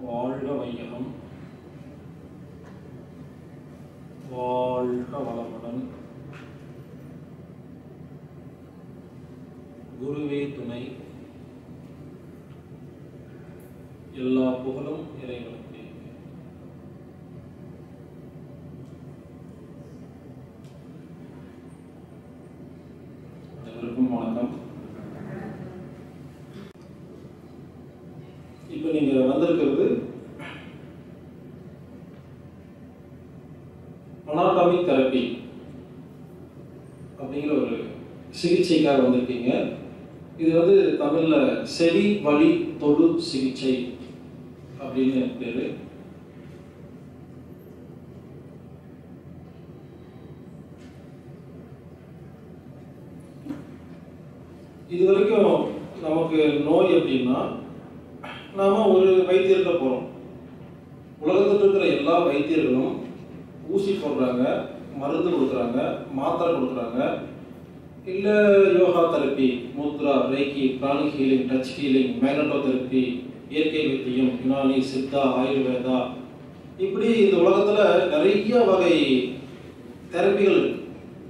வாழ்க வையகம் வாழ்க வளமுடன் குருவே துணை எல்லா புகழும் இறைவனுக்கு அனைவருக்கும் வணக்கம் இப்போ நீங்க வந்திருக்கிறது அனாட்டாமிக் தெரப்பி அப்படிங்கிற ஒரு சிகிச்சைக்காக வந்திருக்கீங்க இது வந்து தமிழ்ல செவி வலி தொடு சிகிச்சை அப்படின்னு பேரு இது வரைக்கும் நமக்கு நோய் அப்படின்னா நாம ஒரு வைத்தியர்கிட்ட போறோம் உலகத்தில் இருக்கிற எல்லா வைத்தியர்களும் ஊசி போடுறாங்க மருந்து கொடுக்குறாங்க மாத்திரை கொடுக்குறாங்க இல்லை yoga therapy mudra reiki pranic healing touch healing magneto therapy இயற்கை வைத்தியம் யுனானி சித்தா ஆயுர்வேதா இப்படி இந்த உலகத்தில் நிறைய வகை தெரப்பிகள் இருக்கு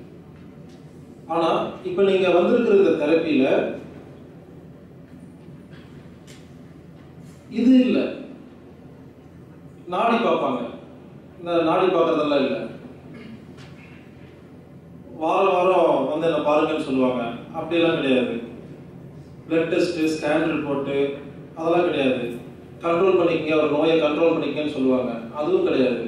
ஆனால் இப்போ நீங்கள் வந்திருக்கிற இந்த தெரப்பியில் இது இல்லை நாடி பார்ப்பாங்க இந்த நாடி பார்க்கறதெல்லாம் இல்லை வாரம் வாரம் வந்து என்ன பாருங்கன்னு சொல்லுவாங்க அப்படியெல்லாம் கிடையாது பிளட் டெஸ்ட்டு ஸ்கேன் ரிப்போர்ட்டு அதெல்லாம் கிடையாது கண்ட்ரோல் பண்ணிக்கங்க ஒரு நோயை கண்ட்ரோல் பண்ணிக்கங்கன்னு சொல்லுவாங்க அதுவும் கிடையாது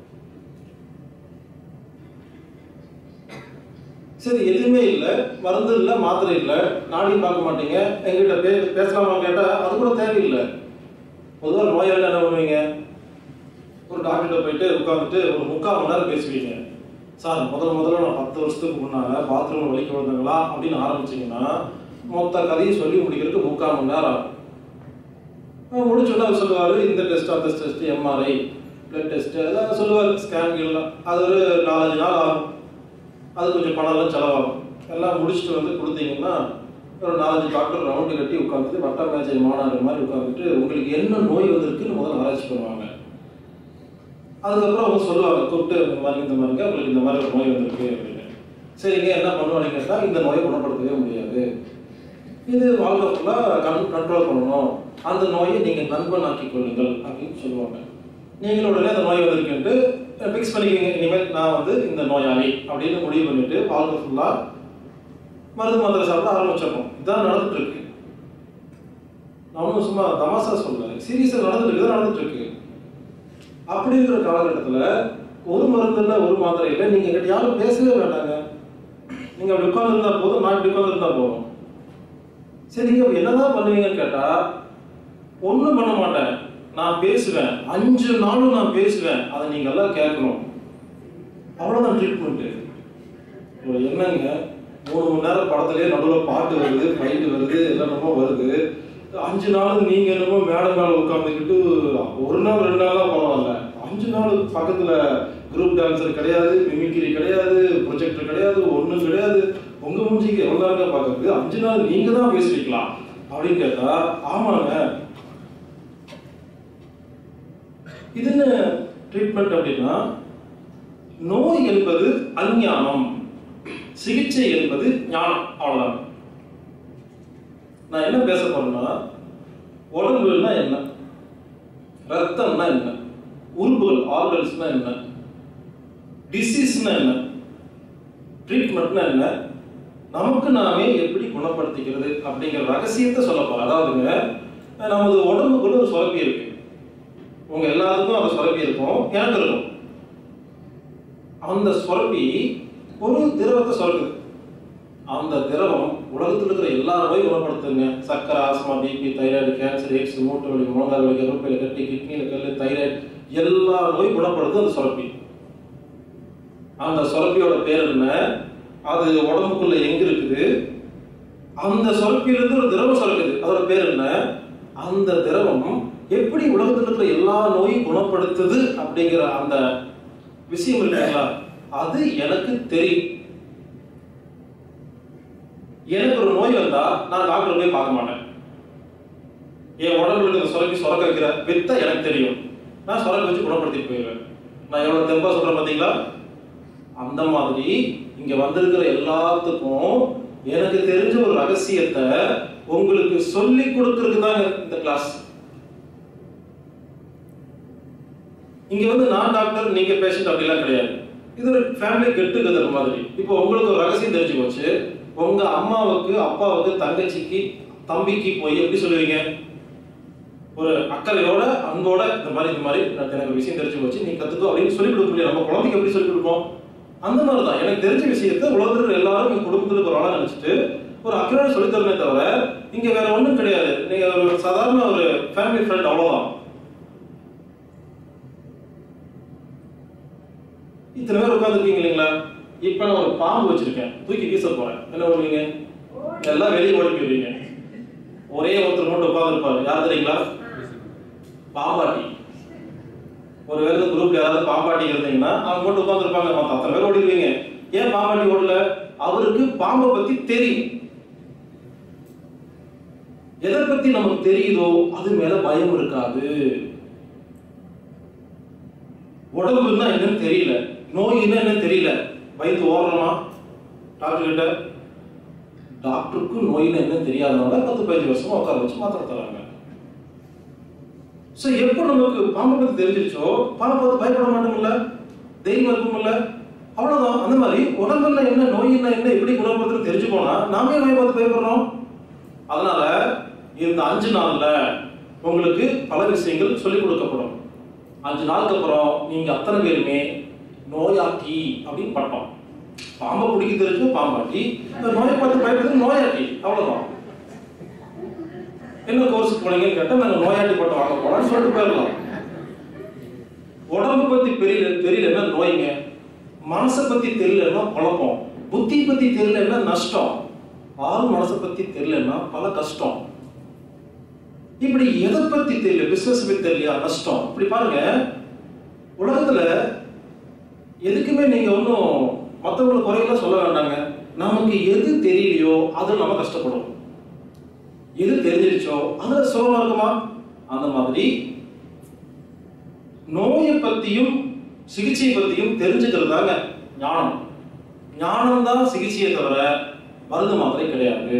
சரி எதுவுமே இல்லை மருந்து இல்லை மாத்திரை இல்லை நாடியும் பார்க்க மாட்டீங்க எங்கிட்ட பே பேசலாமா கேட்டால் அது கூட தேவையில்லை பொதுவாக நோயாளி என்ன பண்ணுவீங்க ஒரு டாக்டர்கிட்ட போயிட்டு உட்காந்துட்டு ஒரு முக்கால் மணி நேரம் பேசுவீங்க சார் முதல்ல முதல்ல நான் பத்து வருஷத்துக்கு முன்னால பாத்ரூம் வலிக்க வந்தாங்களா அப்படின்னு ஆரம்பிச்சீங்கன்னா மொத்த கதையை சொல்லி முடிக்கிறதுக்கு முக்கால் மணி நேரம் ஆகும். அஹ் முடிச்சோன்னா அவர் சொல்லுவார் இந்த டெஸ்ட் அந்த டெஸ்ட் எம்ஆர்ஐ பிளட் டெஸ்ட் எல்லாம் சொல்லுவார் ஸ்கேன்கள்லாம் அது ஒரு நாலஞ்சு நாள் ஆகும் அது கொஞ்சம் பணம்லாம் செலவாகும் எல்லாம் முடிச்சுட்டு வந்து கொடுத்தீங்கன்னா ஒரு நாலஞ்சு டாக்டர் ரவுண்டு கட்டி உட்காந்துட்டு வட்ட மேஜை மாநாடு மாதிரி உட்காந்துட்டு உங்களுக்கு என்ன நோய் வந்திருக்குன்னு முதல்ல ஆராய்ச்சி பண்ணுவாங்க அதுக்கப்புறம் அவங்க சொல்லுவாங்க கூப்பிட்டு இந்த மாதிரி இந்த மாதிரிங்க உங்களுக்கு இந்த மாதிரி ஒரு நோய் வந்திருக்கு அப்படின்னு சரிங்க என்ன பண்ணுவாங்க கேட்டால் இந்த நோயை குணப்படுத்தவே முடியாது இது வாழ்க்கை ஃபுல்லாக கண் கண்ட்ரோல் பண்ணணும் அந்த நோயை நீங்கள் நண்பனாக்கி கொள்ளுங்கள் அப்படின்னு சொல்லுவாங்க நீங்களும் உடனே அந்த நோய் வந்திருக்குன்ட்டு ஃபிக்ஸ் பண்ணிக்கிங்க இனிமேல் நான் வந்து இந்த நோயாளி அப்படின்னு முடிவு பண்ணிட்டு வாழ்க்கை ஃபுல்லாக மருந்து மாத்திரை சாப்பிட ஆரம்பிச்சிடணும் இதான் நடந்துட்டு இருக்கு நான் ஒன்றும் சும்மா தமாசா சொல்லல சீரியஸாக நடந்துட்டு இருக்கு இதான் நடந்துட்டு இருக்கு அப்படி இருக்கிற காலகட்டத்தில் ஒரு மருந்து இல்லை ஒரு மாத்திரை இல்லை நீங்கள் எங்கிட்ட யாரும் பேசவே வேண்டாங்க நீங்கள் அப்படி உட்காந்துருந்தா போதும் நான் இப்படி உட்காந்துருந்தா போதும் சரி நீங்கள் என்னதான் பண்ணுவீங்கன்னு கேட்டால் ஒன்றும் பண்ண மாட்டேன் நான் பேசுவேன் அஞ்சு நாளும் நான் பேசுவேன் அதை நீங்கள் எல்லாம் கேட்கணும் அவ்வளோதான் ட்ரீட்மெண்ட்டு ஒரு என்னங்க மூணு மணி நேரம் படத்துலேயே நடுவில் பாட்டு வருது ஃபைட்டு வருது என்னென்னமோ வருது அஞ்சு நாள் நீங்கள் என்னமோ மேடை மேலே உட்காந்துக்கிட்டு ஒரு நாள் ரெண்டு நாள் தான் பரவாயில்ல அஞ்சு நாள் பக்கத்தில் குரூப் டான்ஸர் கிடையாது மிமிக்ரி கிடையாது ப்ரொஜெக்டர் கிடையாது ஒன்றும் கிடையாது உங்கள் மூஞ்சிக்கு எவ்வளோ நேரம் பார்க்கறது அஞ்சு நாள் நீங்கள் தான் பேசுவீங்களா அப்படின்னு கேட்டால் ஆமாங்க இது என்ன ட்ரீட்மெண்ட் அப்படின்னா நோய் என்பது அஞ்ஞானம் சிகிச்சை என்பது ஞானம் அவ்வளவுதான் நான் என்ன பேச போறேன்னா உடம்புனா என்ன ரத்தம்னா என்ன உறுப்புகள் ஆர்கன்ஸ்னா என்ன டிசீஸ்னா என்ன ட்ரீட்மெண்ட்னா என்ன நமக்கு நாமே எப்படி குணப்படுத்திக்கிறது அப்படிங்கிற ரகசியத்தை சொல்ல போறேன் அதாவதுங்க நமது உடம்புக்குள்ள ஒரு சுரப்பி இருக்கு உங்க எல்லாருக்கும் அந்த சுரப்பி இருக்கும் எனக்கு இருக்கும் அந்த சுரப்பி ஒரு திரவத்தை சுரக்குது அந்த திரவம் உலகத்தில் இருக்கிற எல்லா நோயும் குணப்படுத்துங்க சக்கரை ஆஸ்மா பிபி தைராய்டு கேன்சர் எக்ஸ் மூட்டு வலி முழங்கால் வலி கருப்பையில் கட்டி கிட்னியில் கல் தைராய்டு எல்லா நோயும் குணப்படுத்தும் அந்த சுரப்பி அந்த சுரப்பியோட பேர் என்ன அது உடம்புக்குள்ள எங்க இருக்குது அந்த சுரப்பியிலிருந்து ஒரு திரவம் சுரக்குது அதோட பேர் என்ன அந்த திரவம் எப்படி உலகத்தில் இருக்கிற எல்லா நோயும் குணப்படுத்துது அப்படிங்கிற அந்த விஷயம் இல்லைங்களா அது எனக்கு தெரியும் எனக்கு ஒரு நோய் வந்தா நான் டாக்டர் போய் பார்க்க மாட்டேன் என் உடம்புல இருக்கிற சுரக்கி சுரக்க வைக்கிற வித்தை எனக்கு தெரியும் நான் சுரக்க வச்சு குணப்படுத்திட்டு போயிடுவேன் நான் எவ்வளவு தெம்பா சொல்றேன் பாத்தீங்களா அந்த மாதிரி இங்க வந்திருக்கிற எல்லாத்துக்கும் எனக்கு தெரிஞ்ச ஒரு ரகசியத்தை உங்களுக்கு சொல்லி கொடுக்கறதுக்கு தான் இந்த கிளாஸ் இங்க வந்து நான் டாக்டர் நீங்க பேஷண்ட் அப்படிலாம் கிடையாது இது ஒரு ஃபேமிலி கெட் டுகெதர் மாதிரி இப்போ உங்களுக்கு ஒரு ரகசியம் தெரிஞ்சு போச்சு உங்க அம்மாவுக்கு அப்பாவுக்கு தங்கச்சிக்கு தம்பிக்கு போய் எப்படி சொல்லுவீங்க ஒரு அக்கறையோட அன்போட இந்த மாதிரி இந்த மாதிரி எனக்கு எனக்கு விஷயம் தெரிஞ்சு போச்சு நீ கத்துக்கோ அப்படின்னு சொல்லி கொடுக்க முடியாது நம்ம குழந்தைக்கு எப்படி சொல்லி கொடுப்போம் அந்த மாதிரி தான் எனக்கு தெரிஞ்ச விஷயத்த உலகத்தில் எல்லாரும் எங்க குடும்பத்துல இருக்கிற ஆளா நினைச்சிட்டு ஒரு அக்கறையோட சொல்லி தரமே தவிர இங்க வேற ஒண்ணும் கிடையாது நீங்க ஒரு சாதாரண ஒரு ஃபேமிலி ஃப்ரெண்ட் அவ்வளவுதான் இத்தனை பேர் உட்காந்துருக்கீங்க இல்லைங்களா இப்ப நான் ஒரு பாம்பு வச்சிருக்கேன் தூக்கி வீச போறேன் என்ன பண்ணுவீங்க எல்லாம் வெளியே ஓடி போயிருவீங்க ஒரே ஒருத்தர் மட்டும் உட்காந்துருப்பாரு யார் தெரியுங்களா பாம்பாட்டி ஒரு வேலை குரூப்ல யாராவது பாம்பாட்டி இருந்தீங்கன்னா அவங்க மட்டும் உட்காந்துருப்பாங்க மத்த அத்தனை பேர் ஓடிடுவீங்க ஏன் பாம்பாட்டி ஓடல அவருக்கு பாம்பை பத்தி தெரியும் எதை பத்தி நமக்கு தெரியுதோ அது மேல பயம் இருக்காது உடம்புன்னா என்னன்னு தெரியல நோய்னா என்னன்னு தெரியல வயிற்று ஓடுறோமா டாக்டர் கிட்ட டாக்டருக்கு நோயின்னு என்னன்னு தெரியாதனால பத்து பதினஞ்சு வருஷமா உட்கார வச்சு மாத்திரை தராங்க ஸோ எப்போ நமக்கு பாம்பை பத்தி தெரிஞ்சிருச்சோ பாம்பை பார்த்து பயப்பட மாட்டோம்ல தைரியம் இருக்கும்ல அவ்வளவுதான் அந்த மாதிரி உடம்புல என்ன நோய் என்ன என்ன எப்படி குணப்படுத்துன்னு தெரிஞ்சு போனா நாமே நோயை பார்த்து பயப்படுறோம் அதனால இந்த அஞ்சு நாள்ல உங்களுக்கு பல விஷயங்கள் சொல்லிக் கொடுக்கப்படும் அஞ்சு நாளுக்கு அப்புறம் நீங்க அத்தனை பேருமே நோயாட்டி அப்படின்னு பட்டோம் பாம்பை பிடிக்க தெரிஞ்சு பாம்பாட்டி இந்த நோயை பார்த்து பயப்படுறது நோயாட்டி அவ்வளவுதான் என்ன கோர்ஸ் போனீங்கன்னு கேட்டா நாங்க நோயாட்டி பட்டம் வாங்க போலாம்னு சொல்லிட்டு போயிடலாம் உடம்பு பத்தி தெரியல தெரியலன்னா நோய்ங்க மனசை பத்தி தெரியலன்னா குழப்பம் புத்தி பத்தி தெரியலன்னா நஷ்டம் ஆள் மனசை பத்தி தெரியலன்னா பல கஷ்டம் இப்படி எதை பத்தி தெரியல பிசினஸ் பத்தி தெரியலையா நஷ்டம் இப்படி பாருங்க உலகத்துல எதுக்குமே நீங்க ஒன்றும் மற்றவங்களை குறையெல்லாம் சொல்ல வேண்டாங்க நமக்கு எது தெரியலையோ அது நம்ம கஷ்டப்படும் எது தெரிஞ்சிருச்சோ அதுல சுகமா இருக்குமா அந்த மாதிரி நோயை பத்தியும் சிகிச்சை பத்தியும் தெரிஞ்சுக்கிறது தாங்க ஞானம் ஞானம் தான் சிகிச்சையை தவிர மருந்து மாத்திரை கிடையாது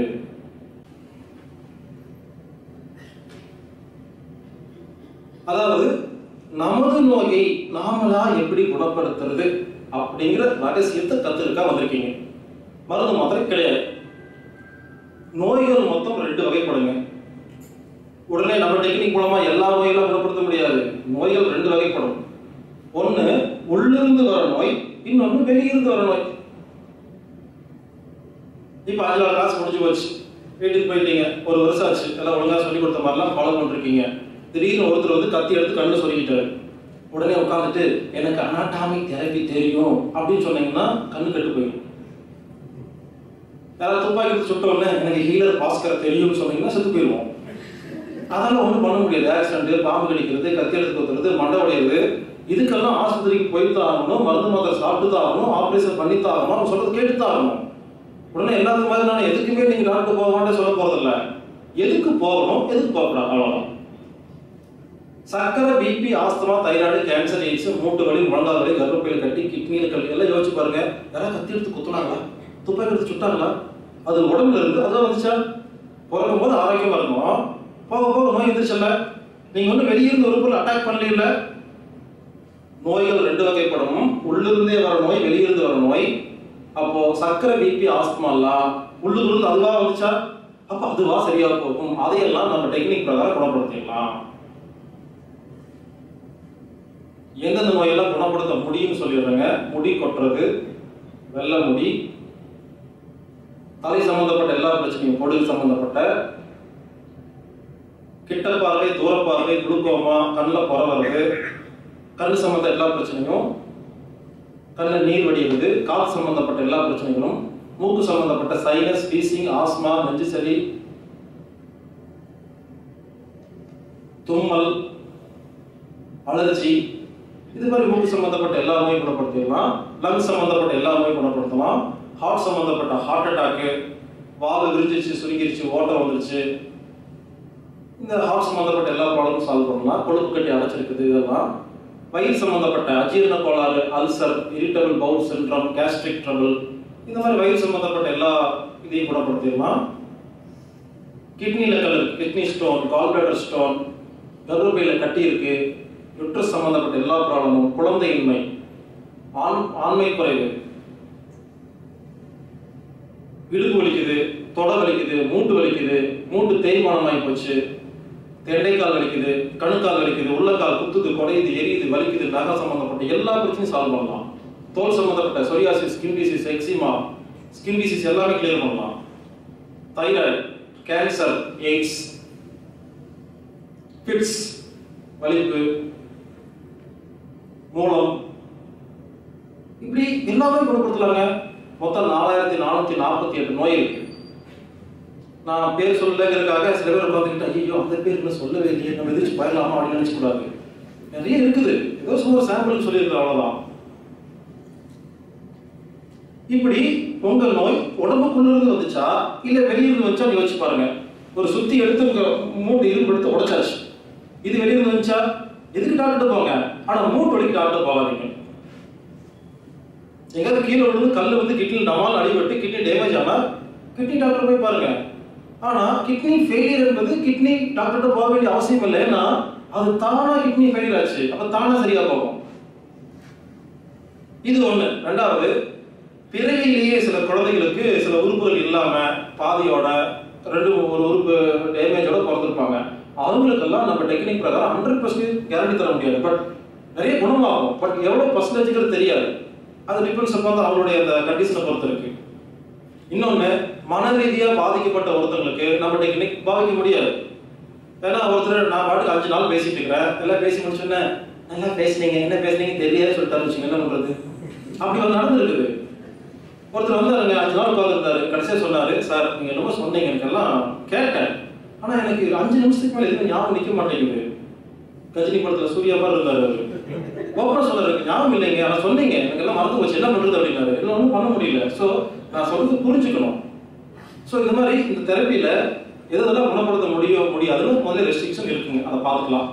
அதாவது நமது நோயை நாமளா எப்படி குணப்படுத்துறது அப்படிங்கிற ரகசியத்தை கத்துருக்கா வந்திருக்கீங்க மருந்து மாத்திரை கிடையாது நோய்கள் மொத்தம் ரெண்டு வகைப்படுங்க உடனே நம்ம டெக்னிக் மூலமா எல்லா நோயெல்லாம் குணப்படுத்த முடியாது நோய்கள் ரெண்டு வகைப்படும் ஒண்ணு உள்ளிருந்து வர நோய் இன்னொன்னு வெளியிருந்து வர நோய் இப்ப அஞ்சு நாள் கிளாஸ் முடிஞ்சு போச்சு வீட்டுக்கு போயிட்டீங்க ஒரு வருஷம் ஆச்சு எல்லாம் ஒழுங்கா சொல்லி கொடுத்த மாதிரிலாம் ஃபாலோ பண்ணிருக்கீங்க திடீர்னு ஒருத்தர் வந்து கத்தி எடுத்து கண்ணு சொல்லிக்கிட்டாரு உடனே உட்காந்துட்டு எனக்கு அனாட்டாமிக் தெரப்பி தெரியும் அப்படின்னு சொன்னீங்கன்னா கண்ணு கெட்டு போயிடும் யாராவது துப்பாக்கி எடுத்து சுட்ட உடனே எனக்கு ஹீலர் பாஸ்கர் தெரியும்னு சொன்னீங்கன்னா செத்து போயிடுவோம் அதெல்லாம் ஒன்றும் பண்ண முடியாது ஆக்சிடென்ட் பாம்பு கடிக்கிறது கத்தி எடுத்து குத்துறது மண்டை உடையிறது இதுக்கெல்லாம் ஆஸ்பத்திரிக்கு போய் தான் ஆகணும் மருந்து மாத்திரை சாப்பிட்டு தான் ஆகணும் ஆப்ரேஷன் பண்ணி தான் ஆகணும் அவங்க சொல்றது கேட்டு தான் ஆகணும் உடனே எல்லாத்துக்கு மாதிரி நான் எதுக்குமே நீங்க டாக்டர் போக மாட்டேன் சொல்ல போறதில்ல எதுக்கு போகணும் எதுக்கு போகக்கூடாது அவ்வளவுதான் சக்கரை BP asthma thyroid cancer AIDS மூட்டு வலி முழங்கால் வலி கர்ப்பப்பையில் கட்டி கிட்னியில் கட்டி எல்லாம் யோசிச்சு பாருங்க யாராவது கத்தி எடுத்து குத்துனாங்களா துப்பாக்கி எடுத்து சுட்டாங்களா அது உடம்புல இருந்து அதான் வந்துச்சா பிறக்கும் போது ஆரோக்கியமா இருக்கும் போக போக நோய் எந்திரிச்சல நீங்க ஒன்றும் வெளியிருந்து ஒரு பொருள் அட்டாக் பண்ணல நோய்கள் ரெண்டு வகைப்படும் உள்ளிருந்தே வர நோய் வெளியிருந்து வர நோய் அப்போ சக்கரை பிபி ஆஸ்துமா எல்லாம் உள்ளுக்குள்ள அதுவா வந்துச்சா அப்ப அதுவா சரியா போகும் அதையெல்லாம் நம்ம டெக்னிக் பிரகாரம் குணப்படுத்திடலாம் எந்தெந்த நோயெல்லாம் குணப்படுத்த முடியும்னு சொல்லிடுறேங்க முடி கொட்டுறது வெள்ளை முடி தலை சம்பந்தப்பட்ட எல்லா பிரச்சனையும் பொடுகு சம்பந்தப்பட்ட கிட்ட பார்வை தூர பார்வை குளுக்கோமா கண்ணில் புற வருது கண் சம்பந்த எல்லா பிரச்சனையும் கண்ணில் நீர் வடியுது கால் சம்பந்தப்பட்ட எல்லா பிரச்சனைகளும் மூக்கு சம்பந்தப்பட்ட சைனஸ் பீசிங் ஆஸ்மா நெஞ்சு சளி தும்மல் அலர்ஜி இது மாதிரி மூக்கு சம்பந்தப்பட்ட எல்லா நோயும் குணப்படுத்திடலாம் லங்ஸ் சம்பந்தப்பட்ட எல்லா நோயும் குணப்படுத்தலாம் ஹார்ட் சம்பந்தப்பட்ட ஹார்ட் அட்டாக்கு வால் விரிஞ்சிச்சு சுருங்கிருச்சு ஓட்டம் வந்துருச்சு இந்த ஹார்ட் சம்மந்தப்பட்ட எல்லா ப்ராப்ளமும் சால்வ் பண்ணலாம் கொழுப்பு கட்டி அடைச்சிருக்குது இதெல்லாம் வயிறு சம்மந்தப்பட்ட அஜீரண கோளாறு ulcer irritable bowel syndrome gastric trouble இந்த மாதிரி வயிறு சம்மந்தப்பட்ட எல்லா இதையும் குணப்படுத்திடலாம் கிட்னியில் கல் கிட்னி ஸ்டோன் கால்பிளேட்டர் ஸ்டோன் கர்ப்பப்பையில் கட்டி இருக்கு யுட்ரஸ் சம்மந்தப்பட்ட எல்லா ப்ராப்ளமும் குழந்தையின்மை ஆண் ஆண்மை குறைவு இடுப்பு வலிக்குது தொடை வலிக்குது மூட்டு வலிக்குது மூட்டு தேய்மானமாகி போச்சு தெண்டைக்கால் வலிக்குது கணுக்கால் வலிக்குது உள்ளக்கால் குத்துது குறையுது எரியுது வலிக்குது நகை சம்பந்தப்பட்ட எல்லா பிரச்சனையும் சால்வ் பண்ணலாம் தோல் சம்பந்தப்பட்ட psoriasis skin disease eczema skin disease எல்லாமே கிளியர் பண்ணலாம் தைராய்டு கேன்சர் எய்ட்ஸ் ஃபிட்ஸ் வலிப்பு மூலம் இப்படி எல்லாமே குணப்படுத்தலாங்க மொத்தம் நாலாயிரத்தி நானூத்தி நாற்பத்தி எட்டு நோய் இருக்கு நான் பேர் சொல்லங்கிறதுக்காக சில பேர் உட்காந்துக்கிட்டு ஐயோ அந்த பேர் இன்னும் சொல்லவே இல்லையே நம்ம எதிர்த்து பயலாமா அப்படின்னு நினைச்சு கூடாது நிறைய இருக்குது ஏதோ சும்மா சாம்பிள் சொல்லியிருக்கிறேன் அவ்வளவுதான் இப்படி உங்க நோய் உடம்புக்குள்ள இருந்து வந்துச்சா இல்ல வெளிய இருந்து வந்துச்சா நீ வச்சு பாருங்க ஒரு சுத்தி எடுத்து உங்க மூட்டு இரும்பு எடுத்து உடைச்சாச்சு இது வெளிய இருந்து வந்துச்சா எதுக்கு டாக்டர் போங்க ஆனா மூட்டு வலிக்கு டாக்டர் போகாதீங்க எங்காவது கீழே விழுந்து கல் வந்து கிட்னி நமால் அடிபட்டு கிட்னி டேமேஜ் ஆனா கிட்னி டாக்டர் போய் பாருங்க ஆனா கிட்னி ஃபெயிலியர் என்பது கிட்னி டாக்டர்கிட்ட போக வேண்டிய அவசியம் இல்லை ஏன்னா அது தானா கிட்னி ஃபெயிலியர் ஆச்சு அப்ப தானா சரியா போகும் இது ஒண்ணு ரெண்டாவது பிறவிலேயே சில குழந்தைகளுக்கு சில உறுப்புகள் இல்லாம பாதியோட ரெண்டு ஒரு உறுப்பு டேமேஜோட பிறந்திருப்பாங்க அவங்களுக்கெல்லாம் நம்ம டெக்னிக் பிரகாரம் ஹண்ட்ரட் பர்சன்டேஜ் கேரண்டி தர முடியாது பட் நிறைய குணமாகும் பட் எவ்வளவு பர்சன்டேஜ்ங்கிறது தெரியாது அது டிபெண்ட்ஸ் அப்பான் அவங்களுடைய அந்த கண்டிஷனை பொறுத்து இருக்கு இன்னொன்னு மன ரீதியா பாதிக்கப்பட்ட ஒருத்தங்களுக்கு நம்ம டெக்னிக் பாதிக்க முடியாது ஏன்னா ஒருத்தர் நான் பாட்டுக்கு அஞ்சு நாள் பேசிட்டு இருக்கிறேன் எல்லாம் பேசி முடிச்சோன்னே நல்லா பேசுனீங்க என்ன பேசுனீங்க தெரியாது சொல்லிட்டாரு வச்சுங்க என்ன பண்றது அப்படி ஒரு நடந்திருக்குது ஒருத்தர் வந்து அங்க அஞ்சு நாள் உட்காந்துருந்தாரு கடைசியா சொன்னாரு சார் நீங்க என்னமோ சொன்னீங்க எனக்கெல்லாம் கேட்டேன் ஆனா எனக்கு அஞ்சு நிமிஷத்துக்கு மேல எதுவும் ஞாபகம் நிக்க மாட்டேங்குது கஜினி படத்துல சூர்யா மாதிரி இருந்தாரு அவரு ஓப்பனா சொன்னாரு "எனக்கு ஞாபகம் இல்லைங்க ஆனா சொன்னீங்க எனக்கு எல்லாம் மறந்து போச்சு என்ன பண்றது அப்படின்னாரு என்ன ஒன்றும் பண்ண முடியல சோ நான் சொல்றது புரிஞ்சுக்கணும் சோ இந்த மாதிரி இந்த தெரப்பியில எதெல்லாம் குணப்படுத்த முடியும் முடியாதுன்னு முதல்ல ரெஸ்ட்ரிக்ஷன் இருக்குங்க அதை பார்த்துக்கலாம்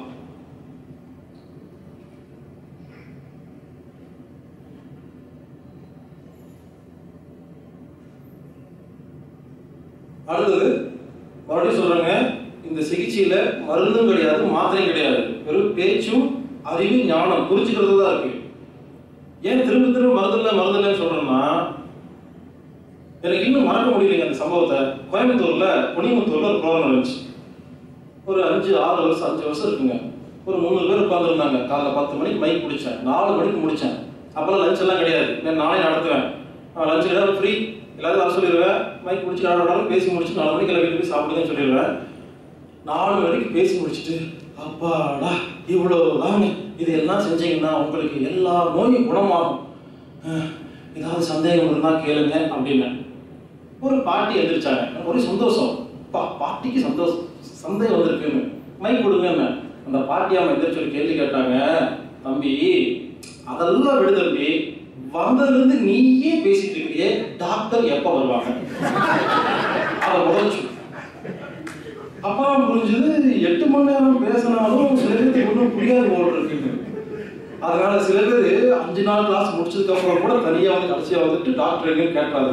அடுத்தது மறுபடியும் சொல்றேங்க இந்த சிகிச்சையில மருந்தும் கிடையாது மாத்திரையும் கிடையாது வெறும் பேச்சும் அறிவு ஞானம் புரிஞ்சுக்கிறது தான் இருக்கு ஏன் திரும்ப திரும்ப மருந்து இல்லை மருந்து இல்லைன்னு சொல்றேன்னா எனக்கு இன்னும் மறக்க முடியலைங்க அந்த சம்பவத்தை கோயம்புத்தூர்ல புனிமுத்தூர்ல ஒரு ப்ரோக்ராம் இருந்துச்சு ஒரு அஞ்சு ஆறு வருஷம் அஞ்சு வருஷம் இருக்குங்க ஒரு முந்நூறு பேர் உட்காந்துருந்தாங்க காலைல பத்து மணிக்கு மைக் முடிச்சேன் நாலு மணிக்கு முடிச்சேன் அப்பெல்லாம் லஞ்ச் எல்லாம் கிடையாது நான் நானே நடத்துவேன் லஞ்ச் கிடையாது ஃப்ரீ எல்லாரும் வர சொல்லிடுவேன் மைக் முடிச்சு ஆடாடும் பேசி முடிச்சு நாலு மணிக்கு எல்லாம் வீட்டுக்கு போய் சாப்பிடுங்கன்னு சொல்லிடுவேன் நாலு மணிக்கு பேசி முடிச்சுட்டு அப்பாடா இவ்வளவுதாங்க இது எல்லாம் செஞ்சீங்கன்னா உங்களுக்கு எல்லா நோயும் குணமாகும் அஹ், ஏதாவது சந்தேகம் இருந்தா கேளுங்க அப்படின்னு ஒரு பாட்டி எந்திரிச்சாங்க எனக்கு ஒரே சந்தோஷம் பா பாட்டிக்கு சந்தோஷம் சந்தேகம் வந்திருக்குன்னு மைக் கொடுங்கன்னு அந்த பாட்டியாம எந்திரிச்சு ஒரு கேள்வி கேட்டாங்க தம்பி அதெல்லாம் விடு தம்பி வந்ததுல இருந்து நீயே பேசிட்டு இருக்கிறியே டாக்டர் எப்ப வருவாங்க அதை உடச்சு அப்பா புரிஞ்சது எட்டு மணி நேரம் பேசினாலும் சில பேருக்கு ஒன்றும் புரியாது போல் இருக்கு அதனால சில பேர் அஞ்சு நாள் கிளாஸ் முடிச்சதுக்கு அப்புறம் கூட தனியா வந்து கடைசியா வந்துட்டு டாக்டர் எங்கன்னு கேட்கறாரு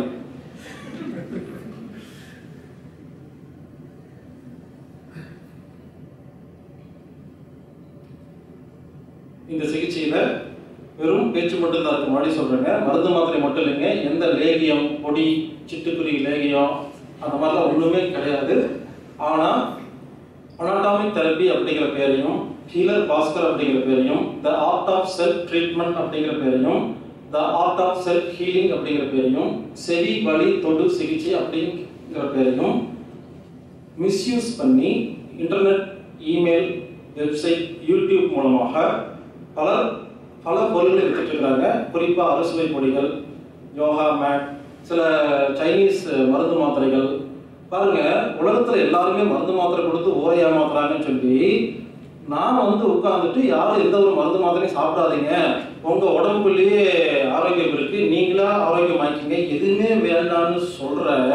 இந்த சிகிச்சையில வெறும் பேச்சு மட்டும் தான் இருக்கு மறுபடியும் சொல்றேங்க மருந்து மாத்திரை மட்டும் இல்லைங்க எந்த லேகியம் பொடி சிட்டுக்குருவி லேகியம் அந்த மாதிரிலாம் ஒண்ணுமே கிடையாது ஆனா அனாட்டாமிக் தெரப்பி அப்படிங்கிற பேரையும் ஹீலர் பாஸ்கர் அப்படிங்கிற பேரையும் the art of self treatment அப்படிங்கிற பேரையும் the art of self healing அப்படிங்கிற பேரையும் செவி வலி தொடு சிகிச்சை அப்படிங்கிற பேரையும் மிஸ்யூஸ் பண்ணி இன்டர்நெட் இமெயில் வெப்சைட் யூடியூப் மூலமாக பலர் பல பொருள்களை வித்துட்டு இருக்கிறாங்க குறிப்பாக அறுசுவை பொடிகள் யோகா மேட் சில சைனீஸ் மருந்து மாத்திரைகள் பாருங்க உலகத்துல எல்லாருமே மருந்து மாத்திரை கொடுத்து ஊரை ஏமாத்துறாங்கன்னு சொல்லி நான் வந்து உட்கார்ந்துட்டு யாரும் எந்த ஒரு மருந்து மாத்திரையும் சாப்பிடாதீங்க உங்க உடம்புக்குள்ளேயே ஆரோக்கியம் இருக்கு நீங்களா ஆரோக்கியமாக்கிங்க எதுவுமே வேண்டாம்னு சொல்ற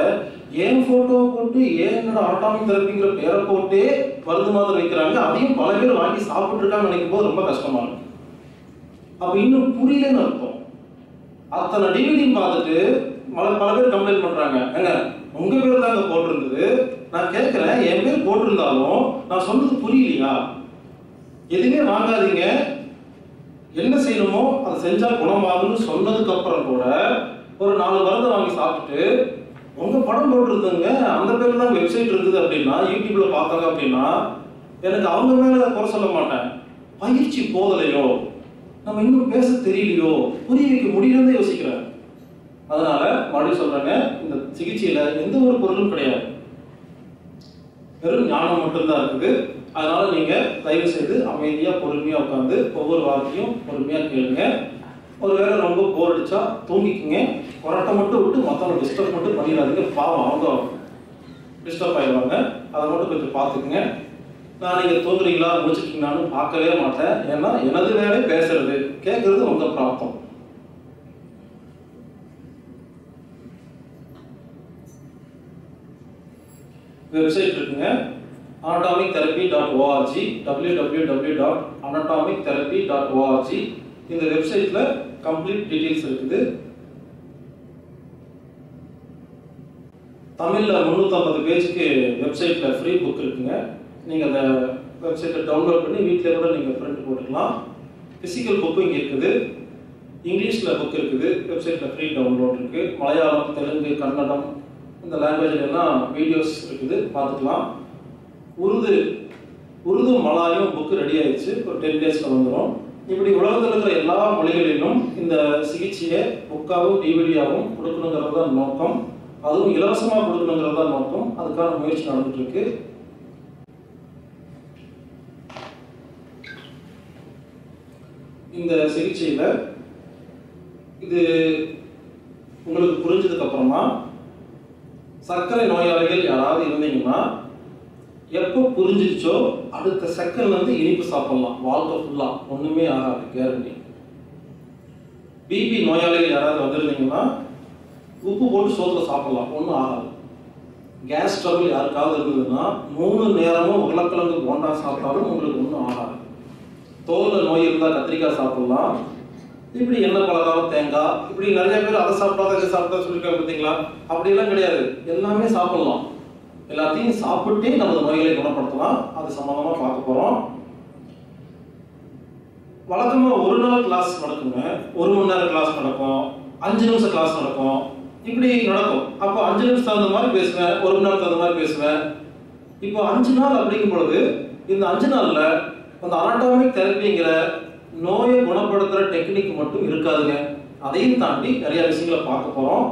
ஏன் போட்டோ போட்டு ஏன் என்னோட ஆட்டாமிக் தெரப்பிங்கிற பேரை போட்டே மருந்து மாத்திரை வைக்கிறாங்க அதையும் பல பேர் வாங்கி சாப்பிட்டு இருக்காங்கன்னு நினைக்கும் போது ரொம்ப கஷ்டமா இருக்கு அப்ப இன்னும் புரியலன்னு அர்த்தம் அத்தனை டிவிடி பார்த்துட்டு பல பல பேர் கம்ப்ளைண்ட் பண்றாங்க ஏங்க உங்க பேர் தாங்க போட்டிருந்தது நான் கேட்கிறேன் என் பேர் போட்டிருந்தாலும் நான் சொன்னது புரியலையா எதுவுமே வாங்காதீங்க என்ன செய்யணுமோ அதை செஞ்சா குணமாகும்னு சொன்னதுக்கு அப்புறம் கூட ஒரு நாலு மருந்து வாங்கி சாப்பிட்டுட்டு உங்க படம் போட்டிருந்தங்க அந்த பேர்ல தான் வெப்சைட் இருந்தது அப்படின்னா யூடியூப்ல பார்த்தாங்க அப்படின்னா எனக்கு அவங்க மேல குறை சொல்ல மாட்டேன் பயிற்சி போதலையோ நம்ம இன்னும் பேச தெரியலையோ புரிய வைக்க முடியலன்னு யோசிக்கிறேன் அதனால மறுபடியும் சொல்றேங்க இந்த சிகிச்சையில எந்த ஒரு பொருளும் கிடையாது வெறும் ஞானம் மட்டும்தான் இருக்குது அதனால நீங்க தயவு செய்து அமைதியா பொறுமையா உட்காந்து ஒவ்வொரு வார்த்தையும் பொறுமையா கேளுங்க ஒருவேளை ரொம்ப போர் அடிச்சா தூங்கிக்குங்க கொரட்டை மட்டும் விட்டு மற்றவங்க டிஸ்டர்ப் மட்டும் பண்ணிடாதீங்க பாவம் அவங்க டிஸ்டர்ப் ஆயிடுவாங்க அதை மட்டும் கொஞ்சம் பார்த்துக்குங்க நான் நீங்க தூங்குறீங்களா முடிச்சிட்டீங்களான்னு பார்க்கவே மாட்டேன் ஏன்னா எனது வேலை பேசுறது கேட்கறது உங்க பிராப்தம் வெப்சைட் இருக்குங்க anatomic therapy dot ORG W W W dot anatomic therapy dot ORG இந்த வெப்சைட்ல கம்ப்ளீட் டீடைல்ஸ் இருக்குது தமிழ்ல முந்நூற்றம்பது பேஜுக்கு வெப்சைட்ல ஃப்ரீ புக் இருக்குங்க நீங்க அந்த வெப்சைட்டை டவுன்லோட் பண்ணி வீட்டில் கூட நீங்க பிரிண்ட் போட்டுக்கலாம் பிசிக்கல் புக்கும் இங்கே இருக்குது இங்கிலீஷ்ல புக் இருக்குது வெப்சைட்ல ஃப்ரீ டவுன்லோட் இருக்கு மலையாளம் தெலுங்கு கன்னடம் இந்த லாங்குவேஜ்ல எல்லாம் வீடியோஸ் இருக்குது பார்த்துக்கலாம் உருது உருது மலாயும் புக்கு ரெடி ஆயிடுச்சு ஒரு டென் டேஸ்ல வந்துடும் இப்படி உலகத்தில் இருக்கிற எல்லா மொழிகளிலும் இந்த சிகிச்சையை புக்காவும் டிவிடியாவும் கொடுக்கணுங்கிறது தான் நோக்கம் அதுவும் இலவசமாக கொடுக்கணுங்கிறது தான் நோக்கம் அதுக்கான முயற்சி நடந்துட்டு இருக்கு இந்த சிகிச்சையில இது உங்களுக்கு புரிஞ்சதுக்கு அப்புறமா சர்க்கரை நோயாளிகள் யாராவது இருந்தீங்கன்னா எப்போ புரிஞ்சிருச்சோ அடுத்த செகண்ட்ல இருந்து இனிப்பு சாப்பிடலாம் வாழ்க்கை ஃபுல்லா ஒண்ணுமே ஆகாது கேரண்டி பிபி நோயாளிகள் யாராவது வந்திருந்தீங்கன்னா உப்பு போட்டு சோத்துல சாப்பிடலாம் ஒன்றும் ஆகாது கேஸ் ட்ரபிள் யாருக்காவது இருந்ததுன்னா மூணு நேரமும் உருளைக்கிழங்கு போண்டா சாப்பிட்டாலும் உங்களுக்கு ஒன்றும் ஆகாது தோல்ல நோய் இருந்தால் கத்திரிக்காய் சாப்பிடலாம் இப்படி எண்ணெய் பலகாரம் தேங்காய் இப்படி நிறைய பேர் அதை சாப்பிட்டா இதை சாப்பிட்டா சொல்லியிருக்காங்க பார்த்தீங்களா அப்படியெல்லாம் கிடையாது எல்லாமே சாப்பிடலாம் எல்லாத்தையும் சாப்பிட்டே நமது நோய்களை குணப்படுத்தலாம் அது சம்பந்தமா பார்க்க போறோம் வழக்கமா ஒரு நாள் கிளாஸ் நடக்குங்க ஒரு மணி நேரம் கிளாஸ் நடக்கும் அஞ்சு நிமிஷம் கிளாஸ் நடக்கும் இப்படி நடக்கும் அப்போ அஞ்சு நிமிஷம் தகுந்த மாதிரி பேசுவேன் ஒரு மணி நேரம் தகுந்த மாதிரி பேசுவேன் இப்போ அஞ்சு நாள் அப்படிங்கும் பொழுது இந்த அஞ்சு நாள்ல அந்த அனாட்டாமிக் தெரப்பிங்கிற நோயை குணப்படுத்துற டெக்னிக் மட்டும் இருக்காதுங்க அதையும் தாண்டி நிறைய விஷயங்களை பார்க்க போறோம்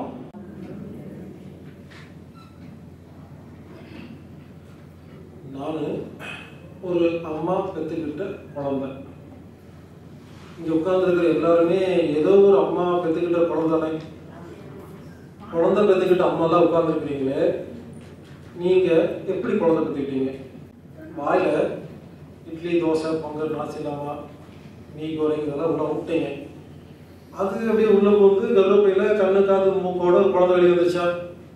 நான் ஒரு அம்மா பெற்றுக்கிட்ட குழந்தை இங்க உட்கார்ந்துருக்கிற எல்லாருமே ஏதோ ஒரு அம்மா பெற்றுக்கிட்ட குழந்தைனே குழந்தை பெற்றுக்கிட்ட அம்மாலாம் உட்கார்ந்துருக்கிறீங்களே நீங்க எப்படி குழந்தை பெற்றுக்கிட்டீங்க வாயில idli dosa pongal nasi lemak mee goreng இதெல்லாம் உள்ள விட்டீங்க அது அப்படியே உள்ள போந்து கர்ப்பப்பையில கண்ணு காது மூக்கோட குழந்தை வெளியே வந்துச்சா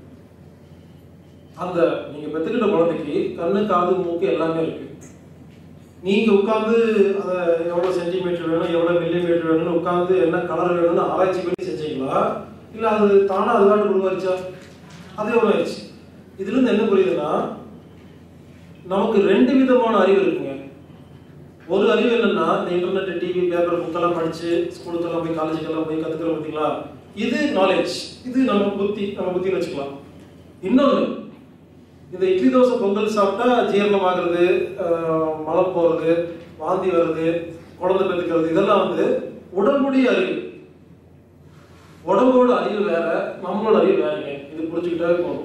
அந்த நீங்க பெத்துக்கிட்ட குழந்தைக்கு கண்ணு காது மூக்கு எல்லாமே இருக்கு நீங்க உட்கார்ந்து அதை எவ்வளவு சென்டிமீட்டர் வேணும் எவ்வளவு மில்லிமீட்டர் வேணும்னு உட்கார்ந்து என்ன கலர் வேணும்னு ஆராய்ச்சி பண்ணி செஞ்சீங்களா இல்ல அது தானா அது பாட்டு உருவாச்சா அது எவ்வளவு ஆயிடுச்சு இதுல இருந்து என்ன புரியுதுன்னா நமக்கு ரெண்டு விதமான அறிவு இருக்குங்க ஒரு அறிவு என்னன்னா இந்த இன்டர்நெட் டிவி பேப்பர் புக்கெல்லாம் படிச்சு ஸ்கூலுக்கெல்லாம் போய் காலேஜுக்கெல்லாம் போய் கத்துக்கிறோம் பார்த்தீங்களா இது நாலேஜ் இது நம்ம புத்தி நம்ம புத்தின்னு வச்சுக்கலாம் இன்னொன்று இந்த இட்லி தோசை பொங்கல் சாப்பிட்டா ஜீரணம் ஆகுறது ஆஹ், மலம் போறது வாந்தி வருது குழந்தை பெற்றுக்கிறது இதெல்லாம் வந்து உடம்புடைய அறிவு உடம்போட அறிவு வேற நம்மளோட அறிவு வேறங்க இது புரிஞ்சுக்கிட்டாவே போதும்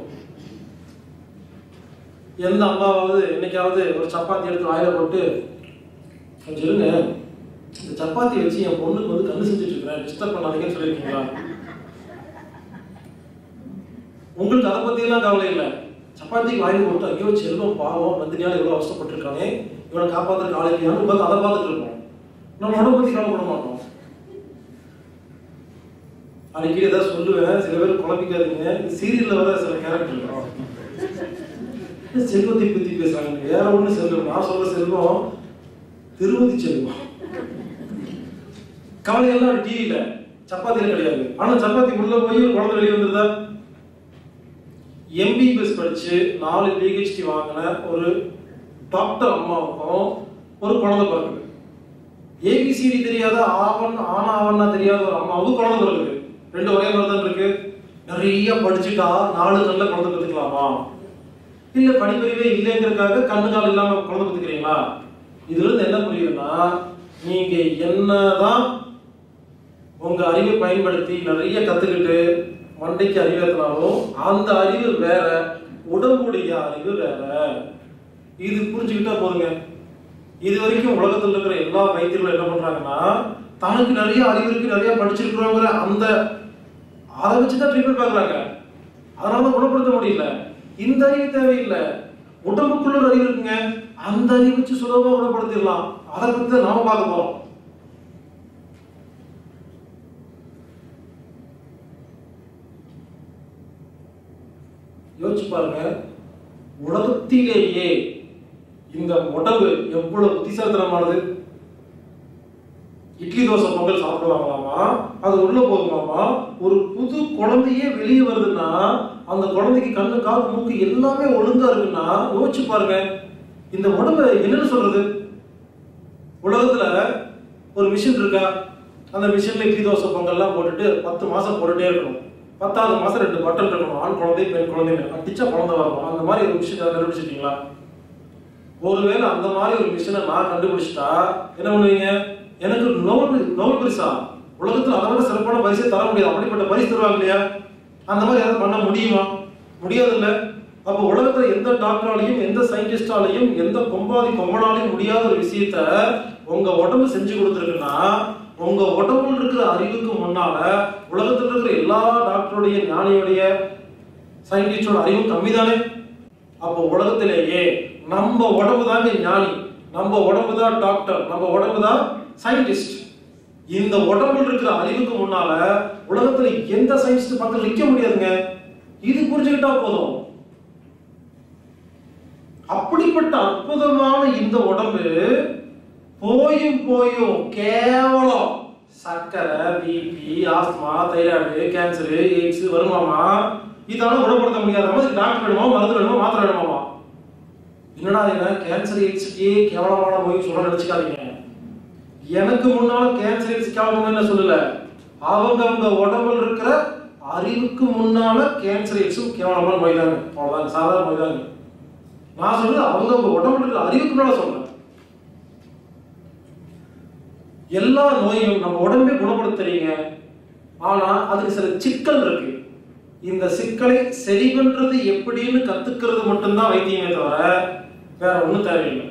எந்த அம்மாவாவது என்னைக்காவது ஒரு சப்பாத்தி எடுத்து வாயில போட்டு கொஞ்சம் இருங்க இந்த சப்பாத்தி வச்சு என் பொண்ணுக்கு வந்து கண்ணு செஞ்சுட்டு இருக்கிறேன் டிஸ்டர்ப் பண்ணாதீங்கன்னு சொல்லியிருக்கீங்களா உங்களுக்கு அதை பத்தி எல்லாம் கவலை இல்லை சப்பாத்திக்கு வாங்கி போட்டு ஐயோ செல்வம் பாவம் நந்தினியால் எவ்வளவு அவசரப்பட்டிருக்கானே இவனை காப்பாத்துறதுக்கு ஆளையான்னு உட்காந்து அதை பார்த்துட்டு இருப்போம் நம்ம உடம்பு பத்தி கவலைப்பட மாட்டோம் அடிக்கடி ஏதாவது சொல்லுவேன் சில பேர் குழப்பிக்காதீங்க சீரியல்ல வர சில கேரக்டர் செல்வத்தை பத்தி பேசுறாங்க வேற ஒண்ணு செல்வம் நான் சொல்ற செல்வம் திருமதி செல்வம் கவலை எல்லாம் டிவியில சப்பாத்தியில கிடையாது ஆனா சப்பாத்தி உள்ள போய் ஒரு குழந்தை வெளியே வந்துருதா எம்பிபிஎஸ் படிச்சு நாலு பிஹெச்டி வாங்கின ஒரு டாக்டர் அம்மாவுக்கும் ஒரு குழந்தை பிறகுது ஏபிசிடி தெரியாத ஆவன் ஆனா ஆவன்னா தெரியாத ஒரு அம்மாவுக்கு குழந்தை பிறகுது ரெண்டு ஒரே மாதிரி தான் இருக்கு நிறைய படிச்சுட்டா நாலு நல்ல குழந்தை பெற்றுக்கலாமா இல்ல படிப்பறிவே இல்லைங்கிறதுக்காக கண்ணு கால் இல்லாம குழந்தை பெற்றுக்கிறீங்களா இதுல இருந்து என்ன புரியுதுன்னா நீங்க என்னதான் உங்க அறிவை பயன்படுத்தி நிறைய கத்துக்கிட்டு மண்டைக்கு அறிவேற்றினாலும் அந்த அறிவு வேற உடம்புடைய அறிவு வேற இது புரிஞ்சுக்கிட்டா போதுங்க இது வரைக்கும் உலகத்துல இருக்கிற எல்லா வைத்தியர்களும் என்ன பண்றாங்கன்னா தனக்கு நிறைய அறிவு இருக்கு நிறைய படிச்சிருக்கிறோங்கிற அந்த அதை வச்சுதான் ட்ரீட்மெண்ட் பார்க்கறாங்க அதனால தான் குணப்படுத்த முடியல இந்த அறிவு தேவையில்லை உடம்புக்குள்ள ஒரு அறிவு இருக்குங்க அந்த அறிவு வச்சு சுலபமா குணப்படுத்திடலாம் அதை பத்தி தான் நாம பார்க்க போறோம் யோசிச்சு பாருங்க உலகத்திலேயே இந்த உடம்பு எவ்வளவு புத்திசாலித்தனமானது இட்லி தோசை பொங்கல் சாப்பிடுவாங்களாமா அது உள்ள போகுமாமா ஒரு புது குழந்தையே வெளியே வருதுன்னா அந்த குழந்தைக்கு கண்ணு காது மூக்கு எல்லாமே ஒழுங்கா இருக்குன்னா யோசிச்சு பாருங்க இந்த உடம்பு என்னன்னு சொல்றது உலகத்துல ஒரு மிஷின் இருக்கா அந்த மிஷின்ல இட்லி தோசை பொங்கல்லாம் போட்டுட்டு பத்து மாசம் போட்டுட்டே இருக்கணும் பத்தாவது மாசம் ரெண்டு பட்டன் இருக்கணும் ஆண் குழந்தை பெண் குழந்தை அடிச்சா குழந்தை வரணும் அந்த மாதிரி ஒரு மிஷின் கண்டுபிடிச்சிட்டீங்களா ஒருவேளை அந்த மாதிரி ஒரு மிஷினை நான் கண்டுபிடிச்சிட்டா என்ன பண்ணுவீங்க எனக்கு நோபல் நோபல் பரிசா உலகத்துல அதை விட சிறப்பான பரிசை தர முடியாது அப்படிப்பட்ட பரிசு தருவாங்க இல்லையா அந்த மாதிரி ஏதாவது பண்ண முடியுமா முடியாது இல்ல அப்போ உலகத்துல எந்த டாக்டராலையும் எந்த சயின்டிஸ்டாலையும் எந்த கொம்பாதி கொம்பனாலையும் முடியாத ஒரு விஷயத்த உங்க உடம்பு செஞ்சு கொடுத்துருக்குன்னா உங்க உடம்புல இருக்கிற அறிவுக்கு முன்னால உலகத்துல இருக்கிற எல்லா டாக்டருடைய ஞானியுடைய சயின்டிஸ்டோட அறிவும் கம்மி தானே அப்போ உலகத்திலேயே நம்ம உடம்பு தாங்க ஞானி நம்ம உடம்பு தான் டாக்டர் நம்ம உடம்பு தான் சயின்டிஸ்ட் இந்த உடம்புல இருக்கிற அறிவுக்கு முன்னால உலகத்துல எந்த சயின்டிஸ்ட் பக்கத்துல நிக்க முடியாதுங்க இது புரிஞ்சுக்கிட்டா போதும் அப்படிப்பட்ட அற்புதமான இந்த உடம்பு போயும் போயும் கேவலம் சர்க்கரை BP asthma thyroid cancer AIDS வருமாமா இதால குணப்படுத்த முடியாத மாதிரி டாக்டர் வேணுமா மருந்து வேணுமா மாத்திரை வேணுமாமா என்னடா என்ன கேன்சர் எய்ட்ஸ்க்கே கேவலமான போய் சொல்ல நினைச்சுக்காதீங்க எனக்கு முன்னால கேன்சர் எய்ட்ஸ் கேவலமான சொல்லல அவங்க அவங்க உடம்புல இருக்கிற அறிவுக்கு முன்னால கேன்சர் எய்ட்ஸும் கேவலமான நோய் தாங்க அவ்வளவுதாங்க சாதாரண நோய் தாங்க நான் சொல்றது அவங்க அவங்க உடம்புல இருக்கிற அறிவுக்கு முன்னால சொல்றேன் எல்லா நோயும் நம்ம உடம்பே குணப்படுத்துறீங்க ஆனா அதுக்கு சில சிக்கல் இருக்கு இந்த சிக்கலை சரி பண்றது எப்படின்னு கத்துக்கிறது மட்டும்தான் வைத்தியமே தவிர வேற ஒண்ணும் தேவையில்லை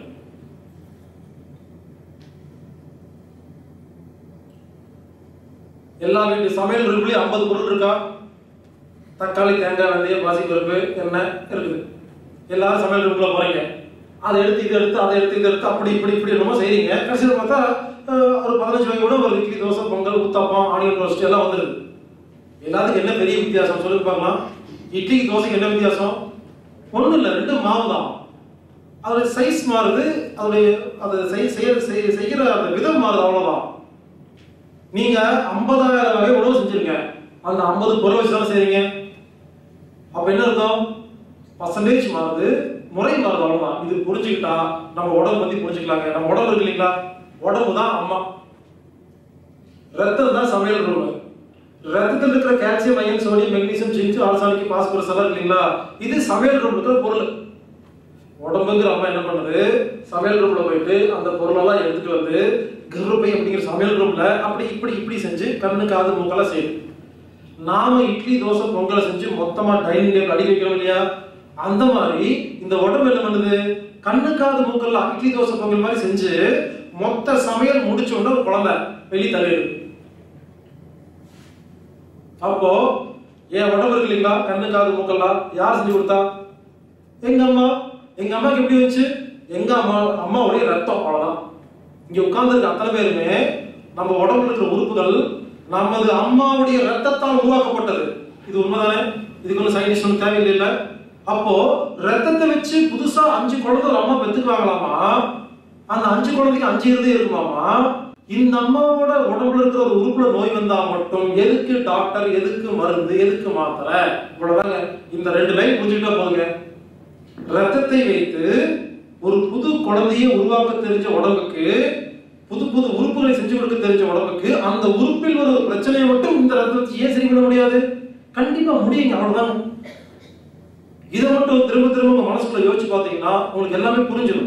எல்லா வீட்டு சமையல் இருக்குள்ளே ஐம்பது பொருள் இருக்கா தக்காளி தேங்காய் வெந்தயம் பாசி பருப்பு எண்ணெய் இருக்குது எல்லாரும் சமையல் ரூம்ல போறீங்க அதை எடுத்து இதை எடுத்து அதை எடுத்து இதை எடுத்து அப்படி இப்படி இப்படி என்னமோ செய்றீங்க கடைசியில் பார்த்தா அஹ், ஒரு பதினஞ்சு ரூபாய் கூட ஒரு இட்லி தோசை பொங்கல் ஊத்தாப்பம் ஆனியன் ரோஸ்ட் எல்லாம் வந்துருது எல்லாத்துக்கும் என்ன பெரிய வித்தியாசம் சொல்லுங்க பார்க்கலாம் இட்லிக்கு தோசைக்கு என்ன வித்தியாசம் ஒண்ணும் இல்லை ரெண்டு மாவு தான் அதோட சைஸ் மாறுது அதோடைய அதை செய் செய்ய செய்- செய்யற அந்த விதம் மாறுது அவ்வளவுதான் நீங்க ஐம்பதாயிரம் வகை உணவு செஞ்சிருங்க அந்த ஐம்பது பொருள் வச்சு தானே செய்றீங்க அப்ப என்ன அர்த்தம் பர்சன்டேஜ் மாறுது முறை மாறுது அவ்வளவுதான் இது புரிஞ்சுக்கிட்டா நம்ம உடம்பு பத்தி புரிஞ்சுக்கலாங்க நம்ம உடம்பு இருக்கு இல்லைங்களா உடம்பு தான் அம்மா ரத்தம் தான் சமையல் ரூம் ரத்தத்தில் இருக்கிற calcium iron sodium magnesium zinc arsenic phosphorus எல்லாம் இருக்கு இல்லைங்களா இது சமையல் ரூம் இருக்கிற பொருள் உடம்புங்கிற அம்மா என்ன பண்ணுது சமையல் ரூம்ல போயிட்டு அந்த பொருளெல்லாம் எடுத்துட்டு வந்து கிருப்பை அப்படிங்கிற சமையல் ரூம்ல அப்படி இப்படி இப்படி செஞ்சு கண்ணு காது மூக்கெல்லாம் செய்யுது நாம இட்லி தோசை பொங்கலை செஞ்சு மொத்தமா டைனிங் டேபிள் அடி வைக்கிறோம் இல்லையா அந்த மாதிரி இந்த உடம்பு என்ன பண்ணுது கண்ணு காது மூக்கெல்லாம் இட்லி தோசை பொங்கல் மாதிரி செஞ்சு மொத்த சமையல் முடிச்ச உடனே ஒரு குழந்தை வெளியே தள்ளிடுது அப்போ என் உடம்பு இருக்கு இல்லைங்களா கண்ணு காது மூக்கெல்லாம் யார் செஞ்சு கொடுத்தா எங்க அம்மா எங்க அம்மாக்கு எப்படி வந்துச்சு எங்க அம்மா அம்மாவுடைய ரத்தம் அவ்வளவுதான் இங்க உட்கார்ந்துருக்க அத்தனை பேருமே நம்ம உடம்புல இருக்கிற உறுப்புகள் நமது அம்மாவுடைய ரத்தத்தால் உருவாக்கப்பட்டது இது உண்மைதானே இதுக்கு ஒன்றும் சயின்டிஸ்ட் ஒன்றும் தேவையில்லை அப்போ ரத்தத்தை வச்சு புதுசா அஞ்சு குழந்தை ஒரு அம்மா பெத்துக்குவாங்களாமா அந்த அஞ்சு குழந்தைக்கு அஞ்சு இருதயம் இருக்குமாமா இந்த அம்மாவோட உடம்புல இருக்கிற ஒரு உறுப்புல நோய் வந்தா மட்டும் எதுக்கு டாக்டர் எதுக்கு மருந்து எதுக்கு மாத்திரை இவ்வளவுதாங்க இந்த ரெண்டு லைன் புரிஞ்சுக்கிட்டா போதுங்க ரத்தத்தை வைத்து ஒரு புது குழந்தையை உருவாக்க தெரிஞ்ச உடம்புக்கு புது புது உறுப்புகளை செஞ்சு கொடுக்க தெரிஞ்ச உடம்புக்கு அந்த உறுப்பில் ஒரு பிரச்சனையை மட்டும் இந்த ரத்தத்தை ஏன் சரி பண்ண முடியாது கண்டிப்பா முடியுங்க அவ்வளவுதான் இதை மட்டும் திரும்ப திரும்ப உங்க மனசுக்குள்ள யோசிச்சு பார்த்தீங்கன்னா உங்களுக்கு எல்லாமே புரிஞ்சிடும்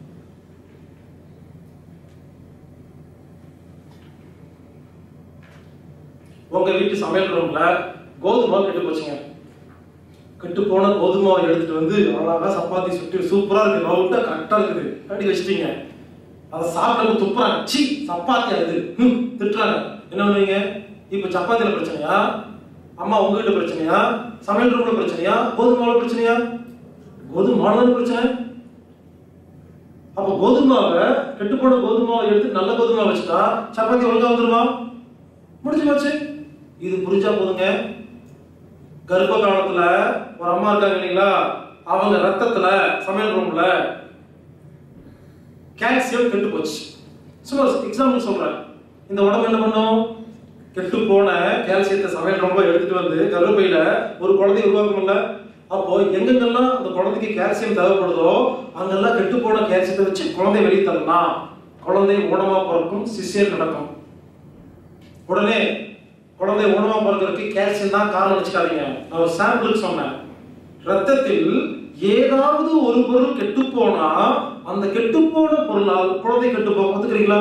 உங்க வீட்டு சமையல் ரூம்ல கோதுமை கெட்டு போச்சுங்க கெட்டு போன கோதுமாவை எடுத்துட்டு வந்து அழகா சப்பாத்தி சுட்டு சூப்பரா இருக்கு ரவுண்டா கரெக்டா இருக்குது அப்படி வச்சிட்டீங்க அதை சாப்பிட்டு துப்புறாங்க சி சப்பாத்தி அது ஹம், திட்டுறாங்க என்ன பண்ணுவீங்க இப்ப சப்பாத்தியில பிரச்சனையா அம்மா உங்ககிட்ட பிரச்சனையா சமையல் ரூம்ல பிரச்சனையா கோதுமாவுல பிரச்சனையா கோதுமாவுல தானே பிரச்சனை அப்ப கோதுமாவை கெட்டு போன கோதுமாவை எடுத்து நல்ல கோதுமாவை வச்சுட்டா சப்பாத்தி ஒழுங்கா வந்துருமா முடிஞ்சு போச்சு இது புரிஞ்சா போதுங்க கர்ப்ப காலத்துல ஒரு அம்மா இருக்காங்க இல்லைங்களா அவங்க ரத்தத்துல சமையல் ரூம்ல கால்சியம் கெட்டு போச்சு சும்மா எக்ஸாம்பிள் சொல்றேன் இந்த உடம்பு என்ன பண்ணும் கெட்டு போன கால்சியத்தை சமையல் ரொம்ப எடுத்துட்டு வந்து கர்ப்பையில ஒரு குழந்தைய உருவாக்கும்ல அப்போ எங்கெங்கெல்லாம் அந்த குழந்தைக்கு கால்சியம் தேவைப்படுதோ அங்கெல்லாம் கெட்டு போன கால்சியத்தை வச்சு குழந்தை வெளியே தரலாம் குழந்தை ஊனமா பிறக்கும் சிசியர் நடக்கும் உடனே குழந்தை ஊனமா பிறக்கிறதுக்கு கால்சியம் தான் காரணம் வச்சுக்காதீங்க நான் ஒரு சாம்பிளுக்கு சொன்னேன் ரத்தத்தில் ஏதாவது ஒரு பொருள் கெட்டு போனா அந்த கெட்டு போன பொருளால் குழந்தை கெட்டு போகும் ஒத்துக்கிறீங்களா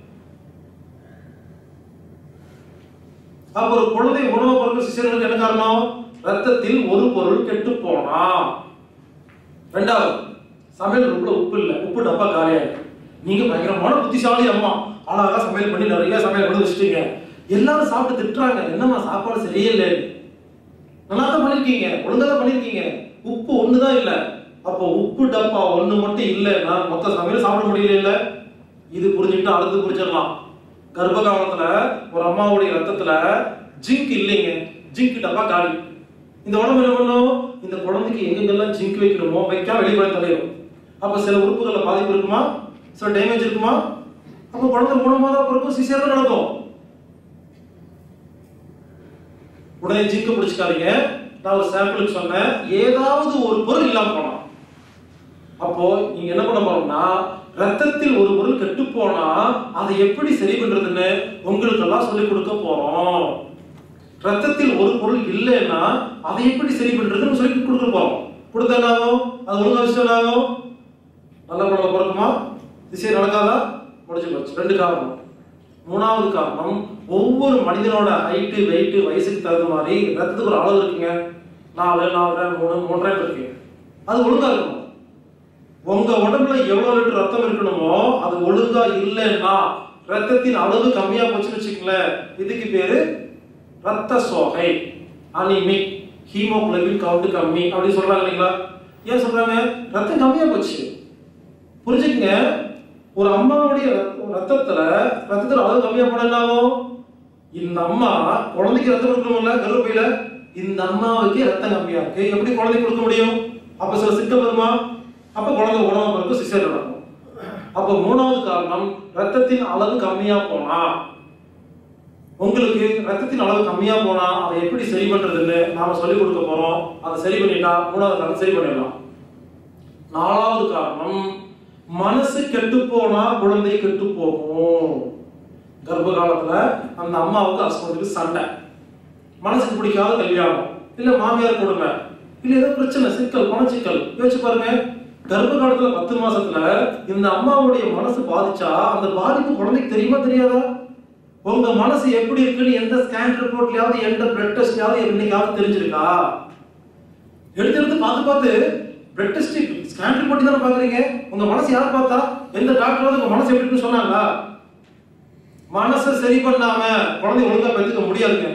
அப்ப ஒரு குழந்தை உணவு பொருட்கள் சிசர்களுக்கு என்ன காரணம் ரத்தத்தில் ஒரு பொருள் கெட்டு போனா ரெண்டாவது சமையல் ரூம்ல உப்பு இல்ல உப்பு டப்பா காலியா இருக்கு நீங்க பயங்கரமான புத்திசாலி அம்மா அழகா சமையல் பண்ணி நிறைய சமையல் பண்ணி வச்சுட்டீங்க எல்லாரும் சாப்பிட்டு திட்டுறாங்க என்னம்மா சாப்பாடு சரியே இல்லை நல்லா தான் பண்ணிருக்கீங்க ஒழுங்கா தான் பண்ணிருக்கீங்க உப்பு ஒண்ணுதான் இல்ல அப்போ உப்பு டப்பா ஒண்ணு மட்டும் இல்லைன்னா மொத்த சமையல் சாப்பிட முடியல இல்ல இது புரிஞ்சுக்கிட்டு அடுத்து புரிஞ்சிடலாம் கர்ப்ப காலத்துல ஒரு அம்மாவுடைய ரத்தத்துல ஜிங்க் இல்லைங்க ஜிங்க் டப்பா காலி இந்த உடம்பு என்ன பண்ணும் இந்த குழந்தைக்கு எங்கெங்கெல்லாம் ஜிங்க் வைக்கணுமோ வைக்காம வெளியே தலையிடும் அப்ப சில உறுப்புகள்ல பாதிப்பு இருக்குமா சில டேமேஜ் இருக்குமா அப்ப குழந்தை குணமா தான் பிறக்கும் சிசியா தான் நடக்கும் உடனே ஜிங்க பிடிச்சுக்காதீங்க நான் ஒரு சாம்பிளுக்கு சொன்னேன் ஏதாவது ஒரு பொருள் இல்லாம போனோம் அப்போ நீங்க என்ன பண்ண போறோம்னா ரத்தத்தில் ஒரு பொருள் கெட்டு போனா அதை எப்படி சரி பண்றதுன்னு உங்களுக்கு எல்லாம் சொல்லி கொடுக்க போறோம் ரத்தத்தில் ஒரு பொருள் இல்லைன்னா அதை எப்படி சரி பண்றதுன்னு சொல்லி கொடுக்க போறோம் கொடுத்தா என்ன ஆகும் அது ஒழுங்கா விஷயம் என்ன ஆகும் நல்ல குழந்தை பிறக்குமா திசை நடக்காதா முடிஞ்சு போச்சு ரெண்டு காரணம் மூணாவது காரணம் ஒவ்வொரு மனிதனோட ஹைட்டு வெயிட் வயசுக்கு தகுந்த மாதிரி ரத்தத்துக்கு ஒரு அளவு இருக்குங்க நாலு நாலரை மூணு மூன்றரை இருக்கு அது ஒழுங்கா இருக்கணும் உங்க உடம்புல எவ்வளவு லிட்டர் ரத்தம் இருக்கணுமோ அது ஒழுங்கா இல்லைன்னா ரத்தத்தின் அளவு கம்மியா போச்சுன்னு வச்சுக்கங்களேன் இதுக்கு பேரு ரத்த சோகை அனிமிக் ஹீமோகுளோபின் கவுண்ட் கம்மி அப்படின்னு சொல்றாங்க இல்லைங்களா ஏன் சொல்றாங்க ரத்தம் கம்மியா போச்சு புரிஞ்சுக்கங்க ஒரு அம்மாவுடைய ரத்த- ரத்தத்துல ரத்தத்துல அளவு கம்மியா போனா என்ன ஆகும் இந்த அம்மா குழந்தைக்கு ரத்தம் கொடுக்கணும்ல கருப்பையில இந்த அம்மாவுக்கு ரத்தம் கம்மியா இருக்கு எப்படி குழந்தைக்கு கொடுக்க முடியும் அப்ப சில சிக்கல் வருமா அப்ப குழந்தை உணவு பிறகு சிசர் நடக்கும் அப்ப மூணாவது காரணம் ரத்தத்தின் அளவு கம்மியா போனா உங்களுக்கு ரத்தத்தின் அளவு கம்மியா போனா அதை எப்படி சரி பண்றதுன்னு நாம சொல்லிக் கொடுக்க போறோம் அதை சரி பண்ணிட்டா மூணாவது காரணம் சரி பண்ணிடலாம் நாலாவது காரணம் மனசு கெட்டு போனா குழந்தை கெட்டு போகும் கர்ப்ப காலத்துல அந்த அம்மாவுக்கு ஹஸ்பண்டுக்கு சண்டை மனசுக்கு பிடிக்காத கல்யாணம் இல்ல மாமியார் கொடுமை இல்ல ஏதோ பிரச்சனை சிக்கல் பணச்சிக்கல் யோசிச்சு பாருங்க கர்ப்ப காலத்துல பத்து மாசத்துல இந்த அம்மாவுடைய மனசு பாதிச்சா அந்த பாதிப்பு குழந்தைக்கு தெரியுமா தெரியாதா உங்க மனசு எப்படி இருக்குன்னு எந்த ஸ்கேன் ரிப்போர்ட்லயாவது எந்த பிளட் டெஸ்ட்லயாவது என்னைக்காவது தெரிஞ்சிருக்கா எடுத்து எடுத்து பார்த்து பார்த்து பிளட் டெஸ்ட் ஸ்கேன் ரிப்போர்ட் தானே பாக்குறீங்க உங்க மனசு யார் பார்த்தா எந்த டாக்டர் உங்க மனசு எப்படி இருக்குன்னு சொன்னாங்களா மனசை சரி பண்ணாம குழந்தை ஒழுங்கா பெற்றுக்க முடியாதுங்க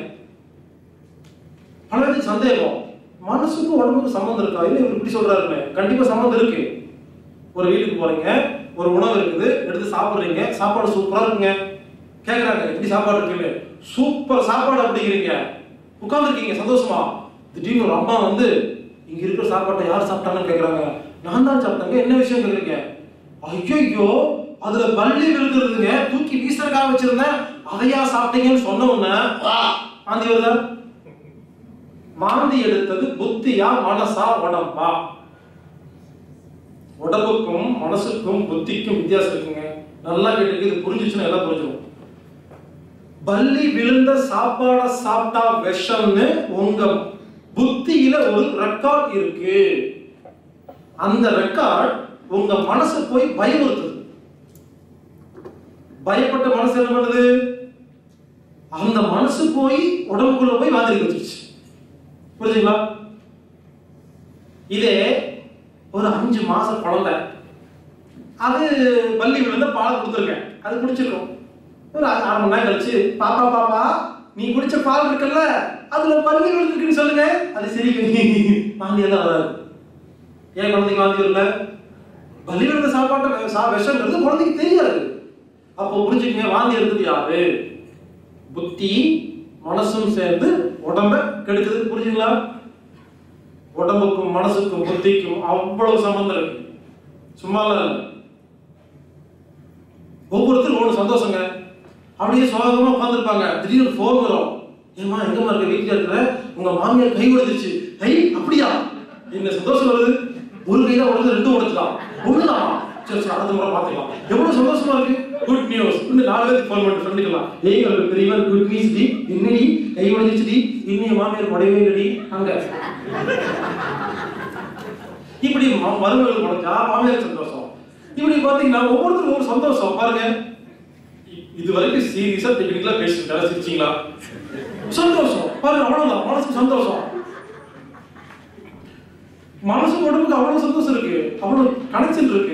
பல பேருக்கு சந்தேகம் மனசுக்கும் உடம்புக்கும் சம்மந்தம் இருக்கா இல்லை இவர் இப்படி சொல்றாருன்னு கண்டிப்பா சம்மந்தம் இருக்கு ஒரு வீட்டுக்கு போறீங்க ஒரு உணவு இருக்குது எடுத்து சாப்பிடுறீங்க சாப்பாடு சூப்பரா இருக்குங்க கேக்குறாங்க எப்படி சாப்பாடு இருக்குன்னு சூப்பர் சாப்பாடு அப்படிங்கிறீங்க உட்கார்ந்துருக்கீங்க சந்தோஷமா திடீர்னு ஒரு அம்மா வந்து இங்க இருக்கிற சாப்பாட்டை யார் சாப்பிட்டாங்கன்னு கேக்குறாங்க நான் தான் சாப்பிட்டாங்க என்ன விஷயம் கேக்குறீங்க ஐயோ அதுல பள்ளி விழுந்துருதுங்க தூக்கி வீசறக்காக வச்சிருந்தேன் அதையா சாப்பிட்டீங்கன்னு சொன்ன உடனே வா, வாந்தி வருதா வாந்தி எடுத்தது புத்தியா மனசா உடம்பா உடம்புக்கும் மனசுக்கும் புத்திக்கும் வித்தியாசம் இருக்குங்க நல்லா கேட்டுக்கு இது புரிஞ்சுச்சுன்னா எல்லாம் புரிஞ்சிடும் பல்லி விழுந்த சாப்பாட சாப்பிட்டா விஷம்னு உங்க புத்தியில ஒரு ரெக்கார்ட் இருக்கு அந்த ரெக்கார்ட் உங்க மனசு போய் பயமுறுத்துது பயப்பட்ட மனசு என்ன பண்ணுது அந்த மனசு போய் உடம்புக்குள்ள போய் மாதிரி வச்சிருச்சு புரிஞ்சுங்களா இதே ஒரு அஞ்சு மாசம் குழந்தை அது பள்ளி விழுந்த பால் கொடுத்துருக்கேன் அது குடிச்சிருக்கோம் ஒரு அரை அரை மணி நேரம் கழிச்சு பாப்பா பாப்பா நீ குடிச்ச பால் இருக்குல்ல அதுல பள்ளி விழுந்துருக்குன்னு சொல்லுங்க அது சரி வாந்தி எல்லாம் வராது ஏன் குழந்தைக்கு வாந்தி வரல பள்ளி விழுந்த சாப்பாட்டை சா விஷம்ன்றது குழந்தைக்கு தெரியாது அப்போ புரிஞ்சுக்கங்க வாந்தி எடுத்தது யாரு புத்தி மனசும் சேர்ந்து உடம்ப கெடுக்குது புரிஞ்சுங்களா உடம்புக்கும் மனசுக்கும் புத்திக்கும் அவ்வளவு சம்பந்தம் இருக்கு சும்மா இல்ல ஒவ்வொருத்தரும் ஒன்று சந்தோஷங்க அப்படியே சோகமா உட்காந்துருப்பாங்க திடீர்னு ஃபோன் வரும் ஏமா எங்கம்மா இருக்க வீட்டுல இருக்கிற உங்க மாமியார் கை உடைச்சிருச்சு கை அப்படியா என்ன சந்தோஷம் வருது ஒரு கையில உடஞ்சு ரெண்டும் உடைச்சிடலாம் ஒண்ணுதான் சரி சரி அடுத்த முறை பார்த்துக்கலாம் எவ்வளவு சந்தோஷமா இருக்கு குட் நியூஸ் இன்னும் நாலு பேருக்கு ஃபோன் பண்ணி சொல்லிக்கலாம் ஏய் ஒரு பெரியவர் குட் நியூஸ் டி என்னடி கை உடைஞ்சிச்சுடி இன்னும் மாமியார் உடையவே இல்லடி அங்க இப்படி ம- மருமகள் உடைஞ்சா மாமியார் சந்தோஷம் இப்படி பாத்தீங்கன்னா ஒவ்வொருத்தரும் ஒரு சந்தோஷம் பாருங்க இ- இது வரைக்கும் சீரியஸா டெக்னிக்கலா பேசிட்டு சிரிச்சீங்களா சந்தோஷம் பாருங்க அவ்வளவுதான் மனசுக்கு சந்தோஷம் மனசு உடம்புக்கு அவ்வளவு சந்தோஷம் இருக்கு அவ்வளவு கனெக்ஷன் இருக்கு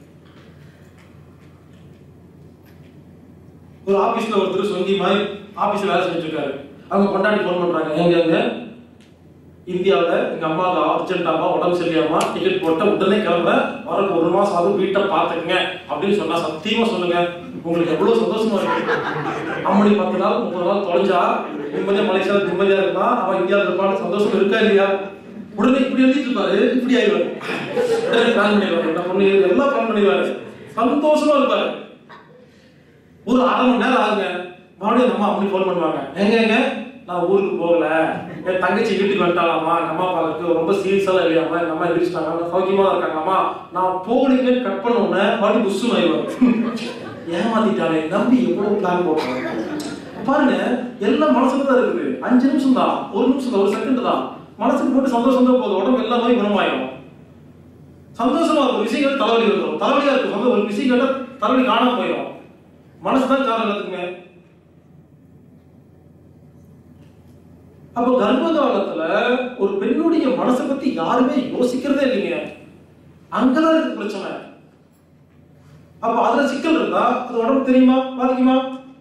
ஒரு ஆபீஸ்ல ஒருத்தர் சொந்தி மாதிரி ஆபீஸ்ல வேலை செஞ்சுட்டு இருக்காரு அவங்க கொண்டாடி ஃபோன் பண்றாங்க எங்க எங்க இந்தியாவுல எங்க அம்மாவுக்கு அர்ஜென்டாமா உடம்பு சரியாமா டிக்கெட் போட்ட உடனே கிளம்ப வரக்கு ஒரு மாசம் ஆகும் வீட்டை பாத்துக்கங்க அப்படின்னு சொன்னா சத்தியமா சொல்லுங்க உங்களுக்கு எவ்வளவு சந்தோஷமா இருக்கு அம்மணி பத்து நாள் முப்பது நாள் தொலைஞ்சா நிம்மதியா மலேசியால நிம்மதியா இருக்கலாம் அவன் இந்தியாவில் இருப்பான்னு சந்தோஷம் இருக்கா இல்லையா உடனே இப்படி எழுதிட்டு இருப்பாரு இப்படி ஆயிடுவாரு உடனே பிளான் பண்ணிடுவாரு என்ன பொண்ணு எல்லாம் பிளான் பண்ணிடுவாரு சந்தோஷமா இருப்பாரு ஒரு அரை மணி நேரம் ஆகுங்க மறுபடியும் அந்த அம்மா அப்படி ஃபோன் பண்ணுவாங்க எங்க எங்க நான் ஊருக்கு போகல என் தங்கச்சி வீட்டுக்கு வந்துட்டாலாமா எங்க அம்மா அப்பாவுக்கு ரொம்ப சீரியஸாலாம் இல்லையாமா எங்க அம்மா எதிர்ச்சிட்டாங்க சௌக்கியமா தான் இருக்காங்கம்மா நான் போகலீங்கன்னு கட் பண்ண உடனே மறுபடியும் புஷ்ஷு ஆயிடுவாங்க ஏமாத்திட்டாலே நம்பி எவ்வளவு பிளான் போட்டாங்க பாருங்க எல்லாம் மனசுல தான் இருக்குது அஞ்சு நிமிஷம் தான் ஒரு நிமிஷம் தான் ஒரு செகண்ட் தான் மனசுக்கு போட்டு சந்தோஷம் தான் போதும் உடம்பு எல்லா நோயும் குணமாயிடும் சந்தோஷமா இருக்கும் விஷயம் கேட்டு தலைவலி வந்துடும் தலைவலியா இருக்கும் சந்தோஷம் ஒரு விஷயம் கேட்டா தலைவலி காணாம போயிடும் மனசு தான் காரணம் எல்லாத்துக்குமே அப்போ கர்ப்ப காலத்துல ஒரு பெண்ணுடைய மனசை பத்தி யாருமே யோசிக்கிறதே இல்லைங்க அங்கதான் இருக்கு பிரச்சனை அப்ப அதுல சிக்கல் இருந்தா அது உடம்பு தெரியுமா பாதிக்குமா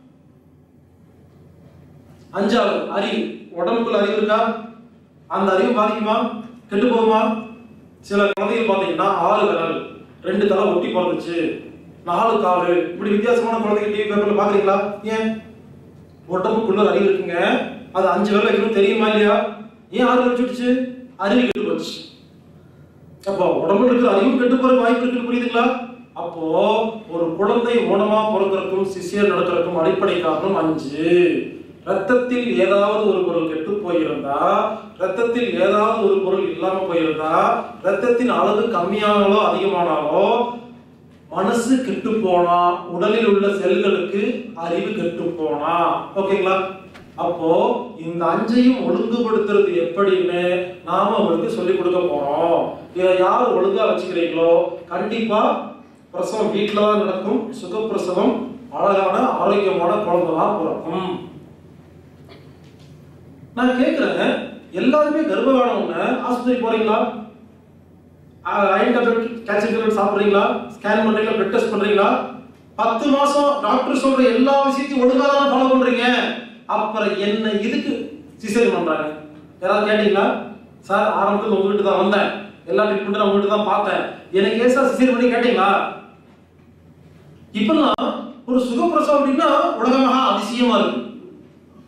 அஞ்சாவது அறிவு உடம்புக்குள்ள அறிவு இருக்கா அந்த அறிவு பாதிக்குமா கெட்டு போகுமா சில குழந்தைகள் பாத்தீங்கன்னா ஆறு விரல் ரெண்டு தலை ஒட்டி பிறந்துச்சு நாலு காலு இப்படி வித்தியாசமான குழந்தைங்க டிவி பேப்பர்ல பாக்குறீங்களா ஏன் உடம்புக்குள்ள அறிவு இருக்குங்க அது அஞ்சு விரல் வைக்கணும் தெரியுமா இல்லையா ஏன் ஆறு விரல் சுட்டுச்சு அறிவு கெட்டு போச்சு அப்போ உடம்புல இருக்கிற அறிவும் கெட்டு போற வாய்ப்பு இருக்குன்னு புரியுதுங்களா அப்போ ஒரு குழந்தை ஊனமா பிறக்கிறதுக்கும் சிசியர் நடக்கிறதுக்கும் அடிப்படை காரணம் அஞ்சு ரத்தத்தில் ஏதாவது ஒரு பொருள் கெட்டு போயிருந்தா ரத்தத்தில் ஏதாவது ஒரு பொருள் இல்லாம போயிருந்தா ரத்தத்தின் அளவு கம்மியானாலோ அதிகமானாலோ மனசு கெட்டு போனா உடலில் உள்ள செல்களுக்கு அறிவு கெட்டு போனா ஓகேங்களா அப்போ இந்த அஞ்சையும் ஒழுங்குபடுத்துறது எப்படின்னு நாம அவங்களுக்கு சொல்லி கொடுக்க போறோம் இதை யார் ஒழுங்கா வச்சுக்கிறீங்களோ கண்டிப்பா பிரசவம் வீட்டில தான் நடக்கும் சுகப்பிரசவம் அழகான ஆரோக்கியமான குழந்தை தான் பிறக்கும் நான் கேக்குறேன் எல்லாருமே கர்ப்பகாலம் உடனே ஆஸ்பத்திரி போறீங்களா அயன் டேப்லெட் கால்சியம் டேப்லெட் சாப்பிடுறீங்களா ஸ்கேன் பண்றீங்களா பிளட் டெஸ்ட் பண்றீங்களா பத்து மாசம் டாக்டர் சொல்ற எல்லா விஷயத்தையும் ஒழுங்கா தான் ஃபாலோ பண்றீங்க அப்புறம் என்ன இதுக்கு சிசேரியன் பண்றாங்க யாராவது கேட்டீங்களா சார் ஆரம்பத்தில் உங்ககிட்ட தான் வந்தேன் எல்லா ட்ரீட்மெண்ட்டும் நான் உங்ககிட்ட தான் பார்த்தேன் எனக்கு ஏன் சார் சிசேரியன் பண்ணி கேட்டீங்களா இப்பெல்லாம் ஒரு சுகப்பிரசவம் அப்படின்னா உலகமாக அதிசயமா இருக்கு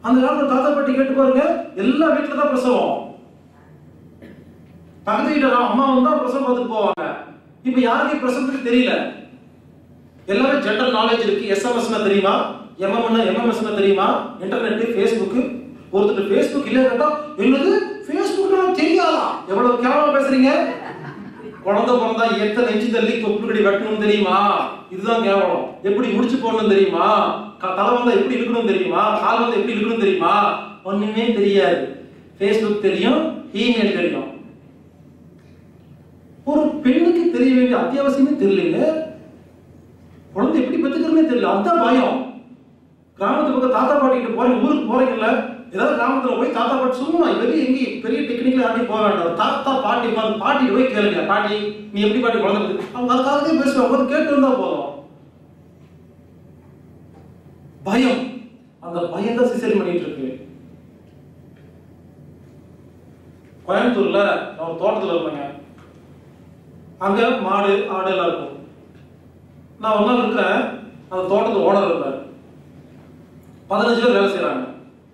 அந்த காலத்துல தாத்தா பாட்டி கேட்டு பாருங்க எல்லா வீட்டுல தான் பிரசவம் பக்கத்து வீட்டுல அம்மா வந்தா பிரசவம் பார்த்துட்டு போவாங்க இப்ப யாருக்கும் பிரசவத்துக்கு தெரியல எல்லாமே ஜென்ரல் நாலேஜ் இருக்கு எஸ்எம்எஸ் தெரியுமா எம்எம்என் எம்எம்எஸ் தெரியுமா இன்டர்நெட் ஃபேஸ்புக் ஒருத்தர் ஃபேஸ்புக் இல்ல கேட்டா என்னது ஃபேஸ்புக் தெரியாதா எவ்வளவு கேவலமா பேசுறீங்க குழந்தை பிறந்தா எத்தனை நெஞ்சு தள்ளி தொப்புக்கடி வெட்டணும் தெரியுமா இதுதான் கேவலம் எப்படி முடிச்சு போடணும் தெரியுமா க- தலை வந்தா எப்படி இருக்கணும் தெரியுமா கால் வந்தா எப்படி இருக்கணும் தெரியுமா ஒண்ணுமே தெரியாது ஃபேஸ்புக் தெரியும் இமெயில் தெரியும் ஒரு பெண்ணுக்கு தெரிய வேண்டிய அத்தியாவசியமே தெரியலங்க குழந்தை எப்படி பெற்றுக்கிறதுனே தெரியல அதுதான் பயம் கிராமத்து பக்கம் தாத்தா பாட்டி கிட்ட போறீங்க ஊருக்கு போறீங்கல்ல ஏதாவது கிராமத்துல போய் தாத்தா பாட்டி சும்மா பெரிய எங்கேயும் பெரிய டெக்னிக்கல யார்ட்டையும் போக வேண்டாம் தாத்தா பாட்டி உட்காந்து பாட்டி போய் கேளுங்க பாட்டி நீ எப்படி பாட்டி குழந்தை பெத்து-" அவங்க அதுக்காகவே பேசுவாங்க வந்து கேட்டு இருந்தா போதும் பயம் அந்த பயம் தான் சிசரி பண்ணிட்டு இருக்கு கோயம்புத்தூர்ல நான் ஒரு தோட்டத்துல இருந்தேங்க அங்க மாடு ஆடு எல்லாம் இருக்கும் நான் ஒரு நாள் இருக்கிறேன் அந்த தோட்டத்து ஓனர் இருந்தார் பதினஞ்சு பேர் வேலை செய்றாங்க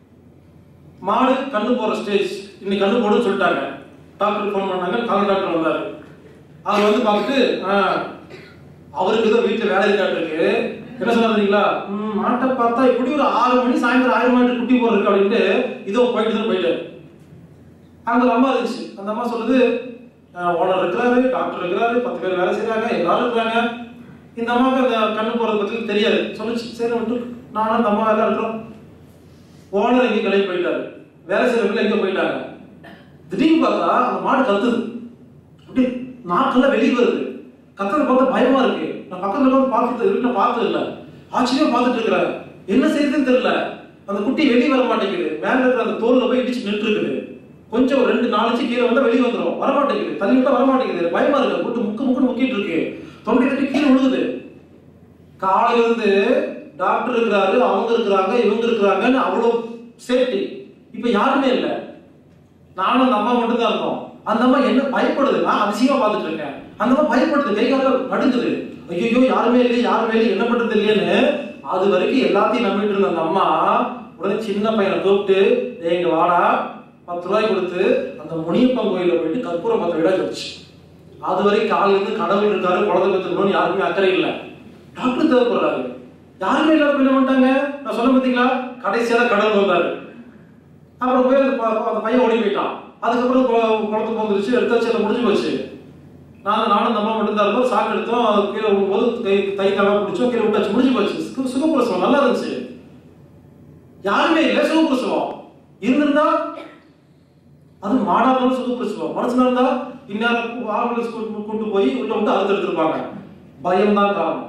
மாடு கண்ணு போற ஸ்டேஜ் இன்னைக்கு கண்ணு போடுன்னு சொல்லிட்டாங்க டாக்டர் ஃபோன் பண்ணாங்க கால் டாக்டர் வந்தாரு அவர் வந்து பார்த்துட்டு "ஆ, அவருக்கு ஏதோ வீட்டுல வேலை இருக்காட்டுருக்கு என்ன சொன்னா தெரியுங்களா "ம், மாட்டை பார்த்தா இப்படி ஒரு ஆறு மணி சாயந்தரம் ஆயிரம் மாட்டு குட்டி போடுறதுக்கு அப்படின்ட்டு இதோ போயிட்டு தான் போயிட்டாரு அங்க ஒரு அம்மா இருந்துச்சு அந்த அம்மா சொல்லுது ஓனர் இருக்கிறாரு டாக்டர் இருக்கிறாரு பத்து பேர் வேலை செய்றாங்க எல்லாரும் இருக்கிறாங்க இந்த அம்மாவுக்கு அந்த கண்ணு போறது பத்தி தெரியாது சொல்லுச்சு சரி விட்டு நானும் அந்த அம்மா எல்லாம் இருக்கிறோம் ஓனர் எங்க கிளம்பி போயிட்டாரு வேலை செய்யறவங்க எங்க போயிட்டாங்க திடீர்னு பார்த்தா அந்த மாடு கத்துது அப்படி நாக்கெல்லாம் வெளியே வருது கத்துறத பார்த்தா பயமா இருக்கு நான் பக்கத்துல உட்கார்ந்து பார்த்துட்டு வீட்டுல பார்த்தது இல்ல ஆச்சரியமா பார்த்துட்டு இருக்கிறேன் என்ன செய்யுதுன்னு தெரியல அந்த குட்டி வெளியே வர மாட்டேங்குது மேல இருக்கிற அந்த தோல்ல போய் இடிச்சு நின்று இருக்குது கொஞ்சம் ஒரு ரெண்டு நாலு கீழே வந்தா வெளியே வந்துடும் வர மாட்டேங்குது தள்ளி விட்டா வர மாட்டேங்குது பயமா இருக்கு குட்டு முக்கு முக்குன்னு முக்கிட்டு இருக்கு தொண்டை கட்டி கீழே விழுகுது காலையில இருந்து டாக்டர் இருக்கிறாரு அவங்க இருக்கிறாங்க இவங்க இருக்கிறாங்கன்னு அவ்வளோ சேஃப்டி இப்போ யாருமே இல்லை நானும் அந்த அம்மா மட்டும் தான் இருந்தோம் அந்த அம்மா என்ன பயப்படுது நான் அதிசயமா பார்த்துட்டு இருக்கேன் அந்த அம்மா பயப்படுது கை கால நடுங்குது ஐயோ யாருமே இல்லை யாருமே இல்லை என்ன பண்றது இல்லையேன்னு அது வரைக்கும் எல்லாத்தையும் நம்பிட்டு இருந்த அந்த அம்மா உடனே சின்ன பையனை கூப்பிட்டு "டேய், இங்க வாடா பத்து ரூபாய் கொடுத்து அந்த முனியப்பன் கோயில போயிட்டு கற்பூரம் பத்து விட வச்சு அது வரைக்கும் காலையில இருந்து கடவுள் இருக்காரு குழந்தை பெற்றுக்கணும்னு யாருக்குமே அக்கறை இல்லை டாக்டர் தேவைப்படுறாரு யாருமே இல்லாத என்ன பண்ணிட்டாங்க நான் சொன்ன பார்த்தீங்களா கடைசியா தான் கடவுள் வந்தாரு அப்புறம் போய் அந்த ப- அந்த பையன் ஓடி போயிட்டான் அதுக்கப்புறம் கொ- குழந்தை பிறந்துருச்சு எடுத்தாச்சு எல்லாம் முடிஞ்சு போச்சு நானும் நானும் அந்த அம்மா மட்டும் தான் இருப்போம் சாக்கு எடுத்தோம் அது கீழே விடும்போது கை கை காலம் பிடிச்சோம் கீழே விட்டாச்சு முடிஞ்சு போச்சு சு- சுகப்பிரசவம் நல்லா இருந்துச்சு யாருமே இல்லை சுகப்பிரசவம் இருந்திருந்தா அது மாடா இருந்தாலும் சுகப்பிரசவம் மனசுல இருந்தா இந்நேரம் ஆம்புலன்ஸ் கூட்டு கூட்டு போய் உள்ள விட்டு அறுத்து எடுத்திருப்பாங்க பயம் தான் காரணம்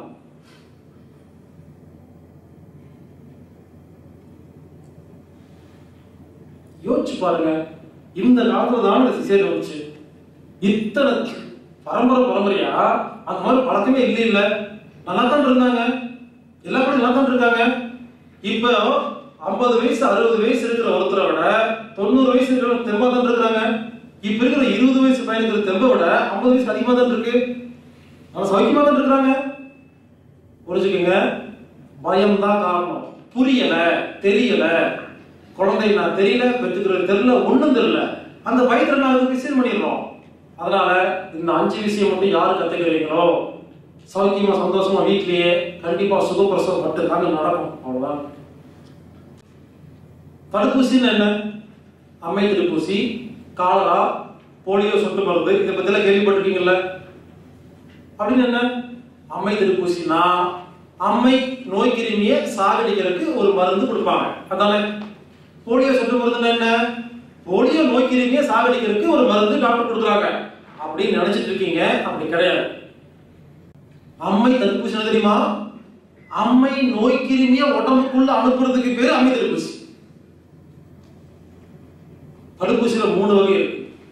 யோசிச்சு பாருங்க இந்த காலத்துல தான் இந்த சிசேரியன் வந்துச்சு இத்தனை பரம்பரை பரம்பரையா அந்த மாதிரி பழக்கமே இல்லை இல்ல நல்லா தான் இருந்தாங்க எல்லா பேரும் நல்லா தான் இருக்காங்க இப்போ ஐம்பது வயசு அறுபது வயசு இருக்கிற ஒருத்தரை விட தொண்ணூறு வயசு இருக்கிற தெம்பா தான் இருக்கிறாங்க இப்ப இருக்கிற இருபது வயசு பையனுக்கு தெம்பை விட ஐம்பது வயசு அதிகமா தான் இருக்கு ஆனா சௌக்கியமா தான் இருக்கிறாங்க புரிஞ்சுக்கங்க பயம் தான் காரணம் புரியல தெரியல குழந்தை நான் தெரியல பெற்றுக்கிறது தெரியல ஒண்ணும் தெரியல அந்த பயத்துல நான் அதுக்கு விஷயம் பண்ணிடுறோம் அதனால இந்த அஞ்சு விஷயம் மட்டும் யாரு கத்துக்கிறீங்களோ சௌக்கியமா சந்தோஷமா வீட்லயே கண்டிப்பா சுகப்பிரசவம் மட்டும் தாங்க நடக்கும் அவ்வளவுதான் தடுப்பூசின்னு என்ன அம்மை தடுப்பூசி காலரா போலியோ சொட்டு மருந்து இதை பத்திலாம் கேள்விப்பட்டிருக்கீங்கல்ல அப்படின்னு என்ன அம்மை தடுப்பூசினா அம்மை நோய் கிருமியை சாகடிக்கிறதுக்கு ஒரு மருந்து கொடுப்பாங்க அதானே போலியோ சொட்டு மருந்துன்னா என்ன போலியோ நோய் கிருமியை சாகடிக்கிறதுக்கு ஒரு மருந்து டாக்டர் கொடுக்குறாங்க அப்படின்னு நினைச்சிட்டு இருக்கீங்க அப்படி கிடையாது அம்மை தடுப்பூசி என்ன தெரியுமா அம்மை நோய் கிருமியை உடம்புக்குள்ள அனுப்புறதுக்கு பேரு அம்மை தடுப்பூசி தடுப்பூசியில மூணு வகை இருக்கு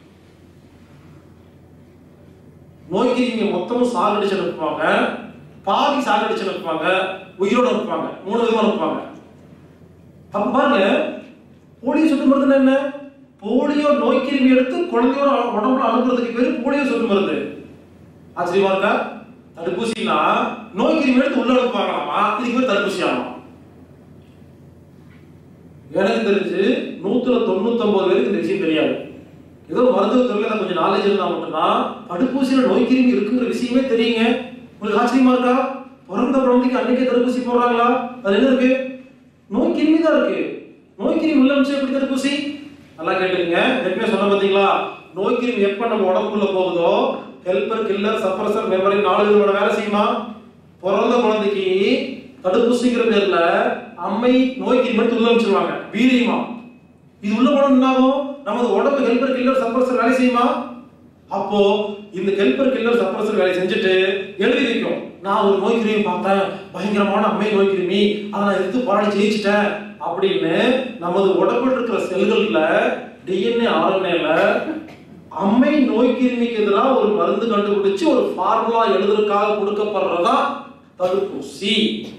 நோய் கிருமியை மொத்தமும் சாகடிச்சு அனுப்புவாங்க பாதி சாகடிச்சு அனுப்புவாங்க உயிரோட அனுப்புவாங்க மூணு விதமா அனுப்புவாங்க அப்ப பாருங்க போலியோ சொட்டு மருந்து என்ன போலியோ நோய் கிருமி எடுத்து குழந்தையோட உடம்புல அனுப்புறதுக்கு பேரு போலியோ சொட்டு மருந்து ஆச்சரியமா இருக்கா தடுப்பூசினா நோய் கிருமி எடுத்து உள்ள அனுப்புவாங்களாமா இதுக்கு பேர் தடுப்பூசி ஆகும் எனக்கு தெரிஞ்சு நூத்துல தொண்ணூத்தொன்பது பேருக்கு இந்த விஷயம் தெரியாது ஏதோ மருத்துவத்துறையில கொஞ்சம் நாலேஜ் இருந்தா மட்டும்தான் தடுப்பூசியில நோய் கிருமி இருக்குங்கிற விஷயமே தெரியுங்க உங்களுக்கு ஆச்சரியமா இருக்கா பிறந்த குழந்தைக்கு அன்னைக்கே தடுப்பூசி போடுறாங்களா அது என்ன இருக்கு நோய் கிருமி தான் இருக்கு நோய் கிருமி உள்ள அமிச்சு எப்படி தடுப்பூசி நல்லா கேட்டுங்க ஏற்கனவே சொன்ன பாத்தீங்களா நோய் கிருமி எப்ப நம்ம உடம்புக்குள்ள போகுதோ ஹெல்பர் கில்லர் சப்ரசர் மெமரி நாலு விதமான வேலை செய்யுமா பிறந்த குழந்தைக்கு தடுப்பூசிங்கிற பேர்ல அம்மை நோய் கிருமி எடுத்து உள்ள அமிச்சிருவாங்க வீரியமா இது உள்ள போன என்ன ஆகும் நமது உடம்பு ஹெல்பர் கில்லர் சப்ரசர் வேலை செய்யுமா அப்போ இந்த ஹெல்பர் கில்லர் சப்ரசர் வேலை செஞ்சுட்டு எழுதி வைக்கும் நான் ஒரு நோய் கிருமி பார்த்தேன் பயங்கரமான அம்மை நோய் கிருமி அதை நான் எடுத்து போராடி ஜெயிச்சிட்டேன் அப்படின்னு நமது உடம்புல இருக்கிற செல்கள்ல டிஎன்ஏ ஆர்என்ஏல அம்மை நோய் கிருமிக்கு எதிராக ஒரு மருந்து கண்டுபிடிச்சு ஒரு ஃபார்முலா எழுதுறதுக்காக கொடுக்கப்படுறதா தடுப்பூசி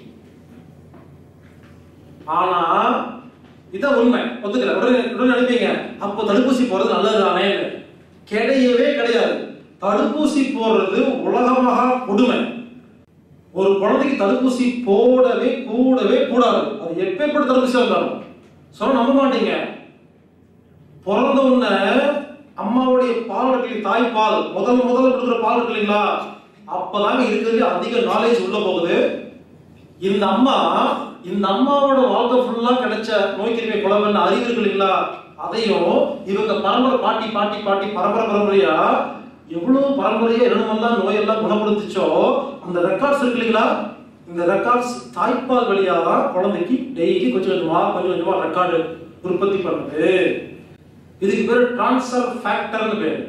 ஆனா இதான் உண்மை ஒத்துக்கிறேன் உடனே உடனே நினைப்பீங்க அப்போ தடுப்பூசி போறது நல்லதுதானே கிடையவே கிடையாது தடுப்பூசி போடுறது உலகமாக கொடுமை ஒரு குழந்தைக்கு தடுப்பூசி போடவே கூடவே கூடாது அது எப்பேற்பட்ட தடுப்பூசி இருந்தாலும் சொல்ல நம்ப மாட்டீங்க பிறந்த உடனே அம்மாவுடைய பால் இருக்கு தாய்ப்பால் முதல் முதல்ல கொடுக்குற பால் இருக்கு இல்லைங்களா அப்பதாங்க இருக்கிறது அதிக நாலேஜ் உள்ள போகுது இந்த அம்மா இந்த அம்மாவோட வாழ்க்கை ஃபுல்லா கிடைச்ச நோய் கிருமி குழம்பு அறிவு இருக்கு இல்லைங்களா அதையும் இவங்க பரம்பரை பாட்டி பாட்டி பாட்டி பரம்பரை பரம்பரையா எவ்வளவு பரம்பரையா என்னென்னலாம் நோயெல்லாம் குணப்படுத்துச்சோ அந்த ரெக்கார்ட்ஸ் இருக்கு இல்லைங்களா இந்த ரெக்கார்ட்ஸ் தாய்ப்பால் வழியா தான் குழந்தைக்கு டெய்லி கொஞ்சம் கொஞ்சமா கொஞ்சம் கொஞ்சமா ரெக்கார்டு உற்பத்தி பண்ணுது இதுக்கு பேர் டிரான்ஸ்ஃபர் ஃபேக்டர்னு பேர்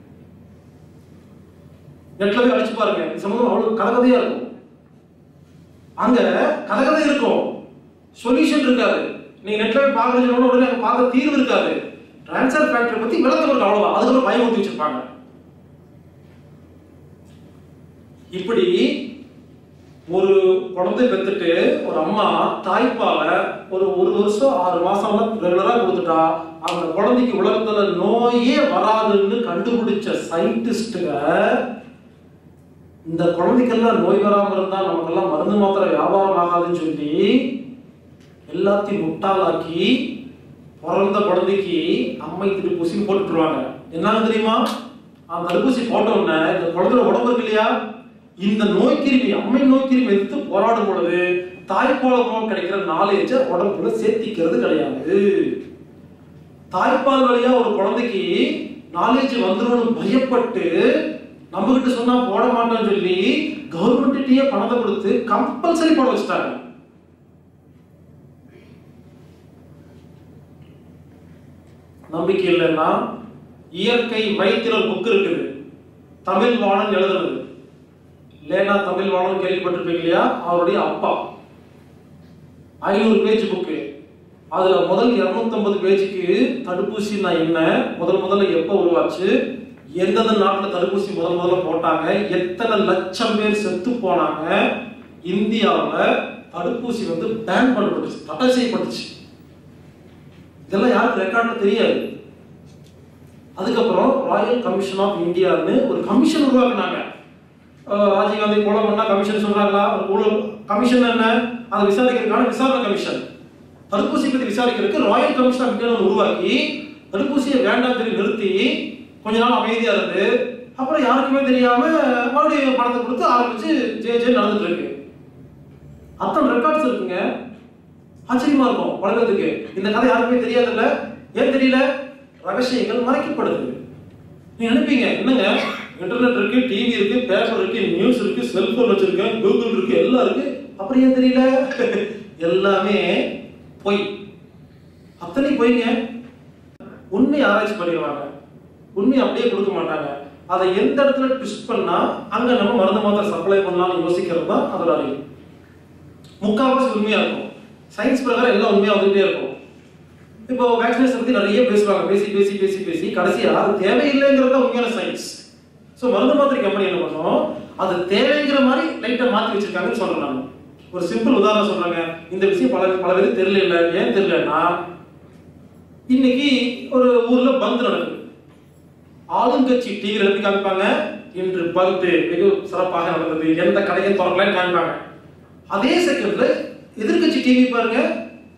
நெட்ல போய் அடிச்சு பாருங்க இது சம்பந்தம் அவ்வளவு கதகதையா இருக்கும் அங்க கதகதை இருக்கும் சொல்யூஷன் இருக்காது நீங்க நெட்ல போய் பாக்குறீங்க உடனே அங்க பார்க்க தீர்வு இருக்காது டிரான்ஸ்ஃபர் ஃபேக்டர் பத்தி விளக்கம் இருக்கு அவ்வளவுதான் அதுக்கு பயமுறுத்தி வச்சிருப்பாங்க இப்படி ஒரு குழந்தை பெத்துட்டு ஒரு அம்மா தாய்ப்பால ஒரு ஒரு வருஷம் ஆறு மாசம் ரெகுலரா கொடுத்துட்டா அந்த குழந்தைக்கு உலகத்துல நோயே வராதுன்னு கண்டுபிடிச்ச சயின்டிஸ்டுங்க இந்த குழந்தைக்கெல்லாம் நோய் வராம இருந்தா நமக்கெல்லாம் மருந்து மாத்திரை வியாபாரம் ஆகாதுன்னு சொல்லி எல்லாத்தையும் முட்டாளாக்கி பிறந்த குழந்தைக்கு அம்மை தடுப்பூசி போட்டுட்டுருவாங்க என்னன்னு தெரியுமா அந்த தடுப்பூசி போட்ட உடனே இந்த குழந்தையோட உடம்பு இருக்கு இல்லையா இந்த நோய் கிருமி அம்மை நோய் கிருமி எடுத்து போராடும் பொழுது தாய்ப்பால் மூலம் கிடைக்கிற நாலேஜ உடம்புக்குள்ள சேர்த்திக்கிறது கிடையாது தாய்ப்பால் வழியா ஒரு குழந்தைக்கு நாலேஜ் வந்துடும் பயப்பட்டு நம்ம கிட்ட சொன்னா போட மாட்டோம்னு சொல்லி கவர்மெண்ட்டே பணத்தை கொடுத்து கம்பல்சரி போட வச்சுட்டாங்க நம்பிக்கை இல்லைன்னா இயற்கை வைத்திர புக் இருக்குது தமிழ் வாணன் எழுதுனது லேனா தமிழ் வாணன் கேள்விப்பட்டிருப்பீங்க இல்லையா அவருடைய அப்பா ஐநூறு பேஜ் புக்கு அதுல முதல் 250 பேஜுக்கு தடுப்பூசினா என்ன முதல் முதல்ல எப்போ உருவாச்சு எந்தெந்த நாட்டுல தடுப்பூசி முதல் முதல்ல போட்டாங்க எத்தனை லட்சம் பேர் செத்து போனாங்க இந்தியாவுல தடுப்பூசி வந்து பேன் பண்ணப்பட்டுச்சு தடை செய்யப்பட்டுச்சு இதெல்லாம் யாருக்கு ரெக்கார்ட்ல தெரியாது அதுக்கப்புறம் ராயல் கமிஷன் ஆஃப் இந்தியான்னு ஒரு கமிஷன் உருவாக்குனாங்க அஹ் ராஜீவ்காந்தி கொலை பண்ணா கமிஷன் சொல்றாங்களா ஒரு குழு கமிஷன் என்ன அதை விசாரிக்கிறதுக்கான விசாரணை கமிஷன் தடுப்பூசி பத்தி விசாரிக்கிறதுக்கு ராயல் கமிஷன் ஆஃப் இந்தியா உருவாக்கி தடுப்பூசியை வேண்டாம் சொல்லி நிறுத்தி கொஞ்ச நாள் அமைதியா இருந்து அப்புறம் யாருக்குமே தெரியாம மறுபடியும் பணத்தை கொடுத்து ஆரம்பிச்சு ஜே ஜே நடந்துட்டு இருக்கு அத்தனை ரெக்கார்ட்ஸ் இருக்குங்க ஆச்சரியமா இருக்கும் பழக்கத்துக்கு இந்த கதை யாருக்குமே தெரியாதுல்ல ஏன் தெரியல ரகசியங்கள் மறைக்கப்படுது நீ நினைப்பீங்க என்னங்க இன்டர்நெட் இருக்கு டிவி இருக்கு பேப்பர் இருக்கு நியூஸ் இருக்கு செல்போன் வச்சிருக்கேன் கூகுள் இருக்கு எல்லாம் இருக்கு அப்புறம் ஏன் தெரியல எல்லாமே பொய் அத்தனை பொய்ங்க உண்மை ஆராய்ச்சி பண்ணிடுவாங்க உண்மை அப்படியே கொடுக்க மாட்டாங்க அதை எந்த இடத்துல ட்விஸ்ட் பண்ணா அங்க நம்ம மருந்து மாத்திரை சப்ளை பண்ணலாம்னு யோசிக்கிறது தான் அதோட அறிவு முக்கால்வாசி உண்மையா இருக்கும் சயின்ஸ் பிரகாரம் எல்லாம் உண்மையா வந்துட்டே இருக்கும் இப்போ வேக்சினேஷன் பத்தி நிறைய பேசுவாங்க பேசி பேசி பேசி பேசி கடைசியா அது தேவையில்லைங்கிறது தான் உண்மையான சயின்ஸ் ஸோ மருந்து மாத்திரை கம்பெனி என்ன பண்ணோம் அது தேவைங்கிற மாதிரி லைட்டா மாத்தி வச்சிருக்காங்கன்னு சொல்றேன் நான் ஒரு சிம்பிள் உதாரணம் சொல்றாங்க இந்த விஷயம் பல பல பேருக்கு தெரியல இல்ல ஏன் தெரியலன்னா இன்னைக்கு ஒரு ஊர்ல பந்த் நடக்குது ஆளுங்கட்சி டிவியில் எப்படி காமிப்பாங்க இன்று பந்த் வெகு சிறப்பாக நடந்தது எந்த கடையும் திறக்கலன்னு காமிப்பாங்க அதே செகண்ட்ல எதிர்க்கட்சி டிவி பாருங்க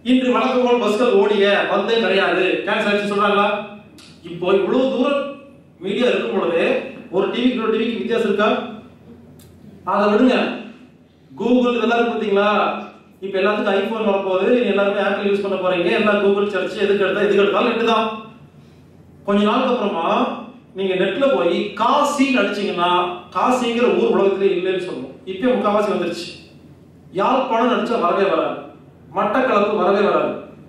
இன்று வழக்கம் போல் பஸ்கள் ஓடிய பந்தே கிடையாது கேன்சல் ஆயிடுச்சு சொல்றாங்களா இப்போ இவ்வளவு தூரம் மீடியா இருக்கும் பொழுது ஒரு டிவிக்கு ஒரு டிவிக்கு வித்தியாசம் இருக்கா அதை விடுங்க கூகுள் இதெல்லாம் இருக்கு பார்த்தீங்களா இப்போ எல்லாத்துக்கும் ஐபோன் வரப்போகுது நீங்க எல்லாருமே ஆப்பிள் யூஸ் பண்ண போறீங்க எல்லாம் கூகுள் சர்ச் எதுக்கு எடுத்தா எதுக்கு எடுத்தாலும் நெட்டு தான் கொஞ்ச நாளுக்கு அப்புறமா நீங்க நெட்ல போய் காசின்னு அடிச்சீங்கன்னா காசிங்கிற ஊர் உலகத்திலே இல்லைன்னு சொல்லணும் இப்போ முக்காவாசி வந்துருச்சு யாழ்ப்பாணம் அடிச்சா வரவே வராது மட்டக்களப்பு வரவே வராது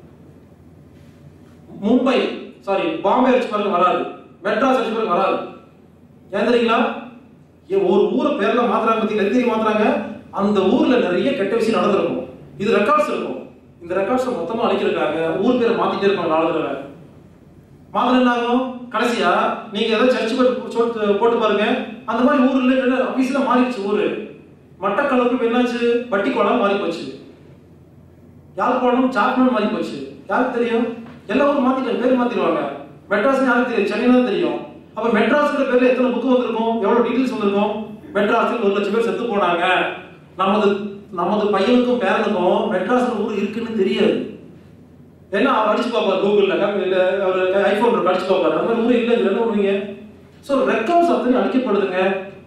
மும்பை சாரி பாம்பே அடிச்சு பாருங்க வராது மெட்ராஸ் அடிச்சு பாருங்க வராது ஏன் தெரியுங்களா ஏ- ஒரு ஊரை பேர்ல மாத்துறாங்க பத்தி எதிரி மாத்துறாங்க அந்த ஊர்ல நிறைய கெட்ட விஷயம் நடந்திருக்கும் இது ரெக்கார்ட்ஸ் இருக்கும் இந்த ரெக்கார்ட்ஸ் மொத்தமா அழிக்கிறதுக்காக ஊர் பேரை மாத்திட்டே இருப்பாங்க நாலு தடவை மாத்திரம் என்ன ஆகும் கடைசியா நீங்க ஏதாவது சர்ச் போட்டு சொட்டு- போட்டு பாருங்க அந்த மாதிரி ஊர்ல ஆபீஸ்ல மாறிடுச்சு ஊரு மட்டக்களப்பு இப்ப என்னாச்சு பட்டிக்கோளம் மாறி போச்சு யாழ்ப்பாணம் சாப்மன் மாறி போச்சு யாருக்கு தெரியும் எல்லா ஊரும் மாத்திட்டாங்க பேர் மாத்திடுவாங்க மெட்ராஸ் யாருக்கு தெரியும் சென்னை தான் தெரியும் அப்ப மெட்ராஸ்ங்கிற பேர்ல எத்தனை புக்கு வந்திருக்கும் எவ்வளவு டீடைல்ஸ் வந்திருக்கும் மெட்ராஸில் ஒரு லட்சம் பேர் செத்து போனாங்க நமது நமது பையனுக்கும் பேரனுக்கும் மெட்ராஸ்ல ஊர் இருக்குன்னு தெரியாது ஏன்னா அவர் அடிச்சு பார்ப்பார் கூகுள்ல இல்ல அவர் ஐபோன் இருக்கு அடிச்சு பார்ப்பாரு அந்த மாதிரி ஊர் இல்லை என்ன பண்ணுவீங்க ஸோ ரெக்கார்ட்ஸ் அத்தனை அழிக்கப்படுதுங்க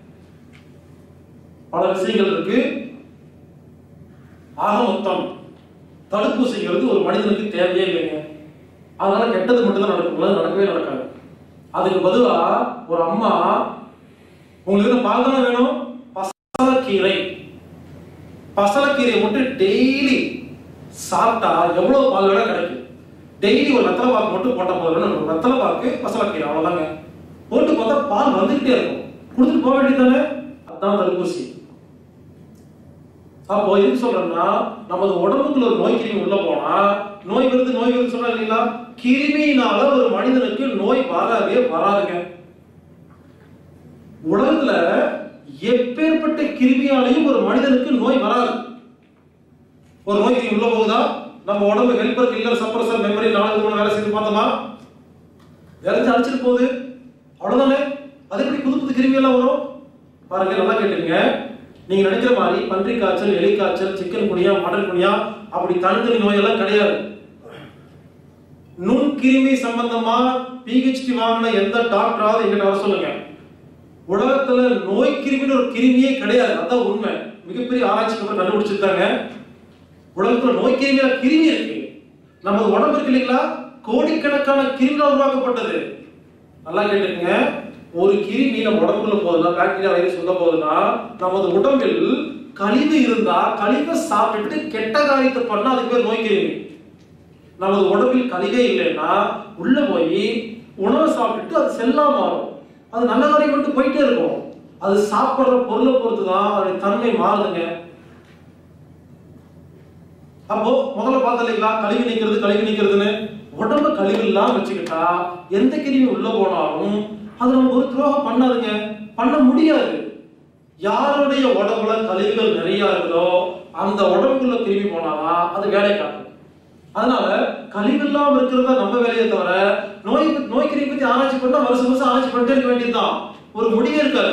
பல விஷயங்கள் இருக்கு ஆக மொத்தம் தடுப்பூசிங்கிறது ஒரு மனிதனுக்கு தேவையே இல்லைங்க அதனால கெட்டது மட்டும் தான் நடக்கும் நல்லது நடக்கவே நடக்காது அதுக்கு பதிலா ஒரு அம்மா உங்களுக்கு என்ன பால் தானே வேணும் பசலக்கீரை பசலக்கீரையை மட்டும் டெய்லி சாப்பிட்டா எவ்வளவு பால் வேணா கிடைக்கும் டெய்லி ஒரு வெத்தலை பாக்கு மட்டும் போட்ட போதும் ஒரு வெத்தலை பாக்கு பசலக்கீரை அவ்வளவுதாங்க போட்டு பார்த்தா பால் வந்துகிட்டே இருக்கும் கொடுத்துட்டு போக வேண்டியதானே அதான் தடுப்பூசி அப்போ எதுக்கு சொல்றேன்னா நமது உடம்புக்குள்ள ஒரு நோய் கிருமி உள்ள போனா நோய் வருது நோய் வருது சொல்றாங்க இல்லைங்களா கிருமியினால ஒரு மனிதனுக்கு நோய் வரவே வராதுங்க உலகத்துல எப்பேற்பட்ட கிருமியாலையும் ஒரு மனிதனுக்கு நோய் வராது ஒரு நோய் கிருமி உள்ள போகுதா நம்ம உடம்பு ஹெல்பர் கில்லர் சப்ரஸர் மெமரி நாலு மூணு வேலை செய்து பார்த்தோமா வேலை அழிச்சிட்டு போகுது அவ்வளவுதானே அது எப்படி புது புது கிருமி எல்லாம் வரும் பாருங்க நல்லா கேட்டுங்க நீங்க நினைக்கிற மாதிரி பன்றி காய்ச்சல் எலி காய்ச்சல் சிக்கன் குனியா மட்டன் குனியா அப்படி தனித்தனி நோயெல்லாம் கிடையாது நுண்கிருமி சம்பந்தமா பிஹெச்டி வாங்கின எந்த டாக்டராவது எங்கிட்ட வர சொல்லுங்க உலகத்துல நோய் கிருமின்னு ஒரு கிருமியே கிடையாது அதான் உண்மை மிகப்பெரிய ஆராய்ச்சிக்கு அப்புறம் கண்டுபிடிச்சிருக்காங்க உலகத்துல நோய் கிருமியா கிருமி இருக்கு நமது உடம்பு இருக்கு இல்லைங்களா கோடிக்கணக்கான கிருமிகள் உருவாக்கப்பட்டது நல்லா கேட்டுக்கங்க ஒரு கிருமி நம்ம உடம்புக்குள்ள போகுதுன்னா பாக்டீரியா வைரஸ் உள்ள போகுதுன்னா நமது உடம்பில் கழிவு இருந்தா கழிவை சாப்பிட்டுட்டு கெட்ட காரியத்தை பண்ணா அதுக்கு பேர் நோய் கிருமி நமது உடம்பில் கழிவே இல்லைன்னா உள்ள போய் உணவை சாப்பிட்டுட்டு அது செல்லா மாறும் அது நல்ல காரியம் மட்டும் போயிட்டே இருக்கும் அது சாப்பிடுற பொருளை பொறுத்து தான் அதோட தன்மை மாறுதுங்க அப்போ முதல்ல பார்த்த இல்லைங்களா கழிவு நீக்கிறது கழிவு நீக்கிறதுன்னு உடம்ப கழிவு இல்லாம வச்சுக்கிட்டா எந்த கிருமி உள்ள போனாலும் அது நமக்கு ஒரு துரோகம் பண்ணாதுங்க பண்ண முடியாது யாருடைய உடம்புல கழிவுகள் நிறைய இருக்குதோ அந்த உடம்புக்குள்ள கிருமி போனாதான் அது வேலை காட்டும் அதனால கழிவு இல்லாம இருக்கிறதா நம்ம வேலையை தவிர நோய் நோய் கிருமி பத்தி ஆராய்ச்சி பண்ணா வருஷம் வருஷம் ஆராய்ச்சி பண்ணிட்டே இருக்க வேண்டியதுதான் ஒரு முடிவே இருக்காது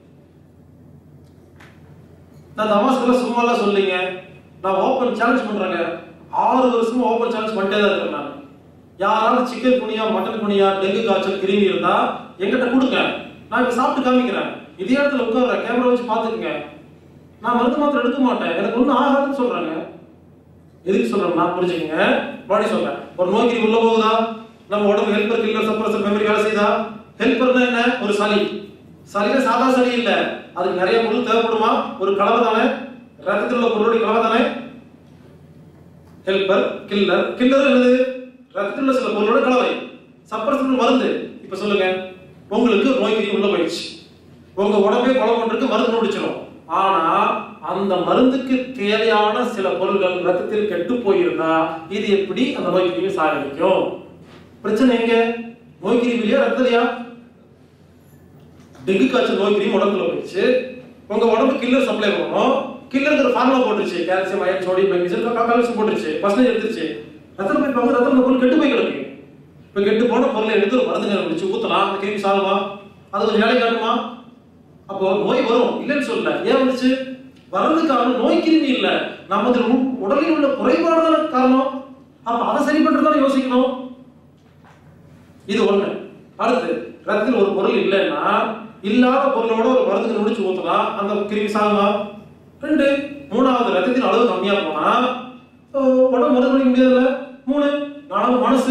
நான் தமாஸ்கெல்லாம் சும்மாலாம் சொல்லிங்க நான் ஓப்பன் சேலஞ்ச் பண்றேங்க ஆறு வருஷமா ஓப்பன் சேலஞ்ச் பண்ணிட்டே தான் இருக்கேன் நான் யாராவது சிக்கன் குனியா மட்டன் குனியா டெங்கு காய்ச்சல் கிருமி இருந்தா என்கிட்ட கொடுங்க நான் இப்ப சாப்பிட்டு காமிக்கிறேன் இதே இடத்துல உட்கார்றேன் கேமரா வச்சு பாத்துக்கங்க நான் மருந்து மாத்திரை எடுக்க மாட்டேன் எனக்கு ஒண்ணும் ஆகாதுன்னு சொல்றாங்க எதுக்கு சொல்றேன் நான் புரிஞ்சுக்கங்க பாடி சொல்றேன் ஒரு நோய் கிருமி உள்ள போகுதா நம்ம உடம்பு ஹெல்பர் கில்லர் சப்ரஸர் மெமரி வேலை செய்தா ஹெல்பர்னா என்ன ஒரு சளி சளியில சாதா சளி இல்ல அதுக்கு நிறைய பொருள் தேவைப்படுமா ஒரு கலவை தானே ரத்தத்தில் உள்ள பொருளுடைய கலவை தானே ஹெல்பர் கில்லர் கில்லர் என்னது ரத்தத்தில் உள்ள சில பொருளோட கலவை சப்ரஸர் மருந்து இப்ப சொல்லுங்க உங்களுக்கு நோய் கிருமி உள்ள போயிடுச்சு உங்க உடம்பே கொலை பண்றதுக்கு மருந்து முடிச்சிடும் ஆனா அந்த மருந்துக்கு தேவையான சில பொருட்கள் ரத்தத்தில் கெட்டு போயிருந்தா இது எப்படி அந்த நோய் கிருமி சாகடிக்கும் பிரச்சனை எங்க நோய் கிருமிலையா ரத்தலையா டெங்கு காய்ச்சல் நோய் கிருமி உடம்புல போயிடுச்சு உங்க உடம்பு கில்லர் சப்ளை பண்ணணும் கில்லருக்கு ஃபார்முலா போட்டுருச்சு calcium iron sodium magnesium calcium போட்டுருச்சு ஃபர்ஸ்ட் எடுத்துருச்சு ரத்தம் போய் பாங்க ரத்தம் பொருள் கெட்டு போய் கிடக்கு இப்ப கெட்டு போன பொருளை எடுத்து ஒரு மருந்து கண்டுபிடிச்சு ஊத்தலாம் அந்த கிருமி சாகுமா அது கொஞ்சம் வேலை காட்டுமா அப்போ நோய் வரும் இல்லைன்னு சொல்லல ஏன் வந்துச்சு வர்றதுக்கு காரணம் நோய் கிருமி இல்ல நமது உ- உடலில் உள்ள குறைபாடு தானே காரணம் அப்ப அதை சரி பண்றதான யோசிக்கணும் இது ஒண்ணு அடுத்து ரத்தத்தில் ஒரு பொருள் இல்லைன்னா இல்லாத பொருளோட ஒரு மருந்து முடிச்சு ஊத்தனா அந்த கிருமி சாகுமா ரெண்டு மூணாவது ரத்தத்தின் அளவு கம்மியா போனா அஹ், உடம்பு மருந்து குடிக்க முடியாதுல்ல மூணு நாலாவது மனசு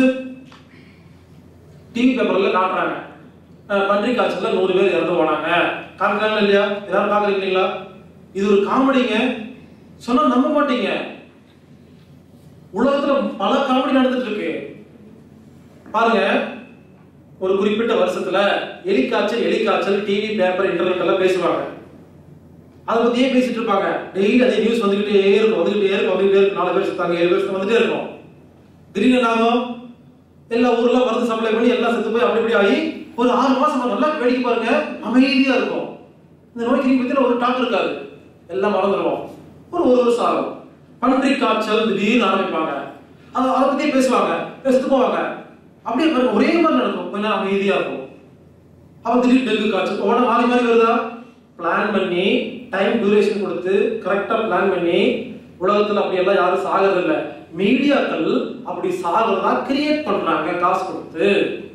டிவி பேப்பர்ல காட்டுறாங்க அஹ், பன்றி காய்ச்சல்ல நூறு பேர் இறந்து போனாங்க காட்டுறாங்களா இல்லையா எல்லாரும் பாக்குறீங்களா இது ஒரு காமெடிங்க சொன்னா நம்ப மாட்டீங்க உலகத்துல பல காமெடி நடந்துட்டு இருக்கு பாருங்க ஒரு குறிப்பிட்ட வருஷத்துல எலிக்காய்ச்சல் எலிக்காய்ச்சல் டிவி பேப்பர் இன்டர்நெட் எல்லாம் பேசுவாங்க அதை பத்தியே பேசிட்டு இருப்பாங்க டெய்லி அதே நியூஸ் வந்துகிட்டே இருக்கும் வந்துகிட்டே இருக்கும் வந்துகிட்டே இருக்கும் நாலு பேர் சுத்தாங்க ஏழு பேர் வந்துட்டே இருக்கும் திடீர்னு என்ன ஆகும் எல்லா ஊர்ல மருந்து சப்ளை பண்ணி எல்லாம் செத்து போய் அப்படி இப்படி ஆகி ஒரு ஆறு மாசம் நல்லா வேடிக்கை பாருங்க அமைதியா இருக்கும் இந்த நோய்க்கு நீங்க பத்தின ஒரு டாக் இருக்காது எல்லாம் மறந்துடுவோம் ஒரு ஒரு வருஷம் ஆகும் பன்றி காய்ச்சல் திடீர்னு ஆரம்பிப்பாங்க அதை அதை பத்தியே பேசுவாங்க பேசிட்டு போவாங்க அப்படியே பாருங்க ஒரே மாதிரி நடக்கும் கொஞ்ச நேரம் அமைதியா இருக்கும் அப்ப திடீர்னு டெங்கு காய்ச்சல் உடனே மாறி மாறி வருதா பிளான் பண்ணி டைம் டியூரேஷன் கொடுத்து கரெக்டா பிளான் பண்ணி உலகத்துல அப்படி எல்லாம் யாரும் சாகிறது இல்ல மீடியாக்கள் அப்படி சாகிறதா கிரியேட் பண்றாங்க காசு கொடுத்து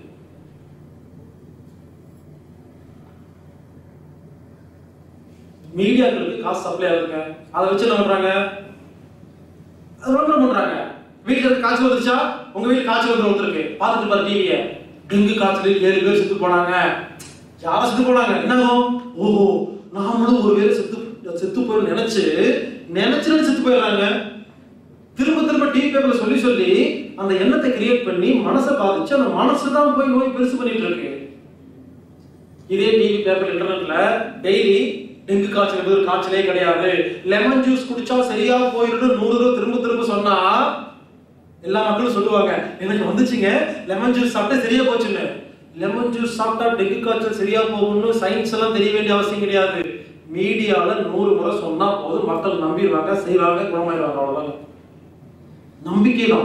மீடியாக்களுக்கு காசு சப்ளை ஆகுதுங்க அதை வச்சு என்ன பண்றாங்க அது விளம்பரம் பண்றாங்க வீட்டுல இருந்து காய்ச்சல் வந்துச்சா உங்க வீட்டுல காய்ச்சல் வந்து வந்திருக்கு பார்த்துட்டு பாரு டிவிய டெங்கு காய்ச்சல் ஏழு பேர் செத்து போனாங்க யாரும் செத்து போனாங்க என்ன ஆகும்? ஓஹோ நாமளும் ஒரு வேளை செத்து செத்து போய் நினைச்சு நினைச்சு நினைச்சு செத்து போயிடுறாங்க திரும்ப திரும்ப டிவி பேப்பர்ல சொல்லி சொல்லி அந்த எண்ணத்தை கிரியேட் பண்ணி மனசை பாதிச்சு அந்த மனசு தான் போய் நோய் பெருசு பண்ணிட்டு இருக்கு இதே டிவி பேப்பர் இன்டர்நெட்ல டெய்லி டெங்கு காய்ச்சல் என்பது ஒரு காய்ச்சலே கிடையாது லெமன் ஜூஸ் குடிச்சா சரியா போயிடும் நூறு தடவை திரும்ப திரும்ப சொன்னா எல்லா மக்களும் சொல்லுவாங்க எனக்கு வந்துச்சுங்க லெமன் ஜூஸ் சாப்பிட்டா சரியா போச்சுன்னு லெமன் ஜூஸ் சாப்பிட்டா டெங்கு காய்ச்சல் சரியா போகும்னு சயின்ஸ் எல்லாம் தெரிய வேண்டிய அவசியம் கிடையாது மீடியால நூறு முறை சொன்னா போதும் மக்கள் நம்பிடுவாங்க செய்வாங்க குணமாயிடுவாங்க அவ்வளவுதான் நம்பிக்கை தான்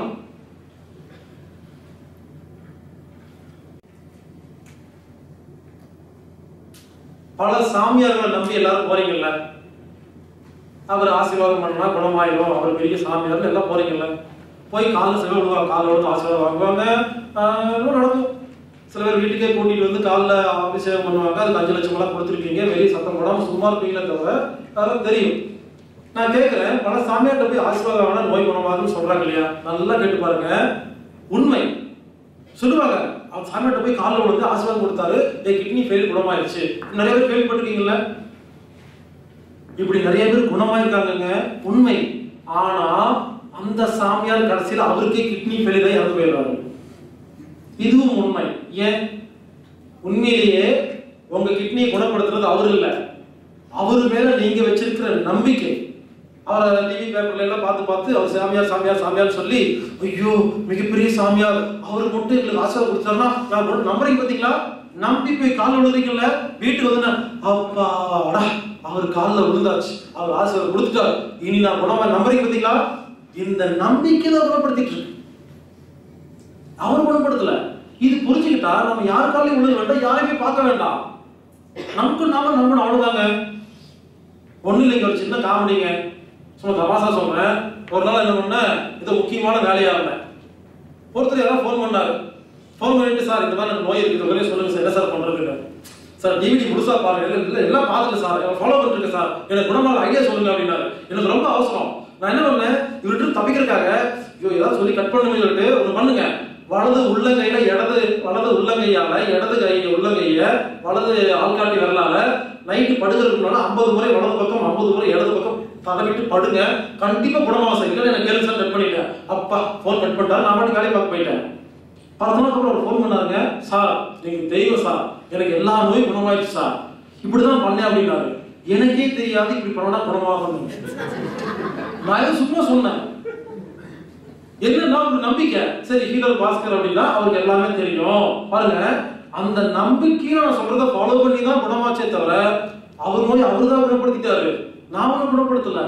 பல சாமியார்களை நம்பி எல்லாரும் போறீங்கல்ல அவர் ஆசீர்வாதம் பண்ணா குணமாயிடும் அவர் பெரிய சாமியார் எல்லாம் போறீங்கல்ல போய் காலில் சில விடுவாங்க காலில் வந்து ஆசீர்வாதம் வாங்குவாங்க ஆஹ் எல்லாம் நடக்கும் சில பேர் வீட்டுக்கே கூட்டிட்டு வந்து காலில் அபிஷேகம் பண்ணுவாங்க அதுக்கு அஞ்சு லட்சம் எல்லாம் கொடுத்துருக்கீங்க வெளியே சத்தம் போடாம சும்மா இருப்பீங்களே தவிர அதெல்லாம் தெரியும் நான் கேட்கிறேன் பல சாமியார்ட்ட போய் ஆசீர்வாதம் வாங்கினா நோய் குணமாகும்னு சொல்றாங்க இல்லையா நல்லா கேட்டு பாருங்க உண்மை சொல்லுவாங்க அவர் சாமியார்ட்ட போய் காலில் விழுந்து ஆசீர்வாதம் கொடுத்தாரு என் கிட்னி ஃபெயில் குணமாயிருச்சு நிறைய பேர் கேள்விப்பட்டிருக்கீங்கல்ல இப்படி நிறைய பேர் குணமாயிருக்காங்கங்க உண்மை ஆனா அந்த சாமியார் கடைசியில் அவருக்கே கிட்னி ஃபெயிலியர் ஆகி இறந்து போயிடுறாரு இதுவும் உண்மை ஏன் உண்மையிலேயே உங்க கிட்னியை குணப்படுத்துறது அவர் இல்ல அவர் மேல நீங்க வச்சிருக்கிற நம்பிக்கை அவரை டிவி பேப்பர்ல எல்லாம் பார்த்து பார்த்து அவர் சாமியார் சாமியார் சாமியார் சொல்லி ஐயோ மிகப்பெரிய சாமியார் அவர் மட்டும் எங்களுக்கு ஆசீர்வாதம் கொடுத்தாருன்னா நான் கூட நம்புறீங்க பாத்தீங்களா நம்பி போய் கால் விழுறீங்கல்ல வீட்டுக்கு வந்து நான், அப்பாடா அவர் காலில் விழுந்தாச்சு அவர் ஆசீர்வாதம் கொடுத்துட்டார் இனி நான் குணமா நம்புறீங்க பாத்தீங்களா இந்த நம்பிக்கை தான் குணப்படுத்திட்டு இருக்கு அவர் குணப்படுத்தல இது புரிஞ்சுக்கிட்டா நம்ம யார் காலையும் விழுக வேண்டாம் யாரையுமே பார்க்க வேண்டாம் நமக்கு நாம நம்பணும் அவ்வளவுதாங்க ஒண்ணு இல்லைங்க ஒரு சின்ன காமெடிங்க சும்மா தமாசா சொல்றேன் ஒரு நாள் என்ன பண்ணேன் இது முக்கியமான வேலையா இருந்தேன் ஒருத்தர் யாராவது ஃபோன் பண்ணாரு ஃபோன் பண்ணிட்டு சார் இந்த மாதிரி எனக்கு நோய் இருக்குது ஒரே சொல்லுங்க சார் என்ன சார் பண்றதுன்னு சார் டிவிடி முழுசா பாருங்க இல்ல இல்ல எல்லாம் பார்த்துட்டு சார் ஃபாலோ பண்ணிட்டு இருக்கேன் சார் எனக்கு குணமான ஐடியா சொல்லுங்க அப்படின்னாரு எனக்கு ரொம்ப அவசரம் நான் என்ன பண்ணேன் இவர்கிட்ட தப்பிக்கிறதுக்காக ஐயோ ஏதாவது சொல்லி கட் பண்ணுங்க சொல்லிட்டு ஒன்று பண்ணுங்க வலது உள்ளங்கையில இடது வலது உள்ளங்கையால இடது கை உள்ளங்கைய வலது ஆள்காட்டி விரலால நைட்டு படுக்கிறதுக்கு முன்னால ஐம்பது முறை வலது பக்கம் ஐம்பது முறை இடது பக்கம் தடவிட்டு படுங்க கண்டிப்பா குணமாக இல்லை எனக்கு கேள்வி சார் கட் பண்ணிட்டேன் அப்பா ஃபோன் கட் பண்ணிட்டாரு நான் மட்டும் வேலையை பார்க்க போயிட்டேன் பத்து நாளுக்கு அப்புறம் ஒரு ஃபோன் பண்ணாருங்க சார் நீங்க தெய்வம் சார் எனக்கு எல்லா நோயும் குணமாயிடுச்சு சார் இப்படிதான் பண்ணேன் அப்படின்னாரு எனக்கே தெரியாது இப்படி பண்ணா குணமாகும் நான் ஏதோ சும்மா சொன்னேன் என்னன்னா ஒரு நம்பிக்கை சரி ஹீரர் பாஸ்கர் அப்படின்னா அவருக்கு எல்லாமே தெரியும் பாருங்க அந்த நம்பிக்கையை நான் சொல்றத ஃபாலோ பண்ணி தான் குணமாச்சே தவிர அவர் நோய் அவர் தான் குணப்படுத்திட்டாரு நான் ஒன்றும் குணப்படுத்தல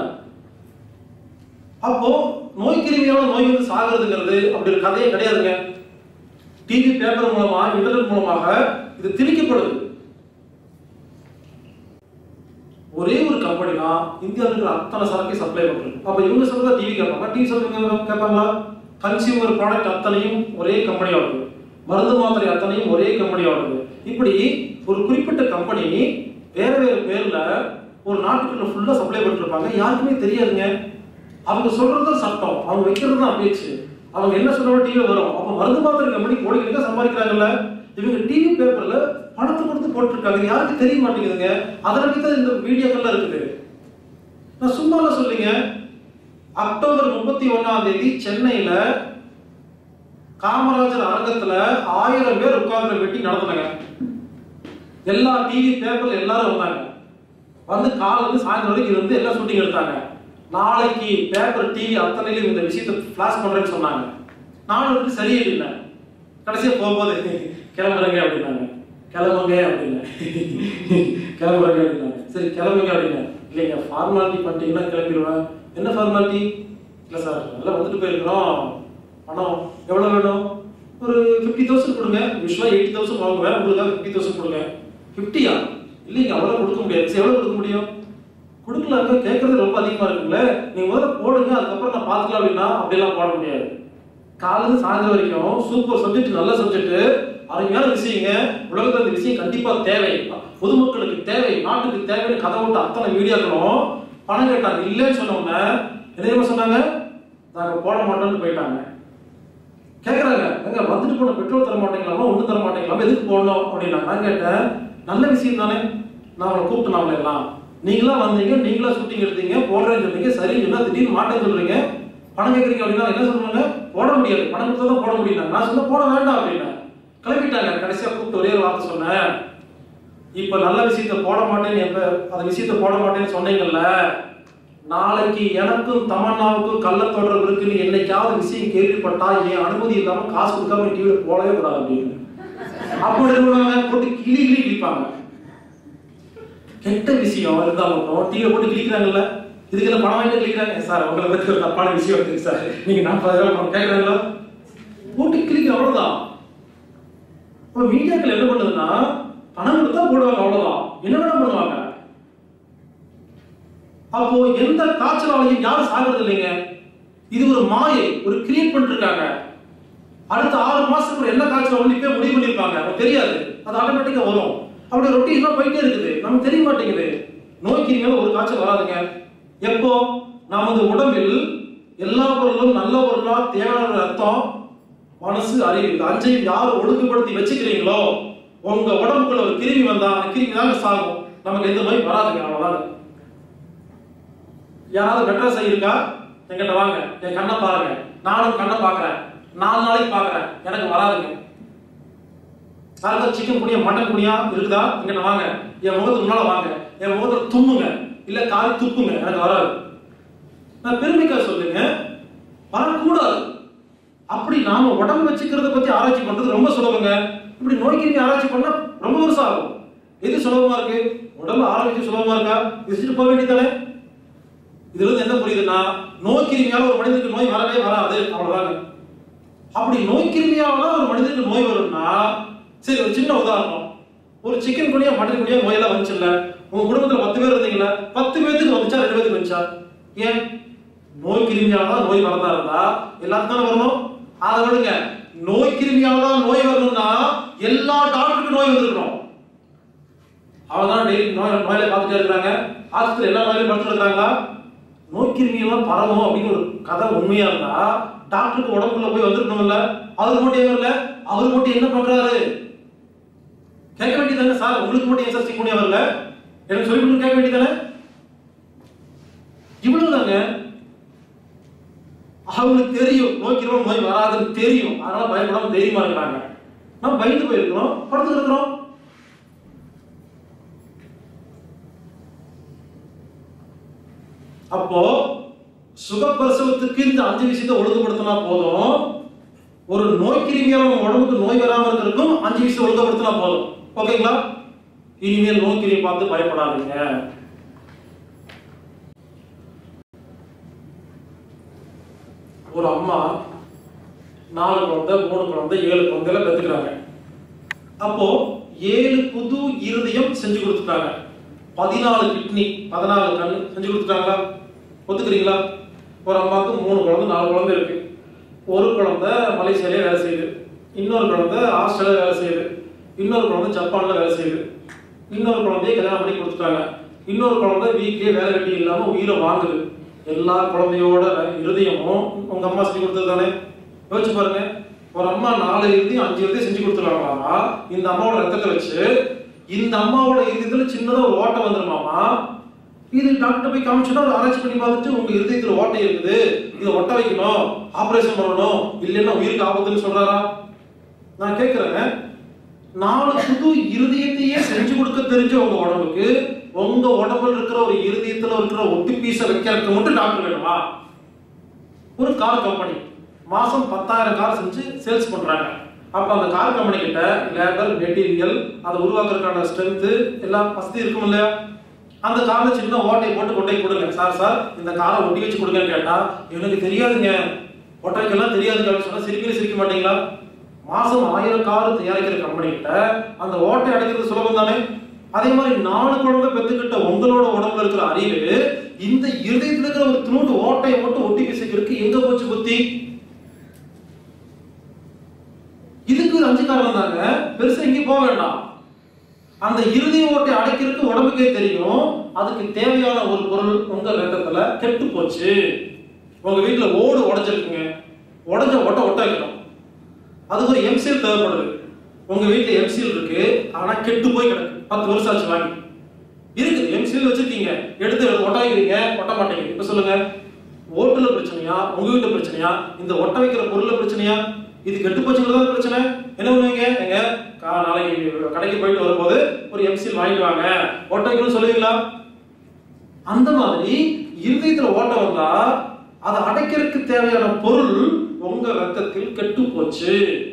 அப்போ நோய் கிருமியால நோய் வந்து சாகிறதுங்கிறது அப்படி ஒரு கதையே கிடையாதுங்க டிவி பேப்பர் மூலமா இன்டர்நெட் மூலமாக இது திணிக்கப்படுது ஒரே ஒரு கம்பெனி தான் இந்தியாவில் இருக்கிற அத்தனை சரக்கை சப்ளை பண்றது அப்ப இவங்க சொல்றதா டிவி கேட்பாங்க டிவி சொல்றவங்க கேட்பாங்களா கன்சியூமர் ப்ராடக்ட் அத்தனையும் ஒரே கம்பெனியோடது மருந்து மாத்திரை அத்தனையும் ஒரே கம்பெனியோடது இப்படி ஒரு குறிப்பிட்ட கம்பெனி வேற வேற பேர்ல ஒரு நாட்டுக்குள்ள ஃபுல்லா சப்ளை பண்ணிருப்பாங்க யாருக்குமே தெரியாதுங்க அவங்க சொல்றது சட்டம் அவங்க வைக்கிறது தான் பேச்சு அவங்க என்ன சொல்றாங்க டிவி வரும் அப்ப மருந்து மாத்திரை கம்பெனி கோடிக்கணக்கில் சம்பாதிக்கிறாங்கல்ல இவங்க டிவி பேப்பர்ல பணத்தை கொடுத்து போட்டிருக்காங்க யாருக்கு தெரிய மாட்டேங்குதுங்க அதை நம்பி தான் இந்த வீடியோக்கள்லாம் இருக்குது நான் சும்மால சொல்லுங்க அக்டோபர் முப்பத்தி ஒண்ணாம் தேதி சென்னையில காமராஜர் அரங்கத்துல ஆயிரம் பேர் உட்கார்ந்து வெட்டி நடத்துனாங்க எல்லா டிவி பேப்பர்ல எல்லாரும் வந்தாங்க வந்து காலையில இருந்து சாயந்தரம் வரைக்கும் இருந்து எல்லாம் ஷூட்டிங் எடுத்தாங்க நாளைக்கு பேப்பர் டிவி அத்தனையிலும் இந்த விஷயத்தை ஃபிளாஷ் பண்றேன்னு சொன்னாங்க நானும் வந்து சரியே இல்லை கடைசியா போகும்போது கிளம்புறங்க அப்படின்னாங்க கிளம்புங்க அப்படின்னு கிளம்புறங்க அப்படின்னாங்க சரி கிளம்புங்க அப்படின்னா இல்லைங்க ஃபார்மாலிட்டி பண்ணிட்டீங்கன்னா கிளம்பிடுவேன் என்ன ஃபார்மாலிட்டி இல்லை சார் நல்லா வந்துட்டு போயிருக்கிறோம் பணம் எவ்வளோ வேணும் ஒரு ஃபிஃப்டி தௌசண்ட் கொடுங்க யூஸ்வலாக எயிட்டி தௌசண்ட் வாங்குவேன் உங்களுக்காக ஃபிஃப்டி தௌசண்ட் கொடுங்க ஃபிஃப்டியா இல்லைங்க அவ்வளோ கொடுக்க முடியாது சரி எவ்வளோ கொடுக்க முடியும் கொடுக்கலாங்க கேட்கறது ரொம்ப அதிகமா இருக்குல்ல நீங்க முதல்ல போடுங்க அதுக்கப்புறம் நான் பார்த்துக்கலாம் அப்படின்னா அப்படியெல்லாம் போட முடியாது காலையில சாயந்தரம் வரைக்கும் சூப்பர் சப்ஜெக்ட் நல்ல சப்ஜெக்ட் அருமையான விஷயங்க உலகத்துல இந்த விஷயம் கண்டிப்பா தேவை பொதுமக்களுக்கு தேவை நாட்டுக்கு தேவைன்னு கதை விட்டு அத்தனை மீடியாக்களும் பணம் கேட்டாங்க இல்லைன்னு சொன்ன உடனே என்ன தெரியுமா சொன்னாங்க நாங்க போட மாட்டோம்னு போயிட்டாங்க கேக்குறாங்க எங்க வந்துட்டு போன பெட்ரோல் தர மாட்டீங்களாமா ஒண்ணு தர மாட்டீங்களாமா எதுக்கு போடணும் அப்படின்னா நான் கேட்டேன் நல்ல விஷயம் தானே நான் அவங்களை கூப்பிட்டு நாமள எல்லாம் நீங்களா வந்தீங்க நீங்களா ஷூட்டிங் எடுத்தீங்க போடுறேன்னு சொன்னீங்க சரி என்ன திடீர்னு மாட்டேன்னு சொல்றீங்க பணம் கேட்குறீங்க அப்படின்னா என்ன சொல்றாங்க போட முடியாது பணம் கொடுத்தா தான் போட முடியும் நான் சொன்ன போட வேண்டாம் அப்படின்னா கிளம்பிட்டாங்க கடைசியா கூப்பிட்டு ஒரே ஒரு வார்த்தை சொன்னேன் இப்ப நல்ல விஷயத்த போட மாட்டேன்னு எப்ப அந்த விஷயத்த போட மாட்டேன்னு சொன்னீங்கல்ல நாளைக்கு எனக்கும் தமன்னாவுக்கும் கள்ள தொடர்பு இருக்குன்னு என்னைக்காவது விஷயம் கேள்விப்பட்டா என் அனுமதி இல்லாம காசு கொடுக்காம டிவியில போடவே கூடாது அப்படின்னு அப்போ என்ன பண்ணுவாங்க போட்டு கிளி கிளி கிழிப்பாங்க கெட்ட விஷயம் இருந்தா மட்டும் டிவியில போட்டு கிழிக்கிறாங்கல்ல இதுக்கு பணம் வாங்கிட்டு கிழிக்கிறாங்க சார் உங்களை பத்தி ஒரு தப்பான விஷயம் இருக்கு சார் நீங்க நாற்பதாயிரம் பணம் கேட்கறாங்களா போட்டு கிழிக்க அவ்வளவுதான் இப்போ மீடியாக்கள் என்ன பண்ணுதுன்னா பணம் கொடுத்தா போடுவாங்க அவ்வளவுதான் என்ன வேணா பண்ணுவாங்க அப்போ எந்த காய்ச்சலாலையும் யாரும் சாகிறது இல்லைங்க இது ஒரு மாயை ஒரு கிரியேட் பண்ணிருக்காங்க அடுத்த ஆறு மாசத்துக்கு என்ன காய்ச்சல் வந்து இப்பவே முடிவு பண்ணிருப்பாங்க நமக்கு தெரியாது அது ஆட்டோமேட்டிக்கா வரும் அப்படி ரொட்டீனா போயிட்டே இருக்குது நமக்கு தெரிய மாட்டேங்குது நோய்க்கு இனிமேல் ஒரு காய்ச்சல் வராதுங்க எப்போ நமது உடம்பில் எல்லா பொருளும் நல்ல பொருளா தேவையான ரத்தம் மனசு அறிவு இந்த அஞ்சையும் யார் ஒழுங்குபடுத்தி வச்சுக்கிறீங்களோ உங்க உடம்புக்குள்ள ஒரு கிருமி வந்தா அந்த கிருமி தாங்க சாகும் நமக்கு எந்த நோய் வராதுங்க அவ்வளவுதான் யாராவது மெட்ரஸ் இருக்கா என்கிட்ட வாங்க என் கண்ணை பாருங்க நானும் கண்ணை பார்க்கறேன் நாலு நாளைக்கு பார்க்கறேன் எனக்கு வராதுங்க யாருக்கா சிக்கன் குடியா மட்டன் குடியா இருக்குதா என்கிட்ட வாங்க என் முகத்துக்கு முன்னால வாங்க என் முகத்துல தும்முங்க இல்ல காரி துப்புங்க எனக்கு வராது நான் பெருமைக்காக சொல்லுங்க வரக்கூடாது அப்படி நாம உடம்பு வச்சுக்கிறத பத்தி ஆராய்ச்சி பண்றது ரொம்ப சுலபங்க இப்படி நோய் கிருமி ஆராய்ச்சி பண்ணா ரொம்ப வருஷம் ஆகும் எது சுலபமா இருக்கு உடம்பு ஆராய்ச்சி சுலபமா இருக்கா விசிட்டு போக வேண்டியதானே இதுல இருந்து என்ன புரியுதுன்னா நோய் கிருமியால ஒரு மனிதனுக்கு நோய் வரவே வராது அவ்வளவுதாங்க அப்படி நோய் கிருமியால ஒரு மனிதனுக்கு நோய் வரும்னா சரி ஒரு சின்ன உதாரணம் ஒரு சிக்கன் குனியா மட்டன் குனியா நோயெல்லாம் வந்துச்சுல்ல உங்க குடும்பத்துல பத்து பேர் இருந்தீங்களா பத்து பேருக்கு வந்துச்சா ரெண்டு பேருக்கு வந்துச்சா ஏன் நோய் கிருமியால தான் நோய் வரதா இருந்தா எல்லாத்துக்கும் தானே வரணும் அதை விடுங்க நோய் கிருமியால தான் நோய் வரணும்னா எல்லா டாக்டருக்கும் நோய் வந்திருக்கணும் அவங்க தான் டெய்லி நோய் நோயில பார்த்துட்டே இருக்கிறாங்க ஆஸ்பத்திரி எல்லா நோயிலும் படுத்துட்டு இருக்கிறாங்களா நோய் கிருமியெல்லாம் பரவும் அப்படின்னு ஒரு கதை உண்மையா இருந்தா டாக்டருக்கு உடம்புக்குள்ள போய் வந்திருக்கணும்ல அவர் மட்டும் ஏன் வரல அவர் மட்டும் என்ன பண்றாரு கேட்க வேண்டியதானே சார் உங்களுக்கு மட்டும் ஏன் சார் சிக்கனியா வரல எனக்கு சொல்லி கொடுத்து கேட்க வேண்டியதானே இவ்வளவுதாங்க அவங்களுக்கு தெரியும் நோய்க்கிறோம் நோய் வராதுன்னு தெரியும் அதனால பயப்படாம தைரியமா இருக்கிறாங்க நம்ம பயந்து போயிருக்கிறோம் படுத்து இருக்கிறோம் அப்போ சுகப்பிரசவத்துக்கு இந்த அஞ்சு விஷயத்தை ஒழுங்குபடுத்தினா போதும் ஒரு நோய் கிருமியால நம்ம உடம்புக்கு நோய் வராம இருக்கிறதுக்கும் அஞ்சு விஷயம் ஒழுங்குபடுத்தினா போதும் ஓகேங்களா இனிமேல் நோய் கிருமி பார்த்து பயப்படாதீங்க ஒரு அம்மா நாலு குழந்தை மூணு குழந்தை ஏழு குழந்தைல பெற்றுக்கிறாங்க அப்போ ஏழு புது இருதயம் செஞ்சு கொடுத்துட்டாங்க பதினாலு கிட்னி பதினாலு கண் செஞ்சு கொடுத்துட்டாங்களா ஒத்துக்கிறீங்களா ஒரு அம்மாவுக்கு மூணு குழந்தை நாலு குழந்தை இருக்கு ஒரு குழந்தை மலேசியாலே வேலை செய்யுது இன்னொரு குழந்தை ஆஸ்திரேலியா வேலை செய்யுது இன்னொரு குழந்தை ஜப்பான்ல வேலை செய்யுது இன்னொரு குழந்தைய கல்யாணம் பண்ணி கொடுத்துட்டாங்க இன்னொரு குழந்தை வீட்லயே வேலை வெட்டி இல்லாம உயிரை வாங்குது எல்லா குழந்தையோட இருதயமும் உங்க அம்மா செஞ்சு கொடுத்தது தானே யோசிச்சு பாருங்க ஒரு அம்மா நாலு இறுதியும் அஞ்சு இறுதியும் செஞ்சு கொடுத்துருவாங்களாமா இந்த அம்மாவோட ரத்தத்தை வச்சு இந்த அம்மாவோட இதயத்துல சின்னதா ஒரு ஓட்டை வந்துருமாமா இது டாக்டர் போய் காமிச்சுட்டா ஒரு ஆராய்ச்சி பண்ணி பார்த்துட்டு உங்க இருதயத்துல ஓட்டை இருக்குது இதை ஒட்ட வைக்கணும் ஆபரேஷன் பண்ணணும் இல்லைன்னா உயிருக்கு ஆபத்துன்னு சொல்றாரா நான் கேட்கிறேன் நாலு புது இருதயத்தையே செஞ்சு கொடுக்க தெரிஞ்ச உங்க உடம்புக்கு உங்க உடம்புல இருக்கிற ஒரு இருதயத்துல இருக்கிற ஒட்டு பீஸை வைக்கிறதுக்கு மட்டும் டாக்டர் வேணுமா ஒரு கார் கம்பெனி மாசம் பத்தாயிரம் கார் செஞ்சு சேல்ஸ் பண்றாங்க அப்ப அந்த கார் கம்பெனி கிட்ட லேபர் மெட்டீரியல் அதை உருவாக்குறதுக்கான ஸ்ட்ரென்த் எல்லாம் வசதி இருக்கும் இல்லையா அந்த கார்ல சின்ன ஓட்டை போட்டு கொண்டே கொடுங்க சார் சார் இந்த காரை ஒட்டி வச்சு கொடுங்கன்னு கேட்டா எனக்கு தெரியாதுங்க ஒட்டைக்கெல்லாம் தெரியாதுங்க அப்படின்னு சொன்னா சிரிக்கவே சிரிக்க மாட்டீங்களா மாசம் ஆயிரம் கார் தயாரிக்கிற கம்பெனி கிட்ட அந்த ஓட்டை அடைக்கிறது சுலபம் தானே அதே மாதிரி நாலு குழந்தை பெத்துக்கிட்ட உங்களோட உடம்புல இருக்கிற அறிவு இந்த இருதயத்துல இருக்கிற ஒரு துணுண்டு ஓட்டையை மட்டும் ஒட்டி பிசைக்கிறதுக்கு எங்க போச்சு புத்தி இதுக்கு ஒரு அஞ்சு காரணம் தாங்க பெருசா எங்கேயும் போக வேண்டாம் அந்த இறுதி ஓட்டை அடைக்கிறதுக்கு உடம்புக்கே தெரியும் அதுக்கு தேவையான ஒரு பொருள் உங்க ரத்தத்துல கெட்டு போச்சு உங்க வீட்டுல ஓடு உடைஞ்சிருக்குங்க உடைஞ்ச ஒட்ட ஒட்ட வைக்கணும் அதுக்கு ஒரு எம்சிஎல் தேவைப்படுது உங்க வீட்டுல எம்சிஎல் இருக்கு ஆனா கெட்டு போய் கிடக்கு பத்து வருஷம் ஆச்சு வாங்கி இருக்கு எம்சிஎல் வச்சிருக்கீங்க எடுத்து ஒட்ட வைக்கிறீங்க ஒட்ட மாட்டீங்க இப்ப சொல்லுங்க ஓட்டுல பிரச்சனையா உங்க வீட்டு பிரச்சனையா இந்த ஒட்ட வைக்கிற பொருள்ல பிரச்சனையா இது கெட்டு போச்சுங்கிறதா பிரச்சனை என்ன பண்ணுவீங்க எங்க கா- நாளைக்கு கடைக்கு போயிட்டு வரும்போது ஒரு எம்சிஎல் வாங்கிட்டு வாங்க ஒட்ட வைக்கணும்னு சொல்லுவீங்களா அந்த மாதிரி இருதயத்துல ஓட்ட வந்தா அதை அடைக்கிறதுக்கு தேவையான பொருள் உங்க ரத்தத்தில் கெட்டு போச்சு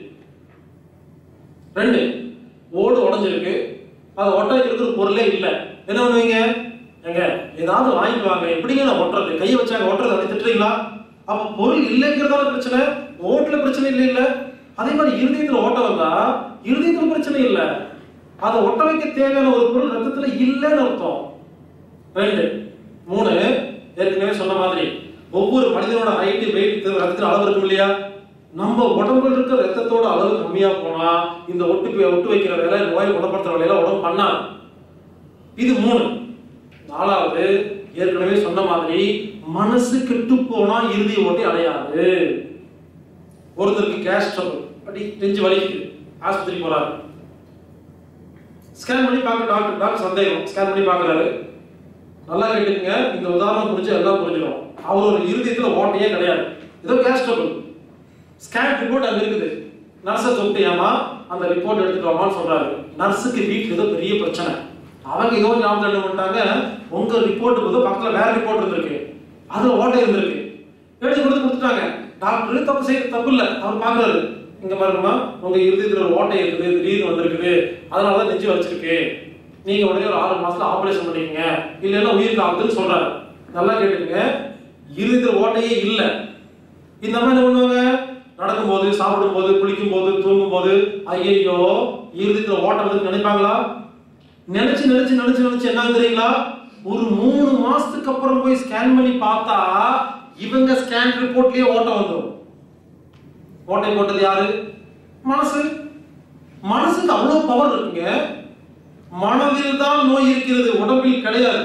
ரெண்டு ஓடு உடைஞ்சிருக்கு அதை ஒட்ட வைக்கிறதுக்கு பொருளே இல்லை என்ன பண்ணுவீங்க எங்க ஏதாவது வாங்கிட்டு வாங்க எப்படிங்க நான் ஒட்டுறது கையை வச்சாங்க ஒட்டுறது அப்படி திட்டுறீங்களா அப்ப பொருள் இல்லைங்கிறதால பிரச்சனை ஓட்டுல பிரச்சனை இல்லை இல்ல அதே மாதிரி இருதயத்துல ஓட்ட வந்தா இருதயத்துல பிரச்சனை இல்ல அதை ஒட்ட வைக்க தேவையான ஒரு பொருள் ரத்தத்துல இல்லைன்னு அர்த்தம் ரெண்டு மூணு ஏற்கனவே சொன்ன மாதிரி ஒவ்வொரு மனிதனோட ஹைட் வெயிட் ரத்தத்தில் அளவு இருக்கும் இல்லையா நம்ம உடம்புல இருக்க ரத்தத்தோட அளவு கம்மியா போனா இந்த ஒட்டு பி- ஒட்டு வைக்கிற வேலை நோயை குணப்படுத்துற வேலையில உடம்பு பண்ணாது இது மூணு நாலாவது ஏற்கனவே சொன்ன மாதிரி மனசு கெட்டு போனா இறுதி ஓட்டி அடையாது ஒருத்தருக்கு கேஷ் ட்ரபிள் அப்படி நெஞ்சு வலிக்குது ஆஸ்பத்திரி போறாரு ஸ்கேன் பண்ணி பார்க்க டாக்டர் டாக்டர் சந்தேகம் ஸ்கேன் பண்ணி பார்க்கறாரு நல்லா கேட்டுக்கங்க இந்த உதாரணம் புரிஞ்சு எல்லாம் புரிஞ்சிடும் அவர் ஒரு இருதயத்துல ஓட்டையே கிடையாது ஏதோ கேஸ் ட்ரபிள் ஸ்கேன் ரிப்போர்ட் அங்க இருக்குது நர்ஸை கூப்பிட்டியாமா அந்த ரிப்போர்ட் எடுத்துட்டு வாமான்னு சொல்றாரு நர்ஸுக்கு வீட்டுல ஏதோ பெரிய பிரச்சனை அவங்க ஏதோ ஞாபகம் என்ன பண்ணிட்டாங்க உங்க ரிப்போர்ட் ஏதோ பக்கத்துல வேற ரிப்போர்ட் இருந்திருக்கு அதுல ஓட்டை இருந்திருக்கு எடுத்து கொடுத்து கொடுத்துட்டாங்க டாக்டர் தப்பு செய்ய தப்பு இல்ல அவர் பாக்குறாரு இங்க பாருங்கம்மா உங்க இருதயத்துல ஒரு ஓட்டை இருக்குது திடீர்னு வந்திருக்குது அதனாலதான் நெஞ்சு வச்சிருக்கு நீங்க உடனே ஒரு ஆறு மாசத்துல ஆபரேஷன் பண்ணிக்கங்க இல்லைன்னா உயிருக்கு ஆகுதுன்னு சொல்றாரு நல்லா கேட்டுக்கங்க இருதயத்துல ஓட்டையே இல்ல இந்த மாதிரி என்ன பண்ணுவாங்க நடக்கும்போது சாப்பிடும்போது குளிக்கும்போது தூங்கும்போது ஐயோ இருதயத்துல ஓட்டம் வந்து நினைப்பாங்களா நினைச்சு நினைச்சு நினைச்சு நினைச்சு என்ன தெரியுங்களா ஒரு மூணு மாசத்துக்கு அப்புறம் போய் ஸ்கேன் பண்ணி பார்த்தா இவங்க ஸ்கேன் ரிப்போர்ட்லயே ஓட்டம் வந்துடும் ஓட்டை போட்டது யாரு மனசு மனசுக்கு அவ்வளவு பவர் இருக்குங்க மனதில் தான் நோய் இருக்கிறது உடம்பில் கிடையாது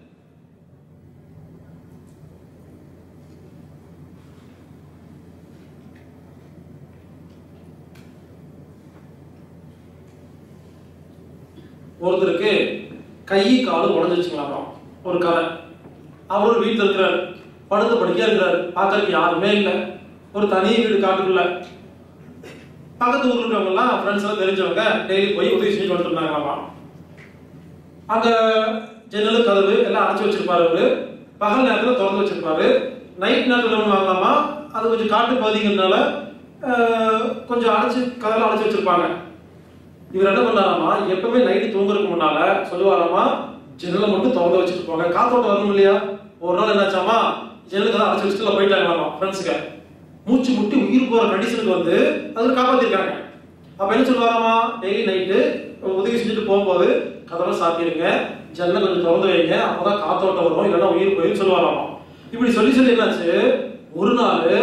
ஒருத்தருக்கு கை கால் உடஞ்சிருச்சுங்களாம் ஒரு கதை அவர் வீட்டில் இருக்கிறார் படுத்து படுக்கையா இருக்கிறார் பார்க்கறதுக்கு யாருமே இல்லை ஒரு தனி வீடு காட்டுக்குள்ள பக்கத்து ஊர்ல இருக்கவங்க எல்லாம் ஃப்ரெண்ட்ஸ் எல்லாம் தெரிஞ்சவங்க டெய்லி போய் உதவி செஞ்சு வந்துருந்தாங்களாமா அங்க ஜன்னல் கதவு எல்லாம் அடைச்சு வச்சிருப்பாரு அவரு பகல் நேரத்துல திறந்து வச்சிருப்பாரு நைட் நேரத்துல ஒன்று வாங்கலாமா அது கொஞ்சம் காட்டு பகுதிங்கிறதுனால ஆஹ், கொஞ்சம் அடைச்சு கதவுல அடைச்சு வச்சிருப்பாங்க இவர் என்ன பண்ணாராமா எப்பவுமே நைட்டு தூங்குறதுக்கு முன்னால சொல்லுவாராமா ஜன்னலை மட்டும் திறந்து வச்சுட்டு போங்க காத்தோட்டம் வரணும் இல்லையா ஒரு நாள் என்னாச்சாமா ஜன்னல் கதை அடைச்சு வச்சுட்டு போயிட்டாங்களாமா ஃப்ரெண்ட்ஸுக்கு மூச்சு முட்டி உயிர் போற கண்டிஷனுக்கு வந்து அதில் காப்பாத்திருக்காங்க அப்ப என்ன சொல்லுவாராமா டெய்லி நைட்டு உதவி செஞ்சுட்டு போகும்போது கதவை சாத்திருங்க ஜன்னல் கொஞ்சம் திறந்து வைங்க அப்பதான் காத்தோட்டம் வரும் இல்லைன்னா உயிர் போயிரும் சொல்லுவாராமா இப்படி சொல்லி சொல்லி என்னாச்சு ஒரு நாள்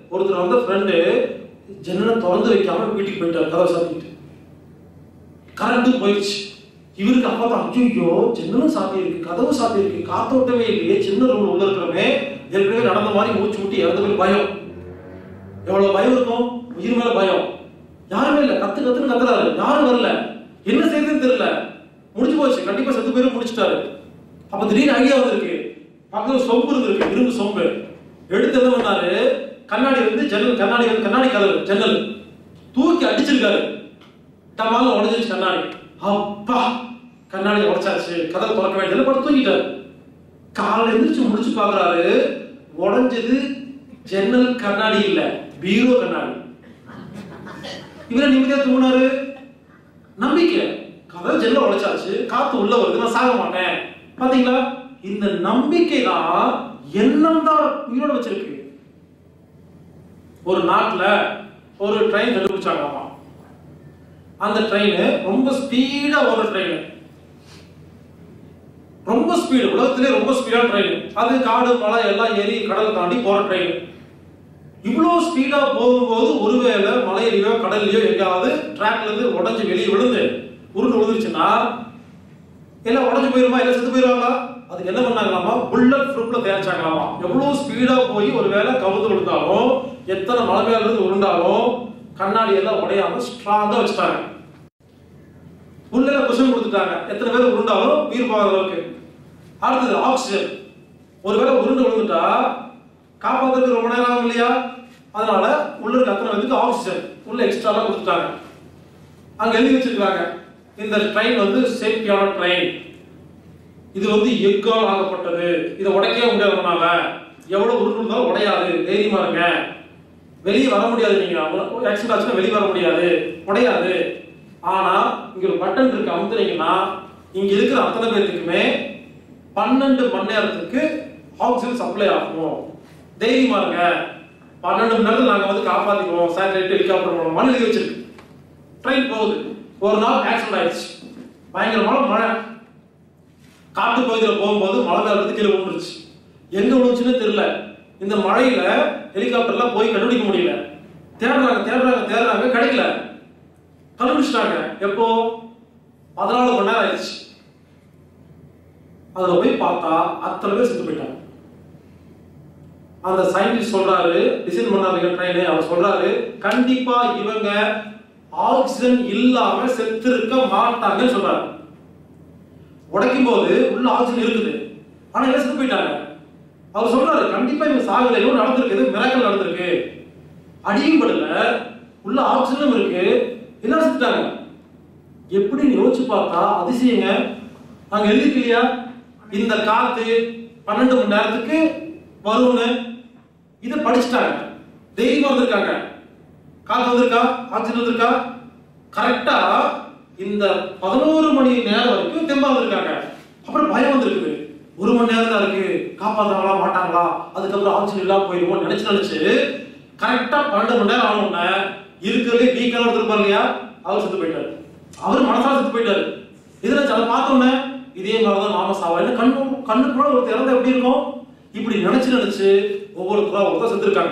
ஒருத்தர் வந்த ஃப்ரெண்டு ஜன்னலை திறந்து வைக்காம வீட்டுக்கு போயிட்டார் கதவை சாத்திட்டு கரண்ட் போயிடுச்சு இவருக்கு அப்பா தான் ஐயோ ஜன்னலும் சாத்தி இருக்கு கதவும் சாத்தி இருக்கு காத்தோட்டமே இல்லையே சின்ன ரூம் உள்ள இருக்கிறவங்க ஏற்கனவே நடந்த மாதிரி மூச்சு முட்டி இறந்த போய் பயம் எவ்வளவு பயம் இருக்கும் உயிர் மேல பயம் யாருமே இல்ல கத்து கத்துன்னு கத்துறாரு யாரும் வரல என்ன செய்யறதுன்னு தெரியல முடிஞ்சு போச்சு கண்டிப்பா செத்து பேரும் முடிச்சிட்டாரு அப்ப திடீர்னு ஐடியா வந்திருக்கு பக்கத்துல சொம்பு இருந்திருக்கு இரும்பு சொம்பு எடுத்து என்ன பண்ணாரு கண்ணாடி வந்து ஜன்னல் கண்ணாடி வந்து கண்ணாடி கதவு ஜன்னல் தூக்கி அடிச்சிருக்காரு டமால உடஞ்சிருச்சு கண்ணாடி அப்பா கண்ணாடி உடைச்சாச்சு கதவை திறக்க வேண்டியது படுத்து தூங்கிட்டாரு காலைல எந்திரிச்சு முடிச்சு பாக்குறாரு உடைஞ்சது ஜன்னல் கண்ணாடி இல்ல பீரோ கண்ணாடி இவரை நிம்மதியா தூங்கினாரு நம்பிக்கை கதை ஜன்னல் உடைச்சாச்சு காத்து உள்ள வருது நான் சாக மாட்டேன் பாத்தீங்களா இந்த நம்பிக்கை தான் எண்ணம் தான் உயிரோட வச்சிருக்கு ஒரு நாட்டுல ஒரு ட்ரெயின் கண்டுபிடிச்சாங்களாமா அந்த ட்ரெயின் ரொம்ப ஸ்பீடா ஓடுற ட்ரெயின் ரொம்ப ஸ்பீடு உலகத்திலே ரொம்ப ஸ்பீடான ட்ரெயின் அது காடு மலை எல்லாம் ஏறி கடல் தாண்டி போற ட்ரெயின் இவ்வளோ ஸ்பீடா போகும்போது ஒருவேளை மலையிலயோ கடல்லையோ எங்கேயாவது ட்ராக்ல இருந்து உடஞ்சு வெளியே விழுந்து உருண்டு விழுந்துருச்சுன்னா எல்லாம் உடஞ்சு போயிருமா எல்லாம் செத்து போயிருவாங்களா அதுக்கு என்ன பண்ணாங்களாமா புல்லட் ப்ரூஃப்ல தயாரிச்சாங்களாமா எவ்வளவு ஸ்பீடா போய் ஒருவேளை கவுந்து விழுந்தாலும் எத்தனை மலை மேல இருந்து உருண்டாலும் கண்ணாடி எல்லாம் உடையாம ஸ்ட்ராங்கா வச்சுட்டாங்க உள்ள குஷன் கொடுத்துட்டாங்க எத்தனை பேர் உருண்டாலும் உயிர் போகிற அளவுக்கு அடுத்தது ஆக்சிஜன் ஒருவேளை உருண்டு விழுந்துட்டா காப்பாத்துறதுக்கு ரொம்ப நேரம் ஆகும் இல்லையா அதனால உள்ள இருக்க அத்தனை பேருக்கு ஆக்சிஜன் உள்ள எக்ஸ்ட்ராலாம் கொடுத்துட்டாங்க அங்க எழுதி வச்சிருக்காங்க இந்த ட்ரெயின் வந்து சேஃப்டியான ட்ரெயின் இது வந்து எக்கால் ஆகப்பட்டது இதை உடைக்கவே முடியாது நம்மளால எவ்வளவு உருண்டு இருந்தாலும் உடையாது தைரியமா இருங்க வெளியே வர முடியாது நீங்க ஆக்சிடென்ட் ஆச்சுன்னா வெளியே வர முடியாது உடையாது ஆனா இங்க ஒரு பட்டன் இருக்கு அமுத்துனீங்கன்னா இங்க இருக்கிற அத்தனை பேர்த்துக்குமே பன்னெண்டு மணி நேரத்துக்கு ஆக்சிஜன் சப்ளை ஆகும் தைரியமா இருங்க பன்னெண்டு மணி நேரத்துல நாங்க வந்து காப்பாத்திக்குவோம் சேட்டலைட் ஹெலிகாப்டர் மூலமா எழுதி வச்சிருக்கு ட்ரெயின் போகுது ஒரு நாள் ஆக்சிடென்ட் ஆயிடுச்சு பயங்கரமான மழை காட்டு பகுதியில் போகும்போது மழை மேல இருந்து கீழே விழுந்துருச்சு எங்க விழுந்துச்சுன்னு தெரியல இந்த மழையில ஹெலிகாப்டர்லாம் போய் கண்டுபிடிக்க முடியல தேடுறாங்க தேடுறாங்க தேடுறாங்க கிடைக்கல கண்டுபிடிச்சிட்டாங்க எப்போ பதினாலு மணி நேரம் ஆயிடுச்சு அதுல போய் பார்த்தா அத்தனை பேர் செத்து போயிட்டாங்க அந்த சயின்டிஸ்ட் சொல்றாரு டிசைன் பண்ணாங்க ட்ரெயின் அவர் சொல்றாரு கண்டிப்பா இவங்க ஆக்சிஜன் இல்லாம செத்திருக்க மாட்டாங்கன்னு சொல்றாரு உடைக்கும் போது உள்ள ஆக்சிஜன் இருக்குது ஆனா எல்லாம் செத்து போயிட்டாங்க அவர் சொல்றாரு கண்டிப்பா இவங்க சாகல ஏதோ நடந்திருக்கு மிராக்கல் நடந்திருக்கு அடியும் படல உள்ள ஆக்சிஜனும் இருக்கு எல்லாம் செத்துட்டாங்க எப்படி யோசிச்சு பார்த்தா அதிசயங்க அங்க எழுதிருக்கு இல்லையா இந்த காத்து பன்னெண்டு மணி நேரத்துக்கு வரும்னு இதை படிச்சுட்டாங்க தைரியமா வந்திருக்காங்க காத்து வந்திருக்கா ஆக்சிஜன் வந்திருக்கா கரெக்டா இந்த பதினோரு மணி நேரம் வரைக்கும் தெம்பா வந்திருக்காங்க அப்புறம் பயம் வந்திருக்குது ஒரு மணி நேரம் தான் இருக்கு காப்பாத்துறாங்களா மாட்டாங்களா அதுக்கப்புறம் ஆக்சிஜன் இல்லாம போயிருமோ நினைச்சு நினைச்சு கரெக்டா பன்னெண்டு மணி நேரம் ஆனோடனே இருக்கிறதுலே வீக்கான ஒருத்தர் இருப்பார் இல்லையா அவர் செத்து போயிட்டாரு அவர் மனசால செத்து போயிட்டாரு இதுல அதை பார்த்தோன்னே இதே மாதிரிதான் நாம சாவா என்ன கண்ணு கண்ணுக்குள்ள ஒருத்தர் இறந்தா எப்படி இருக்கும் இப்படி நினைச்சு நினைச்சு ஒவ்வொருத்தரா ஒருத்தர் செத்துருக்காங்க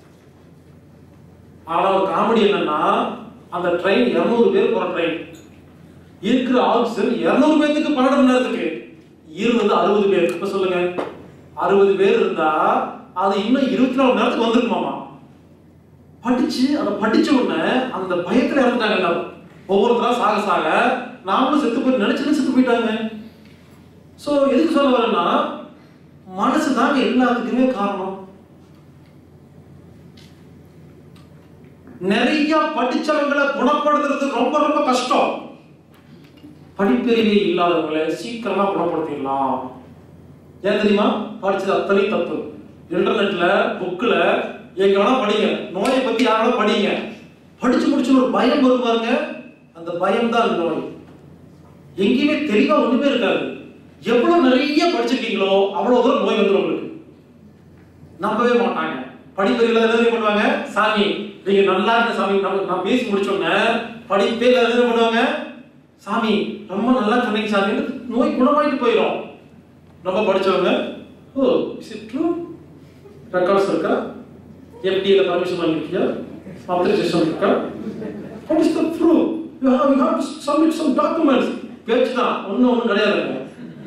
ஆனா ஒரு காமெடி என்னன்னா அந்த ட்ரெயின் 200 பேர் போற ட்ரெயின் இருக்கிற ஆக்சிஜன் 200 பேத்துக்கு பன்னெண்டு மணி நேரத்துக்கு இருந்தது அறுபது பேர் இப்ப சொல்லுங்க அறுபது பேர் இருந்தா அது இன்னும் இருபத்தி நாலு மணி நேரத்துக்கு வந்திருக்குமாமா படிச்சு அதை படிச்ச உடனே அந்த பயத்துல இறந்துட்டாங்க எல்லாரும் ஒவ்வொருத்தரா சாக சாக நாமளும் செத்து போய் நினைச்சு செத்து போயிட்டாங்க சோ எதுக்கு சொல்ல வரேன்னா மனசு தாங்க எல்லாத்துக்குமே காரணம் நிறைய படிச்சவங்களை குணப்படுத்துறது ரொம்ப ரொம்ப கஷ்டம் படிப்பறிவே இல்லாதவங்களை சீக்கிரமா குணப்படுத்திடலாம் ஏன் தெரியுமா படிச்சது அத்தனை தப்பு இன்டர்நெட்ல புக்ல எங்க வேணா படிங்க நோயை பத்தி யாரால படிங்க படிச்சு முடிச்சு ஒரு பயம் வரும் பாருங்க அந்த பயம் தான் அந்த நோய் எங்கேயுமே தெளிவா ஒண்ணுமே இருக்காது எவ்வளவு நிறைய படிச்சிருக்கீங்களோ அவ்வளவு தூரம் நோய் வந்துடும் உங்களுக்கு நம்பவே மாட்டாங்க படிப்பறிவில் என்ன பண்ணுவாங்க சாமி நீங்க நல்லா இருந்த சாமி நம்ம நான் பேசி முடிச்சோன்னே படிப்பே இல்லாத என்ன பண்ணுவாங்க சாமி ரொம்ப நல்லா சொன்னீங்க சாமி நோய் குணமாயிட்டு போயிடும் ரொம்ப படிச்சவங்க oh is it true records இருக்கா எஃப்டிஏல பர்மிஷன் வாங்கிருக்கியா ஆத்தரைசேஷன் இருக்கா what is the proof you have you have to submit some documents பேச்சு தான் ஒன்றும் ஒன்றும் கிடையாதுங்க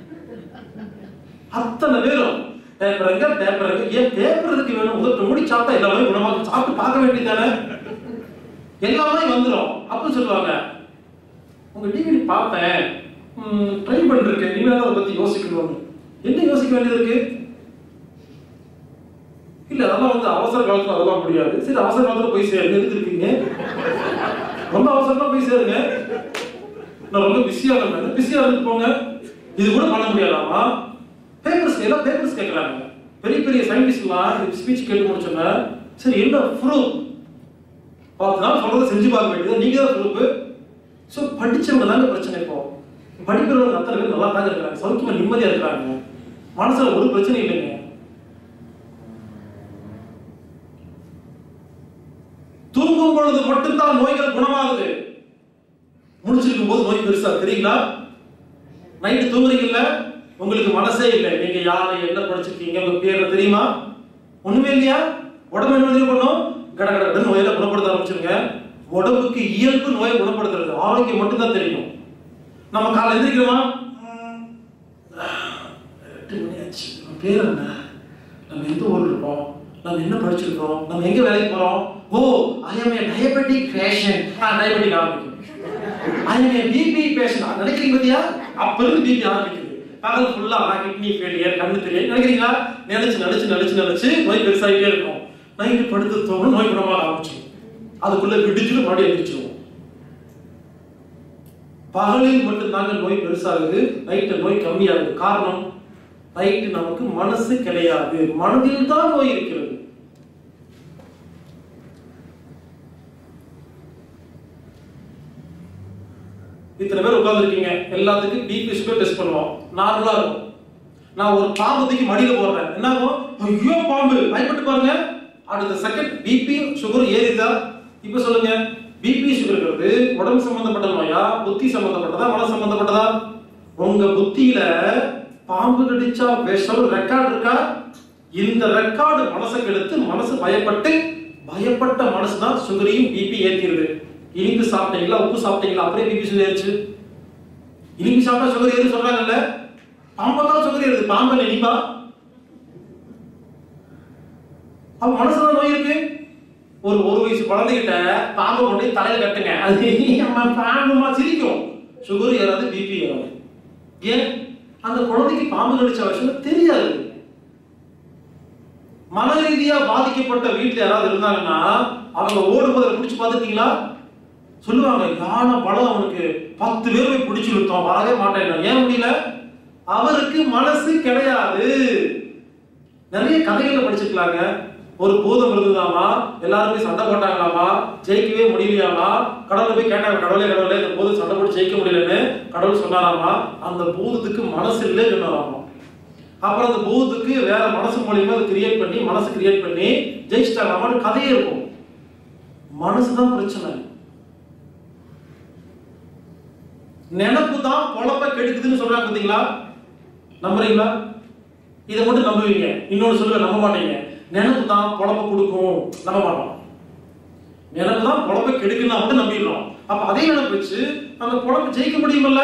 அத்தனை பேரும் பேப்பர் எங்க பேப்பர் எங்க ஏன் பேப்பர் இருக்கு வேணும் முதல் மூடி சாப்பிட்டா எல்லாமே குணமாக சாப்பிட்டு பார்க்க வேண்டியதானே எல்லாமே வந்துடும் அப்படி சொல்லுவாங்க உங்க டிவிடி பார்த்தேன் ட்ரை பண்ணிருக்கேன் இனிமேல் அதை பத்தி யோசிக்கணும் என்ன யோசிக்க வேண்டியது இருக்கு இல்ல அதெல்லாம் வந்து அவசர காலத்துல அதெல்லாம் முடியாது சரி அவசர காலத்துல போய் சேருங்க எதுக்கு இருக்கீங்க ரொம்ப அவசரமா போய் சேருங்க நான் ரொம்ப பிஸியா இருந்தேன் பிஸியா இருந்து போங்க இது கூட பண்ண முடியாதாமா பேப்பர்ஸ் எல்லாம் பேப்பர்ஸ் கேட்கறாங்க பெரிய பெரிய சயின்டிஸ்ட்லாம் ஸ்பீச் கேட்டு முடிச்சோன்னா சரி என்ன ப்ரூஃப் பத்து நாள் சொல்றதை செஞ்சு பார்க்க வேண்டியது நீங்க தான் ப்ரூஃப் ஸோ படிச்சவங்க தாங்க பிரச்சனை இப்போ படிக்கிறவங்க அத்தனை பேர் நல்லா தாங்க இருக்கிறாங்க சௌக்கியமா நிம்மதியா இருக்கிறாங்க மனசுல ஒரு பிரச்சனை இல்லைங்க தூங்கும் பொழுது மட்டும்தான் நோய்கள் குணமாகுது முடிச்சிருக்கும் போது நோய் பெருசா தெரியுங்களா நைட்டு தூங்குறீங்கல்ல உங்களுக்கு மனசே இல்லை நீங்க யாரு என்ன படிச்சிருக்கீங்க உங்க பேர் தெரியுமா ஒண்ணுமே இல்லையா உடம்பு என்ன தெரியும் பண்ணும் கட கட கடன்னு நோயில குணப்படுத்த ஆரம்பிச்சிருங்க உடம்புக்கு இயல்பு நோயை குணப்படுத்துறது ஆரோக்கியம் மட்டும்தான் தெரியும் நம்ம காலை எந்திரிக்கிறோமா ம், எட்டு மணி ஆச்சு நம்ம பேர் என்ன நம்ம எந்த ஊர்ல இருக்கோம் நம்ம என்ன படிச்சிருக்கோம் நம்ம எங்க வேலைக்கு போறோம் oh I am a diabetic patient ஆ டயபெட்டிக் ஆரம்பிக்கும் I am a BP patient நினைக்கிறீங்க பாத்தியா அப்ப இருந்து பிபி ஆரம்பிக்குது பகல் ஃபுல்லா கிட்னி ஃபெயிலியர் கண்ணு தெரியும் நினைக்கிறீங்களா நினைச்சு நினைச்சு நினைச்சு நினைச்சு நோய் பெருசாகிட்டே இருக்கும் நைட்டு படுத்து தூங்கணும் நோய் குணமாக ஆரம்பிச்சிடும் அதுக்குள்ள விடிஞ்சிட்டு மறுபடியும் எந்திரிச்சிருவோம் பகலில் மட்டும்தாங்க நோய் பெருசாகுது நைட்டு நோய் கம்மியாகுது காரணம் நைட்டு நமக்கு மனசு கிடையாது மனதில் தான் நோய் இருக்கிறது இத்தனை பேர் உட்கார்ந்துருக்கீங்க எல்லாத்துக்கும் பிபி சுகர் டெஸ்ட் பண்ணுவோம் நார்மலா இருக்கும் நான் ஒரு பாம்பு தூக்கி மடியில போடுறேன் என்ன ஆகும் ஐயோ பாம்பு பயப்பட்டு பாருங்க அடுத்த செகண்ட் பிபி சுகர் ஏறிதா இப்ப சொல்லுங்க பிபி சுகர்ங்கிறது உடம்பு சம்பந்தப்பட்ட நோயா புத்தி சம்பந்தப்பட்டதா மன சம்பந்தப்பட்டதா உங்க புத்தியில பாம்பு கடிச்சா விஷம் ரெக்கார்டு இருக்கா இந்த ரெக்கார்டு மனசை கெடுத்து மனசு பயப்பட்டு பயப்பட்ட மனசு தான் சுகரையும் பிபி ஏத்திடுது இனிப்பு சாப்பிட்டீங்களா உப்பு சாப்பிட்டீங்களா அப்படியே பிபி சுகர் ஏறிச்சு இனிப்பு சாப்பிட்டா சுகர் ஏறி சொல்றாங்கல்ல பாம்பத்தான் சுகர் ஏறுது பாம்பல் இனிப்பா அப்ப மனசுல நோய் இருக்கு ஒரு ஒரு வயசு குழந்தைகிட்ட பாம்பு கொண்டு போய் தலையில கட்டுங்க அது அம்மா பாம்புமா சிரிக்கும் சுகர் ஏறாது பிபி ஏறாது ஏன் அந்த குழந்தைக்கு பாம்பு கடிச்ச விஷயம் தெரியாது மன ரீதியா பாதிக்கப்பட்ட வீட்டுல யாராவது இருந்தாங்கன்னா அவங்க ஓடும்போது பிடிச்சு பார்த்துட்டீங்களா சொல்லுவாங்க யானை பலம் அவனுக்கு பத்து பேர் போய் பிடிச்சு இழுத்தோம் வரவே மாட்டேன் ஏன் முடியல அவருக்கு மனசு கிடையாது நிறைய கதைகளை படிச்சிருக்கலாங்க ஒரு பூதம் இருந்ததாமா எல்லாரும் போய் சண்டை போட்டாங்களாமா ஜெயிக்கவே முடியலையாமா கடவுளை போய் கேட்டாங்க கடவுளே கடவுளே இந்த பூதம் சண்டை போட்டு ஜெயிக்க முடியலன்னு கடவுள் சொன்னாராமா அந்த பூதத்துக்கு மனசு இல்லை சொன்னாராமா அப்புறம் அந்த பூதத்துக்கு வேற மனசு மூலியமா அதை கிரியேட் பண்ணி மனசு கிரியேட் பண்ணி ஜெயிச்சிட்டாங்களாமான்னு கதையே இருக்கும் மனசு தான் பிரச்சனை நினப்பு தான் பொழப்ப கெடுக்குதுன்னு சொல்றாங்க பாத்தீங்களா நம்புறீங்களா இதை மட்டும் நம்புவீங்க இன்னொன்னு சொல்லுங்க நம்ப மாட்டீங்க நினப்பு தான் பொழப்ப கொடுக்கும் நம்ப மாட்டோம் நினப்பு தான் பொழப்ப கெடுக்குன்னா மட்டும் நம்பிடுறோம் அப்ப அதே நினப்பு வச்சு அந்த பொழப்ப ஜெயிக்க முடியுமில்ல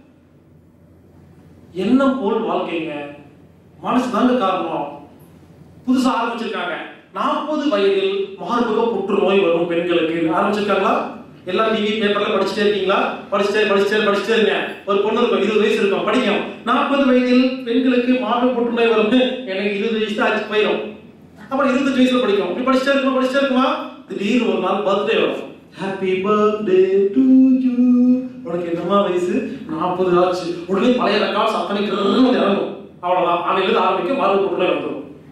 எண்ணம் போல் வாழ்க்கைங்க மனசு தாங்க காரணம் புதுசா ஆரம்பிச்சிருக்காங்க நாற்பது வயதில் மார்பக புற்றுநோய் வரும் பெண்களுக்கு ஆரம்பிச்சிருக்காங்களா எல்லா டிவி பேப்பர்ல படிச்சுட்டே இருக்கீங்களா படிச்சுட்டே படிச்சுட்டே படிச்சுட்டே இருங்க ஒரு பொண்ணு இருக்கும் இருபது வயசு இருக்கும் படிக்கும் நாற்பது வயதில் பெண்களுக்கு மார்பக புற்றுநோய் வரும் எனக்கு இருபது வயசு தான் ஆச்சு போயிடும் அப்புறம் இருபத்தஞ்சு வயசுல படிக்கும் இப்படி படிச்சுட்டே இருக்குமா படிச்சுட்டே இருக்குமா திடீர்னு ஒரு நாள் பர்த்டே வரும் ஹாப்பி பர்த்டே டு யூ உனக்கு என்னமா வயசு நாற்பது ஆச்சு உடனே பழைய ரெக்கார்ட்ஸ் அத்தனை கிரகங்களும் வந்து இறங்கும் அவ்வளவுதான் அன்னையிலிருந்து ஆரம்பிக்கும் மார்பக புற்றுநோய் வந்துடும்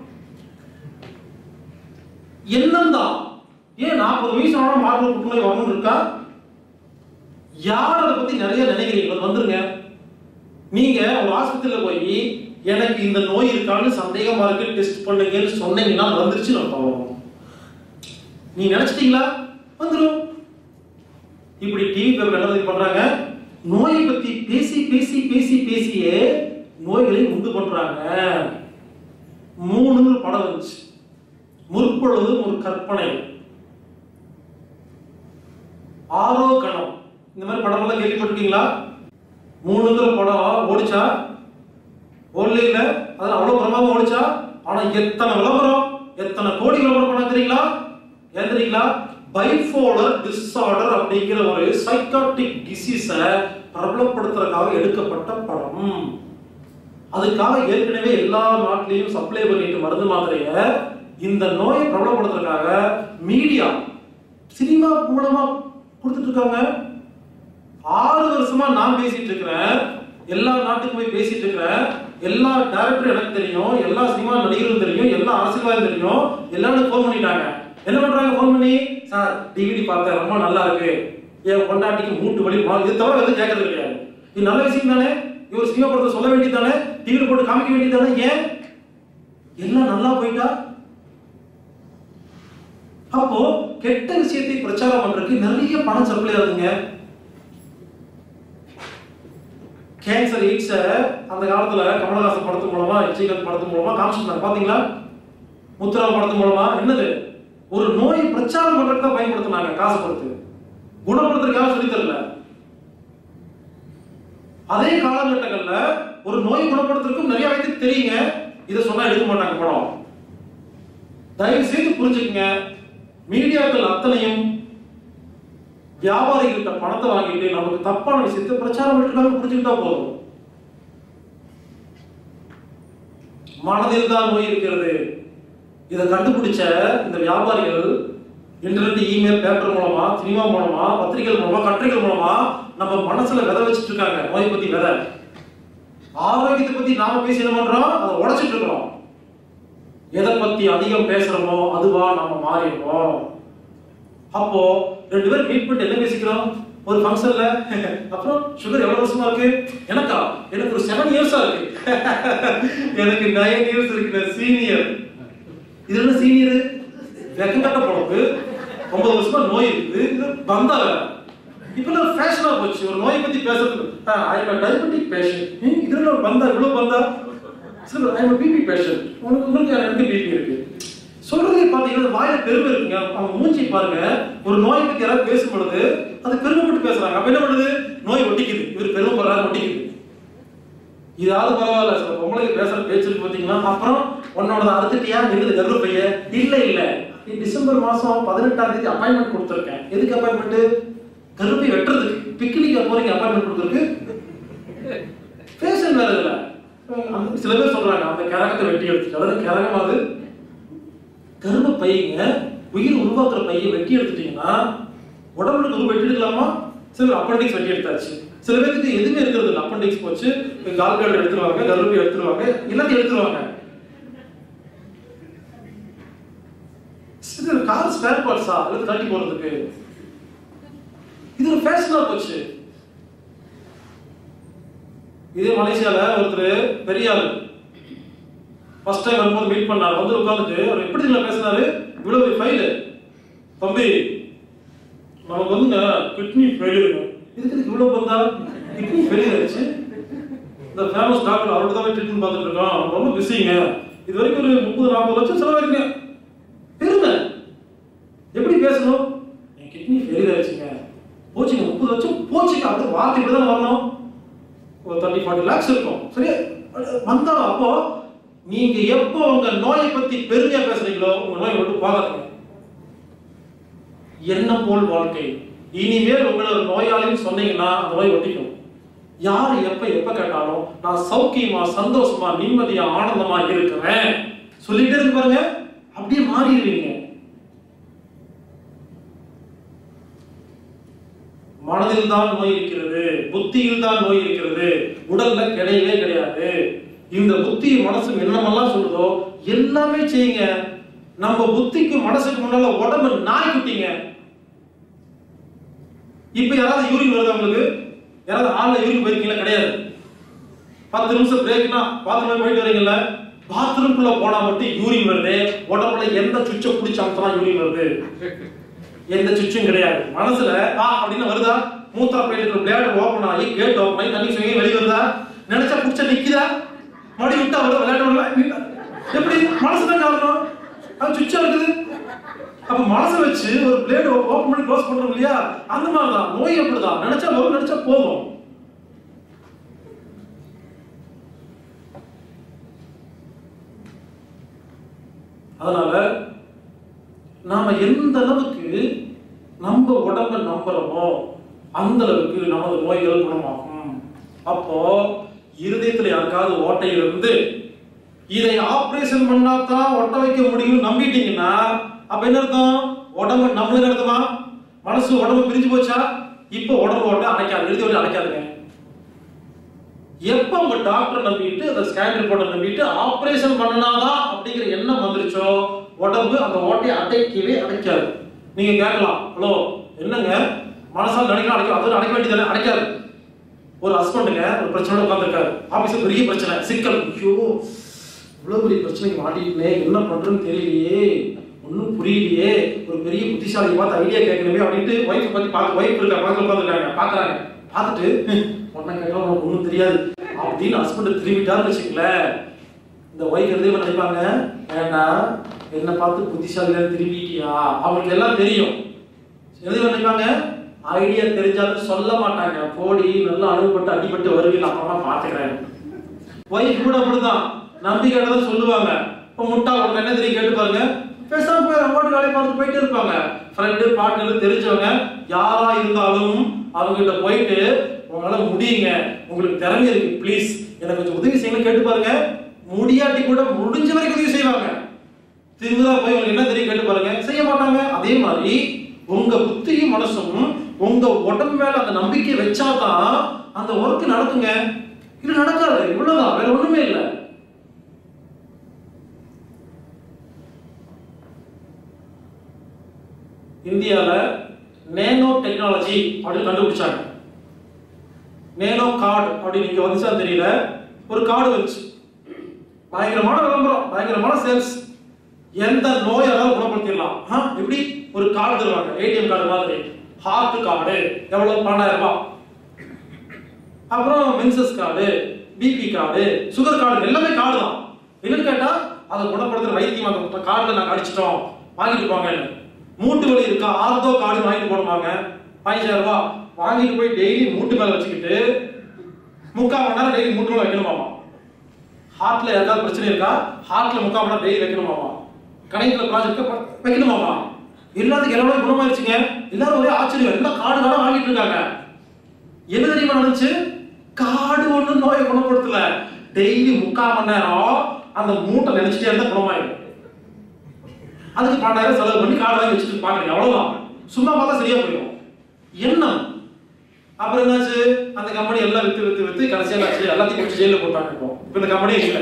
எண்ணம் தான் ஏன் நாற்பது வயசு ஆனா மார்பக புற்றுநோய் வரணும்னு இருக்கா யார் அதை பத்தி நிறைய நினைக்கிறீங்க அது வந்துருங்க நீங்க ஒரு ஆஸ்பத்திரியில போய் எனக்கு இந்த நோய் இருக்கான்னு சந்தேகமா இருக்கு டெஸ்ட் பண்ணுங்கன்னு சொன்னீங்கன்னா வந்துருச்சு நான் பாவம் நீ நினைச்சிட்டீங்களா வந்துரும் இப்படி டிவி பேப்பர் என்ன தெரியுமா பண்றாங்க நோயை பத்தி பேசி பேசி பேசி பேசியே நோய்களை உண்டு பண்றாங்க மூணுன்னு ஒரு படம் வந்துச்சு முற்பொழுதும் ஒரு கற்பனை ஆரோகணம் இந்த மாதிரி படம் எல்லாம் கேள்விப்பட்டிருக்கீங்களா மூணுங்கிற படம் ஓடிச்சா ஓடல இல்ல அதெல்லாம் அவ்வளவு பிரமாதம் ஓடிச்சா ஆனா எத்தனை விளம்பரம் எத்தனை கோடி விளம்பரம் பண்ண தெரியுங்களா ஏன் தெரியுங்களா பைபோலர் டிஸார்டர் அப்படிங்கிற ஒரு சைக்காட்டிக் டிசீஸ பிரபலப்படுத்துறதுக்காக எடுக்கப்பட்ட படம் அதுக்காக ஏற்கனவே எல்லா நாட்டிலையும் சப்ளை பண்ணிட்டு மருந்து மாத்திரைய இந்த நோயை பிரபலப்படுத்துறதுக்காக மீடியா சினிமா மூலமா கொடுத்துட்டு இருக்காங்க ஆறு வருஷமா நான் பேசிட்டு இருக்கிறேன் எல்லா நாட்டுக்கும் போய் பேசிட்டு இருக்கிறேன் எல்லா டேரக்டரும் எனக்கு தெரியும் எல்லா சினிமா நடிகர்களும் தெரியும் எல்லா அரசியல்வாதியும் தெரியும் எல்லாரும் ஃபோன் பண்ணிட்டாங்க என்ன பண்றாங்க ஃபோன் பண்ணி சார் டிவிடி பார்த்தேன் ரொம்ப நல்லா இருக்கு என் பொண்டாட்டிக்கு மூட்டு வலி மா- இது தவிர எதுவும் கேட்கறது கிடையாது இது நல்ல விஷயம் தானே இவர் சினிமா படத்தை சொல்ல வேண்டியது தானே டிவியில் போட்டு காமிக்க வேண்டியது தானே ஏன் எல்லாம் நல்லா போயிட்டா அப்போ கெட்ட விஷயத்தை பிரச்சாரம் பண்றதுக்கு நிறைய பணம் சப்ளை ஆகுதுங்க கேன்சர் எய்ட்ஸ அந்த காலத்துல கமலஹாசன் படத்து மூலமா விஜயகாந்த் படத்து மூலமா காமிச்சிருந்தாங்க பாத்தீங்களா முத்துரா படத்து மூலமா என்னது ஒரு நோயை பிரச்சாரம் பண்றதுக்கு தான் பயன்படுத்தினாங்க காசு கொடுத்து குணப்படுத்துறதுக்காக சொல்லி தரல அதே காலகட்டங்கள்ல ஒரு நோய் குணப்படுத்துறதுக்கும் நிறைய பேருக்கு தெரியுங்க இதை சொன்னா எடுக்க மாட்டாங்க படம் தயவு செய்து புரிஞ்சுக்கங்க மீடியாக்கள் அத்தனையும் வியாபாரிகிட்ட பணத்தை வாங்கிட்டு நமக்கு தப்பான விஷயத்தை பிரச்சாரம் பண்ணிட்டு புரிஞ்சுக்கிட்டா போதும் மனதில் தான் நோய் இருக்கிறது இதை கண்டுபிடிச்ச இந்த வியாபாரிகள் இன்டர்நெட் இமெயில் பேப்பர் மூலமா சினிமா மூலமா பத்திரிகைகள் மூலமா கட்டுரைகள் மூலமா நம்ம மனசுல விதை வச்சுட்டு இருக்காங்க நோய் பத்தி விதை ஆரோக்கியத்தை பத்தி நாம பேசி என்ன பண்றோம் அதை உடைச்சிட்டு இருக்கிறோம் எதை பத்தி அதிகம் பேசுறோமோ அதுவா நம்ம மாறிடுவோம் அப்போ ரெண்டு பேரும் மீட் பண்ணிட்டு என்ன பேசிக்கிறோம் ஒரு ஃபங்க்ஷன்ல அப்புறம் சுகர் எவ்வளவு வருஷமா இருக்கு எனக்கா எனக்கு ஒரு செவன் இயர்ஸா இருக்கு எனக்கு நைன் இயர்ஸ் இருக்கு சீனியர் இது என்ன சீனியர் வெக்கங்கட்ட பொழப்பு ஒன்பது வருஷமா நோய் இருக்குது இது வந்தா வேற இப்பெல்லாம் ஃபேஷனா போச்சு ஒரு நோயை பத்தி பேசுறது ஐ எம் டயபெட்டிக் பேஷண்ட் இதுல ஒரு பந்தா இவ்வளவு பந்தா sir I am BP patient உங்களுக்கு உங்களுக்கு எனக்கு பிபி இருக்கு சொல்றதே பாத்தீங்கன்னா வாயில பெருமை இருக்குங்க அவங்க மூஞ்சி பாருங்க ஒரு நோயை பத்தி யாராவது பேசும் பொழுது அது பெருமைப்பட்டு பேசுறாங்க அப்ப என்ன பண்ணுது நோய் ஒட்டிக்குது இவர் பெருமைப்படுறாரு ஒட்டிக்குது இதாவது பரவாயில்ல சில பொம்பளைக்கு பேசுற பேச்சு இருக்கு பாத்தீங்கன்னா அப்புறம் உன்னோட அறுத்துட்டியா இருக்குது கர்ப்பப்பைய இல்ல இல்ல நீ டிசம்பர் மாசம் பதினெட்டாம் தேதி அப்பாயின்மெண்ட் கொடுத்துருக்கேன் எதுக்கு அப்பாயின்மெண்ட் கருப்பை வெட்டுறதுக்கு பிக்னிக் போறீங்க அப்பாயின்மெண்ட் கொடுத்துருக்கு பேஷன் வேற இல்ல அந்த சில பேர் சொல்றாங்க அந்த கரகத்தை வெட்டி எடுத்துட்டு அதாவது கரகம் அது கருப்ப பையங்க உயிர் உருவாக்குற பையை வெட்டி எடுத்துட்டீங்கன்னா உடம்புல உருவ வெட்டி எடுக்கலாமா சில அப்பண்டிக்ஸ் வெட்டி எடுத்தாச்சு சில பேருக்கு எதுவுமே இருக்கிறது இல்லை அப்பண்டிக்ஸ் போச்சு கால்கார்டு எடுத்துருவாங்க கருப்பை எடுத்துருவாங்க எல்லாத்தையும் எடுத்துருவாங்க இது கார் ஸ்பேர் பார்ட்ஸா அல்லது கட்டி போறதுக்கு இது ஒரு ஃபேஷனா போச்சு இதே மலேசியால ஒருத்தர் பெரிய ஆளு ஃபர்ஸ்ட் டைம் வரும்போது மீட் பண்ணாரு வந்து உட்காந்துட்டு அவர் எப்படி இதுல பேசினாரு இவ்வளவு ஃபைல் தம்பி நமக்கு வந்துங்க கிட்னி ஃபெயிலியருங்க இதுக்கு இதுக்கு இவ்வளவு வந்தா கிட்னி ஃபெயிலியர் ஆயிடுச்சு இந்த ஃபேமஸ் டாக்டர் அவர்கிட்ட தான் ட்ரீட்மெண்ட் பார்த்துட்டு இருக்கோம் அவர் ரொம்ப பிஸிங்க இது வரைக்கும் ஒரு முப்பது நாற்பது லட்சம் செலவாயிருங்க பெருமை எப்படி பேசணும் என் கிட்னி ஃபெயிலியர் ஆயிடுச்சுங்க போச்சுங்க முப்பது லட்சம் போச்சுங்க அடுத்த வார்த்தை இப்படி தானே வரணும் ஒரு தேர்ட்டி ஃபார்ட்டி லேக்ஸ் இருக்கும் சரியா வந்தாலும் அப்போ நீங்க எப்போ உங்க நோயை பத்தி பெருமையா பேசுறீங்களோ உங்க நோயை விட்டு போகாதீங்க என்ன போல் வாழ்க்கை இனிமேல் உங்களை ஒரு நோயாளின்னு சொன்னீங்கன்னா அந்த நோய் ஒட்டிக்கும் யார் எப்ப எப்ப கேட்டாலும் நான் சௌக்கியமா சந்தோஷமா நிம்மதியா ஆனந்தமா இருக்கிறேன் சொல்லிட்டே இருக்கு பாருங்க அப்படியே மாறிடுவீங்க மனதில் தான் நோய் இருக்கிறது புத்தியில் தான் நோய் இருக்கிறது உடல்ல கிடையவே கிடையாது இந்த புத்தி மனசு என்னமெல்லாம் சொல்லுதோ எல்லாமே செய்யுங்க நம்ம புத்திக்கு மனசுக்கு முன்னால உடம்பு நாய் குட்டிங்க இப்ப யாராவது யூரின் வருது உங்களுக்கு யாராவது ஆள்ல யூரின் போயிருக்கீங்களா கிடையாது பத்து நிமிஷம் பிரேக்னா பாத்ரூம் போயிட்டு வரீங்கல்ல பாத்ரூம்குள்ள போனா மட்டும் யூரின் வருது உடம்புல எந்த சுவிட்சை பிடிச்ச அமுத்தலாம் யூரின் வருது எந்த சுவிட்சும் கிடையாது மனசுல ஆ அப்படின்னு வருதா மூத்திர பையில பிளேடர் ஓபன் ஆகி கேட் ஓபன் ஆகி தண்ணி சுயங்கி வெளியே வருதா நினைச்சா பிடிச்ச நிக்குதா மறுபடியும் விட்டா வருதா விளையாட்டு வருதா? எப்படி மனசுதான் காரணம் அது சுவிட்சா இருக்குது அப்ப மனசை வச்சு ஒரு பிளேட் ஓபன் பண்ணி க்ளோஸ் பண்றோம் இல்லையா அந்த மாதிரி தான் நோய் அப்படிதான் நினைச்சா வரும் நினைச்சா போகும் அதனால நாம எந்த அளவுக்கு நம்ம உடம்ப நம்புறோமோ அந்த அளவுக்கு நமது நோய்கள் குணமாகும் அப்போ இருதயத்துல யாருக்காவது ஓட்டை இருந்து இதை ஆபரேஷன் பண்ணா தான் ஒட்ட வைக்க முடியும் நம்பிட்டீங்கன்னா அப்ப என்ன அர்த்தம் உடம்பு நம்மளுக்கு அர்த்தமா மனசு உடம்பு பிரிஞ்சு போச்சா இப்போ உடம்பு ஓட்ட அடைக்காது எழுதி ஓட்ட அடைக்காதுங்க எப்ப உங்க டாக்டர் நம்பிட்டு அந்த ஸ்கேன் ரிப்போர்ட்டை நம்பிட்டு ஆபரேஷன் பண்ணனாதான் அப்படிங்கிற எண்ணம் வந்துருச்சோ உடம்பு அந்த ஓட்டையை அடைக்கவே அடைக்காது நீங்க கேட்கலாம் ஹலோ என்னங்க மனசால் நினைக்கலாம் அடைக்கும் அது அடைக்க வேண்டியது அடைக்காது ஒரு ஹஸ்பண்டுங்க ஒரு பிரச்சனை உட்காந்துருக்காரு ஆபீஸ்ல பெரிய பிரச்சனை சிக்கல் ஐயோ இவ்வளவு பெரிய பிரச்சனைக்கு மாட்டிக்கிட்டே என்ன பண்றேன்னு தெரியலையே ஒன்றும் புரியலையே ஒரு பெரிய புத்திசாலி பார்த்து ஐடியா கேட்கணுமே அப்படின்ட்டு ஒய்ஃப் பத்தி பார்க்க ஒய்ஃப் இருக்கா பக்கத்துல உட்காந்துருக்காங்க பாக்குறாங்க பார்த்துட்டு உடனே கேட்டா உனக்கு ஒன்றும் தெரியாது அப்படின்னு ஹஸ்பண்ட் திரும்பிட்டாருன்னு வச்சுக்கங்களேன் இந்த ஒய்ஃப் எதுவும் என்ன நினைப்பாங்க ஏன்னா என்ன பார்த்து புத்திசாலியா திரும்பிட்டியா அவங்களுக்கு எல்லாம் தெரியும் எது நினைப்பாங்க ஐடியா தெரிஞ்சாலும் சொல்ல மாட்டாங்க போடி நல்லா அனுபவப்பட்டு அடிபட்டு வருவீங்க அப்புறமா பாத்துக்கிறேன் ஒய்ஃப் கூட அப்படிதான் நம்பிக்கை தான் சொல்லுவாங்க இப்போ முட்டா உடனே என்ன தெரியும் கேட்டு பாருங்க பேசாம போய் அம்மாட்டு வேலையை பார்த்து போயிட்டே இருப்பாங்க ஃப்ரெண்டு பார்ட்னர் தெரிஞ்சவங்க யாரா இருந்தாலும் அவங்க கிட்ட போயிட்டு உங்களால முடியுங்க உங்களுக்கு திறமை இருக்கு ப்ளீஸ் எனக்கு கொஞ்சம் உதவி செய்யுங்க கேட்டு பாருங்க முடியாட்டி கூட முடிஞ்ச வரைக்கும் உதவி செய்வாங்க திரும்பதா போய் உங்களுக்கு என்ன தெரியும் கேட்டு பாருங்க செய்ய மாட்டாங்க அதே மாதிரி உங்க புத்தியும் மனசும் உங்க உடம்பு மேல அந்த நம்பிக்கை வச்சாதான் அந்த ஒர்க் நடக்குங்க இது நடக்காது இவ்வளவுதான் வேற ஒண்ணுமே இல்லை இந்தியால நேனோ டெக்னாலஜி அப்படின்னு கண்டுபிடிச்சாங்க நேனோ கார்டு அப்படின்னு இங்க வந்துச்சா தெரியல ஒரு கார்டு வந்துச்சு பயங்கரமான விளம்பரம் பயங்கரமான சேல்ஸ் எந்த நோயாலும் குணப்படுத்திடலாம் ஆ, எப்படி ஒரு கார்டு தருவாங்க ஏடிஎம் கார்டு மாதிரி ஹார்ட் கார்டு எவ்வளவு பன்னெண்டாயிரம் ரூபாய் அப்புறம் menses card BP card sugar card எல்லாமே கார்டு தான் என்னன்னு கேட்டா அதை குணப்படுத்துற வைத்தியம் அந்த கார்டுல நாங்க அடிச்சிட்டோம் வாங்கிட்டு போங்க மூட்டு வலி இருக்கா ஆர்தோ கார்டு வாங்கிட்டு போடுவாங்க பதினஞ்சாயிரம் ரூபாய் வாங்கிட்டு போய் டெய்லி மூட்டு மேல வச்சுக்கிட்டு முக்கால் மணி நேரம் டெய்லி மூட்டு மேல வைக்கணுமாமா ஹார்ட்ல ஏதாவது பிரச்சனை இருக்கா ஹார்ட்ல முக்கால் மணி நேரம் டெய்லி வைக்கணுமாமா கணையத்துல ப்ராஜெக்ட் வைக்கணுமாமா எல்லாத்துக்கும் எல்லாமே குணமாயிருச்சுங்க எல்லாரும் ஒரே ஆச்சரியம் எல்லாம் கார்டு கார்டா வாங்கிட்டு இருக்காங்க என்ன தெரியுமா நடந்துச்சு காடு ஒண்ணு நோயை குணப்படுத்தல டெய்லி முக்கால் மணி நேரம் அந்த மூட்டை நினைச்சிட்டே இருந்தா குணமாயிடும் அதுக்கு பன்னெண்டாயிரம் செலவு பண்ணி கார்டு வாங்கி வச்சுட்டு பாக்குறீங்க அவ்வளவுதான் சும்மா பார்த்தா சரியா போயிடும் எண்ணம் அப்புறம் என்னாச்சு அந்த கம்பெனி எல்லாம் வித்து வித்து வித்து கடைசியா என்னாச்சு எல்லாத்தையும் பிடிச்சி ஜெயில போட்டாங்க இப்போ இப்போ இந்த கம்பெனியே இல்லை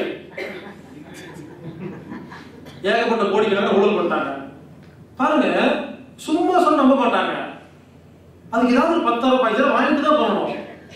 ஏகப்பட்ட கோடிக்கணக்கில் ஊழல் பண்ணிட்டாங்க பாருங்க சும்மா சொன்ன நம்ப மாட்டாங்க அதுக்கு ஏதாவது ஒரு பத்தாயிரம் பதினஞ்சாயிரம் வாங்கிட்டு தான் போகணும்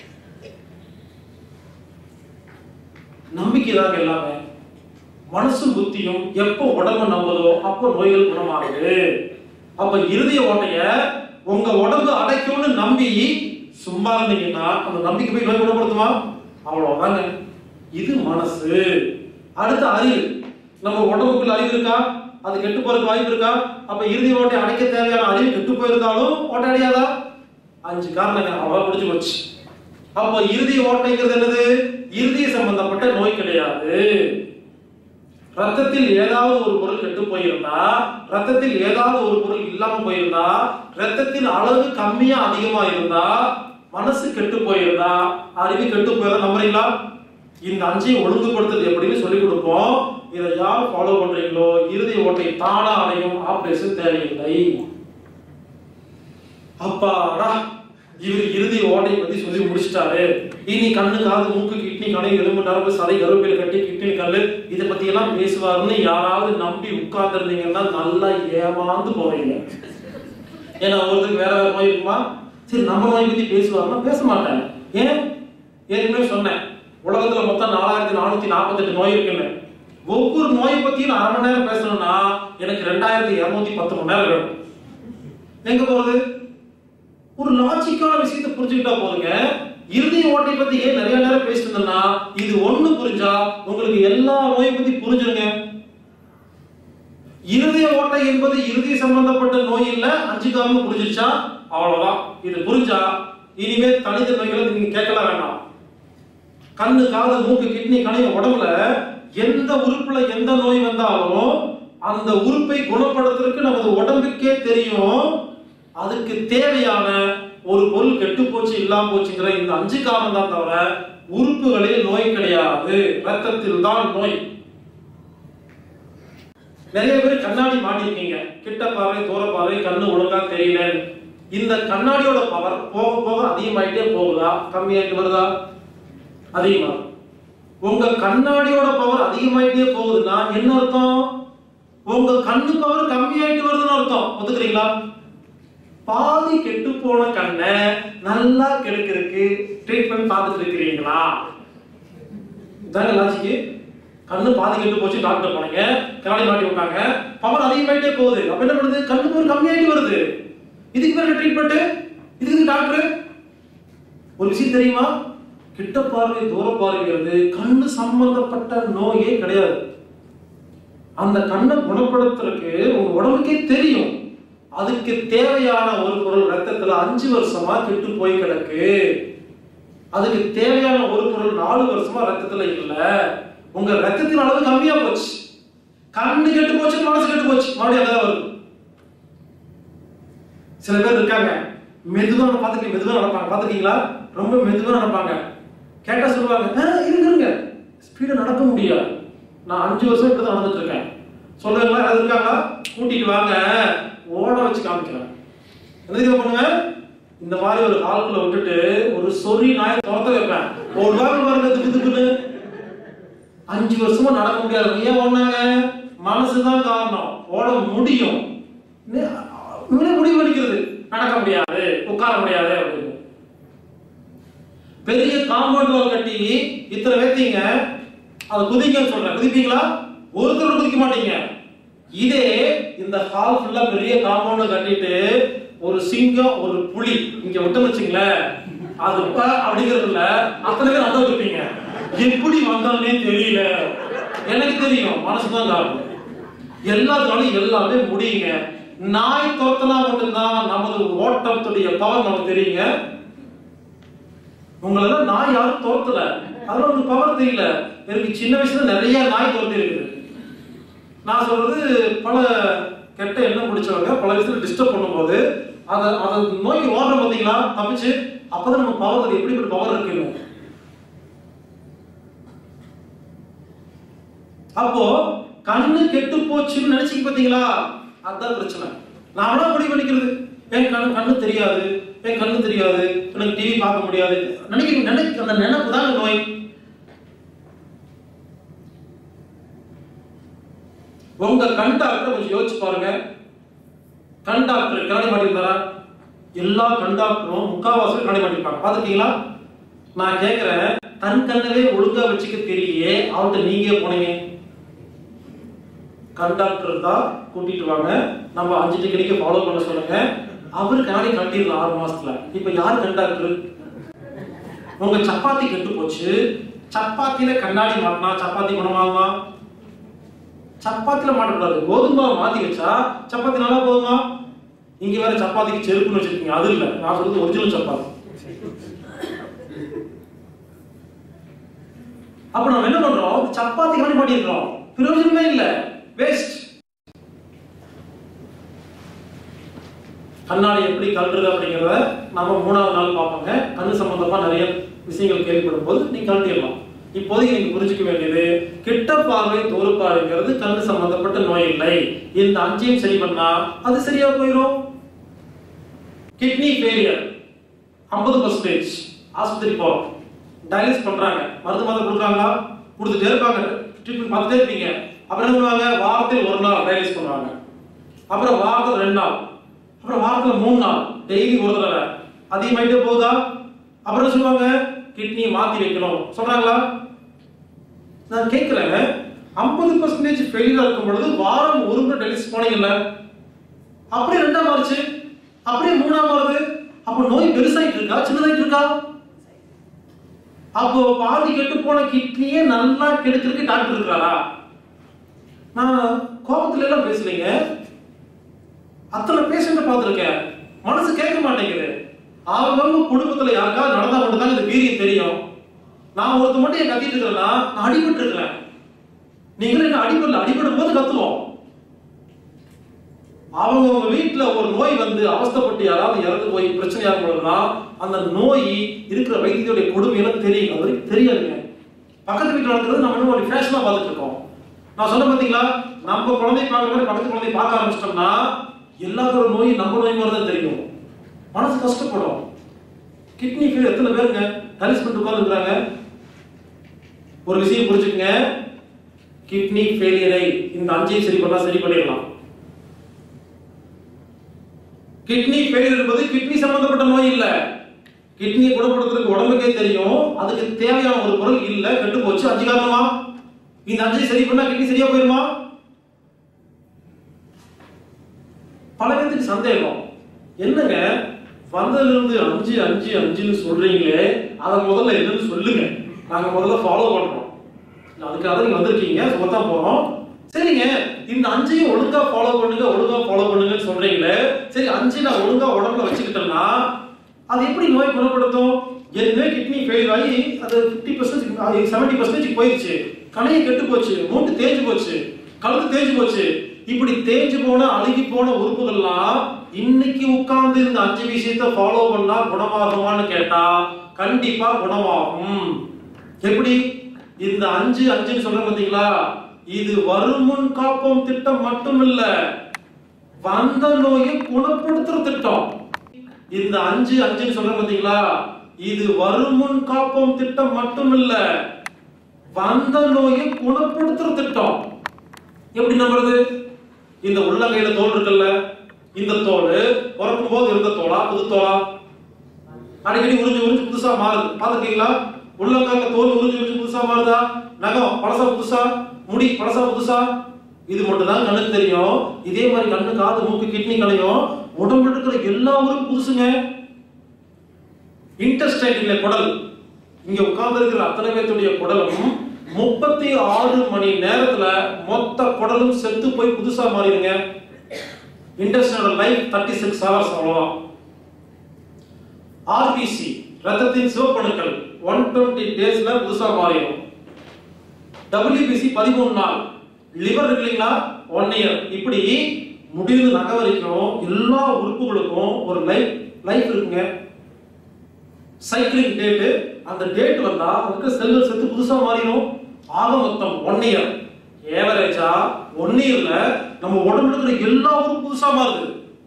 நம்பிக்கை தாங்க எல்லாமே மனசும் புத்தியும் எப்போ உடம்பு நம்புதோ அப்போ நோய்கள் குணமாகுது அப்ப இருதய ஓட்டைய உங்க உடம்பு அடைக்கும்னு நம்பி சும்மா இருந்தீங்கன்னா அந்த நம்பிக்கை போய் நோய் குணப்படுத்துமா அவ்வளவுதாங்க இது மனசு அடுத்த அறிவு நம்ம உடம்புக்குள்ள அறிவு இருக்கா அது கெட்டு போறதுக்கு வாய்ப்பு இருக்கா அப்ப இறுதி ஓட்டை அடைக்க தேவையான அறிவு கெட்டு போயிருந்தாலும் ஓட்டை அடையாதா அஞ்சு காரணங்கள் அவ்வளவு முடிஞ்சு போச்சு அப்ப இறுதி ஓட்டைங்கிறது என்னது இறுதிய சம்பந்தப்பட்ட நோய் கிடையாது ரத்தத்தில் ஏதாவது ஒரு பொருள் கெட்டு போயிருந்தா ரத்தத்தில் ஏதாவது ஒரு பொருள் இல்லாம போயிருந்தா ரத்தத்தின் அளவு கம்மியா அதிகமா இருந்தா மனசு கெட்டு போயிருந்தா அறிவு கெட்டு போயிருந்தா நம்புறீங்களா இந்த அஞ்சையும் ஒழுங்குபடுத்துறது எப்படின்னு சொல்லி கொடுப்போம் இதை யார் ஃபாலோ பண்றீங்களோ இறுதி ஓட்டை தானா அடையும் ஆபரேஷன் தேவையில்லை அப்பாடா இவர் இறுதி ஓட்டை பத்தி சொல்லி முடிச்சிட்டாரு இனி கண்ணு காது மூக்கு கிட்னி கடை எலும்பு நரம்பு சதை கருப்பில் கட்டி கிட்னி கல்லு இதை பத்தி எல்லாம் பேசுவாருன்னு யாராவது நம்பி உட்கார்ந்துருந்தீங்கன்னா நல்லா ஏமாந்து போவீங்க ஏன்னா ஒருத்தருக்கு வேற வேற நோய் இருக்குமா சரி நம்ம நோய் பத்தி பேசுவாருன்னா பேச மாட்டாங்க ஏன் ஏற்கனவே சொன்னேன் உலகத்துல மொத்தம் நாலாயிரத்தி நானூத்தி நாற்பத்தெட்டு நோய் இருக்குன்னு ஒவ்வொரு நோயை பத்தியும் நான் அரை மணி நேரம் பேசணும்னா எனக்கு ரெண்டாயிரத்தி இருநூத்தி பத்து மணி நேரம் வேணும் எங்க போறது ஒரு லாஜிக்கான விஷயத்தை புரிஞ்சுக்கிட்டா போதுங்க இறுதி ஓட்டை பத்தி ஏன் நிறைய நேரம் பேசிட்டு இருந்தேன்னா இது ஒண்ணு புரிஞ்சா உங்களுக்கு எல்லா நோயை பத்தி புரிஞ்சிருங்க இருதய ஓட்டை என்பது இருதய சம்பந்தப்பட்ட நோய் இல்ல அஞ்சு காரணம் புரிஞ்சிருச்சா அவ்வளவுதான் இது புரிஞ்சா இனிமே தனித்த நோய்களை நீங்க கேட்கலாம் வேண்டாம் கண்ணு காது மூக்கு கிட்னி கணைய உடம்புல எந்த உறுப்புல எந்த நோய் வந்தாலும் அந்த உறுப்பை குணப்படுத்துறதுக்கு நமது உடம்புக்கே தெரியும் அதுக்கு தேவையான ஒரு பொருள் கெட்டு போச்சு இல்லாம போச்சுங்கிற இந்த அஞ்சு காரணம் தான் தவிர உறுப்புகளில் நோய் கிடையாது ரத்தத்தில் தான் நோய் நிறைய பேர் கண்ணாடி மாட்டிருக்கீங்க கிட்ட பார்வை தூர பார்வை கண்ணு ஒழுங்கா தெரியல இந்த கண்ணாடியோட பவர் போக போக அதிகமாயிட்டே போகுதா கம்மியாயிட்டு வருதா அதிகமா உங்க கண்ணாடியோட பவர் அதிகமாயிட்டே போகுதுன்னா என்ன அர்த்தம் உங்க கண்ணு பவர் கம்மியாயிட்டு வருதுன்னு அர்த்தம் ஒத்துக்கிறீங்களா பாதி கெட்டு போன கண்ணை நல்லா கெடுக்கிறதுக்கு ட்ரீட்மெண்ட் பார்த்துட்டு இருக்கிறீங்களா இதாங்க லாஜிக்கு கண்ணு பாதி கெட்டு போச்சு டாக்டர் போனீங்க கண்ணாடி மாட்டி விட்டாங்க பவர் அதிகமாயிட்டே போகுது அப்ப என்ன பண்ணுது கண்ணு பவர் கம்மியாயிட்டு வருது இதுக்கு பேர் ட்ரீட்மெண்ட் இதுக்கு டாக்டர் ஒரு விஷயம் தெரியுமா கிட்ட பார்வை தூர பார்வைங்கிறது கண்ணு சம்பந்தப்பட்ட நோயே கிடையாது அந்த கண்ணை குணப்படுத்துறதுக்கு உங்க உடம்புக்கே தெரியும் அதுக்கு தேவையான ஒரு பொருள் ரத்தத்துல அஞ்சு வருஷமா கெட்டு போய் கிடக்கு அதுக்கு தேவையான ஒரு பொருள் நாலு வருஷமா ரத்தத்துல இல்ல உங்க ரத்தத்தின் அளவு கம்மியா போச்சு கண்ணு கெட்டு போச்சு மனசு கெட்டு போச்சு மறுபடியும் அதான் வருது சில பேர் இருக்காங்க மெதுவா பார்த்துக்க மெதுவா நடப்பாங்க பார்த்துருக்கீங்களா ரொம்ப மெதுவா நடப்பாங்க கேட்டா சொல்லுவாங்க "ஆ, இருங்க இருங்க ஸ்பீடா நடக்க முடியாது நான் அஞ்சு வருஷம் இப்படி தான் நடந்துட்டு இருக்கேன் சொல்லுவாங்களா யாராவது இருக்காங்களா கூட்டிட்டு வாங்க ஓட வச்சு காமிக்கிறேன் என்ன தெரியுமா பண்ணுவேன் இந்த மாதிரி ஒரு ஹால்குள்ள விட்டுட்டு ஒரு சொறி நாயை துரத்த வைப்பேன் ஓடுவாங்க பாருங்க திக்கு திக்குன்னு அஞ்சு வருஷமா நடக்க முடியாது ஏன் ஓடினாங்க மனசுதான் காரணம் ஓட முடியும் நே- இவனே முடிவு பண்ணிக்கிறது நடக்க முடியாது உட்கார முடியாது அப்படின்னு பெரிய காம்பவுண்ட் வால் கட்டி இத்தனை பேத்தீங்க அதை குதிங்கன்னு சொல்றேன் குதிப்பீங்களா ஒருத்தர் குதிக்க மாட்டீங்க இதே இந்த ஹால் ஃபுல்லா பெரிய காம்பவுண்ட் கட்டிட்டு ஒரு சிங்கம் ஒரு புலி இங்க விட்டோம்னு வச்சுங்களேன் அது ப அப்படிங்கிறதுல அத்தனை பேர் அதான் இருப்பீங்க எப்படி வந்தாலே தெரியல எனக்கு தெரியும் மனசுதான் காரணம் எல்லாத்துனாலும் எல்லாமே முடியுங்க நாய் தோத்தனா மட்டும்தான் நமது ஓட்டத்துடைய பவர் நமக்கு தெரியுங்க உங்களெல்லாம் நாய் யாரும் தோத்தல அதெல்லாம் உங்களுக்கு பவர் தெரியல எனக்கு சின்ன வயசுல நிறைய நாய் தோர்த்தி இருக்குது நான் சொல்றது பல கெட்ட எண்ணம் பிடிச்சவங்க பல விஷயத்துல டிஸ்டர்ப் பண்ணும்போது அதை அதை நோக்கி ஓடுற பார்த்தீங்களா தப்பிச்சு அப்பதான் நம்ம பவர் எப்படிப்பட்ட பவர் இருக்குன்னு அப்போ கண்ணு கெட்டு போச்சுன்னு நினைச்சீங்க பாத்தீங்களா அதுதான் பிரச்சனை நாமளா முடிவு பண்ணிக்கிறது என் கண்ணு கண்ணு தெரியாது என் கண்ணு தெரியாது எனக்கு டிவி பார்க்க முடியாது நினைக்கிறீங்க நினைக்க அந்த நினைப்பு தான் நோய் உங்க கண் டாக்டர் கொஞ்சம் யோசிச்சு பாருங்க கண் டாக்டர் கண்ணாடி மாட்டிருந்தாரா எல்லா கண் டாக்டரும் முக்காவாசி கண்ணாடி மாட்டிருப்பாங்க பாத்துருக்கீங்களா நான் கேக்குறேன் தன் கண்ணவே ஒழுங்கா வச்சுக்க தெரியலையே அவர்கிட்ட நீங்க போனீங்க கண்டாக்டர் தான் கூட்டிட்டு வாங்க நம்ம அஞ்சு டிக்கெட்டுக்கு ஃபாலோ பண்ண சொல்லுங்க அவரு கண்ணாடி கட்டிடலாம் ஆறு மாசத்துல இப்ப யார் கண்டாக்டர் உங்க சப்பாத்தி கெட்டு போச்சு சப்பாத்தியில கண்ணாடி மாட்டினா சப்பாத்தி குணமாகுமா சப்பாத்தில மாட்டக்கூடாது கோதுமை மாவு மாத்தி வச்சா சப்பாத்தி நல்லா போகுமா இங்க வேற சப்பாத்திக்கு செருப்புன்னு வச்சிருக்கீங்க அது இல்ல நான் சொல்றது ஒரிஜினல் சப்பாத்தி அப்ப நம்ம என்ன பண்றோம் சப்பாத்தி கண்ணாடி மாட்டிருக்கிறோம் பிரயோஜனமே இல்ல வேஸ்ட் கண்ணாடி எப்படி கழட்டுறது அப்படிங்கிறத நம்ம மூணாவது நாள் பார்ப்போங்க கண்ணு சம்பந்தமா நிறைய விஷயங்கள் கேள்விப்படும் போது நீ கழட்டிடலாம் இப்போதைக்கு நீங்க புரிஞ்சுக்க வேண்டியது கிட்ட பார்வை தூர பார்வைங்கிறது கண்ணு சம்பந்தப்பட்ட நோய் இல்லை இந்த அஞ்சையும் சரி பண்ணா அது சரியா போயிடும் கிட்னி ஃபெயிலியர் ஐம்பது பர்சன்டேஜ் ஆஸ்பத்திரி போறோம் டயாலிஸ் பண்றாங்க மருந்து மாத்திரை கொடுக்குறாங்களா கொடுத்துட்டே இருப்பாங்க ட்ரீட்மெண்ட் பார்த்துட்டே இருப்பீங்க அப்புறம் என்ன பண்ணுவாங்க வாரத்தில் ஒரு நாள் டயாலிஸ் பண்ணுவாங்க அப்புறம் வாரத்தில் ரெண்டு நாள் அப்புறம் வாரத்தில் மூணு நாள் டெய்லி ஒரு தடவை அதிகமாயிட்டே போகுதா அப்புறம் என்ன சொல்லுவாங்க கிட்னியை மாத்தி வைக்கணும் சொல்றாங்களா நான் கேட்கிறேன் ஐம்பது பர்சன்டேஜ் ஃபெயிலியர் இருக்கும் பொழுது வாரம் ஒரு முறை டெலிஸ் போனீங்கல்ல அப்படியே ரெண்டாம் மாறுச்சு அப்படியே மூணாம் மாறுது அப்போ நோய் பெருசாயிட்டு இருக்கா சின்னதாயிட்டு இருக்கா அப்போ பாதி கெட்டு போன கிட்னியே நல்லா கெடுக்கிறதுக்கு டாக்டர் இருக்கிறாரா நான் கோபத்துல எல்லாம் பேசலைங்க அத்தனை பேஷண்ட பார்த்துருக்கேன் மனசு கேட்க மாட்டேங்குது அவங்க குடும்பத்துல யாருக்காவது நடந்தா மட்டும் தான் இந்த வீரியம் தெரியும் நான் ஒருத்த மட்டும் என் கத்திட்டு இருக்கிறேன்னா நான் அடிபட்டு இருக்கிறேன் நீங்களும் என்ன அடிபடல அடிபடும் போது கத்துவோம் அவங்க உங்க வீட்டுல ஒரு நோய் வந்து அவஸ்தைப்பட்டு யாராவது இறந்து போய் பிரச்சனையா போதுன்னா அந்த நோய் இருக்கிற வைத்தியோடைய கொடுமை எல்லாம் தெரியும் அது வரைக்கும் தெரியாதுங்க பக்கத்து வீட்டுல நடக்கிறது நம்ம இன்னும் ஒரு ஃபேஷனா பார்த்துட்டு இருக்கோம் நான் சொன்ன பாத்தீங்களா நம்ம குழந்தை பார்க்குற மாதிரி பக்கத்து குழந்தை பார்க்க ஆரம்பிச்சிட்டோம்னா எல்லாத்தோட நோய் நம்ம நோய் மாதிரி தான் தெரியும் மனசு கஷ்டப்படும் கிட்னி ஃபெயில் எத்தனை பேருங்க ஹரிஸ் பண்ணிட்டு உட்கார்ந்துருக்காங்க ஒரு விஷயம் புரிஞ்சுக்கங்க கிட்னி ஃபெயிலியரை இந்த அஞ்சையும் சரி பண்ணா சரி பண்ணிடலாம் கிட்னி ஃபெயிலியர் என்பது கிட்னி சம்பந்தப்பட்ட நோய் இல்ல கிட்னியை குணப்படுத்துறதுக்கு உடம்புக்கே தெரியும் அதுக்கு தேவையான ஒரு பொருள் இல்ல கெட்டு போச்சு அஞ்சு காரணமா இந்த அஞ்சு சரி பண்ணா கிட்னி சரியா போயிருமா பல பேருக்கு சந்தேகம் என்னங்க வந்ததுல இருந்து அஞ்சு அஞ்சு அஞ்சுன்னு சொல்றீங்களே அதை முதல்ல என்னன்னு சொல்லுங்க நாங்க முதல்ல ஃபாலோ பண்றோம் அதுக்காக நீங்க வந்திருக்கீங்க சொல்லத்தான் போறோம் சரிங்க இந்த அஞ்சையும் ஒழுங்கா ஃபாலோ பண்ணுங்க ஒழுங்கா ஃபாலோ பண்ணுங்கன்னு சொல்றீங்களே சரி அஞ்சு நான் ஒழுங்கா உடம்புல வச்சுக்கிட்டேன்னா அது எப்படி நோய் குணப்படுத்தும் ஏற்கனவே கிட்னி ஃபெயில் ஆகி அது ஃபிஃப்டி பர்சன்டேஜ் செவன்டி பர்சன்டேஜ் போயிடுச்சு கணையை கெட்டு போச்சு மூட்டு தேஞ்சு போச்சு கழுத்து தேஞ்சு போச்சு இப்படி தேஞ்சு போன அழுகி போன உறுப்புகள்லாம் இன்னைக்கு உட்கார்ந்து இந்த அஞ்சு விஷயத்தை ஃபாலோ பண்ணா குணமாகுமான்னு கேட்டா கண்டிப்பா குணமாகும் எப்படி இந்த அஞ்சு அஞ்சுன்னு சொல்றேன் பாத்தீங்களா இது வருமுன் காப்போம் திட்டம் மட்டும் இல்ல வந்த நோயை குணப்படுத்துற திட்டம் இந்த அஞ்சு அஞ்சுன்னு சொல்றேன் பாத்தீங்களா இது வருமுன் காப்போம் திட்டம் மட்டும் இல்ல வந்த நோயை குணப்படுத்துற திட்டம் எப்படி நம்புறது இந்த உள்ளங்கையில தோல் இருக்குல்ல இந்த தோல் பிறக்கும் போது இருந்த தோலா புது தோலா அடிக்கடி உறிஞ்சு உறிஞ்சு புதுசா மாறுது பாத்துருக்கீங்களா உள்ளங்கால தோல் உறிஞ்சு உறிஞ்சு புதுசா மாறுதா நகம் பழசா புதுசா முடி பழசா புதுசா இது மட்டும் தான் கண்ணுக்கு தெரியும் இதே மாதிரி கண்ணு காது மூக்கு கிட்னி களையும் உடம்புல இருக்கிற எல்லா ஊரும் புதுசுங்க இன்டெஸ்டைன்ல குடல் இங்க உட்கார்ந்து இருக்கிற அத்தனை பேர்த்துடைய குடலும் முப்பத்தி ஆறு மணி நேரத்துல மொத்த குடலும் செத்து போய் புதுசா மாறிடுங்க இன்டெஸ்டோட லைஃப் தேர்ட்டி சிக்ஸ் ஹவர்ஸ் அவ்வளவுதான் ஆர்பிசி ரத்தத்தின் சிவப்பணுக்கள் ஒன் டுவெண்ட்டி டேஸ்ல புதுசா மாறிடும் டபிள்யூபிசி பதிமூணு நாள் லிவர் இருக்கு இல்லைங்களா ஒன் இயர் இப்படி முடிவு நகை வரைக்கும் எல்லா உறுப்புகளுக்கும் ஒரு லைஃப் லைஃப் இருக்குங்க சைக்கிளிங் டேட்டு அந்த டேட் வந்தா அதுக்கு செல்கள் செத்து புதுசா மாறிடும் ஆக மொத்தம் ஒன் இயர் ஏவரேஜா ஒன் இயர்ல நம்ம உடம்புல இருக்கிற எல்லா உறுப்பும் புதுசா மாறுது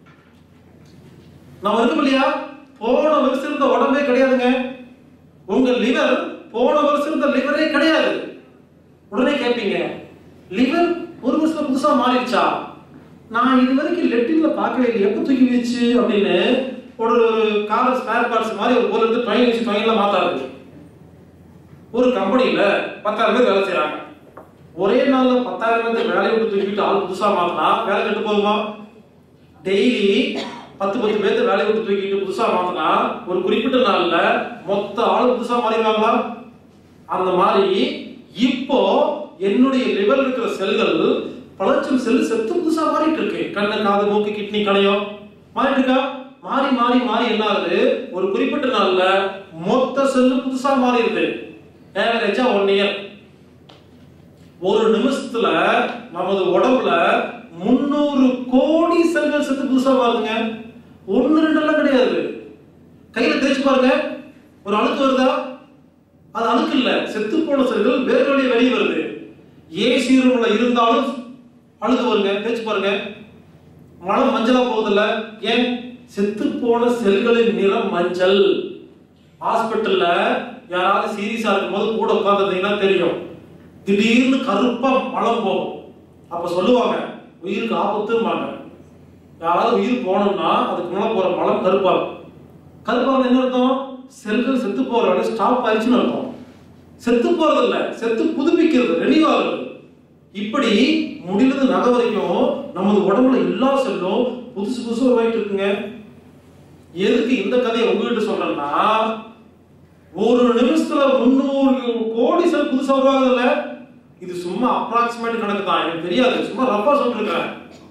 நம்ம இருக்கும் இல்லையா போன வருஷம் இருந்த உடம்பே கிடையாதுங்க உங்க லிவர் போன வருஷம் இருந்த லிவரே கிடையாது உடனே கேட்பீங்க லிவர் ஒரு வருஷத்துல புதுசா மாறிடுச்சா நான் இது வரைக்கும் லெட்டின்ல பார்க்கவே இல்லை எப்போ தூக்கி வச்சு அப்படின்னு ஒரு கார் ஸ்பேர் பார்ட்ஸ் மாதிரி ஒரு பொருள் எடுத்து ட்ரெயின் வச்சு ட்ரெயின்ல மாத்தாது ஒரு கம்பெனியில பத்தாயிரம் பேர் வேலை செய்றாங்க ஒரே நாள்ல பத்தாயிரம் பேர் வேலையை விட்டு தூக்கிட்டு ஆள் புதுசா மாத்தினா வேலை கெட்டு போகுமா டெய்லி பத்து பத்து பேர்த்து வேலையை விட்டு தூக்கிட்டு புதுசா மாத்தினா ஒரு குறிப்பிட்ட நாள்ல மொத்த ஆள் புதுசா மாறிடுவாங்களா அந்த மாதிரி இப்போ என்னுடைய லிவர் இருக்கிற செல்கள் பலச்சம் செல் செத்து புதுசா மாறிட்டு இருக்கு கண்ணு காது மூக்கு கிட்னி கணையம் மாறிட்டு இருக்கா மாறி மாறி மாறி என்ன ஆகுது ஒரு குறிப்பிட்ட நாள்ல மொத்த செல்லு புதுசா மாறிடுது ஏவரேஜா ஒன் இயர் ஒரு நிமிஷத்துல நமது உடம்புல முன்னூறு கோடி செல்கள் செத்து புதுசா மாறுதுங்க ஒன்னு ரெண்டு எல்லாம் கிடையாது கையில தேய்ச்சு பாருங்க ஒரு அழுக்கு வருதா அது அழுக்கு இல்ல செத்து போன செல்கள் வேறு வழியே வெளியே வருது ஏசி ரூம்ல இருந்தாலும் அழுக்கு வருங்க தேய்ச்சு பாருங்க மனம் மஞ்சளா போகுதுல்ல ஏன் செத்து போன செல்களின் நிறம் மஞ்சள் ஹாஸ்பிட்டல்ல யாராவது சீரியஸா இருக்கும்போது கூட உட்கார்ந்துருந்தீங்கன்னா தெரியும் திடீர்னு கருப்பா மலம் போகும் அப்ப சொல்லுவாங்க உயிருக்கு ஆபத்தும்பாங்க யாராவது உயிர் போனோம்னா அதுக்கு மேல போற மலம் கருப்பா இருக்கும். கருப்பா இருந்தா என்ன அர்த்தம் செல்கள் செத்து போற வேலை ஸ்டாப் ஆயிடுச்சுன்னு அர்த்தம் செத்து போறது இல்ல செத்து புதுப்பிக்கிறது ரெனிவ் ஆகுறது இப்படி முடிவுல நகை வரைக்கும் நமது உடம்புல எல்லா செல்லும் புதுசு புதுசு உருவாயிட்டு இருக்குங்க எதுக்கு இந்த கதையை உங்ககிட்ட சொல்றேன்னா ஒரு நிமிஷத்துல முன்னூறு கோடி செல் புதுசா உருவாகுதுல்ல இது சும்மா அப்ராக்சிமேட் கணக்கு தான் எனக்கு தெரியாது சும்மா ரப்பா சொல்லிருக்கேன்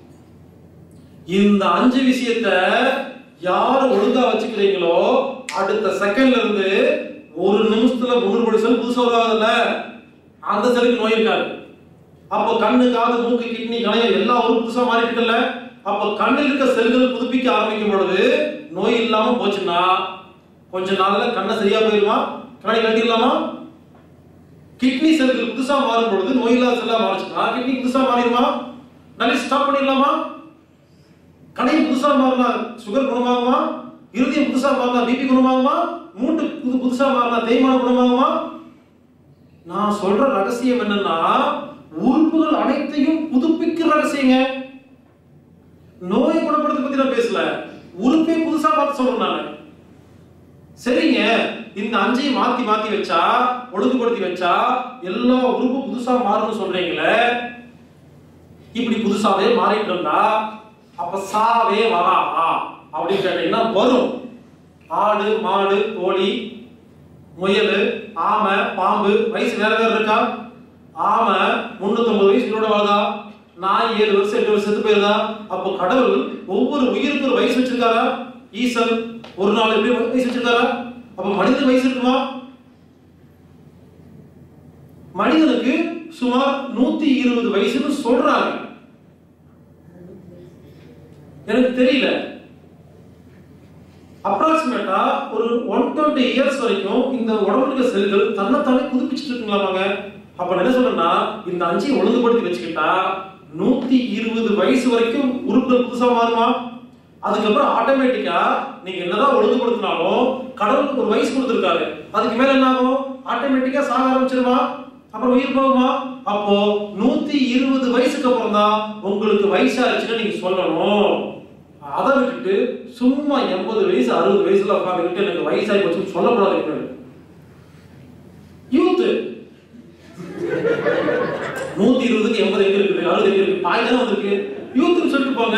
இந்த அஞ்சு விஷயத்த யார் ஒழுங்கா வச்சுக்கிறீங்களோ அடுத்த செகண்ட்ல இருந்து ஒரு நிமிஷத்துல முன்னூறு கோடி செல் புதுசா உருவாகுதுல்ல அந்த செல்லுக்கு நோய் இருக்காது அப்போ கண்ணு காது மூக்கு கிட்னி கணையம் எல்லா உறுப்பு புதுசா மாறிட்டு இருக்குல்ல அப்போ கண்ணில் இருக்க செல்கள் புதுப்பிக்க ஆரம்பிக்கும் பொழுது நோய் இல்லாம போச்சுன்னா கொஞ்ச நாள்ல கண்ணை சரியா போயிருமா கண்ணை கட்டிடலாமா கிட்னி செல்கள் புதுசா மாறும் பொழுது நோய் இல்லாத செல்லா மாறிச்சுன்னா கிட்னி புதுசா மாறிடுமா நல்லா ஸ்டாப் பண்ணிடலாமா கடை புதுசா மாறினா சுகர் குணமாகுமா இருதயம் புதுசா மாறினா பிபி குணமாகுமா மூட்டு புது புதுசா மாறினா தேய்மானம் குணமாகுமா நான் சொல்ற ரகசியம் என்னன்னா உறுப்புகள் அனைத்தையும் புதுப்பிக்கிற ரகசியங்க நோயை குணப்படுத்த பத்தி நான் பேசல உறுப்பை புதுசா பார்த்து சொல்றேன் நான் சரிங்க இந்த அஞ்சையும் மாத்தி மாத்தி வச்சா ஒழுங்குபடுத்தி வச்சா எல்லா உறுப்பு புதுசா மாறும்னு சொல்றீங்களே இப்படி புதுசாவே மாறிட்டு இருந்தா அப்ப சாவே வராதா அப்படின்னு கேட்டீங்கன்னா வரும் ஆடு மாடு கோழி முயல் ஆமை பாம்பு வயசு வேற வேற இருக்கா ஆமை முன்னூத்தொன்பது வயசு உயிரோட வாழுதா நாய் ஏழு வருஷம் எட்டு வருஷம் செத்து போயிருதா அப்போ கடவுள் ஒவ்வொரு உயிருக்கு ஒரு வயசு வச்சிருக்காரா ஈசன் ஒரு நாள் எப்படி வயசு வச்சிருக்காரா அப்ப மனிதன் வயசு இருக்குமா மனிதனுக்கு சுமார் நூத்தி இருபது வயசுன்னு சொல்றாங்க எனக்கு தெரியல அப்ராக்சிமேட்டா ஒரு ஒன் டுவெண்ட்டி இயர்ஸ் வரைக்கும் இந்த உடம்புல இருக்க செல்கள் தன்னைத்தானே புதுப்பிச்சுட்டு இருக்குங்களாமாங்க அப்ப நான் என்ன சொல்றேன்னா இந்த அஞ்சையும் ஒழுங்குபடுத்தி வச்சுக்கிட்டா நூத்தி இருபது வயசு வரைக்கும் உறுப்புகள் புதுசா மாறுமா அதுக்கப்புறம் ஆட்டோமேட்டிக்கா நீங்க என்னதான் ஒழுங்குபடுத்தினாலும் கடவுளுக்கு ஒரு வயசு கொடுத்துருக்காரு அதுக்கு மேல என்ன ஆகும் ஆட்டோமேட்டிக்கா சாக ஆரம்பிச்சிருமா அப்புறம் உயிர் போகுமா அப்போ நூத்தி இருபது வயசுக்கு அப்புறம் தான் உங்களுக்கு வயசாச்சுன்னு நீங்க சொல்லணும் அதை விட்டுட்டு சும்மா எண்பது வயசு அறுபது வயசுல உட்காந்துக்கிட்டு எனக்கு வயசாகி போச்சுன்னு சொல்லக்கூடாது யூத் நூத்தி இருபதுக்கு எண்பது எங்க இருக்குது அறுபது எங்க இருக்கு பாய் தானே வந்திருக்கு யூத்னு சொல்லிட்டு போங்க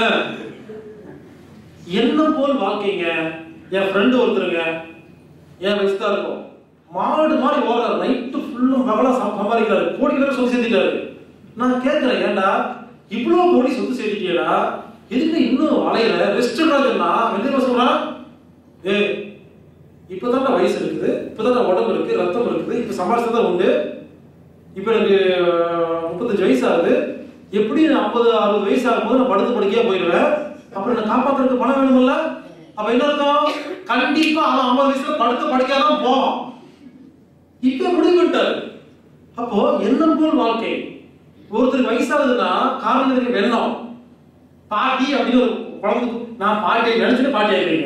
என்ன போல் வாழ்க்கைங்க என் ஃப்ரெண்டு ஒருத்தருங்க என் வயசு தான் இருக்கும் மாடு மாதிரி ஓடுறாரு நைட்டு ஃபுல்லும் பகலா சம்- சம்பாதிக்கிறாரு கோடி கணக்கு சொத்து சேர்த்துட்டாரு நான் கேட்கிறேன் ஏன்டா இவ்வளவு கோடி சொத்து சேர்த்துட்டியடா எதுக்கு இன்னும் அலையிற ரெஸ்ட் சொன்னா என்ன சொல்றான் ஏ இப்பதான் வயசு இருக்குது இப்பதான் உடம்பு இருக்கு ரத்தம் இருக்குது இப்ப சம்பாதிச்சது தான் உண்டு இப்ப எனக்கு அஹ், முப்பத்தஞ்சு வயசு ஆகுது எப்படி ஐம்பது அறுபது வயசு ஆகும்போது நான் படுத்து படுக்கையா போயிடுவேன் அப்புறம் என்ன காப்பாத்துறதுக்கு பணம் வேணுமில்ல அப்ப என்ன அர்த்தம் கண்டிப்பா அவன் ஐம்பது வயசுல படுத்து படுக்கையாதான் போவான் இப்ப முடிவு பண்ணிட்டாரு அப்போ எண்ணம் போல் வாழ்க்கை ஒருத்தருக்கு வயசாகுதுன்னா காரணம் இருக்கு வெள்ளம் பாட்டி அப்படின்னு ஒரு குழந்தை நான் பாட்டியை நினைச்சுட்டு பாட்டி ஆகிறீங்க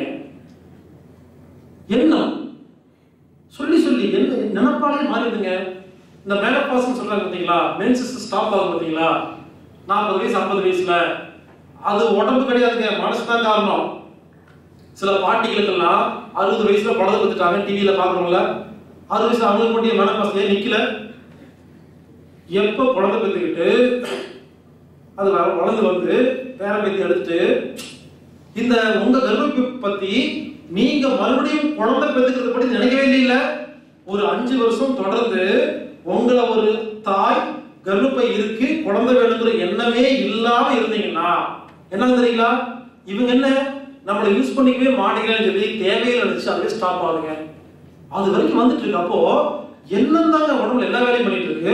எண்ணம் சொல்லி சொல்லி என்ன நினைப்பாலே மாறிடுங்க இந்த மேனப்பாஸ்ன்னு சொல்றாங்க பார்த்தீங்களா மென்சஸ் ஸ்டாப் ஆகும் பார்த்தீங்களா நாற்பது வயசு ஐம்பது வயசுல அது உடம்பு கிடையாதுங்க மனசு தான் காரணம் சில பாட்டிகளுக்கெல்லாம் அறுபது வயசுல குழந்தை பெற்றுட்டாங்க டிவியில பாக்குறோம்ல அறுபது வயசுல அவங்களுக்கு மட்டும் மனப்பாசையே நிக்கல எப்ப குழந்தை பெற்றுக்கிட்டு அது வ- வளர்ந்து வந்து பேரன் பேத்தி எடுத்துட்டு இந்த உங்க கர்ப்பப்பை பத்தி நீங்க மறுபடியும் குழந்தை பெற்றுக்கிறத பத்தி நினைக்கவே இல்லையில ஒரு அஞ்சு வருஷம் தொடர்ந்து உங்களை ஒரு தாய் கர்ப்பப்பை இருக்கு குழந்தை வேணுங்கிற எண்ணமே இல்லாம இருந்தீங்கன்னா என்ன தெரியுங்களா இவங்க என்ன நம்மளை யூஸ் பண்ணிக்கவே மாட்டேங்கிறேன்னு சொல்லி தேவையில்லை நினைச்சு அதுவே ஸ்டாப் ஆகுங்க அது வரைக்கும் வந்துட்டு இருக்கு அப்போ எண்ணம் தாங்க உடம்புல எல்லா வேலையும் பண்ணிட்டு இருக்கு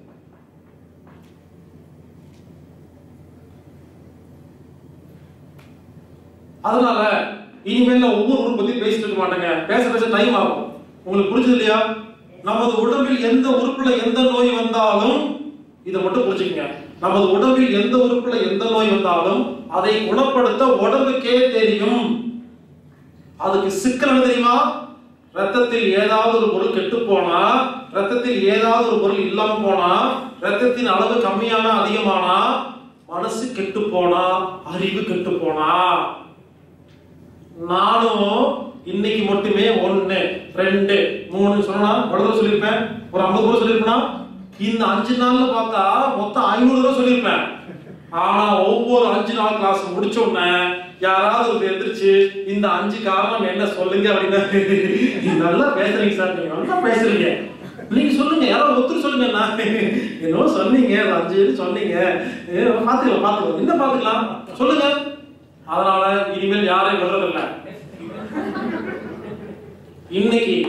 அதனால இனிமேல் நான் ஒவ்வொரு ஊர் பத்தி பேசிட்டு இருக்க மாட்டேங்க பேச பேச டைம் ஆகும் உங்களுக்கு புரிஞ்சது இல்லையா நமது உடம்பில் எந்த உறுப்புல எந்த நோய் வந்தாலும் இதை மட்டும் புரிஞ்சுக்கங்க நமது உடம்பில் எந்த உறுப்புல எந்த நோய் வந்தாலும் அதை குணப்படுத்த உடம்புக்கே தெரியும் அதுக்கு சிக்கல் என்ன தெரியுமா ரத்தத்தில் ஏதாவது ஒரு பொருள் கெட்டு போனா ரத்தத்தில் ஏதாவது ஒரு பொருள் இல்லாம போனா ரத்தத்தின் அளவு கம்மியானா அதிகமானா மனசு கெட்டு போனா அறிவு கெட்டு போனா நானும் இன்னைக்கு மட்டுமே ஒண்ணு ரெண்டு மூணு சொன்னா எவ்வளவு தடவை சொல்லியிருப்பேன் ஒரு ஐம்பது கூட சொல்லியிருப்பேனா இந்த அஞ்சு நாள்ல பார்த்தா மொத்தம் ஐநூறு தடவை சொல்லியிருப்பேன் ஆனா ஒவ்வொரு அஞ்சு நாள் கிளாஸ் முடிச்ச உடனே யாராவது ஒரு எந்திரிச்சு இந்த அஞ்சு காரணம் என்ன சொல்லுங்க அப்படின்னு நீங்க நல்லா பேசுறீங்க சார் நீங்க நல்லா பேசுறீங்க நீங்க சொல்லுங்க யாரோ ஒருத்தர் சொல்லுங்க நான் என்னவோ சொன்னீங்க ஒரு அஞ்சு பேர் சொன்னீங்க ஏ, பாத்துக்கலாம் பாத்துக்கலாம் என்ன பாத்துக்கலாம் சொல்லுங்க அதனால இனிமேல் யாரையும் விடுறதில்ல இன்னைக்கு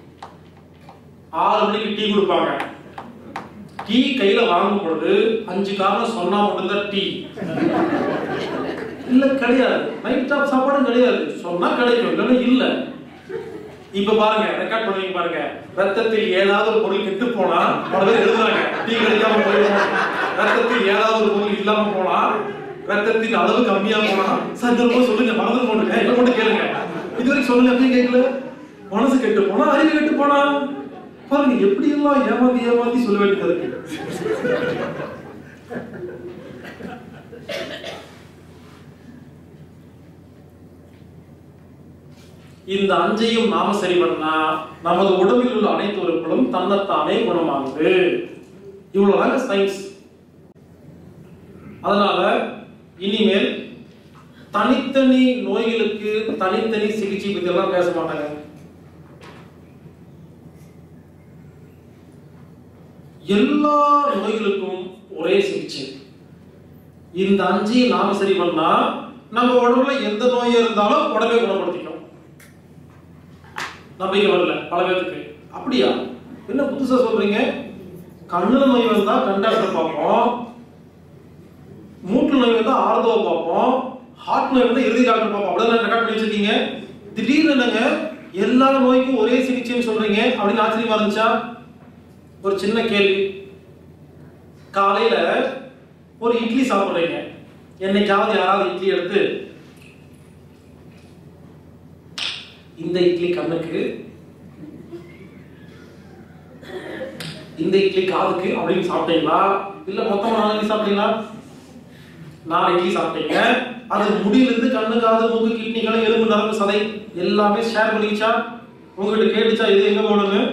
ஆறு மணிக்கு டீ கொடுப்பாங்க டீ கையில வாங்கும் பொழுது அஞ்சு காரணம் சொன்னா மட்டும்தான் டீ இல்ல கிடையாது நைட் ஸ்டாப் சாப்பாடும் கிடையாது சொன்னா கிடைக்கும் இல்லைன்னா இல்ல இப்ப பாருங்க ரெக்கார்ட் பண்ணுவீங்க பாருங்க ரத்தத்தில் ஏதாவது ஒரு பொருள் கெட்டு போனா பல பேர் எழுதுறாங்க டீ கிடைக்காம போயிடும் ரத்தத்தில் ஏதாவது ஒரு பொருள் இல்லாம போனா ரத்தத்தின் அளவு கம்மியா போனா சார் இந்த ரொம்ப சொல்லுங்க மறந்து போட்டுங்க என்ன மட்டும் கேளுங்க இது வரைக்கும் சொல்லுங்க அப்படியே கேட்கல மனசு கெட்டு போனா அறிவு கெட்டு போனா பாருங்க எப்படி எல்லாம் ஏமாத்தி ஏமாத்தி சொல்ல வேண்டியது இருக்கு இந்த அஞ்சையும் நாம சரி பண்ணா நமது உடம்பில் உள்ள அனைத்து உறுப்புகளும் தன்னைத்தானே குணமாகுது இவ்வளவுதாங்க சயின்ஸ் அதனால இனிமேல் தனித்தனி நோய்களுக்கு தனித்தனி சிகிச்சை பத்தி எல்லாம் பேச மாட்டாங்க எல்லா நோய்களுக்கும் ஒரே சிகிச்சை இந்த அஞ்சையும் நாம சரி பண்ணா நம்ம உடம்புல எந்த நோய் இருந்தாலும் உடனே குணப்படுத்திக்கும் நம்பிக்கை வரல பல பேருக்கு அப்படியா என்ன புதுசா சொல்றீங்க கண்ணுல நோய் வந்தா கண் டாக்டர் பார்ப்போம் மூட்டு நோய் வந்தா ஆர்தோ பார்ப்போம் ஹார்ட் நோய் வந்தா இறுதி டாக்டர் பார்ப்போம் அப்படிதான் ரெக்கார்ட் பண்ணி வச்சிருக்கீங்க திடீர்னு என்னங்க எல்லா நோய்க்கும் ஒரே சிகிச்சைன்னு சொல்றீங்க அப்படின்னு ஆச்சரியமா இருந்துச்சா ஒரு சின்ன கேள்வி காலையில ஒரு இட்லி சாப்பிடுறீங்க என்னைக்காவது யாராவது இட்லி எடுத்து இந்த இட்லி கண்ணுக்கு இந்த இட்லி காதுக்கு அப்படின்னு சாப்பிட்டீங்களா இல்ல மொத்தமா நாலு இட்லி சாப்பிட்டீங்களா நாலு இட்லி சாப்பிட்டீங்க அது முடியிலிருந்து கண்ணு காது மூக்கு கிட்னிகள் எலும்பு நரம்பு சதை எல்லாமே ஷேர் பண்ணிச்சா உங்ககிட்ட கேட்டுச்சா இது எங்க போகணும்னு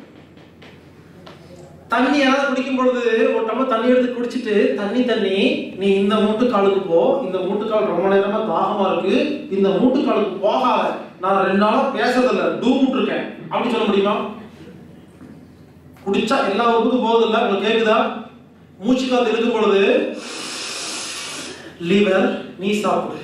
தண்ணி யாராவது குடிக்கும் பொழுது ஒரு டம்ளர் தண்ணி எடுத்து குடிச்சிட்டு தண்ணி தண்ணி நீ இந்த மூட்டுக்காலுக்கு போ இந்த மூட்டுக்கால் ரொம்ப நேரமா தாகமா இருக்கு இந்த மூட்டுக்காலுக்கு போகாத நான் ரெண்டு நாளா பேசுறதில்ல டூ இருக்கேன் அப்படி சொல்ல முடியுமா குடிச்சா எல்லா ஊருக்கும் போகுது இல்ல உங்களுக்கு கேக்குதா மூச்சு காத்து இருக்கும் பொழுது லிவர் நீ சாப்பிடு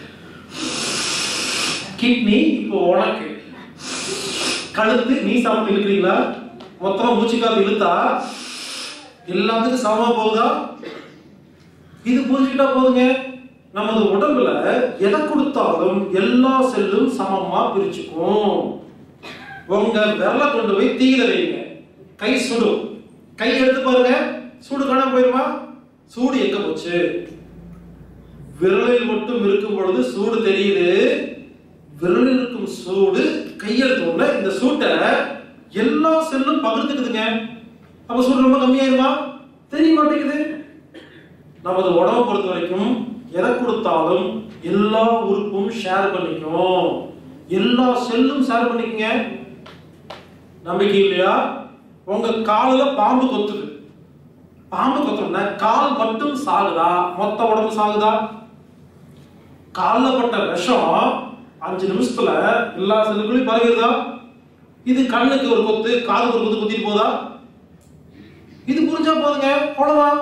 கிட்னி இப்போ உனக்கு கழுத்து நீ சாப்பிட்டு இருக்கிறீங்களா மொத்தமா மூச்சு காத்து இழுத்தா எல்லாத்துக்கும் சமமா போகுதா இது புரிஞ்சுக்கிட்டா போதுங்க நமது உடம்புல எதை கொடுத்தாலும் எல்லா செல்லும் சமமா பிரிச்சுக்கும் உங்க விரல கொண்டு போய் தீயில வைங்க கை சுடும் கை எடுத்து பாருங்க சூடு காணாம போயிருமா சூடு எங்க போச்சு விரலில் மட்டும் இருக்கும் பொழுது சூடு தெரியுது விரலில் இருக்கும் சூடு கையெழுத்த உடனே இந்த சூட்டை எல்லா செல்லும் பகிர்ந்துக்குதுங்க அப்ப சூடு ரொம்ப கம்மியாயிருமா தெரிய மாட்டேங்குது நமது உடம்பை பொறுத்த வரைக்கும் எதை கொடுத்தாலும் எல்லா உறுப்பும் ஷேர் பண்ணிக்கும் எல்லா செல்லும் ஷேர் பண்ணிக்கங்க நம்பிக்கை இல்லையா உங்க காலுல பாம்பு கொத்துது பாம்பு கொத்தணும்னா கால் மட்டும் சாகுதா மொத்த உடம்பு சாகுதா கால்ல பட்ட விஷம் அஞ்சு நிமிஷத்துல எல்லா செல்லுக்குள்ளயும் பரவிடுதா இது கண்ணுக்கு ஒரு கொத்து காதுக்கு ஒரு கொத்து குத்திட்டு போதா இது புரிஞ்சா போதுங்க அவ்வளவுதான்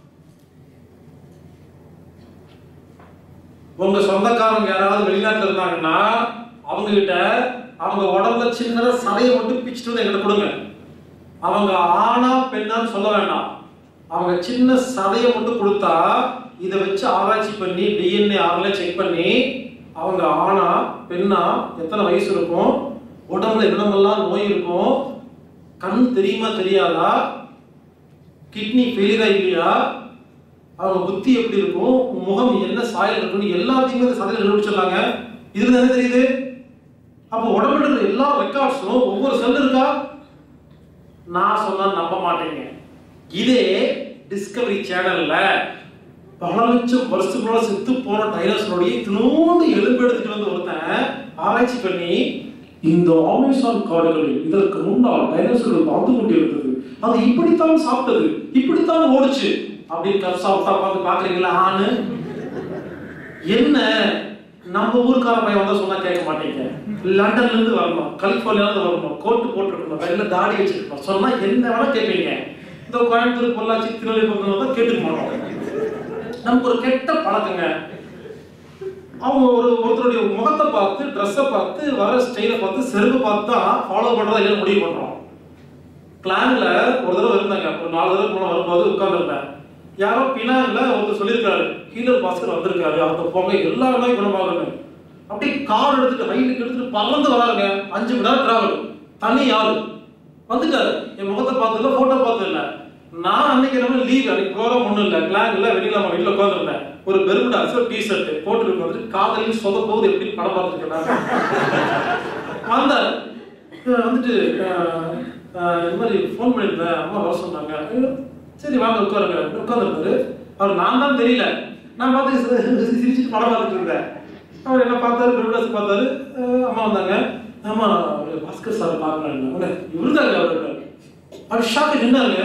உங்க சொந்தக்காரங்க யாராவது வெளிநாட்டுல இருந்தாங்கன்னா அவங்க கிட்ட அவங்க உடம்புல சின்னதா சதையை மட்டும் பிச்சுட்டு வந்து எங்கிட்ட கொடுங்க அவங்க ஆணா பெண்ணான்னு சொல்ல வேண்டாம் அவங்க சின்ன சதையை மட்டும் கொடுத்தா இதை வச்சு ஆராய்ச்சி பண்ணி டிஎன்ஏ ஆர்ல செக் பண்ணி அவங்க ஆணா பெண்ணா எத்தனை வயசு இருக்கும் உடம்புல என்னமெல்லாம் நோய் இருக்கும் கண் தெரியுமா தெரியாதா கிட்னி ஃபெயிலியரா இல்லையா அவங்க புத்தி எப்படி இருக்கும் முகம் என்ன சாயல் இருக்குன்னு எல்லாத்தையுமே இந்த சதையில கண்டுபிடிச்சிடலாங்க இதுல என்ன தெரியுது அப்போ உடம்புல இருக்கிற எல்லா ரெக்கார்ட்ஸும் ஒவ்வொரு செல் இருக்கா நான் சொன்னா நம்ப மாட்டீங்க இதே டிஸ்கவரி சேனல்ல பல லட்சம் வருஷங்களோட செத்து போன டைனோசருடைய இத்தினோண்டு எலும்பு எடுத்துட்டு வந்து ஒருத்தன் ஆராய்ச்சி பண்ணி இந்த அமேசான் காடுகளில் இதற்கு முன்னால் டைனோசர்கள் வாழ்ந்து கொண்டிருந்தது அது இப்படித்தான் சாப்பிட்டது இப்படித்தான் ஓடுச்சு அப்படின்னு கப் சாப்பிட்டா பார்த்து பாக்குறீங்களா ஆணு என்ன நம்ம ஊர்க்கார பையன் வந்தா சொன்னா கேட்க மாட்டீங்க லண்டன்ல இருந்து வரணும் கலிபோர்னியால இருந்து வரணும் கோட் போட்டுருக்கணும் கையில தாடி வச்சிருக்கணும் சொன்னா என்ன வேணா கேட்பீங்க இந்த கோயம்புத்தூர் பொள்ளாச்சி திருநெல்வேலி பக்கம் தான் கேட்டுக்க மாட்டோம் நமக்கு ஒரு கெட்ட பழக்கங்க அவங்க ஒரு ஒருத்தருடைய முகத்தை பார்த்து ட்ரெஸ்ஸை பார்த்து வர ஸ்டைலை பார்த்து செருப்பு பார்த்து தான் ஃபாலோ பண்றதா இல்லைன்னு முடிவு பண்றோம் பிளான்ல ஒரு தடவை இருந்தாங்க ஒரு நாலு தடவை முன்னாடி வரும்போது உட்கார்ந்துருந்தேன் யாரோ பினாங்ல ஒருத்தர் சொல்லியிருக்காரு ஹீலர் பாஸ்கர் வந்திருக்காரு அவங்க போங்க எல்லா நோயும் குணமாகணும் அப்படியே கார் எடுத்துட்டு ரயிலுக்கு எடுத்துட்டு பறந்து வராங்க அஞ்சு மணி நேரம் டிராவல் தனி ஆளு வந்துட்டாரு என் முகத்தை பார்த்ததில்ல போட்டோ பார்த்ததில்ல நான் அன்னைக்கு நம்ம லீவ் அன்னைக்கு ப்ரோக்ராம் ஒண்ணும் இல்ல பிளான் இல்ல வெளியில நம்ம வீட்டுல உட்காந்துருந்தேன் ஒரு பெருமிடா ஒரு டி ஷர்ட் போட்டுட்டு வந்துட்டு காதலில் சொத போகுது எப்படி படம் பார்த்துருக்கேன் வந்தார் அஹ் வந்துட்டு அஹ், அஹ், இந்த மாதிரி ஃபோன் பண்ணியிருந்தேன் அம்மா வர சொன்னாங்க ஐயோ, சரி வாங்க உட்காருங்க உட்காந்துருந்தாரு அவர் நான் தான் தெரியல நான் பார்த்து சி- சிரிச்சிட்டு படம் பார்த்துட்டு இருந்தேன் அவர் என்ன பார்த்தாரு பெருமிடாஸ் பார்த்தாரு அஹ், அம்மா வந்தாங்க ஆமா அவரு பாஸ்கர் சார் பார்க்கணும் இவருதாங்க அவரு அவர் ஷாக்கு நின்னாருங்க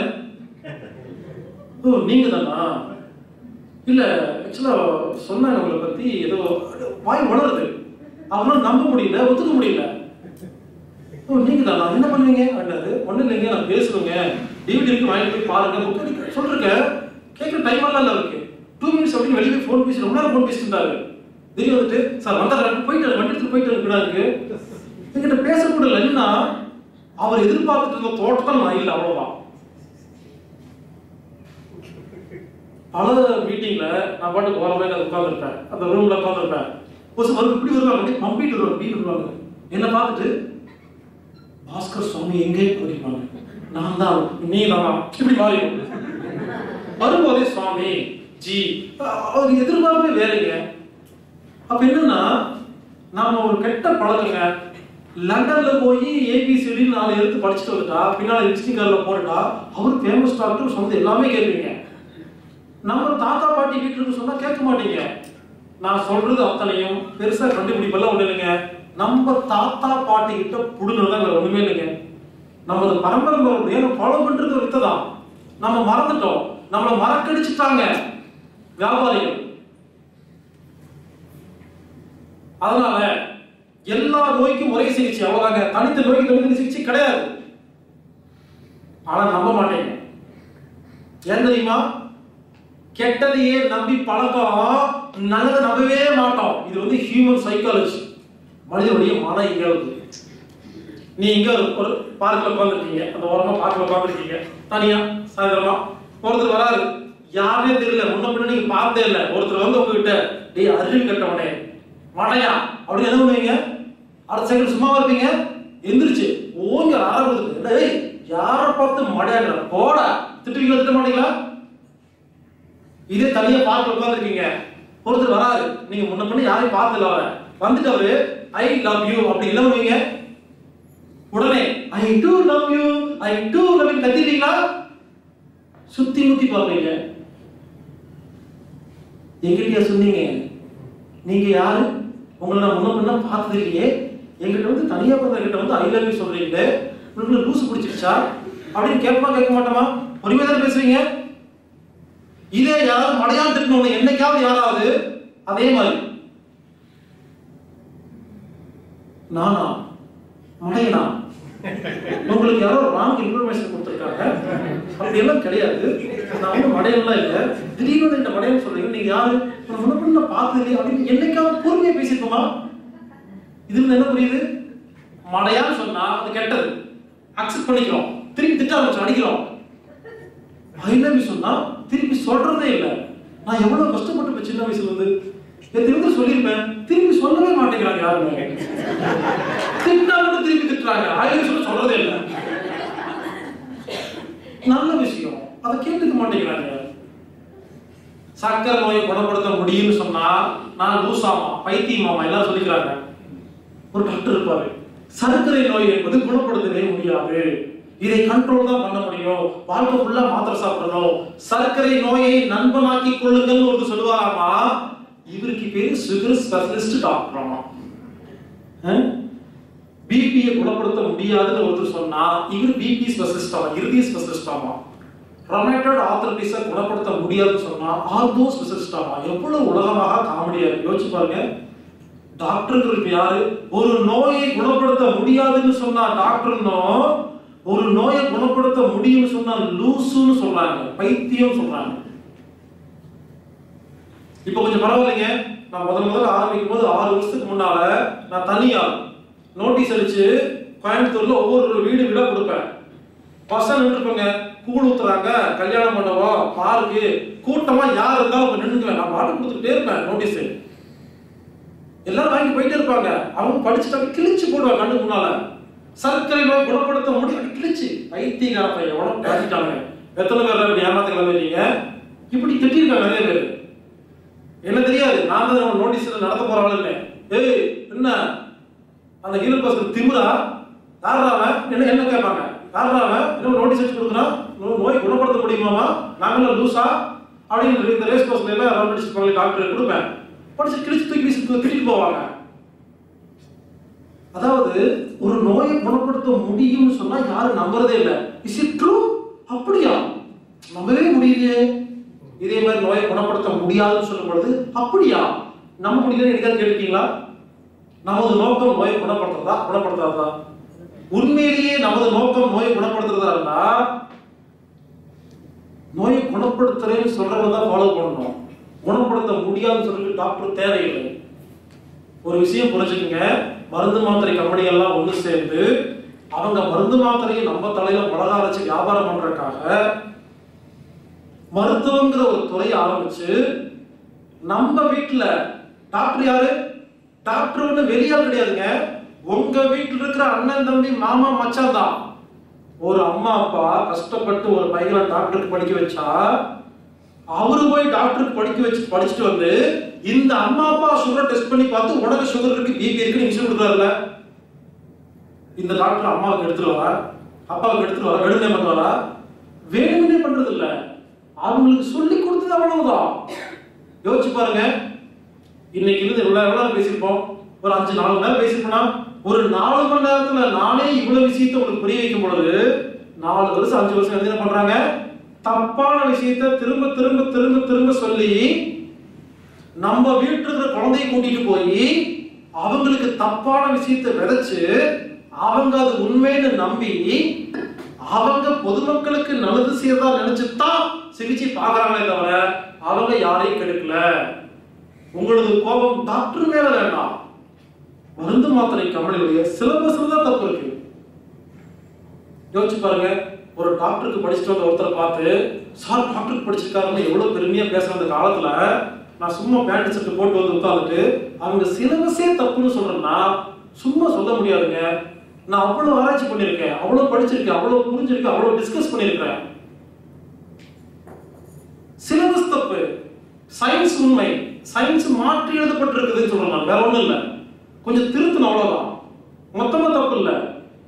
ஓ நீங்க தானா இல்ல ஆக்சுவலா சொன்னாங்க உங்களை பத்தி ஏதோ வாய் வளருது அவனால நம்ப முடியல ஒத்துக்க முடியல ஓ நீங்க தானா என்ன பண்ணுவீங்க அப்படின்னாரு ஒண்ணு இல்லைங்க நான் பேசுவேங்க டிவிடி இருக்கு வாங்கிட்டு போய் பாருங்க புக் சொல்றேன் கேட்க டைம் எல்லாம் இல்ல அவருக்கு டூ மினிட்ஸ் அப்படின்னு வெளியே போய் ஃபோன் பேசி ரொம்ப நேரம் ஃபோன் பேசிட்டு இருந்தாரு திடீர்னு வந்துட்டு சார் வந்தாரு போயிட்டு வண்டி எடுத்து போயிட்டு இருக்கா இருக்கு என்கிட்ட பேசக்கூட இல்லைன்னா அவர் எதிர்பார்த்துட்டு இருந்த தோட்டம் நான் இல்லை அவ்வளவுதான் பல மீட்டிங்ல நான் பாட்டுக்கு ஓரமே உட்காந்துருப்பேன் அந்த ரூம்ல உட்காந்துருப்பேன் ஒரு சில இப்படி வருவாங்க அப்படியே மம்பிட்டு வருவாங்க அப்படி வருவாங்க என்ன பார்த்துட்டு பாஸ்கர் சுவாமி எங்கே வருவாங்க நான் தான் நீ தான் இப்படி மாறி வரும்போதே சுவாமி ஜி அவர் எதிர்பார்ப்பே வேலைங்க அப்ப என்னன்னா நாம ஒரு கெட்ட பழக்கங்க லண்டன்ல போய் ஏபிசிடி நாலு எடுத்து படிச்சுட்டு வந்துட்டா பின்னாடி விசிட்டிங் கார்டில் போட்டுட்டா அவர் ஃபேமஸ் டாக்டர் சொன்னது எல்லாமே கேட்பீங்க நம்ம தாத்தா பாட்டி வீட்டுக்கு சொன்னா கேட்க மாட்டீங்க நான் சொல்றது அத்தனையும் பெருசா கண்டுபிடிப்பெல்லாம் ஒண்ணு இல்லைங்க நம்ம தாத்தா பாட்டி கிட்ட புடுங்கிறதா வேற ஒண்ணுமே இல்லைங்க நமது பரம்பரை முறையை ஃபாலோ பண்றது வித்ததான் நம்ம மறந்துட்டோம் நம்மள மறக்கடிச்சிட்டாங்க வியாபாரிகள் அதனால எல்லா நோய்க்கும் ஒரே சிகிச்சை அவ்வளவுதாங்க தனித்த நோய்க்கு தனித்த சிகிச்சை கிடையாது ஆனா நம்ப மாட்டேங்க ஏன் தெரியுமா கெட்டதையே நம்பி பழக்கம் நல்லதை நம்பவே மாட்டோம் இது வந்து ஹியூமன் சைக்காலஜி மனிதனுடைய மன இயல்பு நீ இங்க ஒரு பார்க்ல உட்காந்துருக்கீங்க அந்த ஓரமா பார்க்ல உட்காந்துருக்கீங்க தனியா சாயந்தரமா ஒருத்தர் வராரு யாருனே தெரியல முன்ன பின்ன நீங்க பார்த்தே இல்ல ஒருத்தர் வந்து உங்ககிட்ட டேய் அறிவு கட்டவனே மடையா அப்படி என்ன பண்ணுவீங்க அடுத்த செகண்ட் சும்மா இருப்பீங்க எந்திரிச்சு ஓங்க ஆரம்பிச்சு டேய் யாரை பார்த்து மடையாங்கிற போட திட்டுவீங்களா திட்ட மாட்டீங்களா இதே தனியா பார்க்க உட்காந்துருக்கீங்க ஒருத்தர் வராரு நீங்க முன்ன பின்ன யாரையும் பார்த்தல அவரை வந்துட்டு அவரு ஐ லவ் யூ அப்படி என்ன பண்ணுவீங்க உடனே I do love you I do love you கத்திட்டீங்களா சுத்தி முத்தி பார்ப்பீங்க எங்கிட்டயா சொன்னீங்க நீங்க யாரு உங்களை நான் முன்ன பின்ன பார்த்தது இல்லையே எங்கிட்ட வந்து தனியா பிறந்த கிட்ட வந்து ஐ லவ் யூ சொல்றீங்களே உங்களுக்கு லூசு பிடிச்சிருச்சா அப்படின்னு கேட்பா கேட்க மாட்டோமா பொறுமையா தானே பேசுவீங்க இதே யாராவது மடையான் திட்டணும் என்னைக்காவது யாராவது அதே மாதிரி நானா மடையனா உங்களுக்கு யாரோ ராங் இன்ஃபர்மேஷன் கொடுத்துருக்காங்க அப்படி எல்லாம் கிடையாது நான் வந்து மடையெல்லாம் இல்லை திடீர்னு வந்து இந்த மடையன் சொல்றீங்க நீங்க யாரு நான் முன்ன பின்ன பார்த்தது இல்லையா அப்படின்னு என்னைக்காவது பொறுமையா பேசியிருக்கோமா இதுல இருந்து என்ன புரியுது மடையான்னு சொன்னா அது கெட்டது அக்செப்ட் பண்ணிக்கிறோம் திருப்பி திட்ட ஆரம்பிச்சு அடிக்கிறோம் ஐ லவ் யூ சொன்னா திருப்பி சொல்றதே இல்ல நான் எவ்வளவு கஷ்டப்பட்டு சின்ன வயசுல இருந்து எத்தனை சொல்லியிருப்பேன் திருப்பி சொல்லவே மாட்டேங்கிறாங்க யாருமே திட்டா மட்டும் திருப்பி திட்டுறாங்க ஐ லவ் யூ சொல்ல சொல்றதே இல்ல நல்ல விஷயம் அதை கேட்டுக்க மாட்டேங்கிறாங்க சக்கரை நோயை குணப்படுத்த முடியும்னு சொன்னா நான் லூசாமா பைத்தியமாமா எல்லாம் சொல்லிக்கிறாங்க ஒரு டாக்டர் இருப்பாரு சர்க்கரை நோய் என்பது குணப்படுத்தவே முடியாது இதை கண்ட்ரோல் தான் பண்ண முடியும் வாழ்க்கை ஃபுல்லா மாத்திரை சாப்பிடணும் சர்க்கரை நோயை நண்பனாக்கி கொள்ளுங்கள்னு ஒருத்தர் சொல்லுவாராமா இவருக்கு பேரு சுகர் ஸ்பெஷலிஸ்ட் டாக்டராமா பிபியை குணப்படுத்த முடியாதுன்னு ஒருத்தர் சொன்னா இவர் பிபி ஸ்பெஷலிஸ்ட் ஆமா இறுதி ஸ்பெஷலிஸ்ட் ஆமா ரொமேட்டட் ஆர்த்தரைட்டிஸை குணப்படுத்த முடியாதுன்னு சொன்னா ஆர்தோ ஸ்பெஷலிஸ்ட் ஆமா எவ்வளவு உலகமாக காமெடியா இருக்கு யோசிச்சு பாருங்க டாக்டருக்கு யாரு ஒரு நோயை குணப்படுத்த முடியாதுன்னு சொன்னா டாக்டர்னோ ஒரு நோயை குணப்படுத்த முடியும்னு சொன்னா லூசுன்னு சொல்றாங்க பைத்தியம் சொல்றாங்க இப்போ கொஞ்சம் பரவாயில்லைங்க நான் முதல் முதல்ல ஆரம்பிக்கும் போது ஆறு வருஷத்துக்கு முன்னால நான் தனியா நோட்டீஸ் அடிச்சு கோயம்புத்தூர்ல ஒவ்வொரு வீடு வீடா கொடுப்பேன் பசங்க நின்றுப்பாங்க கூழ் ஊத்துறாங்க கல்யாணம் பண்ணவோ பார்க்கு கூட்டமா யார் இருந்தாலும் அவங்க நின்றுக்குவேன் நான் பாட்டு கொடுத்துக்கிட்டே இருப்பேன் நோட்டீஸ் எல்லாரும் வாங்கி போயிட்டே இருப்பாங்க அவங்க படிச்சுட்டு கிழிச்சு போடுவாங்க கண்ணு முன்னால சர்க்கரை நோய் குணப்படுத்த முடியும் கிழிச்சு பைத்தியக்கார பையன் எவ்வளவு பேசிட்டாங்க எத்தனை பேர் இப்படி ஏமாத்த கிளம்பிட்டீங்க இப்படி திட்டிருக்காங்க நிறைய பேர் என்ன தெரியாது நான் தான் நோட்டீஸ் நடத்த போற ஆள் இல்லை ஏய் என்ன அந்த ஹீரோ பஸ் திமுறா யாரா அவன் என்ன என்ன கேட்பாங்க யாரா அவன் இன்னும் நோட்டீஸ் வச்சு கொடுக்குறான் நோ- நோய் குணப்படுத்த முடியுமாமா நாங்களாம் லூசா அப்படின்னு இந்த ரேஸ் கோர்ஸ்ல எல்லாம் ரவுண்ட் அடிச்சு போய் டாக்டர் கொடுப்பேன் படிச்சு கிழிச்சு தூக்கி வீசி திட்டிட்டு போவாங்க அதாவது ஒரு நோயை குணப்படுத்த முடியும்னு சொன்னா யாரும் நம்புறதே இல்லை இஸ் இட் ட்ரூ அப்படியா நம்பவே முடியலையே இதே மாதிரி நோயை குணப்படுத்த முடியாதுன்னு சொல்லும் பொழுது அப்படியா நம்ப முடியலன்னு என்னைக்காவது கேட்டிருக்கீங்களா நமது நோக்கம் நோயை குணப்படுத்துறதா குணப்படுத்தாதா உண்மையிலேயே நமது நோக்கம் நோயை குணப்படுத்துறதா இருந்தா நோயை குணப்படுத்துறேன்னு சொல்றவங்க தான் ஃபாலோ பண்ணணும் குணப்படுத்த முடியாதுன்னு சொல்லிட்டு டாக்டர் தேவையில்லை ஒரு விஷயம் புரிஞ்சுக்கங்க மருந்து மாத்திரை கம்பெனி எல்லாம் ஒண்ணு சேர்ந்து அவங்க மருந்து மாத்திரையை நம்ம தலையில மிளகா வச்சு வியாபாரம் பண்றதுக்காக மருத்துவங்கிற ஒரு துறையை ஆரம்பிச்சு நம்ம வீட்டுல டாக்டர் யாரு டாக்டர் ஒண்ணு வெளியால் கிடையாதுங்க உங்க வீட்டுல இருக்கிற அண்ணன் தம்பி மாமா மச்சான் தான் ஒரு அம்மா அப்பா கஷ்டப்பட்டு ஒரு பையனை டாக்டருக்கு படிக்க வச்சா அவரு போய் டாக்டருக்கு படிக்க வச்சு படிச்சுட்டு வந்து இந்த அம்மா அப்பா சுகர் டெஸ்ட் பண்ணி பார்த்து உனக்கு சுகர் இருக்கு பிபி இருக்கு இன்சுலின் கொடுக்குறாருல இந்த டாக்டர் அம்மாவுக்கு எடுத்துட்டு வரா அப்பாவுக்கு எடுத்துட்டு வரா வேணும்னே பண்ணுவாரா வேணும்னே பண்றது இல்ல அவங்களுக்கு சொல்லி கொடுத்தது அவ்வளவுதான் யோசிச்சு பாருங்க இன்னைக்கு இருந்து இவ்வளவு எவ்வளவு நேரம் பேசியிருப்போம் ஒரு அஞ்சு நாலு மணி நேரம் பேசியிருப்போம்னா ஒரு நாலு மணி நேரத்துல நானே இவ்வளவு விஷயத்தை உங்களுக்கு புரிய வைக்கும் பொழுது நாலு வருஷம் அஞ்சு வருஷம் வந்து என்ன பண்றாங்க தப்பான விஷயத்தை திரும்ப திரும்ப திரும்ப திரும்ப சொல்லி நம்ம வீட்டுல இருக்கிற குழந்தைய கூட்டிட்டு போய் அவங்களுக்கு தப்பான விஷயத்தை விதைச்சு அவங்க அது உண்மைன்னு நம்பி அவங்க பொதுமக்களுக்கு நல்லது செய்யறதா நினைச்சுதான் சிகிச்சை பார்க்கறாங்களே தவிர அவங்க யாரையும் கெடுக்கல உங்களது கோபம் டாக்டர் மேல வேண்டாம் மருந்து மாத்திரை கம்பெனியுடைய சிலபஸ்ல தான் தப்பு இருக்கு யோசிச்சு பாருங்க ஒரு டாக்டருக்கு படிச்சுட்டு வந்த ஒருத்தரை பார்த்து சார் டாக்டருக்கு படிச்சிருக்காருன்னு எவ்வளவு பெருமையா பேசுற அந்த காலத்துல நான் சும்மா பேண்ட் ஷர்ட் போட்டு வந்து உட்காந்துட்டு அவங்க சிலபஸே தப்புன்னு சொல்றேன்னா சும்மா சொல்ல முடியாதுங்க நான் அவ்வளவு ஆராய்ச்சி பண்ணியிருக்கேன் அவ்வளவு படிச்சிருக்கேன் அவ்வளவு புரிஞ்சிருக்கேன் அவ்வளவு டிஸ்கஸ் பண்ணியிருக்கேன் சிலபஸ் தப்பு சயின்ஸ் உண்மை சயின்ஸ் மாற்றி எழுதப்பட்டிருக்குதுன்னு சொல்றேன் நான் வேற ஒண்ணும் இல்ல கொஞ்சம் திருத்தணும் அவ்வளவுதான் மொத்தமா தப்பு இல்ல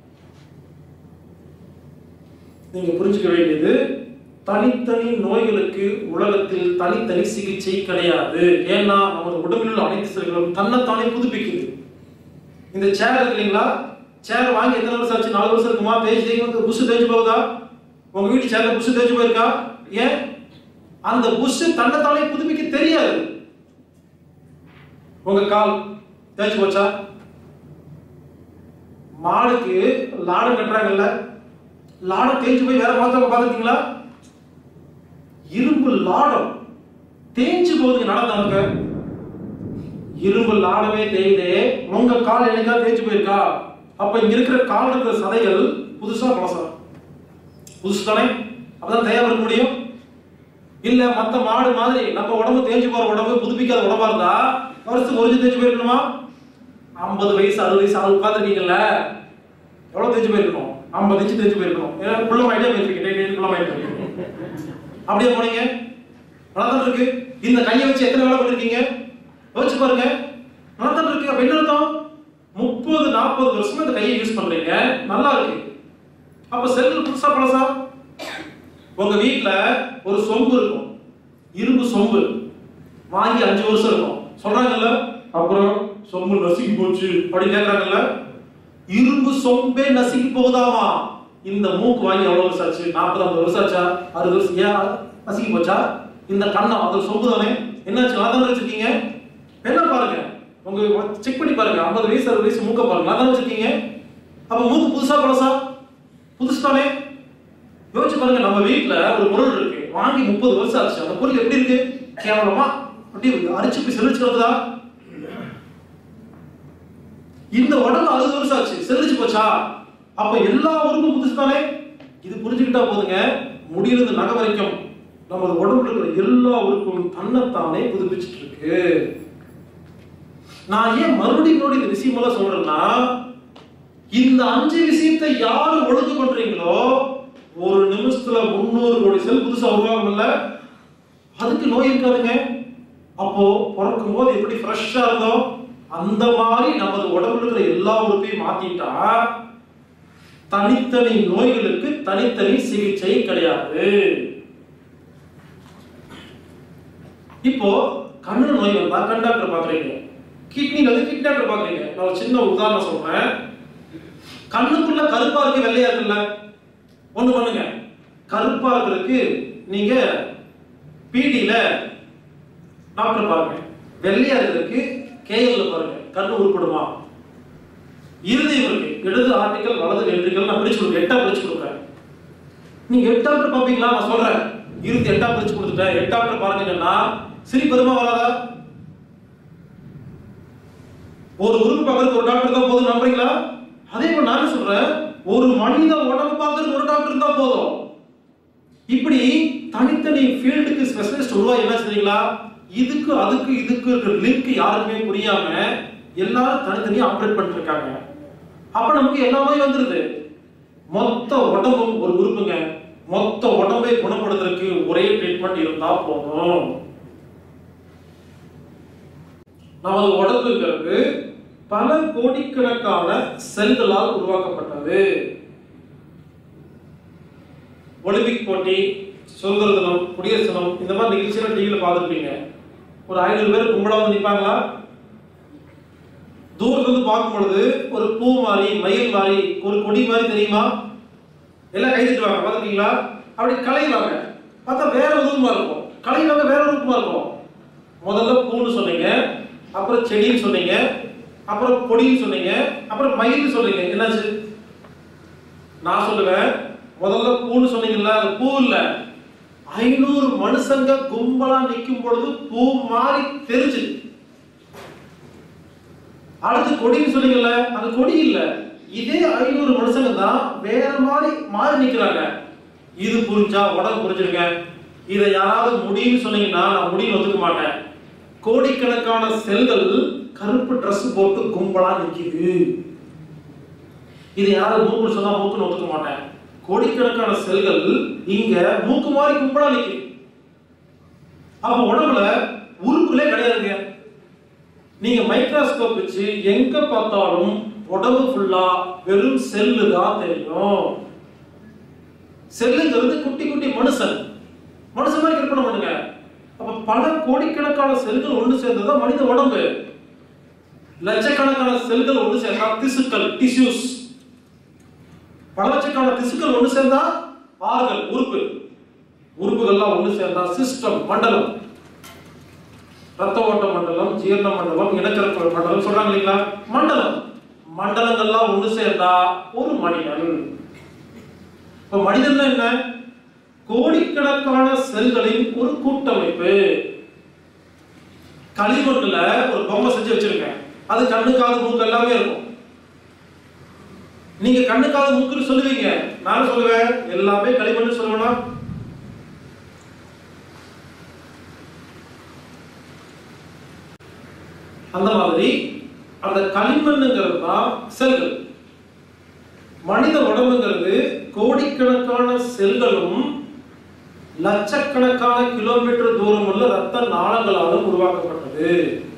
நீங்க புரிஞ்சுக்க வேண்டியது தனித்தனி நோய்களுக்கு உலகத்தில் தனித்தனி சிகிச்சை கிடையாது ஏன்னா நமது உடம்பில் உள்ள அனைத்து செல்களும் தன்னைத்தானே புதுப்பிக்குது இந்த சேர் இருக்கு இல்லைங்களா சேர் வாங்கி எத்தனை வருஷம் ஆச்சு நாலு வருஷம் இருக்குமா தேய்ச்சி தேய்க்கும் புஷ் தேய்ச்சி போகுதா உங்க வீட்டு சேர்ல புஷ் தேய்ச்சி போயிருக்கா ஏன் அந்த புஷ் தன்னைத்தானே புதுப்பிக்க தெரியாது உங்க கால் தேய்ச்சி போச்சா மாடுக்கு லாடம் கட்டுறாங்கல்ல லாடம் தேய்ச்சி போய் வேற மாத்தவங்க பார்த்துருக்கீங்களா இரும்பு லாடம் தேய்ச்சி போகுதுங்க நடந்தவங்க இரும்பு லாடமே தேயுதே உங்க கால் என்னைக்கா தேய்ச்சி போயிருக்கா அப்ப இங்க இருக்கிற கால் இருக்கிற சதைகள் புதுசா பழசா புதுசு தானே அப்பதான் தயார் இருக்க முடியும் இல்ல மத்த மாடு மாதிரி நம்ம உடம்பு தேஞ்சு போற உடம்பு புதுப்பிக்காத உடம்பா இருந்தா வருஷத்துக்கு ஒரு தேஞ்சு போயிருக்கணுமா ஐம்பது வயசு அறுபது வயசு ஆள் உட்காந்துருக்கீங்கல்ல எவ்வளவு தேஞ்சு போயிருக்கணும் ஐம்பது இன்ச்சு தேஞ்சு போயிருக்கணும் ஏன்னா குள்ளமாயிட்டே போயிருக்கீங்க குள்ளமாயிட்டு அப்படியே போனீங்க நல்லாதான் இருக்கு இந்த கையை வச்சு எத்தனை வேலை பண்ணிருக்கீங்க யோசிச்சு பாருங்க நல்லாதான் இருக்கு அப்ப என்ன அர்த்தம் முப்பது நாற்பது வருஷமா இந்த கையை யூஸ் பண்றீங்க நல்லா இருக்கு அப்ப செல்கள் புதுசா பழசா உங்க வீட்ல ஒரு சொம்பு இருக்கும் இரும்பு சொம்பு வாங்கி அஞ்சு வருஷம் இருக்கும் சொல்றாங்கல்ல அப்புறம் சொம்பு நசுக்கி போச்சு அப்படின்னு கேக்குறாங்கல்ல இரும்பு சொம்பே நசுக்கி போகுதாமா இந்த மூக்கு வாங்கி எவ்வளவு வருஷம் ஆச்சு நாற்பது ஐம்பது வருஷம் ஆச்சா அறுபது வருஷம் ஏன் நசுக்கி போச்சா இந்த கண்ணம் அது சொம்பு தானே என்னாச்சு அதான் வச்சிருக்கீங்க என்ன பாருங்க உங்க செக் பண்ணி பாருங்க ஐம்பது வயசு அறுபது வயசு மூக்க பாருங்க அதான் வச்சிருக்கீங்க அப்ப மூக்கு புதுசா பழசா புதுசு தானே யோசிச்சு பாருங்க நம்ம வீட்ல ஒரு பொருள் இருக்கு வாங்கி முப்பது வருஷம் ஆச்சு அந்த பொருள் எப்படி இருக்கு கேவலமா அப்படி அரிச்சு போய் செழிச்சு கிடக்குதா இந்த உடம்பு அறுபது வருஷம் ஆச்சு செழிச்சு போச்சா அப்ப எல்லா உறுப்பும் புதுசு தானே இது புரிஞ்சுக்கிட்டா போதுங்க முடியிலிருந்து நகை வரைக்கும் நமது உடம்புல இருக்கிற எல்லா உறுப்பும் தன்னைத்தானே புதுப்பிச்சுட்டு இருக்கு நான் ஏன் மறுபடியும் மறுபடியும் இந்த விஷயம் எல்லாம் சொல்றேன்னா இந்த அஞ்சு விஷயத்தை யாரு ஒழுங்கு பண்றீங்களோ ஒரு நிமிஷத்துல முன்னூறு கோடி செல் புதுசா உருவாகும்ல அதுக்கு நோய் இருக்காதுங்க அப்போ பிறக்கும் போது எப்படி ஃப்ரெஷ்ஷா இருந்தோம் அந்த மாதிரி நமது உடம்புல இருக்கிற எல்லா உறுப்பையும் மாத்திட்டா தனித்தனி நோய்களுக்கு தனித்தனி சிகிச்சை கிடையாது இப்போ கண்ணு நோய் வந்தா கண் டாக்டர் பாக்குறீங்க கிட்னில வந்து கிட்னி டாக்டர் பாக்குறீங்க நான் ஒரு சின்ன உதாரணம் சொல்றேன் கண்ணுக்குள்ள கருப்பா இருக்கு வெள்ளையா இருக்குல்ல ஒண்ணு பண்ணுங்க கருப்பா இருக்கிறதுக்கு நீங்க பிடில டாக்டர் பாருங்க வெள்ளையா இருக்கிறதுக்கு கேஎல்ல பாருங்க கண்ணு உருப்படுமா இருதயம் இருக்கு இடது ஆர்டிக்கல் வலது வென்ட்ரிக்கல் நான் பிரிச்சு கொடுக்குறேன் எட்டா பிரிச்சு கொடுக்குறேன் நீங்க எட்டாப்டர் பாப்பீங்களா நான் சொல்றேன் இருபத்தி எட்டா பிரிச்சு கொடுத்துட்டேன் எட்டாப்டர் பாருங்கன்னா சிரிப்பு வருமா வராதா ஒரு உறுப்பு பார்க்கறதுக்கு ஒரு டாக்டர் தான் போதும் நம்புறீங்களா அதே போல நான் சொல்றேன் ஒரு மனித உடம்பு பார்க்கறதுக்கு ஒரு டாக்டர் தான் போதும் இப்படி தனித்தனி ஃபீல்டுக்கு ஸ்பெஷலிஸ்ட் உருவாகி என்ன செய்றீங்களா இதுக்கு அதுக்கு இதுக்கு இருக்கிற லிங்க் யாருக்குமே புரியாம எல்லாரும் தனித்தனியா ஆப்ரேட் பண்ணிட்டு இருக்காங்க அப்ப நமக்கு எல்லா நோயும் வந்துருது மொத்த உடம்பும் ஒரு உறுப்புங்க மொத்த உடம்பை குணப்படுத்துறதுக்கு ஒரே ட்ரீட்மெண்ட் இருந்தா போதும் நமது உடம்புங்கிறது பல கோடிக்கணக்கான செல்களால் உருவாக்கப்பட்டது ஒலிம்பிக் போட்டி சுதந்திர தினம் குடியரசு தினம் இந்த மாதிரி நிகழ்ச்சியெல்லாம் டிவியில் பார்த்துருப்பீங்க ஒரு ஐநூறு பேர் கும்பலா வந்து நிற்பாங்களா தூரத்துல இருந்து பார்க்கும் பொழுது ஒரு பூ மாதிரி மயில் மாதிரி ஒரு கொடி மாதிரி தெரியுமா எல்லாம் கை தட்டுவாங்க பார்த்துருக்கீங்களா அப்படி கலைவாங்க பார்த்தா வேற உருவமா இருக்கும் கலைவாங்க வேற உருவமா இருக்கும் முதல்ல பூன்னு சொன்னீங்க அப்புறம் செடின்னு சொன்னீங்க அப்புறம் கொடின்னு சொன்னீங்க அப்புறம் மயில் சொன்னீங்க என்னாச்சு நான் சொல்லுவேன் முதல்ல பூன்னு சொன்னீங்கல்ல அது பூ இல்ல ஐநூறு மனுஷங்க கும்பலா நிக்கும் பொழுது பூ மாதிரி தெரிஞ்சு அடுத்து கொடின்னு சொன்னீங்கல்ல அது கொடி இல்ல இதே ஐநூறு மனுஷங்க தான் வேற மாதிரி மாறி நிக்கிறாங்க இது புரிஞ்சா உடம்பு புரிஞ்சிருங்க இதை யாராவது முடின்னு சொன்னீங்கன்னா நான் முடின்னு ஒத்துக்க மாட்டேன் கோடிக்கணக்கான செல்கள் கருப்பு Dress போட்டு கும்பலா நிக்குது இது யாராவது மூக்குன்னு சொன்னா மூக்குன்னு ஒத்துக்க மாட்டேன் கோடிக்கணக்கான செல்கள் இங்க மூக்கு மாதிரி கும்பலா நிக்குது அப்ப உடம்புல உறுப்புகளே கிடையாதுங்க நீங்க மைக்ரோஸ்கோப் வச்சு எங்க பார்த்தாலும் உடம்பு ஃபுல்லா வெறும் செல்லு தான் தெரியும் செல்லுங்கிறது குட்டி குட்டி மனுஷன் மனுஷன் மாதிரி கற்பனை பண்ணுங்க அப்ப பல கோடிக்கணக்கான செல்கள் ஒன்று சேர்ந்ததுதான் மனித உடம்பு லட்சக்கணக்கான செல்கள் ஒன்று சேர்ந்தா திசுக்கள் டிஷ்யூஸ் பல லட்சக்கணக்கான திசுக்கள் ஒன்று சேர்ந்தா ஆறுகள் உறுப்பு உறுப்புகள்லாம் ஒன்று சேர்ந்தா சிஸ்டம் மண்டலம் ரத்த ஓட்ட மண்டலம் ஜீரண மண்டலம் இனக்கரப்பு மண்டலம் சொல்றாங்க இல்லைங்களா மண்டலம் மண்டலங்கள்லாம் ஒன்று சேர்ந்தா ஒரு மனிதன் இப்ப மனிதன் என்ன கோடிக்கணக்கான செல்களின் ஒரு கூட்டமைப்பு களிமண்ணுல ஒரு பொம்மை செஞ்சு வச்சிருங்க அது கண்ணு காது மூக்கு எல்லாமே இருக்கும் நீங்க கண்ணு காது மூக்குன்னு சொல்லுவீங்க நான் சொல்லுவேன் எல்லாமே களிமண்ணு சொல்லுவேனா அந்த மாதிரி அந்த களிமண்ணுங்கிறது தான் செல்கள் மனித உடம்புங்கிறது கோடிக்கணக்கான செல்களும் லட்சக்கணக்கான கிலோமீட்டர் தூரம் உள்ள ரத்த நாளங்களாலும் உருவாக்கப்பட்டது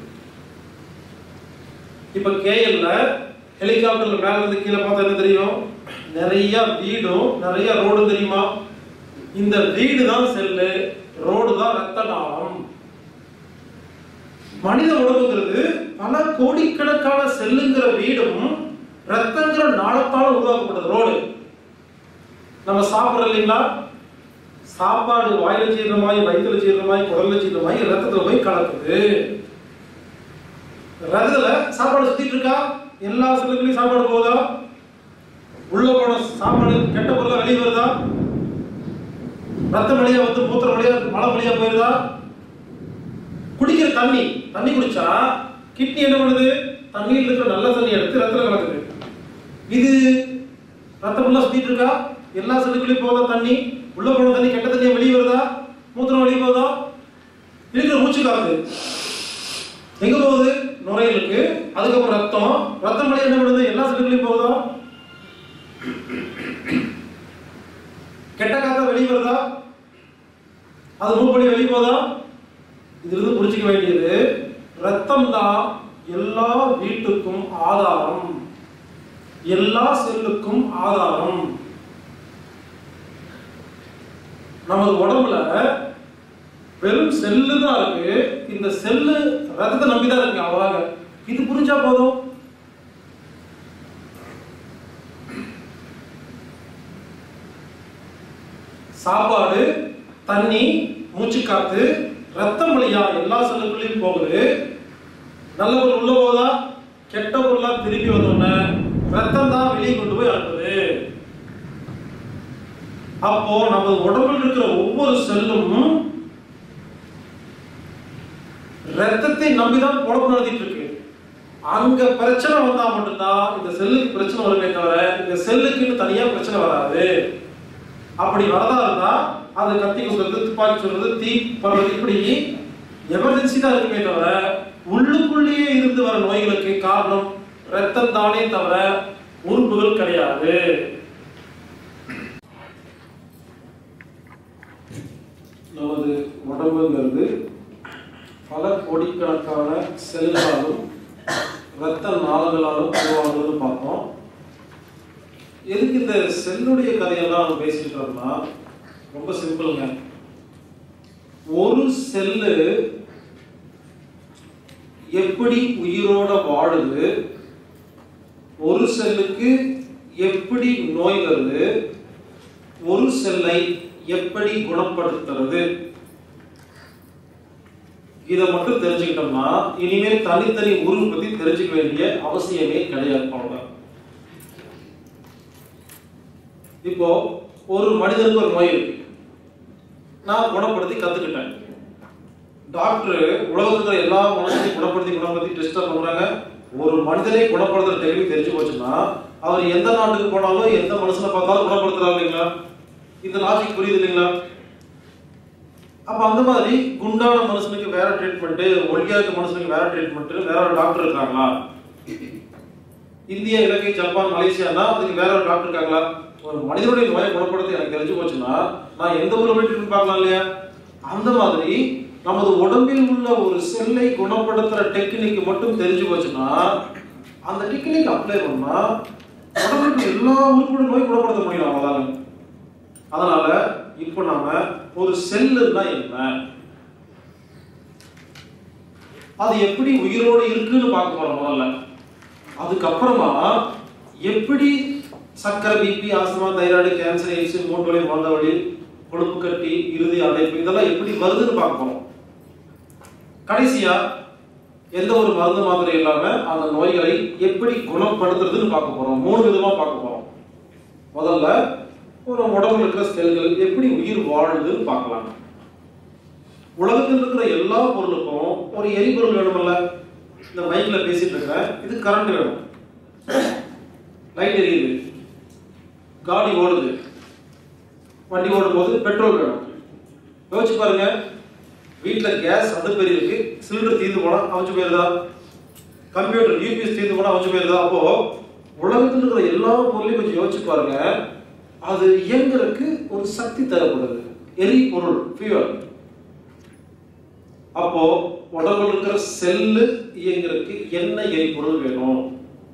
இப்ப கேஎல்ல ஹெலிகாப்டர்ல மேல இருந்து கீழே பார்த்தா என்ன தெரியும் நிறைய வீடும் நிறைய ரோடும் தெரியுமா இந்த வீடு தான் செல்லு ரோடு தான் ரத்த நாளம் மனித உடம்புங்கிறது பல கோடிக்கணக்கான செல்லுங்கிற வீடும் ரத்தங்கிற நாளத்தால உருவாக்கப்பட்டது ரோடு நம்ம சாப்பிடுறோம் இல்லைங்களா சாப்பாடு வாயில ஜீரணமாய் வயிற்றுல ஜீரணமாய் குடல்ல ஜீரணமாய் ரத்தத்துல போய் கலக்குது ரதத்துல சாப்பாடு சுத்திட்டு இருக்கா எல்லா செல்லுக்குள்ளயும் சாப்பாடு போகுதா உள்ள போன சாப்பாடு கெட்ட பொருளா வெளியே வருதா ரத்தம் வழியா வந்து மூத்திரம் வழியா மழை வழியா போயிருதா குடிக்கிற தண்ணி தண்ணி குடிச்சா கிட்னி என்ன பண்ணுது தண்ணியில் இருக்கிற நல்ல தண்ணி எடுத்து ரத்தத்துல கலக்குது இது ரத்தம் உள்ள சுத்திட்டு இருக்கா எல்லா செல்லுக்குள்ளயும் போதா தண்ணி உள்ள போன தண்ணி கெட்ட தண்ணியா வெளியே வருதா மூத்திரம் வெளியே போதா இருக்கிற மூச்சு காத்து எங்க போகுது நுரையீரலுக்கு அதுக்கப்புறம் ரத்தம் ரத்தம் வழியா என்ன பண்ணுது எல்லா செல்லுக்குள்ளயும் போகுதா கெட்ட காத்தா வெளியே வருதா அது மூப்படி வெளியே போதா இதுல இருந்து புரிஞ்சுக்க வேண்டியது ரத்தம் தான் எல்லா வீட்டுக்கும் ஆதாரம் எல்லா செல்லுக்கும் ஆதாரம் நமது உடம்புல வெறும் செல்லு தான் இருக்கு இந்த செல்லு ரத்தத்தை நம்பி தான் இருக்கு அவ்வளவு இது புரிஞ்சா போதும் சாப்பாடு தண்ணி மூச்சு காத்து ரத்தம் வழியா எல்லா செல்லுக்குள்ளேயும் போகுது நல்ல பொருள் உள்ள போதா கெட்ட பொருளா திருப்பி வந்தோடனே ரத்தம் தான் வெளியே கொண்டு போய் அனுப்புது அப்போ நம்ம உடம்புல இருக்கிற ஒவ்வொரு செல்லும் ரத்தத்தை நம்பிதான் பொழப்பு நடத்திட்டு இருக்கு அங்க பிரச்சனை வந்தா மட்டும்தான் இந்த செல்லுக்கு பிரச்சனை வருமே தவிர இந்த செல்லுக்குன்னு தனியா பிரச்சனை வராது அப்படி வரதா இருந்தா அது கத்தி குத்துறது துப்பாக்கி சொல்றது தீ படுறது இப்படி எமர்ஜென்சி தான் இருக்குமே தவிர உள்ளுக்குள்ளேயே இருந்து வர நோய்களுக்கு காரணம் ரத்தம் தானே தவிர உறுப்புகள் கிடையாது நமது உடம்புங்கிறது பல கோடிக்கணக்கான செல்களாலும் இரத்த நாளங்களாலும் உருவாகுதுன்னு பார்த்தோம் எதுக்கு இந்த செல்லுடைய கதையெல்லாம் நம்ம பேசிட்டு இருக்கோம்னா ரொம்ப சிம்பிளுங்க ஒரு செல்லு எப்படி உயிரோட வாழுது ஒரு செல்லுக்கு எப்படி நோய் வருது ஒரு செல்லை எப்படி குணப்படுத்துறது இதை மட்டும் தெரிஞ்சுக்கிட்டோம்னா இனிமேல் தனித்தனி உருவு பத்தி தெரிஞ்சுக்க வேண்டிய அவசியமே கிடையாது அவ்வளவுதான் இப்போ ஒரு மனிதனுக்கு ஒரு நோய் இருக்கு நான் குணப்படுத்தி கத்துக்கிட்டேன் டாக்டர் உலகத்துல எல்லா மனுஷனையும் குணப்படுத்தி குணப்படுத்தி டெஸ்ட் பண்றாங்க ஒரு மனிதனை குணப்படுத்துற டெக்னிக் தெரிஞ்சு போச்சுன்னா அவர் எந்த நாட்டுக்கு போனாலும் எந்த மனுஷனை பார்த்தாலும் குணப்படுத்துறாரு இல்லைங்களா இந்த லாஜிக் புரியுது இல்லைங்களா அப்ப அந்த மாதிரி குண்டான மனுஷனுக்கு வேற ட்ரீட்மெண்ட் ஒல்லியா இருக்க மனுஷனுக்கு வேற ட்ரீட்மெண்ட் வேற ஒரு டாக்டர் இருக்காங்களா இந்தியா இலங்கை ஜப்பான் மலேசியானா அதுக்கு வேற ஒரு டாக்டர் இருக்காங்களா ஒரு மனிதனுடைய நோயை குணப்படுத்தி எனக்கு தெரிஞ்சு போச்சுன்னா நான் எந்த ஊர்ல போய் ட்ரீட்மெண்ட் பார்க்கலாம் இல்லையா அந்த மாதிரி நமது உடம்பில் உள்ள ஒரு செல்லை குணப்படுத்துற டெக்னிக் மட்டும் தெரிஞ்சு போச்சுன்னா அந்த டெக்னிக் அப்ளை பண்ணா உடம்புக்கு எல்லா உறுப்புடைய நோய் குணப்படுத்த முடியும் அவ்வளவுதாங்க அதனால இப்போ நாம ஒரு செல்லுன்னா என்ன அது எப்படி உயிரோடு இருக்குன்னு பார்க்க போறோம் முதல்ல அதுக்கப்புறமா எப்படி சக்கரை BP asthma thyroid cancer AIDS மூட்டு வலி மந்த வலி கொழுப்பு கட்டி இறுதி அடைப்பு இதெல்லாம் எப்படி வருதுன்னு பார்க்க போறோம் கடைசியா எந்த ஒரு மருந்து மாத்திரை இல்லாம அந்த நோய்களை எப்படி குணப்படுத்துறதுன்னு பார்க்க போறோம் மூணு விதமா பார்க்க போறோம் முதல்ல ஒரு உடம்புல இருக்கிற செல்கள் எப்படி உயிர் வாழுதுன்னு பார்க்கலாம் உலகத்தில் இருக்கிற எல்லா பொருளுக்கும் ஒரு எரிபொருள் வேணுமல்ல இந்த மைக்ல பேசிட்டு இருக்கேன் இது கரண்ட் வேணும் லைட் எரியுது காடி ஓடுது வண்டி ஓடும் போது பெட்ரோல் வேணும் யோசிச்சு பாருங்க வீட்ல கேஸ் அடுப்பெரி இருக்கு சிலிண்டர் தீர்ந்து போனா அவச்சு போயிருதா கம்ப்யூட்டர் யூபிஎஸ் தீர்ந்து போனா அவச்சு போயிருதா அப்போ உலகத்தில் இருக்கிற எல்லா பொருளையும் கொஞ்சம் யோசிச்சு பாருங்க அது இயங்குறதுக்கு ஒரு சக்தி தேவைப்படுது எரிபொருள் ஃபியூவல் அப்போ உடம்புல இருக்கிற செல்லு இயங்குறதுக்கு என்ன எரிபொருள் வேணும்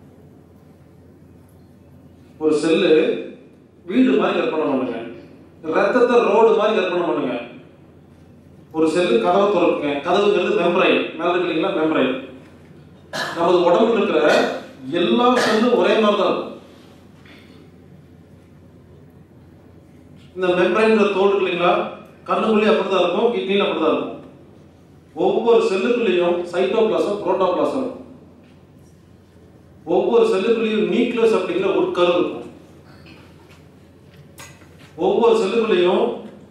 ஒரு செல்லு வீடு மாதிரி கற்பனை பண்ணுங்க ரத்தத்தை ரோடு மாதிரி கற்பனை பண்ணுங்க ஒரு செல்லு கதவை திறக்குங்க கதவுங்கிறது மெம்பரைன் மேல இருக்கு இல்லைங்களா மெம்பரைன் நமது உடம்புல இருக்கிற எல்லா செல்லும் ஒரே மாதிரி தான் இருக்கும் இந்த மெம்பரைன்ங்கிற தோல் இருக்கு இல்லைங்களா கண்ணுக்குள்ளேயும் அப்படிதான் இருக்கும் கிட்னில அப்படிதான் இருக்கும் ஒவ்வொரு செல்லுக்குள்ளேயும் சைட்டோபிளாசம் புரோட்டோபிளாசம் இருக்கும் ஒவ்வொரு செல்லுக்குள்ளேயும் நியூக்ளியஸ் அப்படிங்கிற ஒரு கரு இருக்கும் ஒவ்வொரு செல்லுக்குள்ளேயும்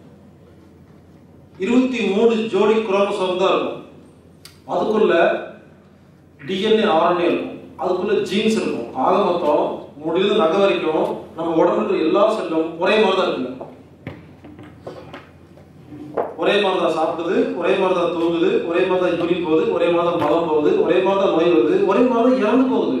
இருபத்தி மூணு ஜோடி குரோமோசோம் தான் இருக்கும் அதுக்குள்ள டிஎன்ஏ ஆர்என்ஏ இருக்கும் அதுக்குள்ள ஜீன்ஸ் இருக்கும் ஆக மொத்தம் முடிவு நகை வரைக்கும் நம்ம உடம்புல இருக்கிற எல்லா செல்லும் ஒரே மாதிரி தான் இருக்குங்க ஒரே மாதிரி தான் சாப்பிடுது ஒரே மாதிரி தான் தூங்குது ஒரே மாதிரி தான் யூரின் போகுது ஒரே மாதிரி தான் மலம் போகுது ஒரே மாதிரி தான் நோய் வருது ஒரே மாதிரி தான் இறந்து போகுது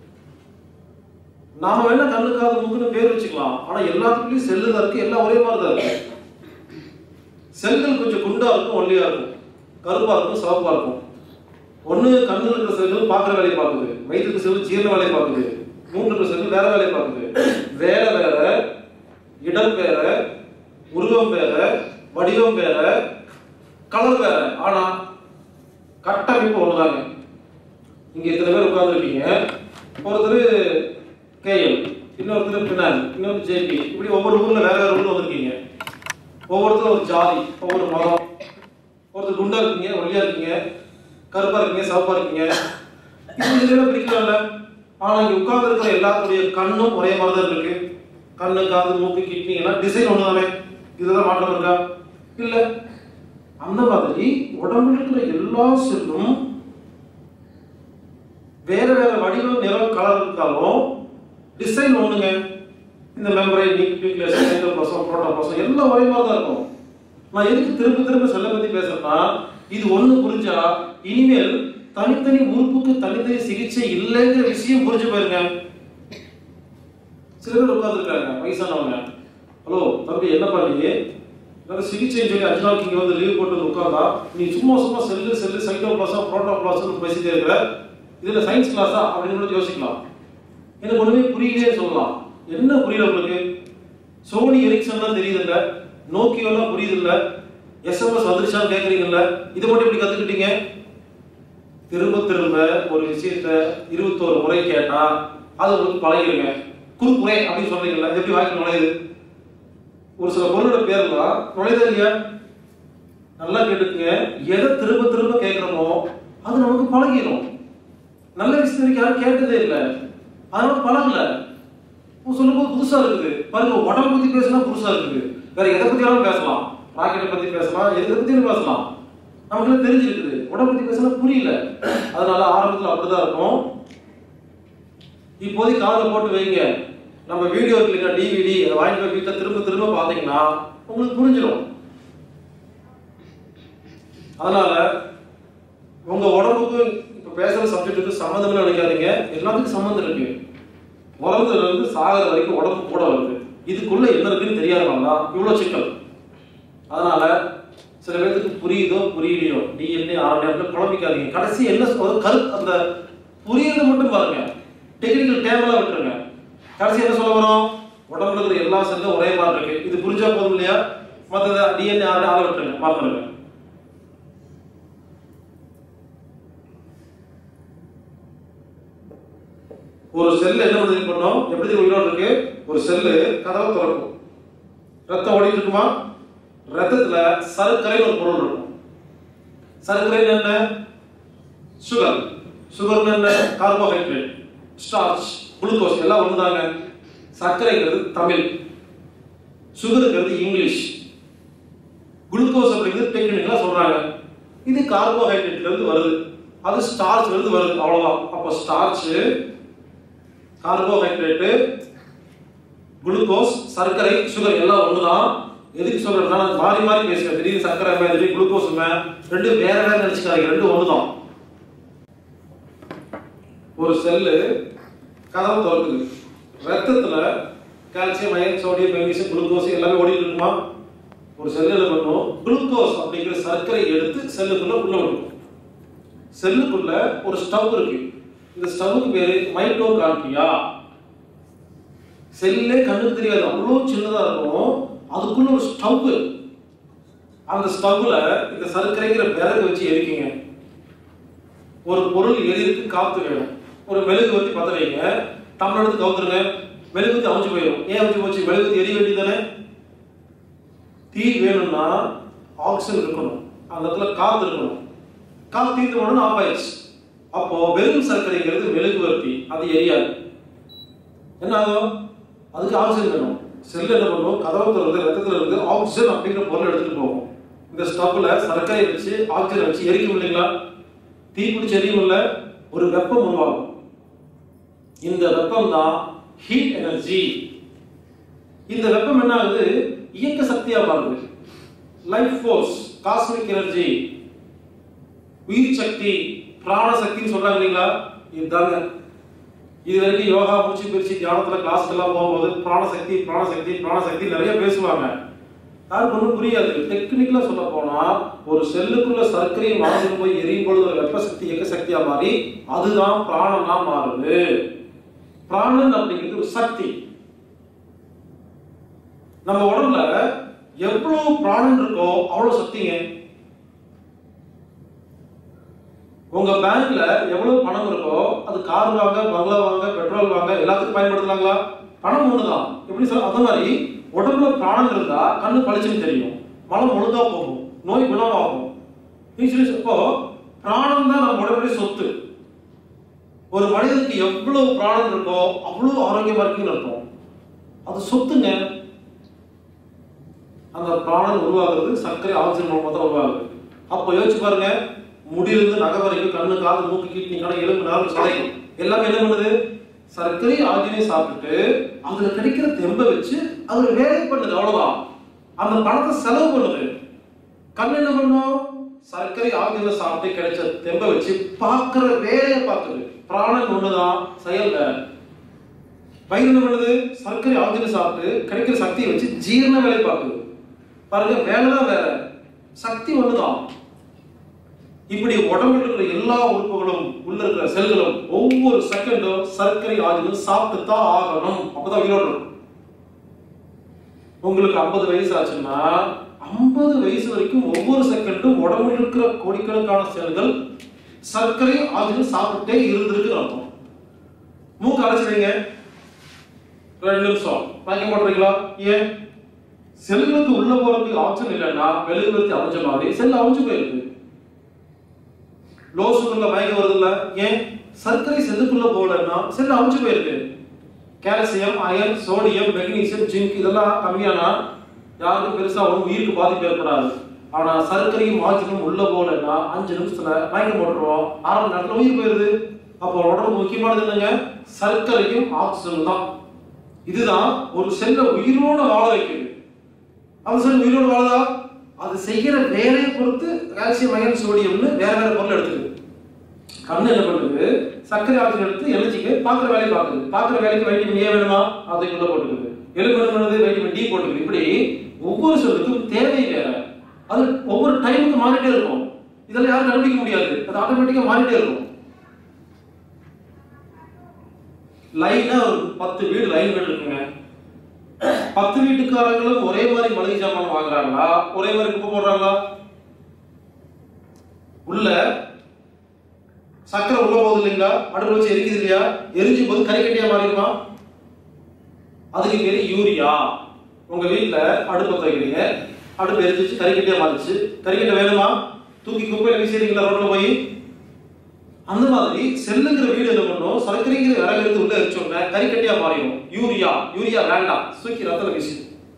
நாம வேணா கண்ணு காது மூக்குன்னு பேர் வச்சுக்கலாம் ஆனா எல்லாத்துக்குள்ளயும் செல்லு தான் இருக்கு எல்லாம் ஒரே மாதிரி தான் இருக்கு செல்கள் கொஞ்சம் குண்டா இருக்கும் ஒல்லியா இருக்கும் கருப்பா இருக்கும் சிவப்பா இருக்கும் ஒண்ணு கண்ணுல இருக்கிற செல்கள் பார்க்குற வேலையை பார்க்குது வயிற்றுக்கு செல் ஜீரண வேலையை பார்க்குது மூன்று இருக்கிற செல் வேற வேலையை பார்க்குது வேலை வேற இடம் வேற உருவம் வேற வடிவம் வேற கலர் வேற ஆனா கட்டமைப்பு ஒண்ணுதாங்க இங்க இத்தனை பேர் உட்கார்ந்துருக்கீங்க ஒருத்தர் கேஎல் இன்னொருத்தர் பினான் இன்னொரு ஜேபி இப்படி ஒவ்வொரு ஊர்ல வேற வேற ஊர்ல வந்திருக்கீங்க ஒவ்வொருத்தரும் ஒரு ஜாதி ஒவ்வொரு மதம் ஒருத்தர் குண்டா இருக்கீங்க ஒல்லியா இருக்கீங்க கருப்பா இருக்கீங்க சிவப்பா இருக்கீங்க இது இதெல்லாம் பிடிக்கலாம்ல ஆனா இங்க உட்கார்ந்து இருக்கிற எல்லாத்துடைய கண்ணும் ஒரே மாதிரி தான் இருக்கு கண்ணு காது மூக்கு கிட்னி எல்லாம் டிசைன் ஒண்ணுதானே இதுதான் மாற்றம் இருக்கா இல்ல அந்த மாதிரி உடம்புல இருக்கிற எல்லா செல்லும் வேற வேற வடிவம் நிறம் கலர் இருந்தாலும் டிசைன் ஒண்ணுங்க இந்த மெம்பரை நியூக்ளியஸ் சைட்டோபிளாசம் புரோட்டோபிளாசம் எல்லாம் ஒரே மாதிரி தான் இருக்கும் நான் எதுக்கு திரும்ப திரும்ப செல்ல பத்தி பேசுறேன்னா இது ஒண்ணு புரிஞ்சா இனிமேல் தனித்தனி உறுப்புக்கு தனித்தனி சிகிச்சை இல்லைங்கிற விஷயம் புரிஞ்சு போயிருங்க சில பேர் உட்காந்துருக்காங்க வயசானவங்க ஹலோ தம்பி என்ன பண்ணி நாங்கள் சிகிச்சைன்னு சொல்லி அஞ்சு நாளைக்கு இங்கே வந்து லீவ் போட்டு வந்து உட்காந்தா நீ சும்மா சும்மா செல்லு செல்லு சைட்டோபிளாசம் புரோட்டோபிளாசம் பேசிட்டே இருக்கிற இதுல சயின்ஸ் கிளாஸா அப்படின்னு கூட யோசிக்கலாம் எனக்கு ஒண்ணுமே புரியலையே சொல்லலாம் என்ன புரியல உங்களுக்கு சோனி எரிக்சன்லாம் தெரியுதுல்ல நோக்கியோலாம் புரியுதுல்ல எஸ்எம்எஸ் வந்துருச்சான்னு கேட்குறீங்கல்ல இதை மட்டும் எப்படி கத்துக்கிட்டீங்க திரும்ப திரும்ப ஒரு விஷயத்த இருபத்தோரு முறை கேட்டா அது உங்களுக்கு பழகிருங்க குறுக்குறை அப்படின்னு சொல்றீங்கல்ல இது எப்படி வாய்க்கு நுழையுது ஒரு சில பொருளோட பேர்லாம் நுழையுதா இல்லையா நல்லா கேட்டுக்குங்க எதை திரும்ப திரும்ப கேட்குறோமோ அது நமக்கு பழகிடும் நல்ல விஷயம் வரைக்கும் யாரும் கேட்டதே இல்லை அதனால பழகல இப்போ சொல்லும்போது புதுசா இருக்குது பாருங்க உடம்பை பத்தி பேசினா புதுசா இருக்குது வேற எதை பத்தியாலும் பேசலாம் ராக்கெட்டை பத்தி பேசலாம் எதை பத்தியும் பேசலாம் நமக்கு எல்லாம் தெரிஞ்சிருக்குது உடம்பை பத்தி பேசினா புரியல அதனால ஆரம்பத்துல அப்படிதான் இருக்கும் இப்போதைக்கு காதுல போட்டு வைங்க நம்ம வீடியோ இருக்குல்லைங்க டிவிடி வாங்கி போய் வீட்டில் திரும்ப திரும்ப பார்த்தீங்கன்னா உங்களுக்கு புரிஞ்சிடும் அதனால உங்க உடம்புக்கு இப்ப பேசுற சப்ஜெக்ட்டுக்கு சம்மந்தம் நினைக்காதீங்க எல்லாத்துக்கும் சம்மந்தம் இருக்கு பிறந்ததுல இருந்து சாகிற வரைக்கும் உடம்பு கூட வருது இதுக்குள்ள என்ன இருக்குன்னு தெரியாதனால தான் இவ்வளவு சிக்கல் அதனால சில பேர்த்துக்கு புரியுதோ புரியலையோ டிஎன்ஏ ஆர்என்ஏ குழம்பிக்காதீங்க கடைசி என்ன சொல்றது கரு அந்த புரியுறது மட்டும் பாருங்க டெக்னிக்கல் டேபிளா விட்டுருங்க கடைசி என்ன சொல்ல வரோம் உடம்புல இருக்கிற எல்லா செல்லும் ஒரே மாதிரி இருக்கு இது புரிஞ்சா போதும் இல்லையா மற்ற டிஎன்ஏ ஆர்என்ஏ ஆள விட்டுருங்க மறந்துடுங்க ஒரு செல் என்ன பண்ணுது பண்ணோம் எப்படி உயிரோடு இருக்கு ஒரு செல்லு கதவை திறக்கும் ரத்தம் ஓடிட்டு இருக்குமா ரத்தத்துல சர்க்கரை ஒரு பொருள் இருக்கும் சர்க்கரை என்ன சுகர் சுகர் என்ன கார்போஹைட்ரேட் ஸ்டார்ச் குளுக்கோஸ் எல்லாம் ஒண்ணுதாங்க சர்க்கரைங்கிறது தமிழ் சுகருங்கிறது இங்கிலீஷ் குளுக்கோஸ் அப்படிங்கிறது டெக்னிக்கலா சொல்றாங்க இது கார்போஹைட்ரேட்ல இருந்து வருது அது ஸ்டார்ச்ல இருந்து வருது அவ்வளவுதான் அப்ப ஸ்டார்ச் கார்போஹைட்ரேட்டு குளுக்கோஸ் சர்க்கரை சுகர் எல்லாம் ஒண்ணுதான் எதுக்கு சொல்றேன்னா நான் மாறி மாறி பேசுவேன் திடீர்னு சர்க்கரை மே திடீர்னு குளுக்கோஸ் மே ரெண்டு வேற வேற நினைச்சுக்காதீங்க ரெண்டு ஒண்ணுதான் ஒரு செல்லு கதவு திறக்குது ரத்தத்துல calcium iron sodium magnesium glucose எல்லாமே ஓடிட்டு இருக்குமா ஒரு செல்லு என்ன பண்ணும் குளுக்கோஸ் அப்படிங்கிற சர்க்கரை எடுத்து செல்லுக்குள்ள உள்ள விடும் செல்லுக்குள்ள ஒரு ஸ்டவ் இருக்கு இந்த ஸ்டவ்வுக்கு பேரு மைட்டோகாண்ட்ரியா செல்லே கண்ணுக்கு தெரியாது அவ்வளோ சின்னதா இருக்கும் அதுக்குள்ள ஒரு ஸ்டவ் அந்த ஸ்டவ்ல இந்த சர்க்கரைங்கிற விறகு வச்சு எரிக்குங்க ஒரு பொருள் எரியிருக்கு காத்து வேணும் ஒரு மெழுகு வத்தி பத்த வைங்க டம்ளர் எடுத்து கவுத்துருங்க மெழுகுத்தி அவிஞ்சு போயிடும் ஏன் அவிஞ்சு போச்சு மெழுகுத்தி எரிய வேண்டியதானே தீ வேணும்னா ஆக்சிஜன் இருக்கணும் அந்த இடத்துல காத்து இருக்கணும் காத்து தீர்ந்து போனோம்னு ஆஃப் ஆயிடுச்சு அப்போ வெறும் சர்க்கரைங்கிறது மெழுகுவர்த்தி அது எரியாது என்ன ஆகும் அதுக்கு ஆக்சிஜன் வேணும் செல் என்ன பண்ணும் கதவு திறந்து ரத்தத்துல இருந்து ஆக்சிஜன் அப்படிங்கிற பொருள் எடுத்துட்டு போகும் இந்த ஸ்டவ்ல சர்க்கரையை வச்சு ஆக்சிஜன் வச்சு எரிக்கும் இல்லைங்களா தீ பிடிச்சி எரியும் இல்ல ஒரு வெப்பம் உருவாகும் இந்த வெப்பம் தான் ஹீட் எனர்ஜி இந்த வெப்பம் என்ன ஆகுது இயக்க சக்தியா மாறுது லைஃப் ஃபோர்ஸ் காஸ்மிக் எனர்ஜி உயிர் சக்தி பிராண சக்தின்னு சொல்றாங்க இல்லைங்களா இதுதாங்க இது வரைக்கும் யோகா மூச்சு பயிற்சி தியானத்துல கிளாஸ்க்கு எல்லாம் போகும்போது பிராணசக்தி பிராணசக்தி பிராணசக்தி நிறைய பேசுவாங்க யாருக்கு ஒன்றும் புரியாது டெக்னிக்கலா சொல்ல போனா ஒரு செல்லுக்குள்ள சர்க்கரை வாழ்ந்து போய் எரியும் பொழுது ஒரு வெப்ப சக்தி இயக்க சக்தியா மாறி அதுதான் பிராணனா மாறுது பிராணன் அப்படிங்கிறது ஒரு சக்தி நம்ம உடம்புல எவ்வளவு பிராணன் இருக்கோ அவ்வளவு சக்திங்க உங்க பேங்க்ல எவ்வளவு பணம் இருக்கோ அது கார் வாங்க பங்களா வாங்க பெட்ரோல் வாங்க எல்லாத்துக்கும் பயன்படுத்தலாங்களா பணம் ஒண்ணுதான் எப்படி சொல்ல அந்த மாதிரி உடம்புல பிராணம் இருந்தா கண்ணு பளிச்சுன்னு தெரியும் மலம் ஒழுங்கா போகும் நோய் குணமாகும் இன்சூரன்ஸ் இப்போ பிராணம் தான் நம்ம உடம்புடைய சொத்து ஒரு மனிதனுக்கு எவ்வளவு பிராணம் இருக்கோ அவ்வளவு ஆரோக்கியமா இருக்குன்னு அர்த்தம் அது சொத்துங்க அந்த பிராணன் உருவாகுறது சர்க்கரை ஆக்சிஜன் மூலமா தான் உருவாகுது அப்போ யோசிச்சு பாருங்க முடியிலிருந்து நகை வரைக்கும் கண்ணு காது மூக்கு கிட்னி கடை எலும்பு நாள் சதை எல்லாமே என்ன பண்ணுது சர்க்கரை ஆக்சிஜனை சாப்பிட்டுட்டு அதுல கிடைக்கிற தெம்பை வச்சு அதுல வேலை பண்ணுது அவ்வளவுதான் அந்த பணத்தை செலவு பண்ணுது கண் என்ன பண்ணும் சர்க்கரை ஆக்சிஜனை சாப்பிட்டு கிடைச்ச தெம்பை வச்சு பார்க்கிற வேலையை பார்க்குது பிராணன் ஒண்ணுதான் செயல் வேற வயிறு என்ன பண்ணுது சர்க்கரை ஆக்சிஜன் சாப்பிட்டு கிடைக்கிற சக்தியை வச்சு ஜீரண வேலை பார்க்குது பாருங்க வேலை தான் வேற சக்தி ஒண்ணுதான் இப்படி உடம்புல இருக்கிற எல்லா உறுப்புகளும் உள்ள இருக்கிற செல்களும் ஒவ்வொரு செகண்டும் சர்க்கரை ஆக்சிஜன் சாப்பிட்டு தான் ஆகணும் அப்பதான் உயிரோடு இருக்கும் உங்களுக்கு 50 வயசு ஆச்சுன்னா 50 வயசு வரைக்கும் ஒவ்வொரு செகண்டும் உடம்புல இருக்கிற கோடிக்கணக்கான செல்கள் சர்க்கரை ஆக்சிஜன் சாப்பிட்டே இருந்திருக்கு அர்த்தம் மூக்கு அடைச்சிடுங்க ரெண்டு நிமிஷம் வாங்கி போட்டுறீங்களா ஏன் செல்களுக்கு உள்ள போறதுக்கு ஆப்ஷன் இல்லைன்னா மெழுகுவர்த்தி அமைஞ்ச மாதிரி செல் அமைஞ்சு போயிருக்கு லோ சுகர்ல மயக்கம் வருது இல்ல ஏன் சர்க்கரை செல்லுக்குள்ள போகலன்னா செல் அமைஞ்சு போயிருக்கு calcium iron sodium magnesium zinc இதெல்லாம் கம்மியானா யாருக்கும் பெருசா ஒன்றும் உயிருக்கு பாதிப்பு ஏற்படாது ஆனா சர்க்கரையும் ஆக்சிஜனும் உள்ள போகலன்னா அஞ்சு நிமிஷத்துல மயக்கம் போட்டுருவோம் அரை மணி நேரத்துல உயிர் போயிருது அப்போ உடம்பு முக்கியமானது என்னங்க சர்க்கரையும் ஆக்சிஜனும் தான் இதுதான் ஒரு செல்லை உயிரோட வாழ வைக்குது அந்த செல் உயிரோட வாழுதா அது செய்கிற வேலையை பொறுத்து கால்சியம் அயன் சோடியம்னு வேற வேற பொருள் எடுத்துக்குது கண்ணு என்ன பண்ணுது சர்க்கரை ஆக்சிஜன் எடுத்து எனர்ஜிக்கு பார்க்குற வேலையை பார்க்குது பார்க்குற வேலைக்கு வைட்டமின் ஏ வேணுமா அதுக்குள்ள போட்டுக்குது எலும்பு என்ன பண்ணுது வைட்டமின் டி போட்டுக்குது இப்படி ஒவ்வொரு செல்லுக்கும் தேவை வேற அது ஒவ்வொரு டைமுக்கு மாறிட்டே இருக்கும் இதெல்லாம் யாரும் கண்டுபிடிக்க முடியாது அது ஆட்டோமேட்டிக்கா மாறிட்டே இருக்கும் லைனா ஒரு பத்து வீடு லைன் வீடு இருக்குங்க பத்து வீட்டுக்காரங்களும் ஒரே மாதிரி மளிகை சாமான் வாங்குறாங்களா ஒரே மாதிரி குப்பை போடுறாங்களா உள்ள சக்கரை உள்ள போகுது இல்லைங்களா அடுப்பு வச்சு எரிக்குது இல்லையா எரிஞ்சும் போது கறிக்கட்டியா மாறிடுமா அதுக்கு பேரு யூரியா உங்க வீட்ல அடுப்பு பத்த வைக்கிறீங்க அடுப்பு எரிஞ்சிச்சு கறிக்கட்டியா மாறிச்சு கறிக்கட்டை வேணுமா தூக்கி குப்பையில வீசிடுறீங்களா ரோட்ல போய் அந்த மாதிரி செல்லுங்கிற வீடு என்ன பண்ணும் சர்க்கரைங்கிற விறகு எடுத்து உள்ள எரிச்சோம்னா கறிக்கட்டியா மாறிடும் யூரியா யூரியா வேண்டாம் தூக்கி ரத்தத்துல வீசி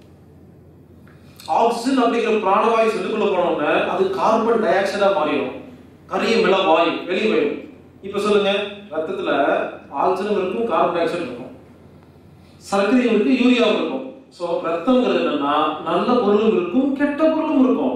ஆக்சிஜன் அப்படிங்கிற பிராணவாயு செல்லுக்குள்ள போனோம்னா அது கார்பன் டை ஆக்சைடா மாறிடும் கரிய மிள வாயு வெளியே போயிடும் இப்ப சொல்லுங்க ரத்தத்துல ஆக்சிஜன் இருக்கும் கார்பன் டை ஆக்சைடு இருக்கும் சர்க்கரையும் இருக்கு யூரியாவும் இருக்கும் சோ ரத்தம்ங்கிறது என்னன்னா நல்ல பொருளும் இருக்கும் கெட்ட பொருளும் இருக்கும்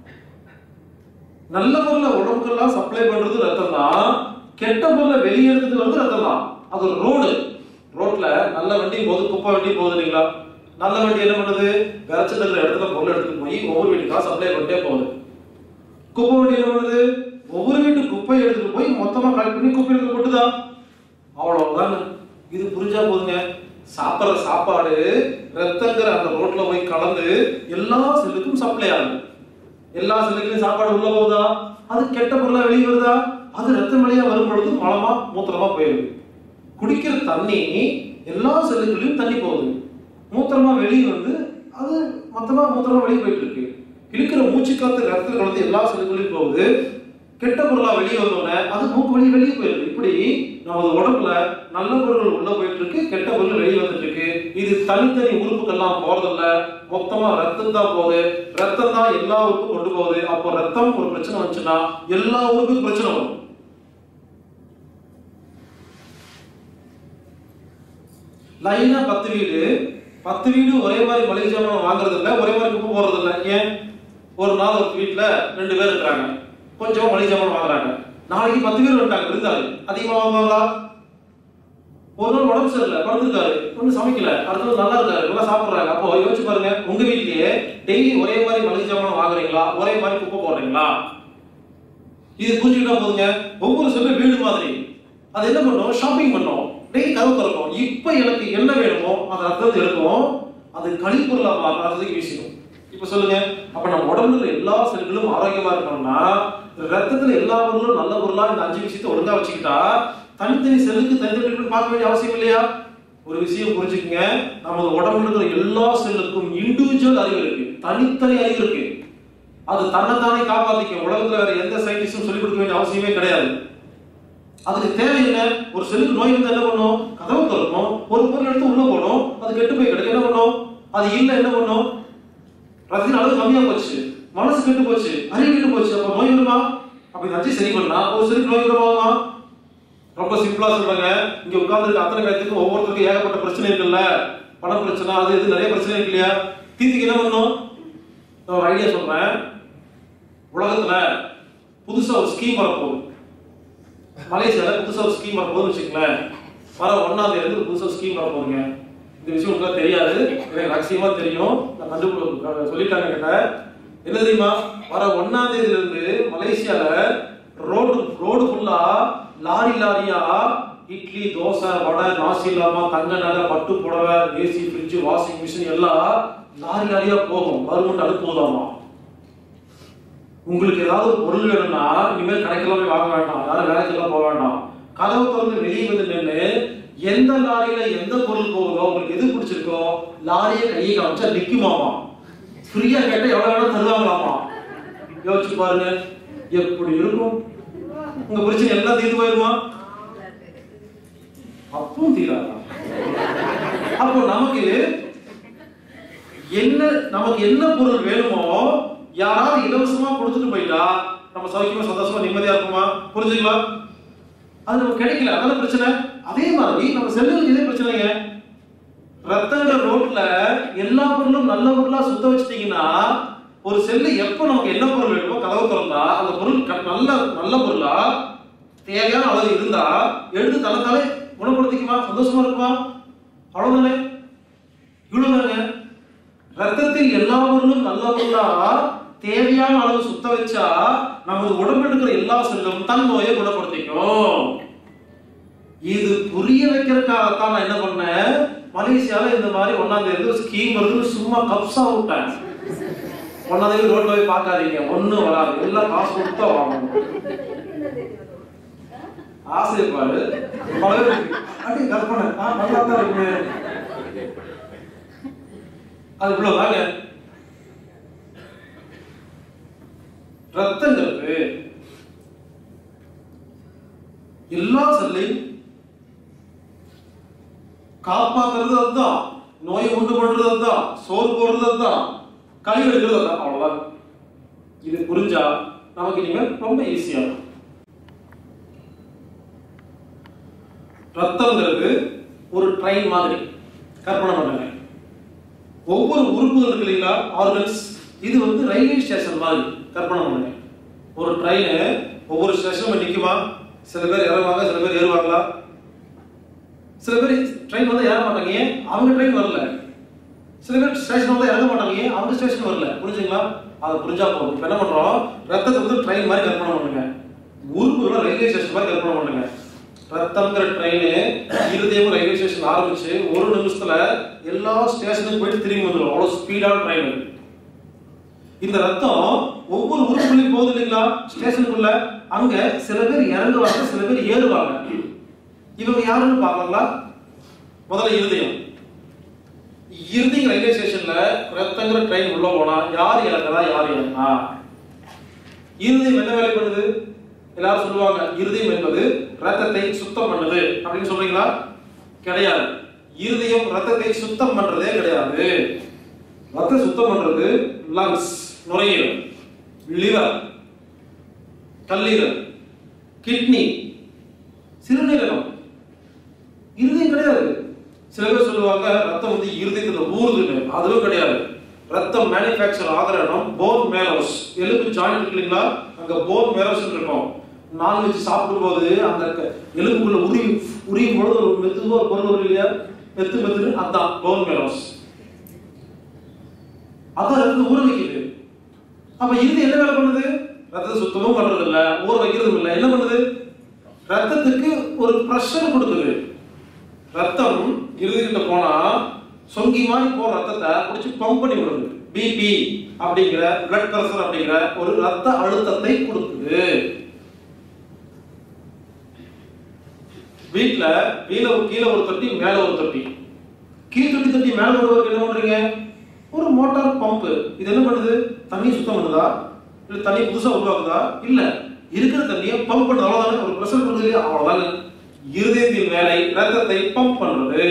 நல்ல பொருளை உடம்புக்கெல்லாம் சப்ளை பண்றது ரத்தம் தான் கெட்ட பொருளை வெளியே எடுத்துட்டு வந்து ரத்தம் தான் அது ஒரு ரோடு ரோட்ல நல்ல வண்டி போகுது குப்பை வண்டி போகுது இல்லைங்களா நல்ல வண்டி என்ன பண்ணுது விளைச்சல் இருக்கிற இடத்துல பொருள் எடுத்துட்டு போய் ஒவ்வொரு வீட்டுக்கா சப்ளை பண்ணிட்டே போகுது குப்பை வண்டி என்ன பண்ணுது ஒவ்வொரு வீட்டு குப்பை எடுத்துட்டு போய் மொத்தமா கலெக்ட் பண்ணி குப்பை எடுத்து கொட்டுதா அவ்வளவுதாங்க இது புரிஞ்சா போதுங்க சாப்பிடுற சாப்பாடு ரத்தங்கிற அந்த ரோட்ல போய் கலந்து எல்லா செல்லுக்கும் சப்ளை ஆகுது எல்லா செல்லுக்குலயும் சாப்பாடு உள்ள போகுதா அது கெட்ட பொருளா வெளியே வருதா அது ரத்தம் வழியா வரும் பொழுது மலமா மூத்திரமா போயிருது குடிக்கிற தண்ணி எல்லா செல்லுக்குள்ளயும் தண்ணி போகுது மூத்திரமா வெளியே வந்து அது மொத்தமா மூத்திரமா வெளியே போயிட்டு இருக்கு இழுக்கிற மூச்சு காத்து ரத்தத்தில் கலந்து எல்லா செல்லுக்குள்ளயும் போகுது கெட்ட பொருளா வெளியே வந்தோடனே அது மூக்கு வழி வெளியே போயிருது இப்படி நமது உடம்புல நல்ல பொருள் உள்ள போயிட்டு இருக்கு கெட்ட பொருள் வெளியே வந்துட்டு இருக்கு இது தனித்தனி உறுப்புக்கெல்லாம் போறதில்ல மொத்தமா ரத்தம் தான் போகுது ரத்தம் தான் எல்லா உறுப்பும் கொண்டு போகுது அப்போ ரத்தம் ஒரு பிரச்சனை வந்துச்சுன்னா எல்லா உறுப்புக்கும் பிரச்சனை வரும் லைனா பத்து வீடு பத்து வீடு ஒரே மாதிரி மளிகை சாமான் வாங்குறது இல்ல ஒரே மாதிரி குப்பை போடுறது இல்ல ஏன் ஒரு நாள் ஒரு வீட்டுல ரெண்டு பேர் இருக்கிறாங்க கொஞ்சம் மளிகை சாமான் வாங்குறாங்க நாளைக்கு பத்து பேர் வந்துட்டாங்க விருந்தாளி அதிகமா வாங்குவாங்களா ஒரு நாள் உடம்பு சரியில்லை படுத்திருக்காரு ஒன்றும் சமைக்கல அடுத்த நாள் நல்லா இருக்காரு நல்லா சாப்பிடுறாங்க அப்போ யோசிச்சு பாருங்க உங்க வீட்லயே டெய்லி ஒரே மாதிரி மளிகை சாமான் வாங்குறீங்களா ஒரே மாதிரி குப்பை போடுறீங்களா இது புரிஞ்சுக்கிட்டா போதுங்க ஒவ்வொரு செல்லும் வீடு மாதிரி அது என்ன பண்ணும் ஷாப்பிங் பண்ணும் டெய்லி கதவு திறக்கும் இப்ப எனக்கு என்ன வேணுமோ அதை ரத்தத்தை எடுக்கும் அது கழிப்பொருளா மாறுறதுக்கு வீசிடும் இப்ப சொல்லுங்க அப்ப நம்ம உடம்புல இருக்கிற எல்லா செல்களும் ஆரோக்கியமா இருக்கணும்னா ரத்தத்துல எல்லா பொருளும் நல்ல பொருளா இந்த அஞ்சு விஷயத்தை ஒழுங்கா வச்சுக்கிட்டா தனித்தனி செல்லுக்கு தனித்தனி பார்க்க வேண்டிய அவசியம் இல்லையா ஒரு விஷயம் புரிஞ்சுக்கங்க நமது உடம்புல இருக்கிற எல்லா செல்லுக்கும் இண்டிவிஜுவல் அறிவு இருக்கு தனித்தனி அறிவு இருக்கு அது தன்னைத்தானே காப்பாத்திக்கும் உலகத்துல வேற எந்த சயின்டிஸ்டும் சொல்லிக் கொடுக்க வேண்டிய அவசியமே கிடையாது அதுக்கு தேவை என்ன ஒரு செல்லுக்கு நோய் வந்து என்ன பண்ணும் கதவு திறக்கும் ஒரு பொருள் எடுத்து உள்ள போடும் அது கெட்டு போய் கிடக்கு என்ன பண்ணும் அது இல்ல என்ன பண்ணும் ரத்தின அளவு கம்மியா போச்சு மனசு கெட்டு போச்சு அறிவு கெட்டு போச்சு அப்ப நோய் வருமா அப்ப இந்த அஞ்சு சரி பண்ணா ஒரு செல்லுக்கு நோய் வருமா ரொம்ப சிம்பிளா சொல்றாங்க இங்க உட்கார்ந்து அத்தனை பேர்த்துக்கும் ஒவ்வொருத்தருக்கும் ஏகப்பட்ட பிரச்சனை இருக்குல்ல பண பிரச்சனை அது இது நிறைய பிரச்சனை இருக்கு இல்லையா தீர்த்துக்கு என்ன பண்ணும் நான் ஒரு ஐடியா சொல்றேன் உலகத்துல புதுசா ஒரு ஸ்கீம் வரப்போகுது மலேசியால புதுசா ஒரு ஸ்கீம் வரப்போகுதுன்னு வச்சுக்கங்களேன் வர ஒன்னாம் தேதி இருந்து புதுசா ஸ்கீம் வரப்போகுதுங்க இந்த விஷயம் உங்களுக்கு தெரியாது எனக்கு ரகசியமா தெரியும் நான் கண்டு சொல்லிட்டாங்க கிட்ட என்ன தெரியுமா வர ஒன்னாம் தேதியில இருந்து மலேசியால ரோடு ரோடு ஃபுல்லா லாரி லாரியா இட்லி தோசை வடை நாசி இல்லாம தங்க நகை பட்டு புடவை ஏசி ஃப்ரிட்ஜ் வாஷிங் மிஷின் எல்லாம் லாரி லாரியா போகும் கவர்மெண்ட் அனுப்புவதாமா உங்களுக்கு ஏதாவது ஒரு பொருள் வேணும்னா இனிமேல் கடைக்கெல்லாம் போய் வாங்க வேண்டாம் யாரும் வேலைக்கெல்லாம் போக வேண்டாம் கதவு திறந்து வெளியே வந்து நின்று எந்த லாரியில எந்த பொருள் போகுதோ உங்களுக்கு எது பிடிச்சிருக்கோ லாரியை கையை காமிச்சா நிக்குமாமா ஃப்ரீயா கேட்டா எவ்வளவு வேணா தருவாங்களாமா யோசிச்சு பாருங்க எப்படி இருக்கும் உங்க பிரச்சனை எல்லாம் தீர்ந்து போயிருமா அப்பவும் தீராதா அப்போ நமக்கு என்ன நமக்கு என்ன பொருள் வேணுமோ யாராவது இலவசமா கொடுத்துட்டு போயிட்டா நம்ம சௌக்கியமா சந்தோஷமா நிம்மதியா இருக்குமா புரிஞ்சுக்கலாம் அது நமக்கு கிடைக்கல அதான பிரச்சனை அதே மாதிரி நம்ம செல்லுக்கு இதே பிரச்சனைங்க ரத்தங்கிற ரோட்ல எல்லா பொருளும் நல்ல பொருளா சுத்த வச்சிட்டீங்கன்னா ஒரு செல்லு எப்போ நமக்கு என்ன பொருள் வேணுமோ கதவு திறந்தா அந்த பொருள் க- நல்ல நல்ல பொருளா தேவையான அளவு இருந்தா எடுத்து தனத்தாலே குணப்படுத்திக்குமா சந்தோஷமா இருக்குமா அவ்வளவுதானே இவ்வளவுதாங்க ரத்தத்தில் எல்லா பொருளும் நல்ல பொருளா தேவையான அளவு சுத்த வச்சா நமது உடம்புல இருக்கிற எல்லா செல்லும் தன் நோயை குணப்படுத்திக்கும் இது புரிய வைக்கிறதுக்காகத்தான் நான் என்ன பண்ணேன் மலேசியால இந்த மாதிரி ஒன்னாம் தேதி ஒரு ஸ்கீம் வருதுன்னு சும்மா கப்ஸா விட்டேன் ஒன்னாம் தேதி ரோட்ல போய் பார்க்காதீங்க ஒண்ணும் வராது எல்லாம் காசு கொடுத்தா வாங்கணும் ஆசைப்பாடு பல பேர் இருக்கு. அப்படியே கற்பனை ஆ, நல்லா தான் இருக்கு அது இவ்வளவுதாங்க ரத்தங்கிறது எல்லா செல்லையும் காப்பாத்துறது அதுதான் நோயை உண்டு பண்றது அதுதான் சோறு போடுறது அதுதான் கழிவு எடுக்கிறது அதுதான் அவ்வளவுதான் இது புரிஞ்சா நமக்கு இனிமேல் ரொம்ப ஈஸியா இருக்கும் ரத்தம்ங்கிறது ஒரு ட்ரெயின் மாதிரி கற்பனை பண்ணுங்க ஒவ்வொரு உறுப்புகள் இருக்கு இல்லைங்களா ஆர்கன்ஸ் இது வந்து ரயில்வே ஸ்டேஷன் மாதிரி கற்பனை பண்ணுங்க ஒரு ட்ரெயின் ஒவ்வொரு ஸ்டேஷனும் நிக்குமா சில பேர் இறங்குவாங்க சில பேர் ஏறுவாங்களா சில பேர் ட்ரெயின் வந்து ஏற மாட்டாங்க ஏன் அவங்க ட்ரெயின் வரல சில பேர் ஸ்டேஷன் வந்து இறங்க மாட்டாங்க ஏன் அவங்க ஸ்டேஷன் வரல புரிஞ்சுங்களா அதை புரிஞ்சா போதும் இப்போ என்ன பண்றோம் ரத்தத்தை வந்து ட்ரெயின் மாதிரி கற்பனை பண்ணுங்க ஊருக்குள்ள ரயில்வே ஸ்டேஷன் மாதிரி கற்பனை பண்ணுங்க ரத்தம்ங்கிற ட்ரெயின் இருதயம் ரயில்வே ஸ்டேஷன் ஆரம்பிச்சு ஒரு நிமிஷத்துல எல்லா ஸ்டேஷனுக்கும் போயிட்டு திரும்பி வந்துடும் அவ்வளவு ஸ்பீடான ட்ரெயின் இந்த ரத்தம் ஒவ்வொரு உறுப்புலையும் போகுது இல்லைங்களா ஸ்டேஷனுக்குள்ள அங்க சில பேர் இறங்குவாங்க சில பேர் ஏறுவாங்க இவங்க யாருன்னு பார்க்கலாங்களா முதல்ல இருதயம் இருதயம் ரயில்வே ஸ்டேஷன்ல ரத்தங்கிற ட்ரெயின் உள்ள போனா யார் இறங்குறா யார் இறங்குறா இருதயம் என்ன வேலை பண்ணுது எல்லாரும் சொல்லுவாங்க இருதயம் என்பது ரத்தத்தை சுத்தம் பண்ணுது அப்படின்னு சொல்றீங்களா கிடையாது இருதயம் ரத்தத்தை சுத்தம் பண்றதே கிடையாது ரத்தம் சுத்தம் பண்றது லங்ஸ் நுரையீரல் லிவர் கல்லீரல் கிட்னி சிறுநீரகம் இருதயம் கிடையாது சில பேர் சொல்லுவாங்க ரத்தம் வந்து இருதயத்துல ஊறுதுன்னு அதுவும் கிடையாது ரத்தம் மேனுஃபேக்சர் ஆகிற இடம் போன் மேரோஸ் எலும்பு ஜாயிண்ட் இருக்கு இல்லைங்களா அங்க போன் மேரோஸ் இருக்கும் நான்வெஜ் சாப்பிடும்போது அந்த க- எலும்புக்குள்ள உரி உரியும் பொழுது ஒரு மெதுவா ஒரு பொருள் வரும் இல்லையா மெத்து மெத்துன்னு அதான் போன் மேரோஸ் அதான் ரத்தத்தை ஊற வைக்குது அப்ப இது என்ன வேலை பண்ணுது ரத்தத்தை சுத்தமும் பண்றது இல்ல ஊற வைக்கிறதும் இல்ல என்ன பண்ணுது ரத்தத்துக்கு ஒரு ப்ரெஷர் கொடுக்குது ரத்தம் இருதுகிட்ட போனா சொங்கி மாதிரி போற ரத்தத்தை பிடிச்சி பம்ப் பண்ணி விடுது பிபி அப்படிங்கிற பிளட் பிரஷர் அப்படிங்கிற ஒரு ரத்த அழுத்தத்தை கொடுக்குது வீட்ல கீழே ஒரு கீழே ஒரு தொட்டி மேல ஒரு தொட்டி கீழ் தொட்டி தொட்டி மேல விடுவதற்கு என்ன பண்றீங்க ஒரு மோட்டார் பம்ப் இது என்ன பண்ணுது தண்ணி சுத்தம் பண்ணுதா இல்ல தண்ணி புதுசா உருவாக்குதா இல்ல இருக்கிற தண்ணியை பம்ப் பண்ணுது அவ்வளவுதானே ஒரு ப்ரெஷர் கொடுக்குது இல்லையா அவ்வளவுதானே இருதயத்தின் வேலை ரத்தத்தை பம்ப் பண்றது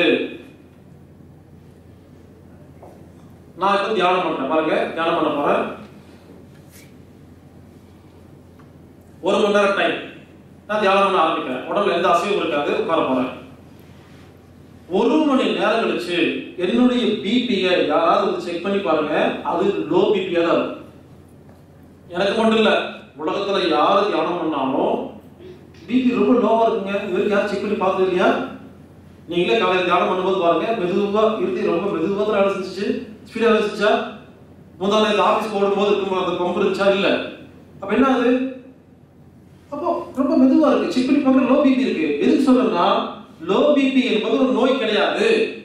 நான் இப்ப தியானம் பண்றேன் பாருங்க தியானம் பண்ண போறேன் ஒரு மணி நேரம் டைம் நான் தியானம் பண்ண ஆரம்பிக்கிறேன் உடம்புல எந்த அசைவும் இருக்காது உட்கார போறேன் ஒரு மணி நேரம் கழிச்சு என்னுடைய பிபியை யாராவது வந்து செக் பண்ணி பாருங்க அது லோ பிபியா தான் இருக்கும் எனக்கு மட்டும் இல்ல உலகத்துல யாரு தியானம் பண்ணாலும் பிபி ரொம்ப லோவா இருக்குங்க இவருக்கு யாரும் செக் பண்ணி பார்த்தது இல்லையா நீங்களே காலையில் தியானம் பண்ணும்போது பாருங்க மெதுவா இறுதி ரொம்ப மெதுவா தான் வேலை செஞ்சுச்சு ஸ்பீடா வேலை செஞ்சா முதல் நேரத்தில் ஆஃபீஸ் போடும்போது இருக்கும் அந்த பம்பு இருந்துச்சா இல்ல அப்ப என்ன ஆகுது அப்போ ரொம்ப மெதுவா இருக்கு செக் பண்ணி பார்க்குற லோ பிபி இருக்கு எதுக்கு சொல்றேன்னா லோ பிபி என்பது ஒரு நோய் கிடையாது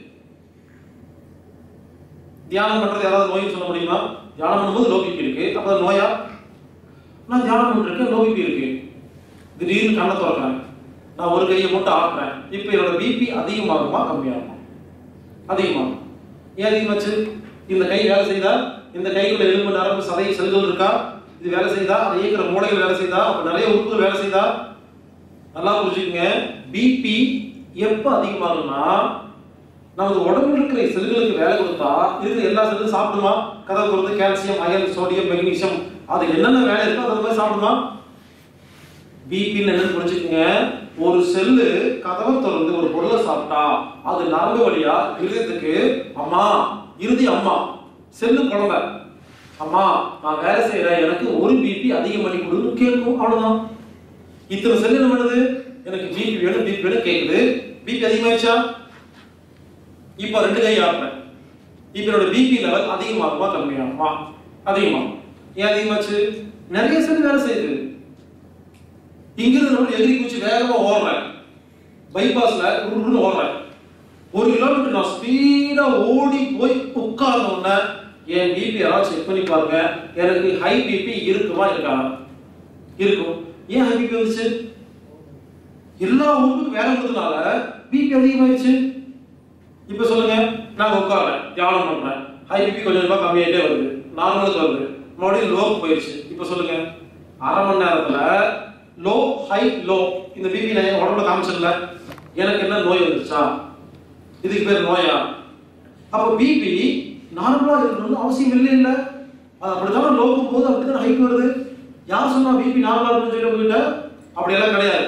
தியானம் பண்றது யாராவது நோய் சொல்ல முடியுமா தியானம் பண்ணும்போது லோ பிபி இருக்கு அப்ப அது நோயா நான் தியானம் பண்ணிருக்கேன் லோ பிபி இருக்கு திடீர்னு கண்ணை திறக்கிறேன் நான் ஒரு கையை மட்டும் ஆட்டுறேன் இப்போ என்னோட பிபி அதிகமாகுமா கம்மியாகுமா அதிகமாகும் ஏன் அதிகமாச்சு இந்த கை வேலை செய்தா இந்த கைக்குள்ள எலும்பு நரம்பு சதை செல்கள் இருக்கா இது வேலை செய்தா அதை இயக்குற மூளைகள் வேலை செய்தா அப்ப நிறைய உறுப்புகள் வேலை செய்தா நல்லா புரிஞ்சுக்கங்க பிபி எப்ப அதிகமாகும்னா நமது உடம்புல இருக்கிற செல்களுக்கு வேலை கொடுத்தா இருக்கிற எல்லா செல்லும் சாப்பிடுமா கதவை பொறுத்து கால்சியம் அயன் சோடியம் மெக்னீசியம் அது என்னென்ன வேலை இருக்கோ அது மாதிரி சாப்பிடுமா பிபின்னு என்னன்னு புரிஞ்சுக்கங்க ஒரு செல்லு கதவை திறந்து ஒரு பொருளை சாப்பிட்டா அது நரம்பு வழியா இருதயத்துக்கு அம்மா இறுதி அம்மா செல்லு குழந்தை அம்மா நான் வேலை செய்யறேன் எனக்கு ஒரு பிபி அதிகம் பண்ணி கொடுன்னு கேட்கும் அவ்வளவுதான் இத்தனை செல்லு என்ன பண்ணுது எனக்கு பிபி வேணும் பிபி வேணும் கேக்குது பிபி அதிகமாயிடுச்சா இப்போ ரெண்டு கை ஆடுறேன் இப்போ என்னோட பிபி லெவல் அதிகமாகுமா கம்மியாகுமா அதிகமாகும் ஏன் அதிகமாச்சு நிறைய செல் வேலை செய்யுது இங்கிருந்து நம்ம எதிரி குச்சி வேகமா ஓடுறேன் பைபாஸ்ல உருன்னு ஓடுறேன் ஒரு கிலோமீட்டர் நான் ஸ்பீடா ஓடி போய் உட்கார்ந்த உடனே என் பிபி யாராவது செக் பண்ணி பாருங்க எனக்கு ஹை பிபி இருக்குமா இருக்கா இருக்கும் ஏன் ஹை பிபி வந்துச்சு எல்லா உறுப்புக்கும் வேலை கொடுத்தனால பிபி அதிகமாயிடுச்சு இப்ப சொல்லுங்க நான் உட்கார்றேன் தியானம் பண்றேன் ஹை பிபி கொஞ்சம் கொஞ்சமா கம்மியாயிட்டே வருது நார்மலுக்கு வருது மறுபடியும் லோக்கு போயிடுச்சு இப்ப சொல்லுங்க அரை மணி நேரத்துல லோ ஹை லோ இந்த பிபி நான் என் உடம்புல காமிச்சிடல எனக்கு என்ன நோய் வந்துருச்சா இதுக்கு பேர் நோயா அப்ப பிபி நார்மலா இருக்கணும்னு அவசியம் இல்லை இல்ல அது அப்படித்தான் லோக்கும் போது அப்படித்தான் ஹைக் வருது யார் சொன்னா பிபி நார்மலா இருக்குன்னு சொல்லி உங்ககிட்ட அப்படியெல்லாம் கிடையாது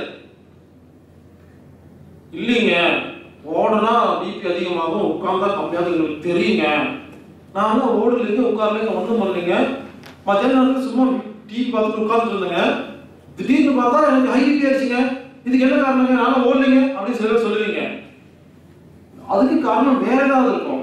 இல்லைங்க ஓடனா பிபி அதிகமாகும் உட்கார்ந்தா கம்மியாகும் எங்களுக்கு தெரியுங்க நானும் ஓடலைங்க உட்காரலைங்க ஒன்றும் பண்ணலைங்க மத்தியான நேரத்தில் சும்மா டிவி பார்த்துட்டு உட்கார்ந்துட்டு இருந்தேங்க திடீர்னு பார்த்தா எனக்கு ஹை பிபி ஆயிடுச்சுங்க இதுக்கு என்ன காரணங்க நானும் ஓடலைங்க அப்படின்னு சில பேர் சொல்லுவீங்க அதுக்கு காரணம் வேற ஏதாவது இருக்கும்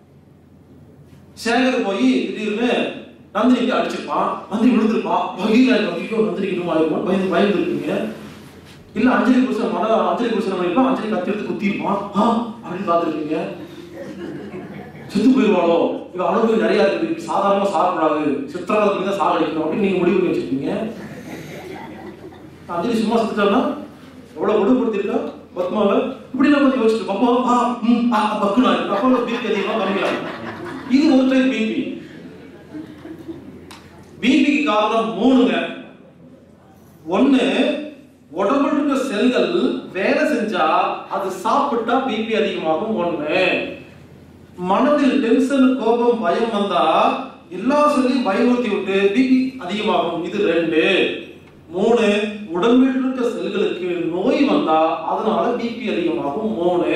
சேகர் போய் திடீர்னு நந்தினிக்கு அடிச்சிருப்பான் நந்தினி விழுந்திருப்பான் வகையில் ஐயோ நந்தினிக்கு இன்னும் ஆயிருப்பான் பயந்து பயந்து இருப்பீங்க இல்ல அஞ்சலி புருஷன் மன அஞ்சலி புருஷன் பண்ணிருப்பான் அஞ்சலி கத்தி எடுத்து குத்திருப்பான் ஆ அப்படின்னு பார்த்துருக்கீங்க செத்து போயிருவாளோ இவ அனுபவம் நிறைய இருக்குது சாதாரணமா சாப்பிடாது சித்திரவதை தான் சாகடிக்கணும் அப்படின்னு நீங்க முடிவு பண்ணி வச்சிருக்கீங்க அஞ்சலி சும்மா செத்துட்டான்னா எவ்வளவு கொடுப்படுத்திருக்கா பத்மாவை இப்படி நான் கொஞ்சம் யோசிச்சு பப்பா ஆ ம் ஆ பக்குனா அப்போ பிபி அதிகமா கம்மியாகும் இது ஒரு டைப் பிபி பிபிக்கு காரணம் மூணுங்க ஒண்ணு உடம்புல இருக்க செல்கள் வேலை செஞ்சா அது சாப்பிட்டா பிபி அதிகமாகும் ஒண்ணு மனதில் டென்ஷன் கோபம் பயம் வந்தா எல்லா செல்லையும் பயமுறுத்தி விட்டு பிபி அதிகமாகும் இது ரெண்டு மூணு உடம்பில் இருக்க செல்களுக்கு நோய் வந்தா அதனால பிபி அதிகமாகும் மூணு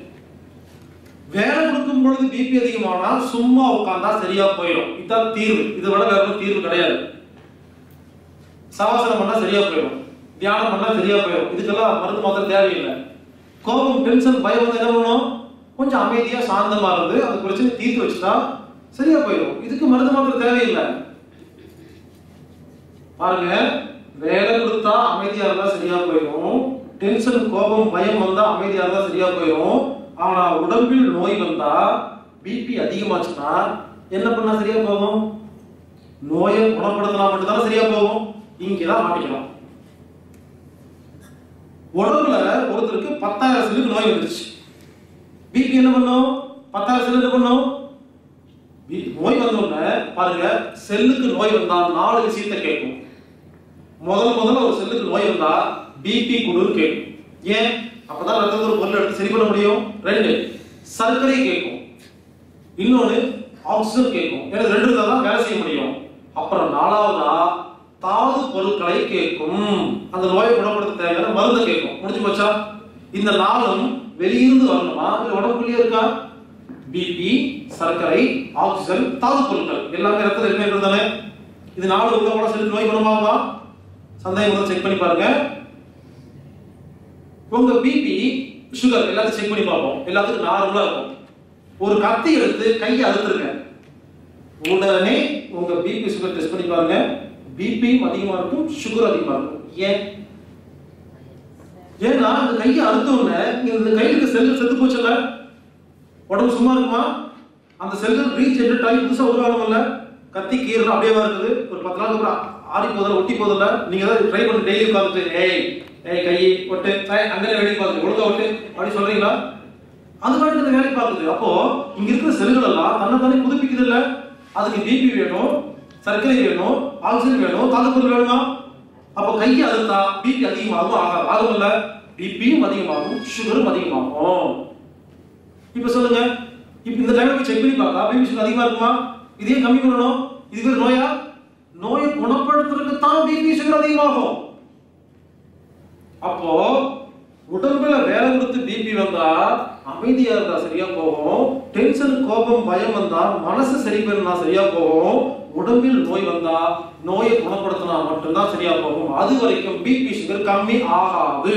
வேலை கொடுக்கும் பொழுது பிபி அதிகமானா சும்மா உட்கார்ந்தா சரியா போயிடும் இதுதான் தீர்வு இதை விட வேற ஒண்ணும் தீர்வு கிடையாது சவாசனம் பண்ணா சரியா போயிடும் தியானம் பண்ணா சரியா போயிடும் இதுக்கெல்லாம் மருந்து மாத்திரை தேவையில்லை கோபம் டென்ஷன் பயம் வந்து என்ன பண்ணணும் கொஞ்சம் அமைதியா சாந்தமா இருந்து அந்த பிரச்சனை தீர்த்து வச்சுட்டா சரியா போயிடும் இதுக்கு மருந்து மாத்திரை தேவையில்லை பாருங்க வேலை கொடுத்தா அமைதியா இருந்தா சரியா போயிடும் டென்ஷன் கோபம் பயம் வந்தா அமைதியா இருந்தா சரியா போயிடும் ஆனா உடம்பில் நோய் வந்தா பிபி அதிகமாச்சுன்னா என்ன பண்ணா சரியா போகும் நோயை குணப்படுத்தினா மட்டும்தான் சரியா போகும் இங்கதான் மாட்டிக்கலாம் உடம்புல ஒருத்தருக்கு பத்தாயிரம் செல்லுக்கு நோய் வந்துருச்சு பிபி என்ன பண்ணும் பத்தாயிரம் செல்லு என்ன பண்ணும் பி- நோய் வந்த உடனே பாருங்க செல்லுக்கு நோய் வந்தா நாலு விஷயத்தை கேட்கும் முதல் முதல்ல ஒரு செல்லுக்கு நோய் வந்தா பிபி குளிர் கேட்கும் ஏன் அப்பதான் ரத்தத்துல ஒரு பொருள் எடுத்து சரி பண்ண முடியும் ரெண்டு சர்க்கரை கேட்கும் இன்னொன்னு ஆக்சிஜன் கேட்கும் எனக்கு ரெண்டு இருந்தா தான் வேலை செய்ய முடியும் அப்புறம் நாலாவதா தாது பொருட்களை கேட்கும் அந்த நோயை குணப்படுத்த தேவையான மருந்து கேட்கும் முடிஞ்சு போச்சா இந்த நாளும் வெளியிருந்து வரணுமா இல்ல உடம்புக்குள்ளேயே இருக்கா பிபி சர்க்கரை ஆக்சிஜன் தாது பொருட்கள் எல்லாமே ரத்தத்தில் இருக்கிறது தானே இது நாலு உள்ள கூட செலுத்து நோய் குணமாகுமா சந்தேகம் முதல்ல செக் பண்ணி பாருங்க உங்க பிபி சுகர் எல்லாத்தையும் செக் பண்ணி பார்ப்போம் எல்லாத்துக்கும் நார்மலா இருக்கும் ஒரு கத்தி எடுத்து கையை அறுத்துருங்க உடனே உங்க பிபி சுகர் டெஸ்ட் பண்ணி பாருங்க பிபியும் அதிகமா இருக்கும் சுகர் அதிகமா இருக்கும் ஏன் ஏன்னா இந்த கையை அறுத்த உடனே இந்த கையில இருக்க செல்கள் செத்து போச்சுல்ல உடம்பு சும்மா இருக்குமா அந்த செல்கள் ரீச் என்ற டைம் புதுசா உருவாகணும்ல கத்தி கீரலாம் அப்படியே இருக்குது ஒரு பத்து நாளுக்கு அப்புறம் ஆறி போதில்ல ஒட்டி போதில்ல நீங்க ஏதாவது ட்ரை பண்ணி டெய்லி உட்காந்துட்டு ஏய் ஏய் கை ஒட்டு ஏய், அங்கே வேலை பார்த்து ஒழுங்கா ஒட்டு அப்படி சொல்றீங்களா அது மாதிரி இந்த வேலை பார்க்குது அப்போ இங்க இருக்கிற செல்கள் எல்லாம் தன்னை தானே புதுப்பிக்குது இல்ல அதுக்கு பிபி வேணும் சர்க்கரை வேணும் ஆக்சிஜன் வேணும் தாதுப்பொருள் வேணுமா அப்போ கையை அழுத்தா பிபி அதிகமாகும் ஆகாது ஆகும் இல்ல பிபியும் அதிகமாகும் சுகரும் அதிகமாகும் இப்ப சொல்லுங்க இப்ப இந்த டைம்ல செக் பண்ணி பார்த்தா பிபி சுகர் அதிகமா இருக்குமா இதே கம்மி பண்ணணும் இது பேர் நோயா நோயை குணப்படுத்துறதுக்கு தான் பிபி சுகர் அதிகமாகும் அப்போ உடம்புல வேலை கொடுத்து பிபி வந்தா அமைதியா இருந்தா சரியா போகும் டென்ஷன் கோபம் பயம் வந்தா மனசு சரி பண்ணா சரியா போகும் உடம்பில் நோய் வந்தா நோயை குணப்படுத்தினா மட்டும்தான் சரியா போகும் அது வரைக்கும் பிபி சுகர் கம்மி ஆகாது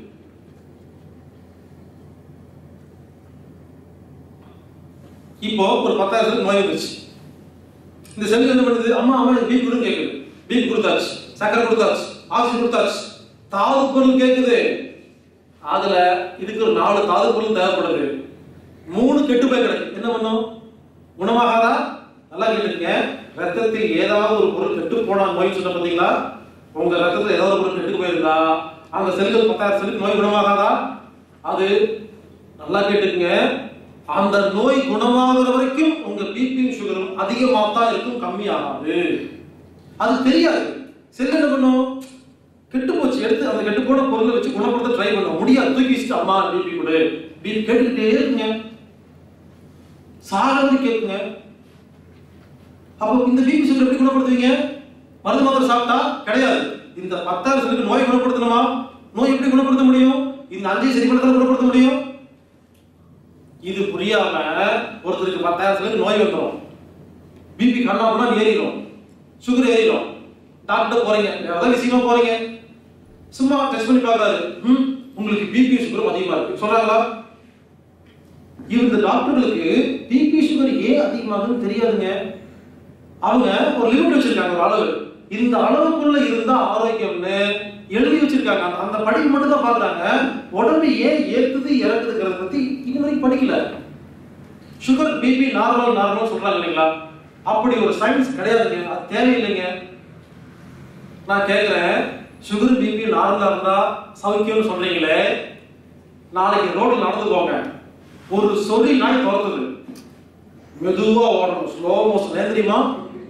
இப்போ ஒரு பத்தாயிரம் செல் நோய் வந்துச்சு இந்த செல் என்ன பண்ணுது அம்மா அம்மா எனக்கு பீப் கொடுன்னு கேக்குது பீப் கொடுத்தாச்சு சக்கரை கொடுத்தாச்சு ஆக்சிஜன் கொடுத்தாச்சு தாது பொருள் கேக்குது அதுல இதுக்கு ஒரு நாலு தாது பொருள் தேவைப்படுது மூணு கெட்டு போய் கிடக்கு என்ன பண்ணும் குணமாகாதா நல்லா கேட்டுருங்க ரத்தத்தில் ஏதாவது ஒரு பொருள் கெட்டு போனா நோய் சொன்ன பாத்தீங்களா உங்க ரத்தத்துல ஏதாவது ஒரு பொருள் கெட்டு போயிருந்தா அந்த செல்கள் பத்தாயிரம் செல்லுக்கு நோய் குணமாகாதா அது நல்லா கேட்டுக்குங்க அந்த நோய் குணமாகிற வரைக்கும் உங்க பிபியும் சுகரும் அதிகமா தான் இருக்கும் கம்மியாகாது அது தெரியாது செல் என்ன பண்ணும் கெட்டு போச்சு எடுத்து அந்த கெட்டு போன பொருளை வச்சு குணப்படுத்த ட்ரை பண்ண முடியாது தூக்கி வச்சுட்டு அம்மா பிபி கொடு பிபி கேட்டுக்கிட்டே இருக்குங்க சாகிறது கேட்குங்க அப்போ இந்த பிபி சுகர் எப்படி குணப்படுத்துவீங்க மருந்து மாத்திரை சாப்பிட்டா கிடையாது இந்த பத்தாயிரம் செல்லுக்கு நோய் குணப்படுத்தணுமா நோய் எப்படி குணப்படுத்த முடியும் இந்த அஞ்சை சரி பண்ண குணப்படுத்த முடியும் இது புரியாம ஒருத்தருக்கு பத்தாயிரம் செல்லுக்கு நோய் வந்துடும் பிபி கண்ணா பண்ணா ஏறிடும் சுகர் ஏறிடும் டாக்டர் போறீங்க ஏதாவது விஷயமா போறீங்க சும்மா டெஸ்ட் பண்ணி பார்க்கறாரு ம் உங்களுக்கு பிபி சுகரும் அதிகமா இருக்கு சொல்றாங்களா இந்த டாக்டர்களுக்கு பிபி சுகர் ஏன் அதிகமாகுதுன்னு தெரியாதுங்க அவங்க ஒரு லிமிட் வச்சிருக்காங்க ஒரு அளவு இந்த அளவுக்குள்ள இருந்தா ஆரோக்கியம்னு எழுதி வச்சிருக்காங்க அந்த- அந்த படிப்பு மட்டும் தான் பாக்குறாங்க உடம்பு ஏன் ஏத்துது இறக்குதுங்கிறத பத்தி இது வரைக்கும் படிக்கல சுகர் பிபி நார்மல் நார்மல் சொல்றாங்க இல்லைங்களா அப்படி ஒரு சயின்ஸ் கிடையாதுங்க அது தேவையில்லைங்க நான் கேட்கிறேன் சுகர் பிபி நார்மலா இருந்தா சௌக்கியம்னு சொல்றீங்களே நாளைக்கு ரோட்ல நடந்து போங்க ஒரு சொறி நாய் துரத்துது மெதுவா ஓடணும் ஸ்லோ மோஷன் ஏன் தெரியுமா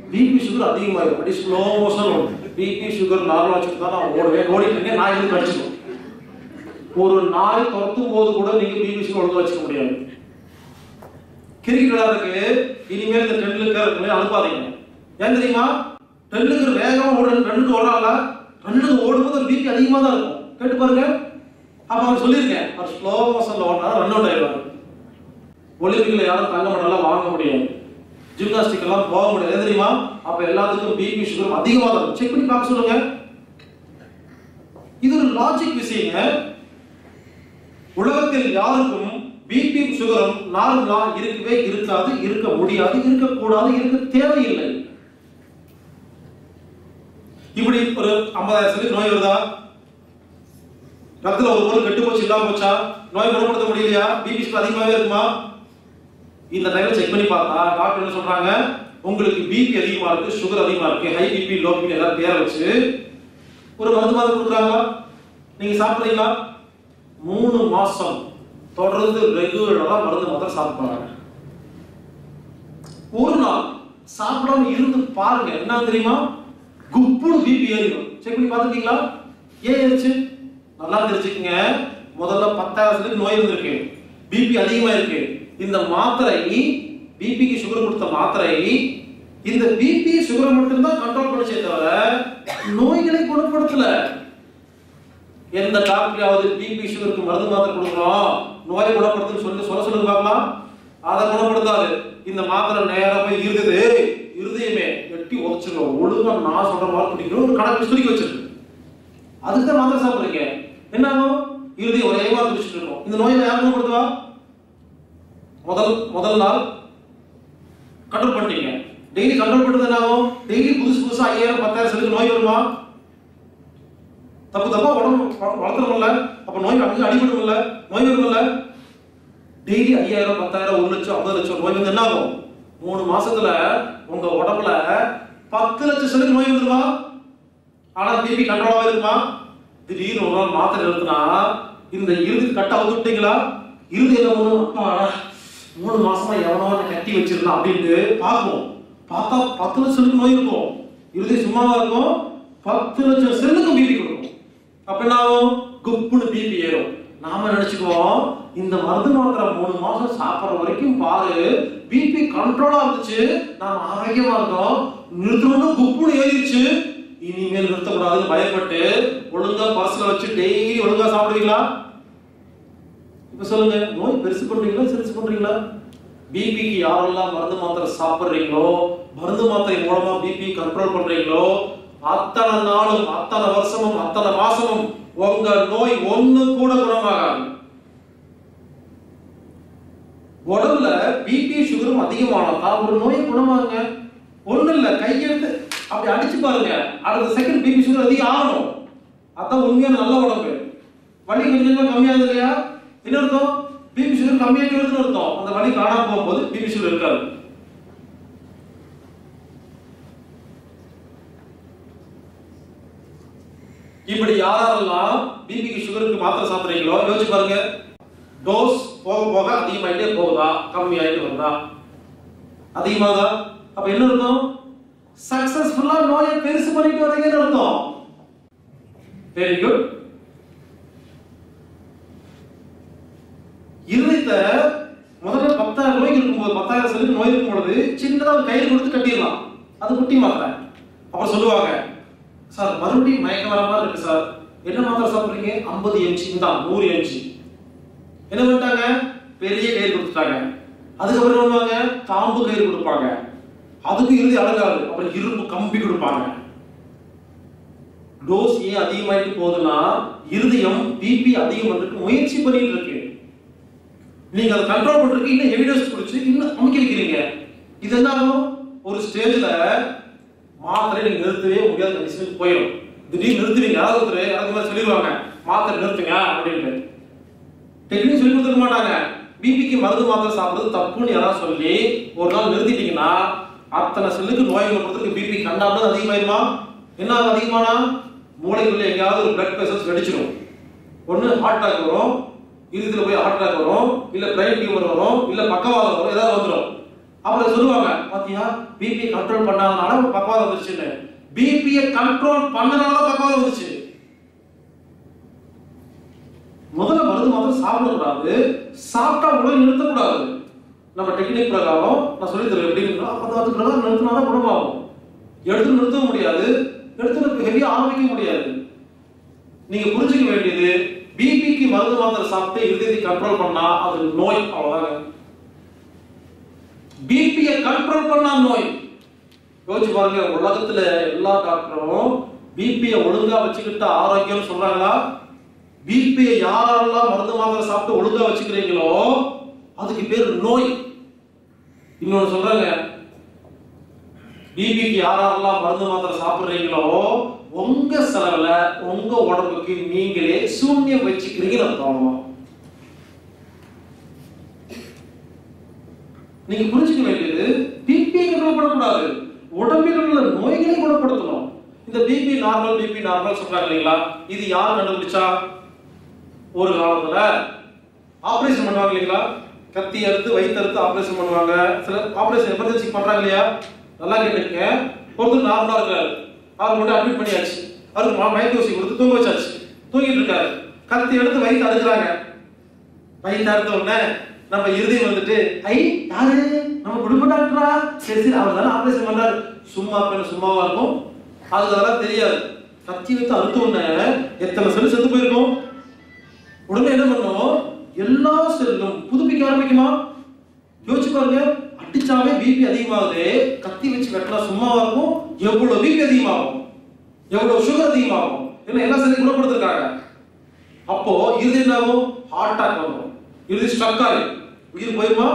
பிபி சுகர் அதிகமாயிடும் அப்படி ஸ்லோ மோஷன் ஓடும் பிபி சுகர் நார்மலா வச்சுட்டு தான் நான் ஓடுவேன் ஓடிட்டு இருக்கேன் நாய் வந்து கடிச்சிடும் ஒரு நாய் துரத்தும் போது கூட நீங்க பிபி சுகர் ஒழுங்கா வச்சுக்க முடியாது கிரிக்கெட் விளையாடுறதுக்கு இனிமேல் இந்த டென்லுக்கு அனுப்பாதீங்க ஏன் தெரியுமா டென்லுக்கு வேகமா ஓடு ரன்னுக்கு ஓடுறாங்களா ரன்னுக்கு ஓடும்போது ஒரு பிபி அதிகமா தான் இருக்கும் கேட்டு பாருங்க அப்ப அவர் சொல்லியிருக்கேன் அவர் ஸ்லோ மோஷன்ல ஓடினா ரன் அவுட் ஆயிடுவாங்க ஒலிம்பிக்ல யாரும் தங்க மெடலாம் வாங்க முடியாது ஜிம்னாஸ்டிக் எல்லாம் போக முடியாது ஏன் தெரியுமா அப்ப எல்லாத்துக்கும் பிபி சுகர் அதிகமா தான் இருக்கும் செக் பண்ணி பார்க்க சொல்லுங்க இது ஒரு லாஜிக் விஷயங்க உலகத்தில் யாருக்கும் பிபி சுகரும் நார்மலா இருக்கவே இருக்காது இருக்க முடியாது இருக்கக்கூடாது இருக்க தேவையில்லை இப்படி ஒரு ஐம்பதாயிரம் சொல்லி நோய் வருதா ரத்தத்துல ஒரு பொருள் கெட்டு போச்சு இல்லாம போச்சா நோய் குணப்படுத்த முடியலையா பிபி சுகர் அதிகமாவே இருக்குமா இந்த டைம்ல செக் பண்ணி பார்த்தா டாக்டர் என்ன சொல்றாங்க உங்களுக்கு பிபி அதிகமா இருக்கு சுகர் அதிகமா இருக்கு ஹை பிபி லோ பிபி எல்லாம் பேர வச்சு ஒரு மருந்து மாதிரி கொடுக்குறாங்களா நீங்க சாப்பிடுறீங்களா மூணு மாசம் தொடர்ந்து ரெகுலரா மருந்து மாத்திரம் சாப்பிடுறாங்க ஒரு நாள் சாப்பிடாம இருந்து பாருங்க என்ன தெரியுமா குப்புன்னு பிபி ஏறிடும் செக் பண்ணி பார்த்துருக்கீங்களா ஏன் ஏறிச்சு நல்லா தெரிஞ்சுக்கங்க முதல்ல பத்தாயிரம் சொல்லி நோய் இருந்திருக்கு பிபி அதிகமா இருக்கு இந்த மாத்திரை பிபிக்கு சுகர் கொடுத்த மாத்திரை இந்த பிபி சுகரை மட்டும்தான் கண்ட்ரோல் பண்ணுச்சே தவிர நோய்களை குணப்படுத்தல எந்த டாக்டராவது பிபி சுகருக்கு மருந்து மாத்திரை கொடுக்குறோம் நோயை குணப்படுத்துன்னு சொல்லி சொல்ல சொல்லுங்க பார்க்கலாம் அதை குணப்படுத்தாது இந்த மாத்திரை நேரா போய் இருக்குது இருதயமே வெட்டி உதச்சிடும் ஒழுங்கா நான் சொல்ற மாதிரி குடிக்கணும் ஒரு கணக்கு சுருக்கி வச்சிருக்கு அதுக்கு தான் மாத்திரை சாப்பிடுறீங்க என்ன ஆகும் இருதயம் ஒரே மாதிரி குடிச்சிட்டு இருக்கும் இந்த நோயை யார் குணப்படுத்துவா முதல் முதல் நாள் கண்ட்ரோல் பண்ணிட்டீங்க டெய்லி கண்ட்ரோல் பண்ணுறது என்ன ஆகும் டெய்லி புதுசு புதுசா ஐயாயிரம் பத்தாயிரம் சொல்லி நோய் வருமா தப்பு தப்பா உடம்பு வ- வளர்த்துறோம்ல அப்ப நோய் அங்கே அடிபடும்ல நோய் வரும்ல டெய்லி ஐயாயிரம் பத்தாயிரம் ஒரு லட்சம் ஐம்பது லட்சம் நோய் வந்து என்ன ஆகும் மூணு மாசத்துல உங்க உடம்புல பத்து லட்சம் செல்லுக்கு நோய் வந்துருமா ஆனா பிபி கண்ட்ரோலாவே இருக்குமா திடீர்னு ஒரு நாள் மாத்திரை நிறுத்தினா இந்த இறுதி கட்ட அவுத்துட்டீங்களா இறுதி என்ன பண்ணும் அப்பாடா மூணு மாசமா எவனோ என்னை கட்டி வச்சிருந்தான் அப்படின்ட்டு பார்ப்போம் பார்த்தா பத்து லட்சம் செல்லுக்கு நோய் இருக்கும் இறுதி சும்மாவா இருக்கும் பத்து லட்சம் செல்லுக்கு பிபி கொடுக்கும் அப்ப என்ன ஆகும் குப்புன்னு பிபி ஏறும் நாம நினைச்சுக்குவோம் இந்த மருந்து மாத்திரை மூணு மாசம் சாப்பிடுற வரைக்கும் பாரு பிபி கண்ட்ரோலா இருந்துச்சு நாம ஆரோக்கியமா இருக்கோம் நிறுத்தணும்னு குப்புன்னு ஏறிடுச்சு இனிமேல் நிறுத்தக்கூடாதுன்னு பயப்பட்டு ஒழுங்கா பர்ஸ்ல வச்சு டெய்லி ஒழுங்கா சாப்பிடுவீங்களா இப்ப சொல்லுங்க நோய் பெருசு பண்றீங்களா சிறுசு பண்றீங்களா பிபிக்கு யாரெல்லாம் மருந்து மாத்திரை சாப்பிடுறீங்களோ மருந்து மாத்திரை மூலமா பிபி கண்ட்ரோல் பண்றீங்களோ அத்தனை நாளும் அத்தனை வருஷமும் அத்தனை மாசமும் உங்க நோய் ஒண்ணு கூட குணமாகாது உடம்புல பிபி சுகரும் அதிகமானதா ஒரு நோயை குணமாகுங்க ஒண்ணு இல்ல கையெழுத்து அப்படி அடிச்சு பாருங்க அடுத்த செகண்ட் பிபி சுகர் அதிகம் ஆகணும் அதான் உண்மையான நல்ல உடம்பு வலி கொஞ்சம் கொஞ்சமா கம்மியாகுது இல்லையா என்ன அர்த்தம் பிபி சுகர் கம்மியாகி வருதுன்னு அர்த்தம் அந்த வலி காணாம போகும்போது பிபி சுகர் இருக்காது இப்படி யாரெல்லாம் பிபிக்கு சுகருக்கு மாத்திரை சாப்பிடுறீங்களோ யோசிச்சு பாருங்க டோஸ் போக போக அதிகமாயிட்டே போகுதா கம்மியாயிட்டு வருதா அதிகமாகுதா அப்ப என்ன அர்த்தம் சக்சஸ்ஃபுல்லா நோயை பெருசு பண்ணிட்டு வரீங்கன்னு அர்த்தம் வெரி குட் இருதயத்தை முதல்ல பத்தாயிரம் நோய்க்கு இருக்கும்போது பத்தாயிரம் செல்லுக்கு நோய் இருக்கும் பொழுது சின்னதா ஒரு கயிறு கொடுத்து கட்டிடலாம் அது குட்டி மாத்திரை அப்புறம் சொல்லுவாங்க சார் மறுபடியும் மயக்க வர மாதிரி இருக்கு சார் என்ன மாத்திரை சாப்பிடுறீங்க ஐம்பது எம்ஜி தான் நூறு எம்ஜி என்ன பண்ணிட்டாங்க பெரிய கயிறு கொடுத்துட்டாங்க அதுக்கப்புறம் என்ன பண்ணுவாங்க தாம்பு கயிறு கொடுப்பாங்க அதுக்கு இறுதி அடங்காது அப்புறம் இரும்பு கம்பி கொடுப்பாங்க டோஸ் ஏன் அதிகமாயிட்டு போகுதுன்னா இருதயம் பிபி அதிகம் பண்றதுக்கு முயற்சி பண்ணிட்டு இருக்கு நீங்க அதை கண்ட்ரோல் பண்றதுக்கு இன்னும் ஹெவி டோஸ் குடிச்சு இன்னும் அமைக்க வைக்கிறீங்க இது என்ன ஆகும் ஒரு ஸ்டேஜ்ல மாத்திரை நீங்க நிறுத்தவே முடியாத கண்டிஷனுக்கு போயிடும் திடீர்னு நிறுத்துவீங்க யாராவது ஒருத்தர் யாராவது மாதிரி சொல்லிடுவாங்க மாத்திரை நிறுத்துங்க அப்படின்ட்டு டெக்னிக் சொல்லி கொடுத்துக்க மாட்டாங்க பிபிக்கு மருந்து மாத்திரை சாப்பிடுறது தப்புன்னு யாராவது சொல்லி ஒரு நாள் நிறுத்திட்டீங்கன்னா அத்தனை செல்லுக்கு நோய் கொடுத்துருக்கு பிபி கண்டாமல் அதிகமாயிருமா என்ன ஆகும் அதிகமானா மூளைக்குள்ள எங்கேயாவது ஒரு பிளட் வெசல்ஸ் வெடிச்சிடும் ஒன்று ஹார்ட் அட்டாக் வரும் இருதயத்தில் போய் ஹார்ட் அட்டாக் வரும் இல்லை பிரைன் டியூமர் வரும் இல்லை பக்கவாதம் வரும் ஏதாவது வந்துடும் அப்புறம் சொல்லுவாங்க பாத்தியா பிபி கண்ட்ரோல் பண்ணாதனால பக்கவாதம் வந்துருச்சுன்னு பிபியை கண்ட்ரோல் பண்ணனால பக்கவாதம் வந்துச்சு முதல்ல மருந்து மாத்திரம் சாப்பிடக்கூடாது சாப்பிட்டா உடனே நிறுத்தக்கூடாது நம்ம டெக்னிக் பிரகாரம் நான் சொல்லி தரேன் எப்படின்னா அது அது பிரகாரம் நிறுத்தினா தான் குணமாகும் எடுத்து நிறுத்தவும் முடியாது எடுத்து ஹெவியா ஆரம்பிக்க முடியாது நீங்க புரிஞ்சுக்க வேண்டியது பிபிக்கு மருந்து மாத்திரை சாப்பிட்டு இருதயத்தை கண்ட்ரோல் பண்ணா அது நோய் அவ்வளவுதாங்க பிபியை கண்ட்ரோல் பண்ணா நோய் யோசிச்சு பாருங்க உலகத்துல எல்லா டாக்டரும் பிபியை ஒழுங்கா வச்சுக்கிட்டு ஆரோக்கியம் சொல்றாங்களா பிபியை யாரெல்லாம் மருந்து மாத்திரை சாப்பிட்டு ஒழுங்கா வச்சுக்கிறீங்களோ அதுக்கு பேர் நோய் இன்னொன்னு சொல்றாங்க பிபிக்கு யாரெல்லாம் மருந்து மாத்திரை சாப்பிடுறீங்களோ உங்க செலவுல உங்க உடம்புக்கு நீங்களே சூன்யம் வச்சுக்கிறீங்கன்னு அர்த்தம் நீங்க புரிஞ்சுக்க வேண்டியது பிபியை கண்ட்ரோல் பண்ணக்கூடாது உடம்பில் உள்ள நோய்களை குணப்படுத்தணும் இந்த பிபி நார்மல் பிபி நார்மல் சொல்றாங்க இல்லைங்களா இது யார் கண்டுபிடிச்சா ஒரு காலத்துல ஆபரேஷன் பண்ணுவாங்க இல்லைங்களா கத்தி அறுத்து வயிற்று அறுத்து ஆபரேஷன் பண்ணுவாங்க சில ஆபரேஷன் எமர்ஜென்சி பண்றாங்க இல்லையா நல்லா கேட்டுக்கங்க ஒருத்தர் நார்மலா இருக்காரு அவர் மட்டும் அட்மிட் பண்ணியாச்சு அவருக்கு மா- மயக்க ஊசி கொடுத்து தூங்க வச்சாச்சு தூங்கிட்டு இருக்காரு கத்தி எடுத்து வயிற்று அறுக்குறாங்க வயிற்று அறுத்த உடனே நம்ம இறுதியில் வந்துட்டு ஐ யாரு நம்ம குடும்ப டாக்டரா சரி சரி அவர் தானே ஆபரேஷன் பண்றாரு சும்மா பெண்ணு சும்மாவா இருக்கும் அதுக்கு அதெல்லாம் தெரியாது கத்தி வைத்து அறுத்த உடனே எத்தனை செல் செத்து போயிருக்கும் உடனே என்ன பண்ணும் எல்லா செல்லும் புதுப்பிக்க ஆரம்பிக்குமா யோசிச்சு பாருங்க அடிச்சாவே பிபி அதிகமாகுது கத்தி வச்சு வெட்டினா சும்மாவா இருக்கும் எவ்வளவு பிபி அதிகமாகும் எவ்வளவு சுகர் அதிகமாகும் ஏன்னா எல்லா செல்லையும் குணப்படுத்திருக்காங்க அப்போ இது என்ன ஆகும் ஹார்ட் அட்டாக் வரும் இது ஸ்ட்ரக் ஆகும் உயிர் போயிருமா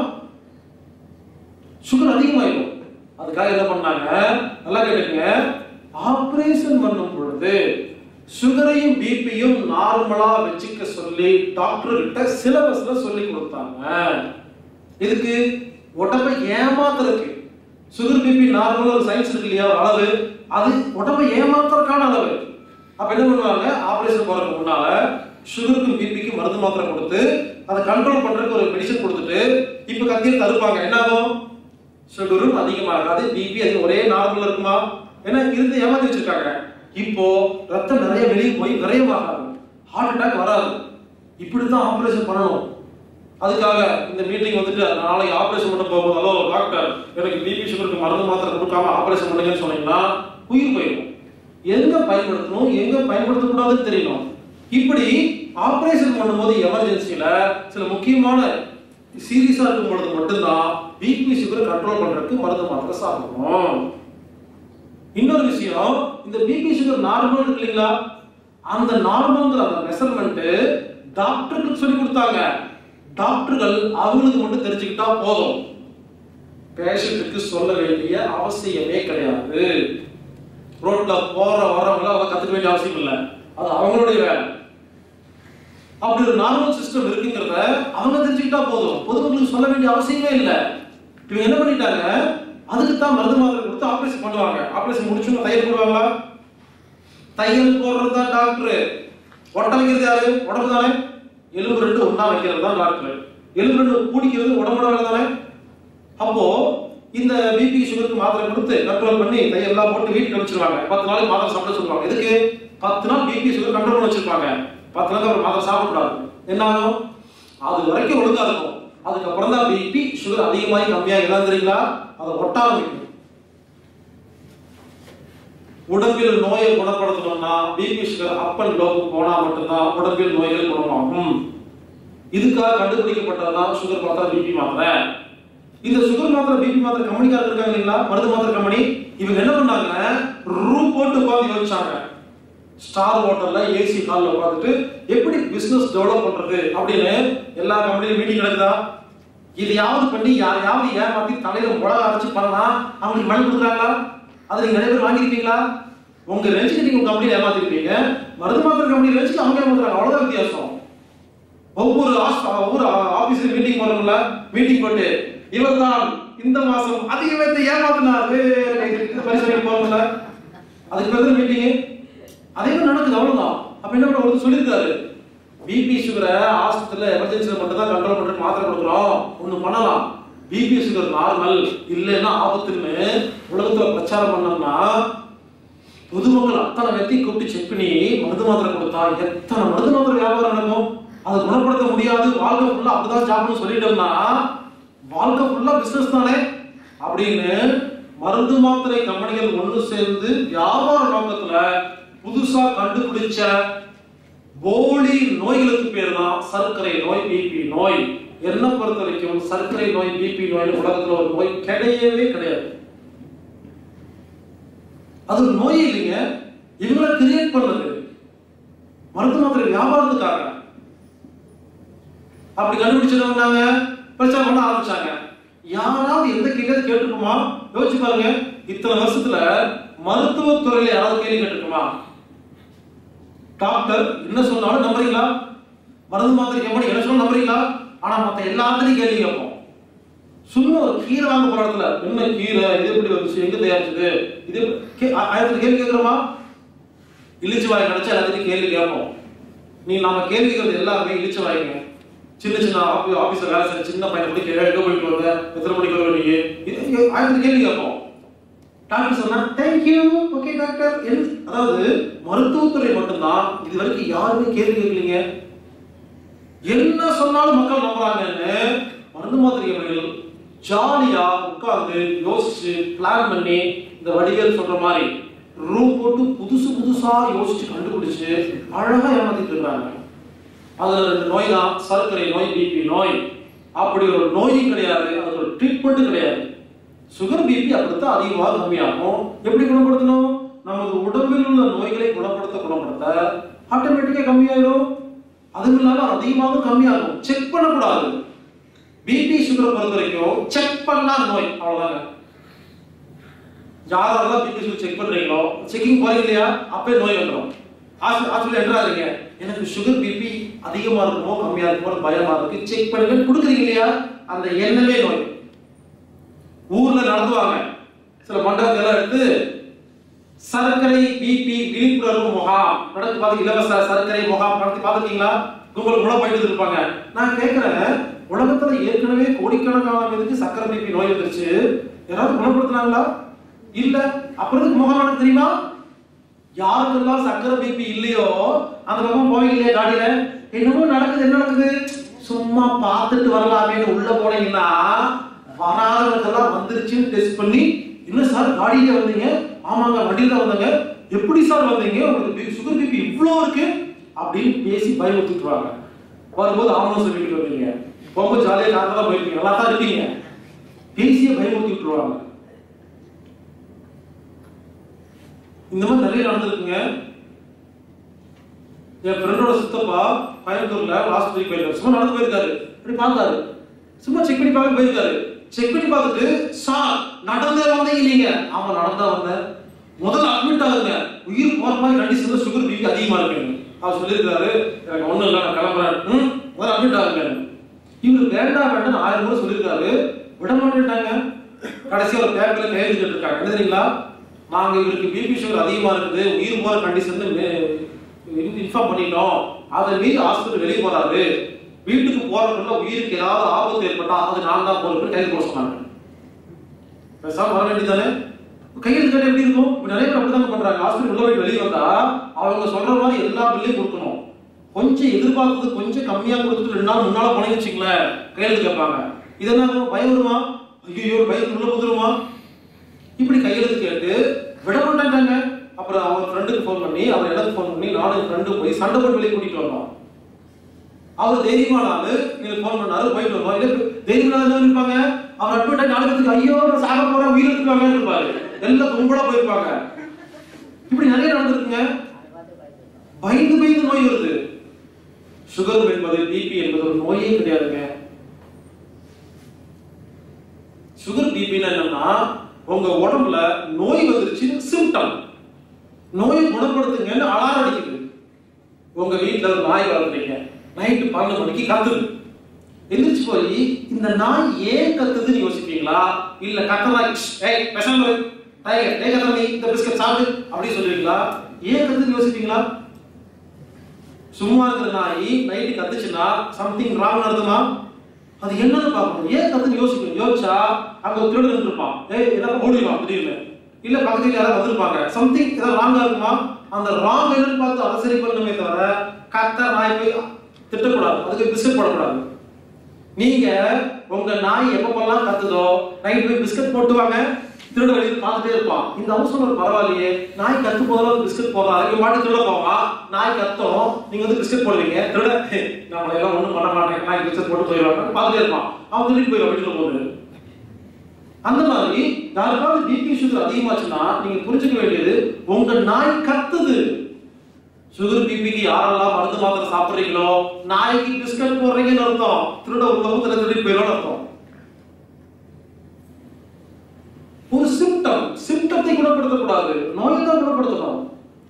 சுகர் அதிகமாயிடும் அதுக்காக என்ன பண்ணாங்க நல்லா கேட்டுக்கங்க ஆபரேஷன் பண்ணும் பொழுது சுகரையும் பிபியும் நார்மலா வச்சுக்க சொல்லி டாக்டர் கிட்ட சிலபஸ்ல சொல்லி கொடுத்தாங்க இதுக்கு உடம்பை ஏமாத்துறதுக்கு சுகர் பிபி நார்மலா ஒரு சயின்ஸ் இருக்கு இல்லையா ஒரு அளவு அது உடம்பை ஏமாத்துறதுக்கான அளவு அப்ப என்ன பண்ணுவாங்க ஆபரேஷன் போறதுக்கு முன்னால சுகருக்கும் பிபிக்கும் மருந்து மாத்திரை கொடுத்து அதை கண்ட்ரோல் பண்றதுக்கு ஒரு மெடிசன் கொடுத்துட்டு இப்ப கத்தியை தருப்பாங்க என்ன ஆகும் சுகரும் அதிகமாகாது பிபி அது ஒரே நார்மல் இருக்குமா ஏன்னா இருந்து ஏமாத்தி வச்சிருக்காங்க இப்போ ரத்தம் நிறைய வெளியே போய் விரயமாகாது ஹார்ட் அட்டாக் வராது இப்படித்தான் ஆபரேஷன் பண்ணணும் அதுக்காக இந்த மீட்டிங் வந்துட்டு நாளைக்கு ஆபரேஷன் பண்ண போகும்போது ஹலோ டாக்டர் எனக்கு பிபி சுகருக்கு மருந்து மாத்திரை கொடுக்காம ஆபரேஷன் பண்ணுங்கன்னு சொன்னீங்கன்னா உயிர் போயிடும் எங்க பயன்படுத்தணும் எங்க பயன்படுத்தக்கூடாதுன்னு தெரியணும் இப்படி ஆபரேஷன் பண்ணும்போது எமர்ஜென்சில சில முக்கியமான சீரியஸா இருக்கும் பொழுது மட்டும்தான் பிபி சுகரை கண்ட்ரோல் பண்றதுக்கு மருந்து மாத்திரை சாப்பிடணும் இன்னொரு விஷயம் இந்த பிபி சுகர் நார்மல் இருக்கு இல்லைங்களா அந்த நார்மல்ங்கிற அந்த மெஷர்மெண்ட் டாக்டருக்கு சொல்லி கொடுத்தாங்க டாக்டர்கள் அவங்களுக்கு மட்டும் தெரிஞ்சுக்கிட்டா போதும் பேஷண்ட்டுக்கு சொல்ல வேண்டிய அவசியமே கிடையாது ரோட்ல போற வரவங்கள அவங்க கத்துக்க வேண்டிய அவசியம் இல்லை அது அவங்களுடைய வேலை அப்படி ஒரு நார்மல் சிஸ்டம் இருக்குங்கிறத அவங்க தெரிஞ்சுக்கிட்டா போதும் பொதுமக்களுக்கு சொல்ல வேண்டிய அவசியமே இல்லை இவங்க என்ன பண்ணிட்டாங்க அதுக்கு தான் மருந்து மாத்திரை கொடுத்து ஆபரேஷன் பண்ணுவாங்க ஆபரேஷன் முடிச்சுன்னு தையல் போடுவாங்களா தையல் போடுறது தான் டாக்டர் ஒட்ட வைக்கிறது யாரு உடம்பு தானே எலும்பு ரெண்டு ஒண்ணா வைக்கிறது தான் டாக்டர் எலும்பு ரெண்டு கூடிக்கிறது உடம்போட வேலை தானே அப்போ இந்த பிபி சுகருக்கு மாத்திரை கொடுத்து கண்ட்ரோல் பண்ணி தையெல்லாம் போட்டு வீட்டுக்கு வச்சிருவாங்க பத்து நாளைக்கு மாத்திரை சாப்பிட சொல்லுவாங்க எதுக்கு பத்து நாள் பிபி சுகர் கண்ட்ரோல் பண்ணி வச்சிருப்பாங்க பத்து நாளுக்கு அப்புறம் மாத்திரை சாப்பிடக்கூடாது என்ன ஆகும் அது வரைக்கும் ஒழுங்கா இருக்கும் அதுக்கப்புறம் தான் பிபி சுகர் அதிகமாகி கம்மியாக என்ன தெரியுங்களா அதை ஒட்ட ஆரம்பிக்கும் உடம்பில் நோயை குணப்படுத்தணும்னா பிபி சுகர் அப் அண்ட் லோக்கு போனா மட்டும்தான் உடம்பில் நோய்கள் குணமாகும் இதுக்காக கண்டுபிடிக்கப்பட்டதுதான் சுகர் மாத்திரை பிபி மாத்திரை இந்த சுகர் மாத்திரை பிபி மாத்திரை கம்பெனிக்காரங்க இருக்காங்க இல்லைங்களா மருந்து மாத்திரை கம்பெனி இவங்க என்ன பண்ணாங்க ரூம் போட்டு உட்காந்து யோசிச்சாங்க ஸ்டார் ஹோட்டல்ல ஏசி ஹால்ல உட்காந்துட்டு எப்படி பிசினஸ் டெவலப் பண்றது அப்படின்னு எல்லா கம்பெனியும் மீட்டிங் நடக்குதா இதையாவது பண்ணி யாரையாவது ஏமாத்தி தலையில முளக அரைச்சு பண்ணலாம் அவங்களுக்கு மணி கொடுக்குறாங்களா அதை நீங்க நிறைய பேர் வாங்கியிருக்கீங்களா உங்க ரெஞ்சுக்கு நீங்க உங்க கம்பெனியில் ஏமாத்திருப்பீங்க மருந்து மாத்திரை கம்பெனி ரெஞ்சுக்கு அவங்க ஏமாத்துறாங்க அவ்வளவுதான் வித்தியாசம் ஒவ்வொரு ஹாஸ்ப- ஒவ்வொரு ஆபீஸ்ல மீட்டிங் போறோம்ல மீட்டிங் போட்டு இவர்தான் இந்த மாசம் அதிகபட்ச ஏமாத்தினார் பரிசோதனை போறோம்ல அதுக்கு பேர் மீட்டிங் அதே மாதிரி நடக்குது அவ்வளவுதான் அப்ப என்ன பண்ண ஒருத்தர் சொல்லியிருக்காரு பிபி சுகரை ஆஸ்பத்திரியில எமர்ஜென்சில மட்டும் தான் கண்ட்ரோல் பண்றதுக்கு மாத்திரை கொடுக்குறோம் ஒண்ணு பண்ணலாம் பிபி சுகர் நார்மல் இல்லைன்னா ஆபத்துன்னு உலகத்துல பிரச்சாரம் பண்ணோம்னா பொதுமக்கள் அத்தனை வெத்தி கூப்பிட்டு செக் பண்ணி மருந்து மாத்திரை கொடுத்தா எத்தனை மருந்து மாத்திரை வியாபாரம் நடக்கும் அதை குணப்படுத்த முடியாது வாழ்க்கை ஃபுல்லா அப்படிதான் சாப்பிடணும் சொல்லிட்டோம்னா வாழ்க்கை ஃபுல்லா பிசினஸ் தானே அப்படின்னு மருந்து மாத்திரை கம்பெனிகள் ஒன்று சேர்ந்து வியாபார நோக்கத்துல புதுசா கண்டுபிடிச்ச போலி நோய்களுக்கு பேர் தான் சர்க்கரை நோய் பிபி நோய் என்ன பொறுத்த வரைக்கும் சர்க்கரை நோய் பிபி நோய் உலகத்துல ஒரு நோய் கிடையவே கிடையாது அது ஒரு நோயே இல்லைங்க இவங்களை கிரியேட் பண்ணது மருந்து மாத்திரை வியாபாரத்துக்காக அப்படி கண்டுபிடிச்சவங்க பிரச்சாரம் பண்ண ஆரம்பிச்சாங்க யாராவது எந்த கேள்வி கேட்டுக்குமா யோசிச்சு பாருங்க இத்தனை வருஷத்துல மருத்துவத்துறையில யாராவது கேள்வி கேட்டுக்குமா டாக்டர் என்ன சொன்னாலும் நம்புறீங்களா மருந்து மாத்திரை கம்பெனி என்ன சொன்னாலும் நம்புறீங்களா ஆனா மத்த எல்லாத்துலயும் கேள்வி கேட்போம் சும்மா ஒரு கீரை வாங்க போற இடத்துல என்ன கீரை இது எப்படி வந்துச்சு எங்க தயாரிச்சது இது எப்படி- கே- ஆ- ஆயிரத்துல கேள்வி கேட்கிறோமா இழிச்சு வாய் கிடைச்சா எல்லாத்தையும் கேள்வி கேட்போம் நீ நாம கேள்வி கேட்கறது எல்லாருமே இழிச்சு வாய்ங்க சின்ன சின்ன ஆபி ஆபீஸ்ல வேலை செய்யற சின்ன பையனை கூட கேள்வி எங்க போயிட்டு வந்த எத்தனை மணிக்கு வருவ நீ இது இது ஆயிரத்துல கேள்வி கேட்போம் டாக்டர் சொன்னா தேங்க்யூ ஓகே டாக்டர் அதாவது மருத்துவத்துறை மட்டும்தான் இது வரைக்கும் யாருமே கேள்வி கேட்கலீங்க என்ன சொன்னாலும் மக்கள் நம்புறாங்கன்னு மருந்து மாத்திரை கம்பெனிகள் ஜாலியா உட்கார்ந்து யோசிச்சு பிளான் பண்ணி இந்த வடிவேல் சொல்ற மாதிரி ரூம் போட்டு புதுசு புதுசா யோசிச்சு கண்டுபிடிச்சு அழகா ஏமாத்திட்டு இருக்காங்க அதுல ரெண்டு நோய் தான் சர்க்கரை நோய் பிபி நோய் அப்படி ஒரு நோயும் கிடையாது அதுக்கு ஒரு ட்ரீட்மெண்ட்டும் கிடையாது சுகர் பிபி அப்படித்தான் அதிகமாக கம்மியாகும் எப்படி குணப்படுத்தணும் நமது உடம்பில் உள்ள நோய்களை குணப்படுத்த குணப்படுத்த ஆட்டோமேட்டிக்கா கம்மியாயிரும் அதுவும் இல்லாம அதிகமாகவும் கம்மியாகும் செக் பண்ணக்கூடாது பிபி சுகர் பொறுத்த வரைக்கும் செக் பண்ணாத நோய் அவ்வளவுதாங்க யாரெல்லாம் பிபி சுகர் செக் பண்றீங்களோ செக்கிங் போறீங்க இல்லையா அப்பவே நோய் வந்துடும் ஹாஸ்பிட்டல் என்றாதீங்க எனக்கு சுகர் பிபி அதிகமா இருக்குமோ கம்மியா இருக்குமோ பயமா இருக்கு செக் பண்ணுங்க கொடுக்குறீங்க இல்லையா அந்த எண்ணமே நோய் ஊர்ல நடத்துவாங்க சில மண்டபங்கள் எல்லாம் எடுத்து சர்க்கரை பிபி விழிப்புணர்வு முகாம் நடத்தி பார்த்து இலவச சர்க்கரை முகாம் நடத்தி பார்த்துருக்கீங்களா கும்பல் கூட போயிட்டு இருப்பாங்க நான் கேட்கிறேன் உலகத்துல ஏற்கனவே கோடிக்கணக்கான பேருக்கு சர்க்கரை பிபி நோய் வந்துருச்சு யாராவது குணப்படுத்தினாங்களா இல்ல அப்புறம் எதுக்கு முகாம் நடத்த தெரியுமா யாருக்கெல்லாம் சர்க்கரை பிபி இல்லையோ அந்த பக்கம் போவீங்க இல்லையா காடியில என்னமோ நடக்குது என்ன நடக்குது சும்மா பார்த்துட்டு வரலாமேன்னு உள்ள போனீங்கன்னா வராதவங்கெல்லாம் வந்துருச்சுன்னு டெஸ்ட் பண்ணி என்ன சார் காடியில வந்தீங்க ஆமாங்க வண்டியில தான் வந்தாங்க எப்படி சார் வந்தீங்க உங்களுக்கு சுகர் பிபி இவ்வளோ இருக்கு அப்படின்னு பேசி பயமுறுத்திட்டுருவாங்க வரும்போது ஆமாம் சொல்லிட்டு வருவீங்க போகும்போது ஜாலியாக காரணம் தான் போயிருப்பீங்க நல்லா தான் இருப்பீங்க பேசிய பயமுறுத்தி விட்டுருவாங்க இந்த மாதிரி நிறைய நடந்திருக்குங்க என் ஃப்ரெண்டோட சித்தப்பா கோயம்புத்தூர்ல ஆஸ்பத்திரிக்கு போயிருக்காரு சும்மா நடந்து போயிருக்காரு இப்படி பார்த்தாரு சும்மா செக் பண்ணி பார்க்க போயிருக்காரு செக் பண்ணி பார்த்துட்டு சார் நடந்தே வந்தீங்க நீங்க ஆமா நடந்தா வந்தேன் முதல்ல அட்மிட் ஆகுங்க உயிர் போற மாதிரி கண்டிஷன்ல சுகர் பிபி அதிகமா இருக்குங்க அவர் சொல்லியிருக்காரு எனக்கு ஒண்ணும் இல்லை நான் கிளம்புறேன் ம் முதல்ல அட்மிட் ஆகுங்க இவர் வேண்டாம் வேண்டாம் ஆயிரம் முறை சொல்லியிருக்காரு விட மாட்டேன்ட்டாங்க கடைசியா ஒரு பேப்பர்ல கையெழுத்து இருக்காங்க என்ன தெரியுங்களா நாங்க இவருக்கு பிபி சுகர் அதிகமா இருக்குது உயிர் போற கண்டிஷன் இன்ஃபார்ம் பண்ணிட்டோம் அதை மீறி ஹாஸ்பிட்டல் வெளியே போறாரு வீட்டுக்கு போறதுக்குள்ள உயிருக்கு ஏதாவது ஆபத்து ஏற்பட்டா அது நான் தான் பொறுப்பு கைது போட சொன்னாங்க பேசாம வர வேண்டியதானே கையெழுத்து கேட்ட எப்படி இருக்கும் இப்ப நிறைய பேர் அப்படிதான் பண்றாங்க ஹாஸ்பிட்டல் உள்ள போய் வெளியே வந்தா அவங்க சொல்ற மாதிரி எல்லா பில்லையும் கொடுக்கணும் கொஞ்சம் எதிர்பார்த்தது கொஞ்சம் கம்மியா கொடுத்துட்டு ரெண்டு நாள் முன்னால போனீங்கன்னு வச்சுங்களேன் கையெழுத்து கேட்பாங்க இது என்ன ஆகும்? பயம் வருமா ஐயோ பயம் உள்ள புதுருமா இப்படி கையெழுத்து கேட்டு விட மாட்டாங்க அப்புறம் அவர் ஃப்ரெண்டுக்கு ஃபோன் பண்ணி அவர் எனக்கு ஃபோன் பண்ணி நானும் என் ஃப்ரெண்டு போய் சண்டை போட்டு வெளியே கூட்டிட்டு வந்தோம் அவர் தைரியமான ஆளு நீங்க ஃபோன் பண்ணாரு போயிட்டு வந்தோம் இல்ல தைரியமான ஆளு இருப்பாங்க அவர் அட்மிட் ஆகி நாலு பேருக்கு ஐயோ நான் சாக போறேன் உயிர் இருக்காங்கன்னு இருப்பாரு எல்லாம் கும்பலா போயிருப்பாங்க இப்படி நிறைய நடந்திருக்குங்க பயந்து பயந்து நோய் வருது சுகர் என்பது பிபி என்பது ஒரு நோயே கிடையாதுங்க சுகர் பிபின்னா என்னன்னா உங்க உடம்புல நோய் வந்துருச்சுன்னு சிம்டம் நோயை குணப்படுத்துங்கன்னு அலாரம் அடிக்குது உங்க வீட்ல ஒரு நாய் வளர்க்குறீங்க நைட்டு பன்னெண்டு மணிக்கு கத்துது எந்திரிச்சு போய் இந்த நாய் ஏன் கத்துதுன்னு யோசிப்பீங்களா இல்ல கத்தனா ஏய் பேசாம இரு. டைகர் ஏய் கத்தனா நீ இந்த பிஸ்கட் சாப்பிடு அப்படின்னு சொல்லுவீங்களா ஏன் கத்துதுன்னு யோசிப்பீங்களா சும்மா இருக்கிற நாய் நைட்டு கத்துச்சுன்னா சம்திங் ராங் அர்த்தமா அது என்னன்னு பார்க்கணும் ஏன் கத்துன்னு யோசிக்கணும் யோசிச்சா அங்க ஒரு திருடன் இருப்பான் ஏய் என்ன ஓடிடுவான் திடீர்னு இல்ல பக்கத்துல யாராவது வந்திருப்பாங்க சம்திங் ஏதாவது ராங்கா இருக்குமா அந்த ராங் என்னன்னு பார்த்து அதை சரி பண்ணணுமே தவிர கத்த நாய் போய் திட்டக்கூடாது அதுக்கு பிஸ்கட் போடக்கூடாது நீங்க உங்க நாய் எப்பப்பெல்லாம் கத்துதோ நைட் போய் பிஸ்கட் போட்டு வாங்க திருட வெளியில் பார்த்துட்டே இருப்பான் இந்த அவசரம் ஒரு பரவாயில்லையே நாய் கத்து போதும் பிஸ்கட் போடுறான் இவன் மாட்டு திருட போவான் நாய் கத்தும் நீங்க வந்து பிஸ்கட் போடுவீங்க திருட நம்மள எல்லாம் ஒண்ணும் பண்ண மாட்டேன் நாய் பிஸ்கட் போட்டு போயிடுவாங்க பார்த்துட்டே இருப்பான் அவன் திருடிட்டு போயிடுவான் வீட்டுல போகுது அந்த மாதிரி யாருக்காவது பிபி சுகர் அதிகமாச்சுன்னா நீங்க புரிஞ்சுக்க வேண்டியது உங்க நாய் கத்துது சுகர் பிபிக்கு யாரெல்லாம் மருந்து மாத்திரை சாப்பிடுறீங்களோ நாய்க்கு பிஸ்கட் போடுறீங்கன்னு அர்த்தம் திருட உள்ள ஊத்துல திருடி போயிடும் அர்த்தம் ஒரு சிம்டம் சிம்டத்தை குணப்படுத்தக்கூடாது நோயை தான் குணப்படுத்தணும்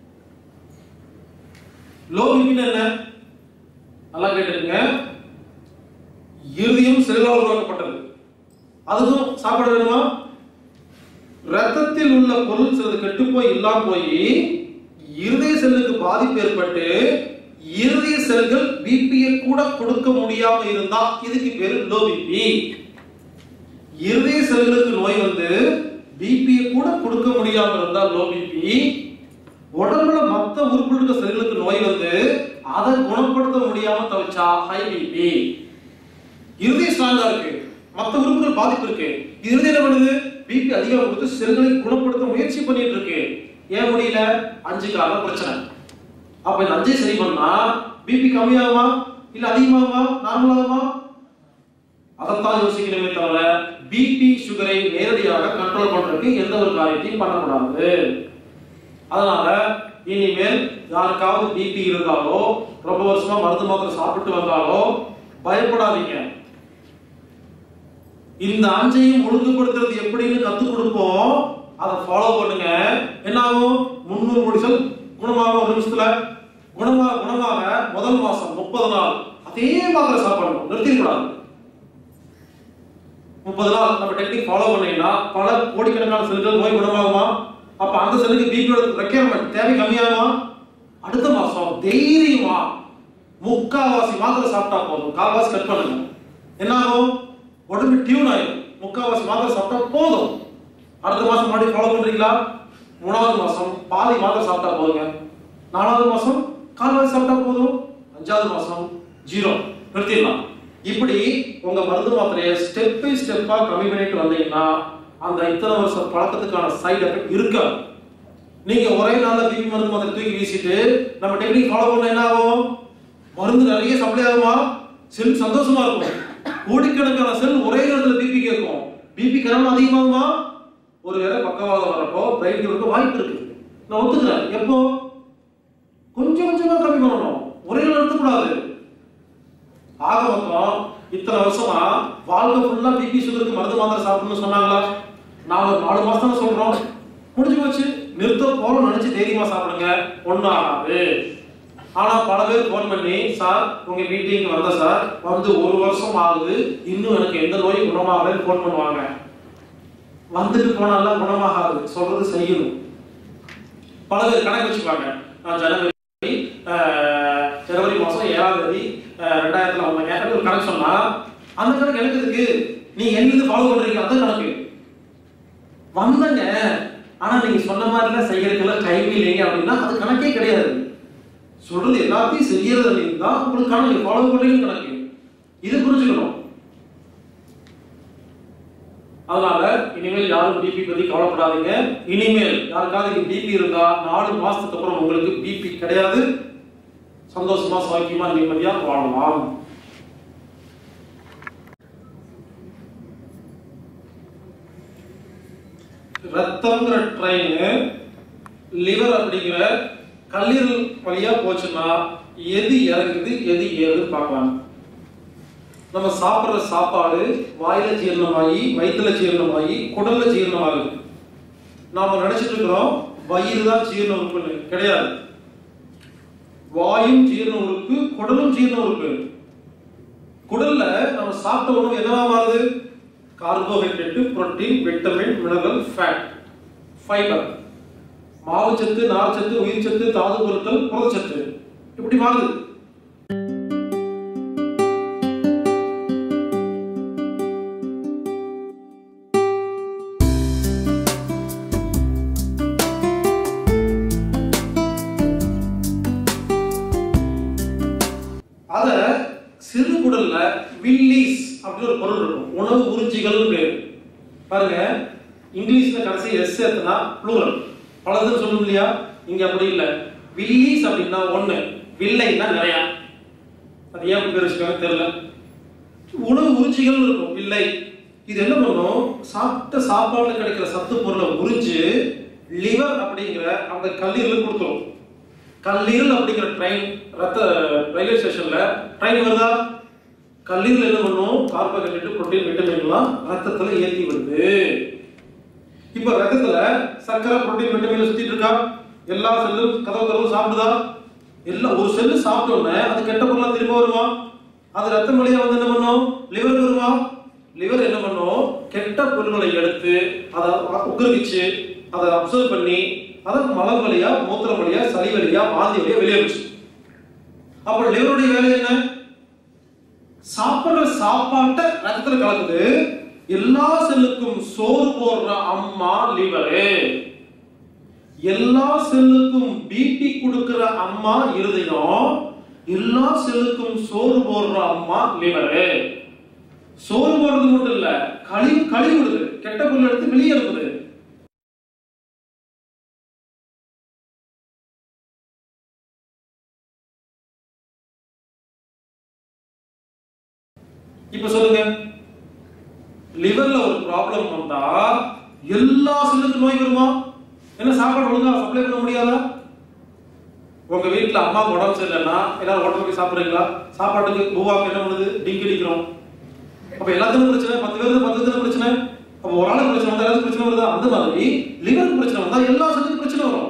லோ பிபின்னு என்ன நல்லா கேட்டுருங்க இருதயம் செல்லால் உருவாக்கப்பட்டது அதுவும் சாப்பிட வேணுமா ரத்தத்தில் உள்ள பொருள் சிலது கெட்டு போய் இல்லாம போய் இருதய செல்லுக்கு பாதிப்பு ஏற்பட்டு இருதய செல்கள் பிபியை கூட கொடுக்க முடியாம இருந்தா இதுக்கு பேரு லோ பிபி இருதய செல்களுக்கு நோய் வந்து பிபியை கூட கொடுக்க முடியாம இருந்தா லோ பிபி உடம்புல மத்த உறுப்புகளுக்கு செல்களுக்கு நோய் வந்து அதை குணப்படுத்த முடியாம தவிச்சா ஹை பிபி இருதயம் ஸ்ட்ராங்கா இருக்கு மத்த உறுப்புகள் பாதிப்பு இருக்கு இருதயம் என்ன பண்ணுது பிபி அதிகமா கொடுத்து செல்களை குணப்படுத்த முயற்சி பண்ணிட்டு இருக்கு ஏன் முடியல அஞ்சு கால பிரச்சனை அப்ப இந்த அஞ்சை சரி பண்ணா பிபி கம்மியாகுமா இல்ல அதிகமாகுமா நார்மல் ஆகுமா அதைத்தான் யோசிக்கணுமே தவிர பிபி சுகரை நேரடியாக கண்ட்ரோல் பண்றதுக்கு எந்த ஒரு காரியத்தையும் பண்ணக்கூடாது அதனால இனிமேல் யாருக்காவது பிபி இருந்தாலோ ரொம்ப வருஷமா மருந்து மாத்திரை சாப்பிட்டு வந்தாலோ பயப்படாதீங்க இந்த அஞ்சையும் ஒழுங்குபடுத்துறது எப்படின்னு கத்து கொடுப்போம் அதை ஃபாலோ பண்ணுங்க என்ன ஆகும் முந்நூறு முடிசல் குணமாக ஒரு நிமிஷத்துல குணமாக குணமாக முதல் மாசம் முப்பது நாள் அதே மாத்திரை சாப்பிடணும் நிறுத்திடக்கூடாது முப்பது நாள் நம்ம டெக்னிக் ஃபாலோ பண்ணீங்கன்னா பல கோடிக்கணக்கான செல்கள் நோய் குணமாகுமா அப்ப அந்த செல்லுக்கு பிபியோட ரெக்யர்மெண்ட் தேவை கம்மியாகுமா அடுத்த மாசம் தைரியமா முக்காவாசி மாத்திரை சாப்பிட்டா போதும் கால்வாசி கட் பண்ணுங்க என்ன ஆகும் உடம்பு டியூன் ஆயிடும் முக்காவாசி மாத்திரை சாப்பிட்டா போதும் அடுத்த மாசம் மறுபடியும் ஃபாலோ பண்றீங்களா மூணாவது மாசம் பாதி மாத்திரை சாப்பிட்டா போதுங்க நாலாவது மாசம் கால்வாசி சாப்பிட்டா போதும் அஞ்சாவது மாசம் ஜீரோ நிறுத்திடலாம் இப்படி உங்க மருந்து மாத்திரையை ஸ்டெப் பை ஸ்டெப்பா கம்மி பண்ணிட்டு வந்தீங்கன்னா அந்த இத்தனை வருஷம் பழக்கத்துக்கான சைடு எஃபெக்ட் இருக்காது நீங்க ஒரே நாள்ல பிபி மருந்து மாத்திரை தூக்கி வீசிட்டு நம்ம டெக்னிக் ஃபாலோ பண்ண என்ன ஆகும் மருந்து நிறைய சப்ளை ஆகுமா செல் சந்தோஷமா இருக்கும் கோடிக்கணக்கான செல் ஒரே நேரத்துல பிபி கேட்கும் பிபி கனவு அதிகமாகுமா ஒரு வேளை பக்கவாதம் வரப்போ பிரைட் இருக்க வாய்ப்பு இருக்கு நான் ஒத்துக்கிறேன் எப்போ கொஞ்சம் கொஞ்சமா கம்மி பண்ணணும் ஒரே நாள் நிறுத்தக்கூடாது ஆக மொத்தம் இத்தனை வருஷமா வாழ்க்கை ஃபுல்லா பிபி சுகருக்கு மருந்து மாத்திரை சாப்பிடணும்னு சொன்னாங்களா நான் ஒரு நாலு மாசம் தானே சொல்றோம் முடிஞ்சு போச்சு நிறுத்த போறோம் நினைச்சு தைரியமா சாப்பிடுங்க ஒண்ணும் ஆகாது ஆனா பல பேர் ஃபோன் பண்ணி சார் உங்க மீட்டிங் வந்த சார் வந்து ஒரு வருஷம் ஆகுது இன்னும் எனக்கு எந்த நோயும் குணமாகலன்னு ஃபோன் பண்ணுவாங்க வந்துட்டு போனாலாம் குணமாகாது சொல்றது செய்யணும் பல பேர் கணக்கு வச்சுப்பாங்க நான் ஜனவரி ஆஹ், ஜனவரி மாசம் ஏழாம் தேதி ஆஹ், ரெண்டாயிரத்துல வந்தேங்க அப்படின்னு ஒரு கணக்கு சொன்னா அந்த கணக்கு எனக்கு இருக்கு நீங்க எங்க ஃபாலோ பண்றீங்க அந்த கணக்கு வந்தங்க ஆனா நீங்க சொன்ன மாதிரிலாம் செய்யறதுக்கெல்லாம் டைம் இல்லைங்க அப்படின்னா அது கணக்கே கிடையாது சொல்றது எல்லாத்தையும் செய்யறது நீங்க தான் உங்களுக்கு கணக்கு ஃபாலோ பண்றீங்க கணக்கு இது புரிஞ்சுக்கணும் அதனால இனிமேல் யாரும் பிபி பத்தி கவலைப்படாதீங்க இனிமேல் யாருக்காவது பிபி இருந்தா நாலு மாசத்துக்கு அப்புறம் உங்களுக்கு பிபி கிடையாது சந்தோஷமா சௌக்கியமா நிம்மதியா வாழலாம் ரத்தம்ங்கிற ட்ரெயின் லிவர் அப்படிங்கிற கல்லீரல் வழியா போச்சுன்னா எது இறங்குது எது ஏறுதுன்னு பார்க்கலாம் நம்ம சாப்பிடுற சாப்பாடு வாயில ஜீரணமாகி வயிற்றுல ஜீரணமாகி குடல்ல ஜீரணமாகுது நாம நினைச்சிட்டு இருக்கிறோம் வயிறு தான் ஜீரண உறுப்புன்னு கிடையாது வாயும் ஜீரண உறுப்பு குடலும் ஜீரண உறுப்பு குடல்ல நம்ம சாப்பிட்ட உணவு என்னவா மாறுது carbohydrate protein vitamin mineral fat fibre மாவுச்சத்து நார்ச்சத்து உயிர்ச்சத்து தாது பொருட்கள் புரதச்சத்து இப்படி மாறுது உடல்ல வில்லிஸ் அப்படின்னு ஒரு பொருள் இருக்கும் உணவு உறிஞ்சிகள் பேர் பாருங்க இங்கிலீஷ்ல கடைசி எஸ் சேர்த்தனா ப்ளூரல் பலதுன்னு சொல்லணும் இல்லையா இங்க அப்படி இல்ல வில்லிஸ் அப்படின்னா ஒண்ணு வில்லைன்னா நிறைய அது ஏன் அப்படி பேர் வச்சுக்காங்க தெரியல உணவு உறிஞ்சிகள் இருக்கும் வில்லை இது என்ன பண்ணும் சாப்பிட்ட சாப்பாடுல கிடைக்கிற சத்து பொருளை உறிஞ்சு லிவர் அப்படிங்கிற அந்த கல்லீரல் கொடுத்துரும் கல்லீரல் அப்படிங்கிற ட்ரெயின் ரத்த ரயில்வே ஸ்டேஷன்ல ட்ரெயின் வருதா கல்லீரல் என்ன பண்ணும் கார்போஹைட்ரேட் புரோட்டீன் விட்டமின்லாம் ரத்தத்துல ஏத்தி வருது இப்ப ரத்தத்துல சர்க்கரை புரோட்டீன் விட்டமின் சுத்திட்டு இருக்கா எல்லா செல்லும் கதவு கதவு சாப்பிடுதா எல்லா ஒரு செல்லு சாப்பிட்ட உடனே அது கெட்ட பொருளா திரும்ப வருமா அது ரத்தம் வழியா வந்து என்ன பண்ணும் லிவர் வருமா லிவர் என்ன பண்ணும் கெட்ட பொருள்களை எடுத்து அதை உக்கிரகிச்சு அதை அப்சர்வ் பண்ணி அதை மலம் வழியா மூத்திரம் வழியா சளி வழியா வாந்தி வழியா வெளியேறிச்சு அப்ப லிவருடைய வேலை என்ன சாப்பிடுற சாப்பாட்டை ரத்தத்துல கலக்குது எல்லா செல்லுக்கும் சோறு போடுற அம்மா லிவரு எல்லா செல்லுக்கும் பிபி கொடுக்கிற அம்மா இருதயம் எல்லா செல்லுக்கும் சோறு போடுற அம்மா லிவரு சோறு போடுறது மட்டும் இல்ல கழிவு கழிவு விடுது கெட்ட பொருள் எடுத்து வெளியே அனுப்புது இப்ப சொல்லுங்க லிவர்ல ஒரு ப்ராப்ளம் வந்தா எல்லா செல்லுக்கும் நோய் வருமா என்ன சாப்பாடு ஒழுங்கா சப்ளை பண்ண முடியாதா உங்க வீட்ல அம்மா உடம்பு சரியில்லைன்னா எல்லாரும் ஹோட்டல் போய் சாப்பிடுறீங்களா சாப்பாட்டுக்கு பூவாக்கு என்ன பண்ணுது டிங்கி அடிக்கிறோம் அப்ப எல்லாத்துக்கும் பிரச்சனை பத்து பேருக்கு பத்து பேருக்கு பிரச்சனை அப்ப ஒரு ஆளுக்கு பிரச்சனை வந்தா எல்லாத்துக்கும் பிரச்சனை வருதா அந்த மாதிரி லிவருக்கு பிரச்சனை வந்தா எல்லா செல்லுக்கும் பிரச்சனை வரும்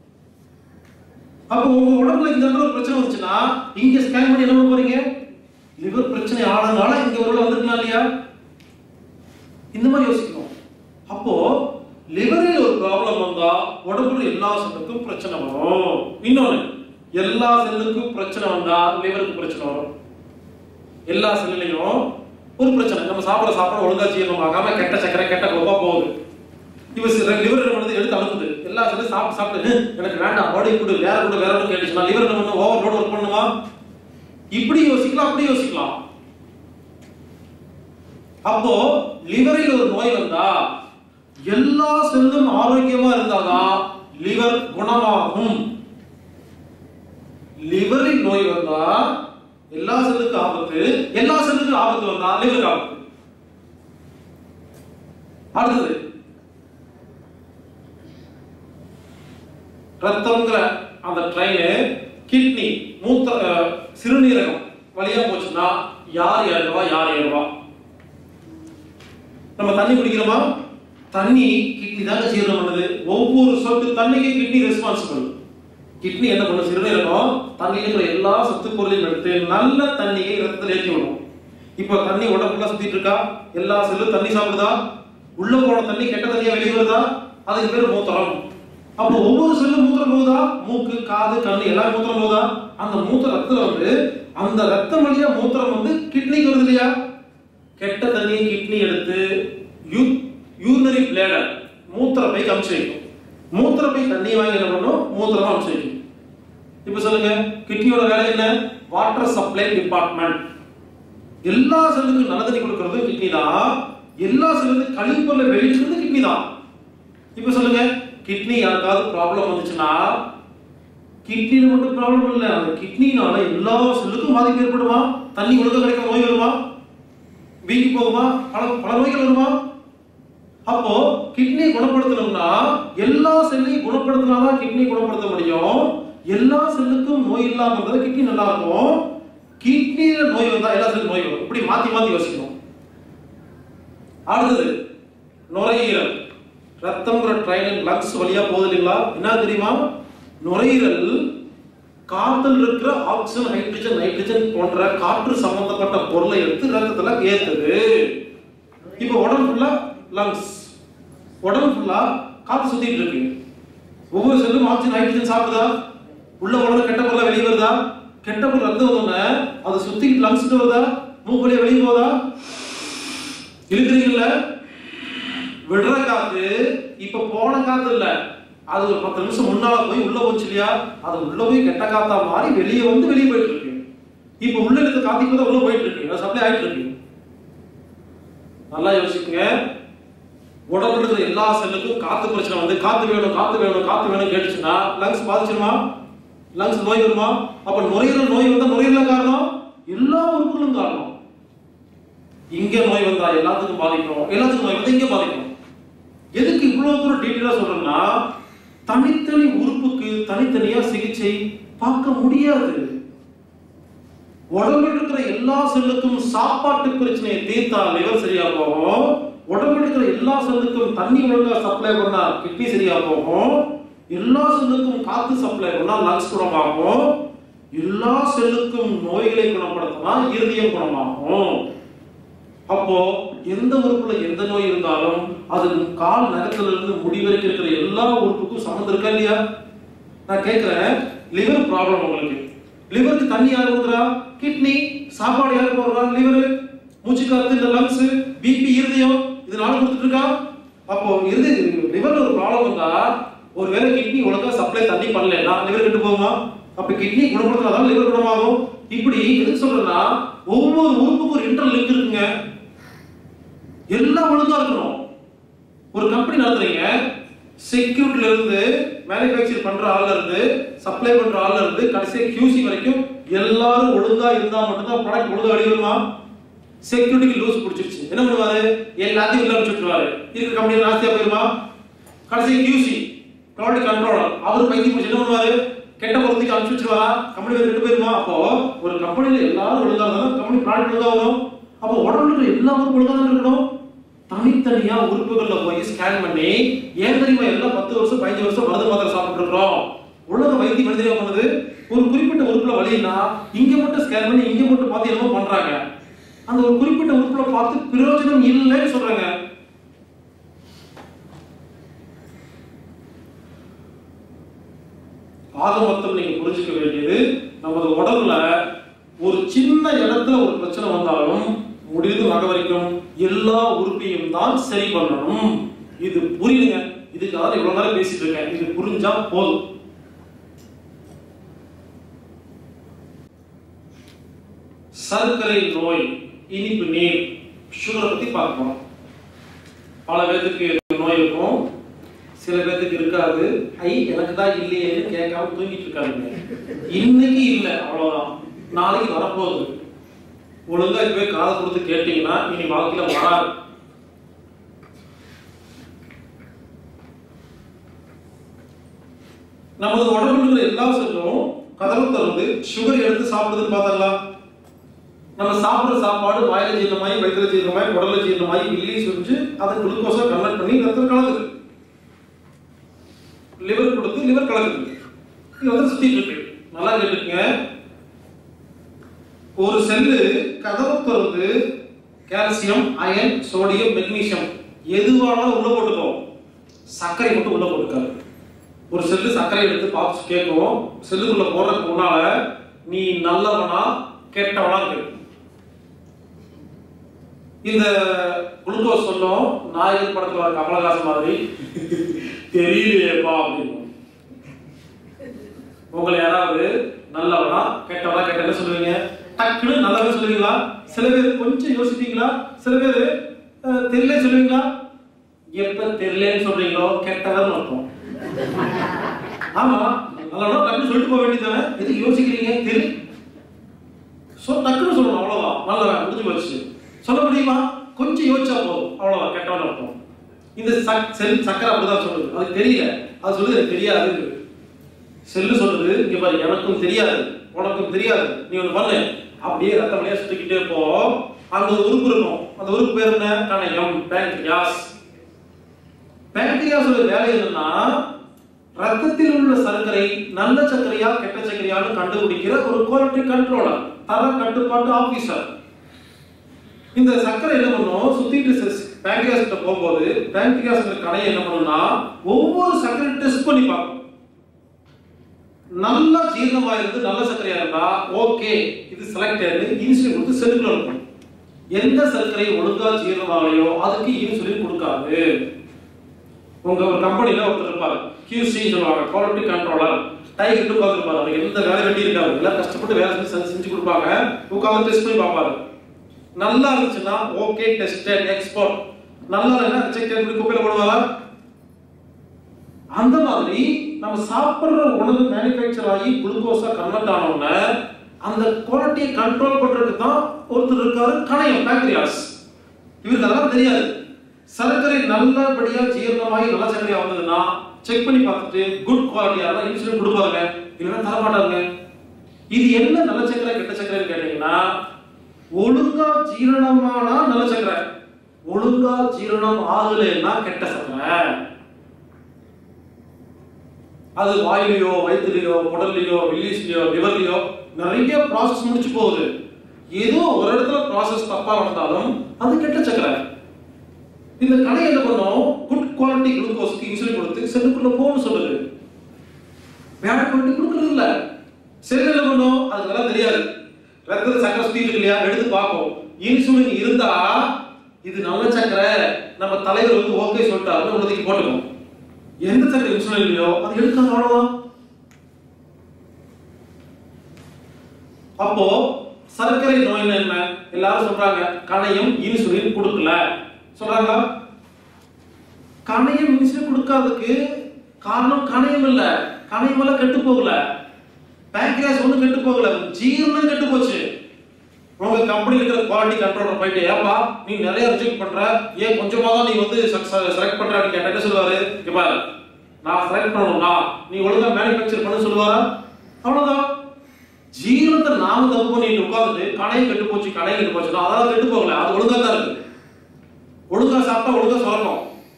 அப்ப உங்க உடம்புல இந்த இடத்துல ஒரு பிரச்சனை வந்துச்சுன்னா இங்க ஸ்கேன் பண்ணி என்ன பண்ண போறீங்க லிவர் பிரச்சனை ஆனதுனால இங்க ஒரு வேளை வந்திருக்கலாம் இல்லையா இந்த மாதிரி யோசிக்கணும் அப்போ லிவரில் ஒரு ப்ராப்ளம் வந்தா உடம்புல எல்லா செல்லுக்கும் பிரச்சனை வரும் இன்னொன்னு எல்லா செல்லுக்கும் பிரச்சனை வந்தா லிவருக்கு பிரச்சனை வரும் எல்லா செல்லுலையும் ஒரு பிரச்சனை நம்ம சாப்பிட சாப்பிட ஒழுங்கா ஜீரணம் ஆகாம கெட்ட சக்கரை கெட்ட கொழுப்பா போகுது இப்ப லிவர் என்ன பண்ணுது எடுத்து அனுப்புது எல்லா செல்லும் சாப்பிட்டு சாப்பிட்டு "ஹம், எனக்கு வேண்டாம் பாடி கொடு வேற கொடு வேற கொடு கேட்டுச்சுன்னா லிவர் என்ன பண்ணும் ஓவர் லோட் ஒர்க் பண்ணுமா இப்படி யோசிக்கலாம் அப்படி யோசிக்கலாம் அப்போ லிவரில் ஒரு நோய் வந்தா எல்லா செல்லும் ஆரோக்கியமா இருந்தாதான் லிவர் குணமாகும் லிவரில் நோய் வந்தா எல்லா செல்லுக்கும் ஆபத்து எல்லா செல்லுக்கும் ஆபத்து வந்தா லிவருக்கு ஆபத்து அடுத்தது ரத்தம்ங்கிற அந்த ட்ரெயின் கிட்னி மூத்த அஹ், சிறுநீரகம் வழியா போச்சுன்னா யார் ஏறுவா யார் ஏறுவா நம்ம தண்ணி குடிக்கிறோமா தண்ணி கிட்னி தாங்க ஜீரணம் பண்ணுது ஒவ்வொரு சொட்டு தண்ணிக்கு கிட்னி ரெஸ்பான்சிபிள் கிட்னி என்ன பண்ணும் சிறுநீரகம் தண்ணியில் இருக்கிற எல்லா சத்து பொருளையும் எடுத்து நல்ல தண்ணியை ரத்தத்தில் ஏற்றி விடும் இப்போ தண்ணி உடம்புக்குள்ள சுத்திட்டு இருக்கா எல்லா செல்லும் தண்ணி சாப்பிடுதா உள்ள போன தண்ணி கெட்ட தண்ணியா வெளியே வருதா அதுக்கு பேர் மூத்திரம் அப்போ ஒவ்வொரு செல்லும் மூத்திரம் போகுதா மூக்கு காது கண்ணு எல்லாம் மூத்திரம் போகுதா அந்த மூத்திர ரத்தத்துல வந்து அந்த ரத்தம் வழியா மூத்திரம் வந்து கிட்னிக்கு வருது இல்லையா கெட்ட தண்ணியை கிட்னி எடுத்து யூரினரி பிளேடர் மூத்திர பைக்கு அமுச்சு வைக்கும் மூத்திர பை தண்ணி வாங்கி என்ன பண்ணும் மூத்திரமா அமுச்சு வைக்கும் இப்ப சொல்லுங்க கிட்னியோட வேலை என்ன வாட்டர் சப்ளை டிபார்ட்மெண்ட் எல்லா செல்லுக்கும் நல்ல தண்ணி கொடுக்கறது கிட்னி தான் எல்லா செல்லுக்கும் கழிவு பொருளை வெளியிடுறது கிட்னி தான் இப்ப சொல்லுங்க கிட்னி யாருக்காவது ப்ராப்ளம் வந்துச்சுன்னா கிட்னில மட்டும் ப்ராப்ளம் இல்ல அந்த கிட்னினால எல்லா செல்லுக்கும் பாதிப்பு ஏற்படுமா தண்ணி ஒழுங்கா கிடைக்க நோய் வருமா வீங்கி போகுமா பல பல நோய்கள் வருமா அப்போ கிட்னியை குணப்படுத்தணும்னா எல்லா செல்லையும் குணப்படுத்தினாதான் கிட்னி குணப்படுத்த முடியும் எல்லா செல்லுக்கும் நோய் இல்லாம இருந்தா கிட்னி நல்லா இருக்கும் கிட்னியில நோய் வந்தா எல்லா செல்லும் நோய் வரும் இப்படி மாத்தி மாத்தி யோசிக்கணும் அடுத்தது நுரையீரல் ரத்தம்ங்கிற ட்ரைன் லங்ஸ் வழியா போகுது இல்லைங்களா என்ன தெரியுமா நுரையீரல் காற்றில் இருக்கிற ஆக்சிஜன் ஹைட்ரஜன் நைட்ரஜன் போன்ற காற்று சம்பந்தப்பட்ட பொருளை எடுத்து ரத்தத்துல ஏத்துது இப்போ உடம்பு ஃபுல்லா லங்ஸ் உடம்பு ஃபுல்லா காத்து சுத்திட்டு இருக்கு ஒவ்வொரு செல்லும் ஆக்சிஜன் ஹைட்ரஜன் சாப்பிடுதா உள்ள உடம்பு கெட்ட பொருளை வெளியே வருதா கெட்ட பொருள் ரத்தம் வந்தோடனே அது சுத்திட்டு லங்ஸ் வருதா மூக்கு வழியா வெளியே போதா இழுக்கிறீங்கல்ல விடுற காத்து இப்ப போன காத்து இல்ல அது ஒரு பத்து நிமிஷம் முன்னால போய் உள்ள போச்சு இல்லையா அது உள்ள போய் கெட்ட காத்தா மாறி வெளியே வந்து வெளியே போயிட்டு இருக்கு இப்போ உள்ள இருக்க காத்து இப்போ தான் உள்ள போயிட்டு இருக்கு சப்ளை ஆயிட்டு இருக்கு நல்லா யோசிக்குங்க உடம்புல இருக்கிற எல்லா செல்லுக்கும் காத்து பிரச்சனை வந்து காத்து வேணும் காத்து வேணும் காத்து வேணும் கேட்டுச்சுன்னா லங்ஸ் பாதிச்சிருமா லங்ஸ் நோய் வருமா அப்ப நுரையீரல் நோய் வந்தா நுரையீரல் காரணம் எல்லா உறுப்புகளும் காரணம் இங்க நோய் வந்தா எல்லாத்துக்கும் பாதிக்கும் எல்லாத்துக்கும் நோய் வந்தா இங்க பாதிக்கும் எதுக்கு இவ்வளவு தூரம் டீட்டெயிலா சொல்றேன்னா தனித்தனி உறுப்புக்கு தனித்தனியா சிகிச்சை பார்க்க முடியாது உடம்புல இருக்கிற எல்லா செல்லுக்கும் சாப்பாட்டு பிரச்சனையை தீர்த்தா லிவர் சரியா போகும் உடம்புல இருக்கிற எல்லா செல்லுக்கும் தண்ணி ஒழுங்கா சப்ளை பண்ணா கிட்னி சரியா போகும் எல்லா செல்லுக்கும் காத்து சப்ளை பண்ணா லங்ஸ் குணமாகும் எல்லா செல்லுக்கும் நோய்களை குணப்படுத்தினா இருதயம் குணமாகும் அப்போ எந்த உறுப்புல எந்த நோய் இருந்தாலும் அது கால் நகத்துல இருந்து முடி வரைக்கும் இருக்கிற எல்லா உறுப்புக்கும் சம்மந்தம் இருக்கா இல்லையா நான் கேட்கிறேன் லிவர் ப்ராப்ளம் உங்களுக்கு லிவருக்கு தண்ணி யார் கொடுக்குறா கிட்னி சாப்பாடு யார் போடுறா லிவர் மூச்சு காத்து இந்த லங்ஸ் பிபி இருதயம் இது நாலு கொடுத்துட்டு இருக்கா அப்போ இருதய லிவர்ல ஒரு ப்ராப்ளம் வந்தா ஒருவேளை கிட்னி ஒழுங்கா சப்ளை தண்ணி பண்ணலன்னா லிவர் கெட்டு போகுமா அப்ப கிட்னி குணப்படுத்தினாதான் லிவர் குணமாகும் இப்படி எதுக்கு சொல்றேன்னா ஒவ்வொரு உறுப்புக்கும் ஒரு இன்டர் லிங்க் இருக்குங்க எல்லாம் ஒழுங்கா இருக்கணும் ஒரு கம்பெனி நடத்துறீங்க செக்யூரிட்டில இருந்து மேனுஃபேக்சர் பண்ற ஆள்ல இருந்து சப்ளை பண்ற ஆள்ல இருந்து கடைசி QC வரைக்கும் எல்லாரும் ஒழுங்கா இருந்தா மட்டும்தான் ப்ராடக்ட் ஒழுங்கா வெளிவருமா செக்யூரிட்டிக்கு லூஸ் பிடிச்சிருச்சு என்ன பண்ணுவாரு எல்லாத்தையும் உள்ள வச்சுட்டுருவாரு இருக்கிற கம்பெனி நாஸ்தியா போயிருமா கடைசி QC குவாலிட்டி கண்ட்ரோலர் அவரு பைத்தியம் பிடிச்சி என்ன பண்ணுவாரு கெட்ட பொருத்துக்கு அனுப்பிச்சு வச்சுருவாரா கம்பெனி வேறு கெட்டு போயிருமா அப்போ ஒரு கம்பெனில எல்லாரும் ஒழுங்கா இருந்தாலும் கம்பெனி ப்ராடக்ட் ஒழுங்கா வரும் அப்போ உடம்புல இருக்கிற எல்லா உறுப்பு ஒழுங்கா தான் இருக்கணும் தனித்தனியா உறுப்புகள்ல போய் ஸ்கேன் பண்ணி ஏன் தெரியுமா எல்லாம் பத்து வருஷம் பதினஞ்சு வருஷம் மருந்து மாத்திரை சாப்பிட்டு இருக்கிறோம் உலக வைத்தியம் என்ன தெரியுமா பண்ணுது ஒரு குறிப்பிட்ட உறுப்புல வலின்னா இங்க மட்டும் ஸ்கேன் பண்ணி இங்க மட்டும் பார்த்து என்னமோ பண்றாங்க அந்த ஒரு குறிப்பிட்ட உறுப்புல பார்த்து பிரயோஜனம் இல்லைன்னு சொல்றாங்க ஆக மொத்தம் நீங்க புரிஞ்சுக்க வேண்டியது நமது உடம்புல ஒரு சின்ன இடத்துல ஒரு பிரச்சனை வந்தாலும் முடிவு வகை வரைக்கும் எல்லா உறுப்பையும் தான் சரி பண்ணணும் இது புரியுதுங்க இதுக்காக தான் இவ்வளவு நேரம் பேசிட்டு இருக்கேன் இது புரிஞ்சா போதும் சர்க்கரை நோய் இனிப்பு நீர் சுகரை பத்தி பார்ப்போம் பல பேர்த்துக்கு நோய் இருக்கும் சில பேர்த்துக்கு இருக்காது ஐ எனக்கு தான் இல்லையேன்னு கேட்காம தூங்கிட்டு இருக்காங்க இன்னைக்கு இல்லை அவ்வளவுதான் நாளைக்கு வரப்போகுது ஒழுங்கா இப்பவே காதை கொடுத்து கேட்டீங்கன்னா இனி வாழ்க்கையில வராது நமது உடம்புல இருக்கிற எல்லா செல்லும் கதவு திறந்து சுகர் எடுத்து சாப்பிடுதுன்னு பார்த்தா நம்ம சாப்பிடுற சாப்பாடு வாயில ஜீரணமாயி வயிற்றுல ஜீரணமாயி உடல்ல ஜீரணமாயி வெளியே சுரிஞ்சு அதை குளுக்கோஸா கன்வெர்ட் பண்ணி ரத்தத்தில் கலக்குது லிவர் கொடுத்து லிவர் கலக்குது இது வந்து சுத்திட்டு இருக்கு நல்லா கேட்டுக்கங்க ஒரு செல்லு கதவை திறந்து கால்சியம் அயன் சோடியம் மெக்னீசியம் எதுவானாலும் உள்ள போட்டுக்கோ சர்க்கரை மட்டும் உள்ள போட்டுக்காது ஒரு செல்லு சர்க்கரை எடுத்து பார்த்து கேட்கும் செல்லுக்குள்ள போறதுக்கு முன்னால நீ நல்லவனா கெட்டவனா கேட்கும் இந்த குளுக்கோஸ் சொல்லும் நாயகன் படத்துல வர கமலஹாசன் மாதிரி தெரியலையேப்பா அப்படின்னு உங்களை யாராவது நல்லவனா கெட்டவனா கெட்டவனா சொல்லுவீங்க டக்குன்னு நல்லவன் சொல்லுவீங்களா சில பேர் கொஞ்சம் யோசிப்பீங்களா சில பேர் அஹ், தெரியல சொல்லுவீங்களா எப்ப தெரியலன்னு சொல்றீங்களோ கெட்டவன் அர்த்தம் ஆமா நல்லவனா டக்குன்னு சொல்லிட்டு போக வேண்டியதானே எதுக்கு யோசிக்கிறீங்க தெரி சொ டக்குன்னு சொல்லணும் அவ்வளவுதான் நல்லவன் முடிஞ்சு போச்சு சொல்ல முடியுமா கொஞ்சம் யோசிச்சா போதும் அவ்வளவுதான் கெட்டவன் அர்த்தம் இந்த சக் செல் சக்கரை அப்படிதான் சொல்லுது அது தெரியல அது சொல்லுது எனக்கு தெரியாது செல்லு சொல்லுது இங்க பாரு எனக்கும் தெரியாது உனக்கும் தெரியாது நீ ஒண்ணு பண்ணு அப்படியே ரத்த வழியா சுத்திக்கிட்டே போ அந்த ஒரு உறுப்பு இருக்கும் அந்த உறுப்பு பேர் என்ன கணையம் பேங்க்ரியாஸ் பேங்க்ரியாஸோட வேலை என்னன்னா ரத்தத்தில் உள்ள சர்க்கரை நல்ல சர்க்கரையா கெட்ட சர்க்கரையான்னு கண்டுபிடிக்கிற ஒரு குவாலிட்டி கண்ட்ரோலர் தர கட்டுப்பாட்டு ஆபீசர் இந்த சர்க்கரை என்ன பண்ணும் சுத்திட்டு பேங்க்ரியாஸ் கிட்ட போகும்போது பேங்க்ரியாஸ் கடையை என்ன பண்ணும்னா ஒவ்வொரு சர்க்கரை டெஸ்ட் பண்ணி பார்க்கும் நல்லா ஜீரணமா இருந்து நல்ல சர்க்கரையா இருந்தா ஓகே இது செலக்டட் இன்சுலின் கொடுத்து செல்லுக்குள்ள இருக்கும் எந்த சர்க்கரை ஒழுங்கா ஜீரணமாகலையோ அதுக்கு இன்சுலின் கொடுக்காது உங்க ஒரு கம்பெனில ஒருத்தர் இருப்பாரு QC சொல்லுவாங்க குவாலிட்டி கண்ட்ரோலர் டைகிட்டு உட்காந்துருப்பாரு அவருக்கு எந்த வேலை வெட்டி இருக்காது எல்லாம் கஷ்டப்பட்டு வேலை செஞ்சு செஞ்சு- செஞ்சு கொடுப்பாங்க உட்காந்து டெஸ்ட் பண்ணி பார்ப்பாரு நல்லா இருந்துச்சுன்னா ஓகே டெஸ்டட் எக்ஸ்போர்ட் நல்லா இல்லைன்னா ரிஜெக்டட் பண்ணி குப்பையில போடுவாரா அந்த மாதிரி நம்ம சாப்பிடுற உணவு மேனுஃபேக்சர் ஆகி குளுக்கோஸா கன்வெர்ட் ஆன உடனே அந்த குவாலிட்டியை கண்ட்ரோல் பண்றதுக்கு தான் ஒருத்தர் இருக்காரு கணையம் பேக்ரியாஸ் இவருக்கு அதெல்லாம் தெரியாது சர்க்கரை நல்லபடியா ஜீரணமாகி நல்ல சர்க்கரையா வந்ததுன்னா செக் பண்ணி பார்த்துட்டு குட் குவாலிட்டியா இருந்தா இன்சுலின் கொடுப்பாங்க இல்லைன்னா தர மாட்டாங்க இது என்ன நல்ல சர்க்கரை கெட்ட சர்க்கரைன்னு கேட்டீங்கன்னா ஒழுங்கா ஜீரணமானா நல்ல சர்க்கரை ஒழுங்கா ஜீரணம் ஆகலைன்னா கெட்ட சர்க்கரை அது வாயிலையோ வயிற்றுலையோ குடல்லையோ வில்லிஸ்லையோ லிவர்லையோ நிறைய ப்ராசஸ் முடிச்சு போகுது ஏதோ ஒரு இடத்துல ப்ராசஸ் தப்பா நடந்தாலும் அது கெட்ட சக்கரை இந்த கடை என்ன பண்ணும் குட் குவாலிட்டி குளுக்கோஸ்க்கு இன்சுலின் கொடுத்து செல்லுக்குள்ள போகணும்னு சொல்லுது பேட் குவாலிட்டி கொடுக்கறது இல்ல செல் என்ன பண்ணும் அதுக்கெல்லாம் தெரியாது ரத்தத்துல சக்கரை சுத்திட்டு இருக்கு இல்லையா எடுத்து பார்ப்போம் இன்சுலின் இருந்தா இது நல்ல சக்கரை நம்ம தலைவர் வந்து ஓகே சொல்லிட்டாருன்னு உள்ளதுக்கு போட்டுக்கும் எந்த சக்கரை இன்சுலின் இல்லையோ அது எடுக்காது அவ்வளவுதான் அப்போ சர்க்கரை நோய்னா என்ன எல்லாரும் சொல்றாங்க கணையம் இன்சுலின் கொடுக்கல சொல்றாங்களா கணையம் இன்சுலின் கொடுக்காததுக்கு காரணம் கணையம் இல்ல கணையம் எல்லாம் கெட்டு போகல பேங்க்ரியாஸ் ஒண்ணும் கெட்டு போகல ஜீரணம் கெட்டு போச்சு உங்க கம்பெனி இருக்கிற குவாலிட்டி கண்ட்ரோலர் போயிட்டு ஏப்பா நீ நிறைய ரிஜெக்ட் பண்ற ஏன் கொஞ்சமா தான் நீ வந்து செலக்ட் பண்ற அப்படின்னு கேட்டா என்ன சொல்லுவாரு இங்க பாரு நான் செலக்ட் பண்ணணும்னா நீ ஒழுங்கா மேனுஃபேக்சர் பண்ண சொல்லுவாரா அவ்வளவுதான் ஜீரணத்தை நாம தப்பு பண்ணிட்டு உட்கார்ந்துட்டு கணையம் கெட்டு போச்சு கணையம் கெட்டு போச்சுன்னா அதாவது கெட்டு போகல அது ஒழுங்கா தான் இருக்கு ஒழுங்கா சாப்பிட்டா ஒழுங்கா சொல்லணும்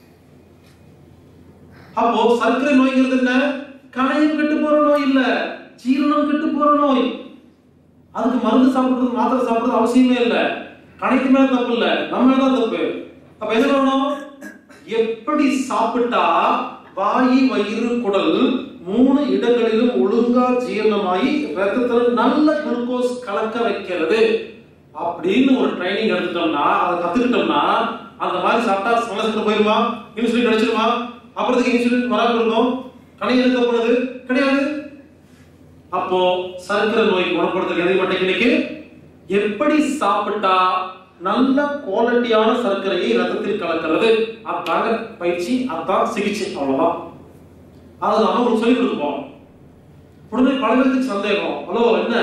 அப்போ சர்க்கரை நோய்ங்கிறது என்ன கணையம் கெட்டு போற நோய் இல்ல ஜீரணம் கெட்டு போற நோய் அதுக்கு மருந்து சாப்பிடுறது மாத்திரை சாப்பிடுறது அவசியமே இல்ல கணைக்கு மேல தப்பு இல்ல நம்ம மேல தான் தப்பு அப்ப என்ன பண்ணணும் எப்படி சாப்பிட்டா வாயு வயிறு குடல் மூணு இடங்களிலும் ஒழுங்கா ஜீரணமாகி ரத்தத்துல நல்ல குளுக்கோஸ் கலக்க வைக்கிறது அப்படின்னு ஒரு ட்ரைனிங் எடுத்துட்டோம்னா அதை கத்துக்கிட்டோம்னா அந்த மாதிரி சாப்பிட்டா மனசுக்கு போயிருமா இன்சுலின் கிடைச்சிருமா அப்புறத்துக்கு இன்சுலின் வராம இருக்கும் கணை இருக்க போனது கிடையாது அப்போ சர்க்கரை நோய் குணப்படுத்துறது எதை மட்டும் இன்னைக்கு எப்படி சாப்பிட்டா நல்ல குவாலிட்டியான சர்க்கரையை ரத்தத்தில் கலக்கிறது அதாங்க பயிற்சி அதான் சிகிச்சை அவ்வளவுதான் அதை நாம உங்களுக்கு சொல்லிக் கொடுப்போம் உடனே பல பேருக்கு சந்தேகம் ஹலோ என்ன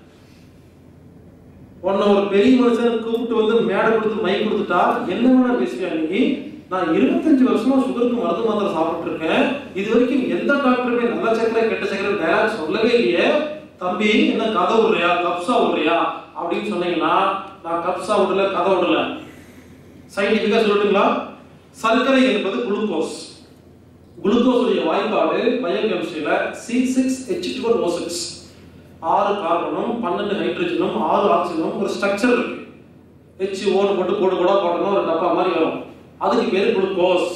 உன்னை ஒரு பெரிய மனுஷன் கூப்பிட்டு வந்து மேடை கொடுத்து மை கொடுத்துட்டா என்ன வேணா பேசுவியா நீ நான் இருபத்தஞ்சு வருஷமா சுகருக்கு மருந்து மாத்திரை சாப்பிட்டு இருக்கேன் இது வரைக்கும் எந்த டாக்டருமே நல்ல சக்கரை கெட்ட சக்கரை டயலாக் சொல்லவே இல்லையே தம்பி என்ன கதை விடுறியா கப்சா விடுறியா அப்படின்னு சொன்னீங்கன்னா நான் கப்சா விடல கதை விடல சயின்டிபிக்கா சொல்லட்டுங்களா சர்க்கரை என்பது குளுக்கோஸ் குளுக்கோஸுடைய வாய்ப்பாடு பயோகெமிஸ்ட்ரியில C six H twelve O six ஆறு கார்பனும் பன்னெண்டு ஹைட்ரஜனும் ஆறு ஆக்சிஜனும் ஒரு ஸ்ட்ரக்சர் இருக்கு ஹெச் ஓன்னு போட்டு கோடு கூட போட்டணும் ஒரு டப்பா மாதிரி வரும் அதுக்கு பேரு குளுக்கோஸ்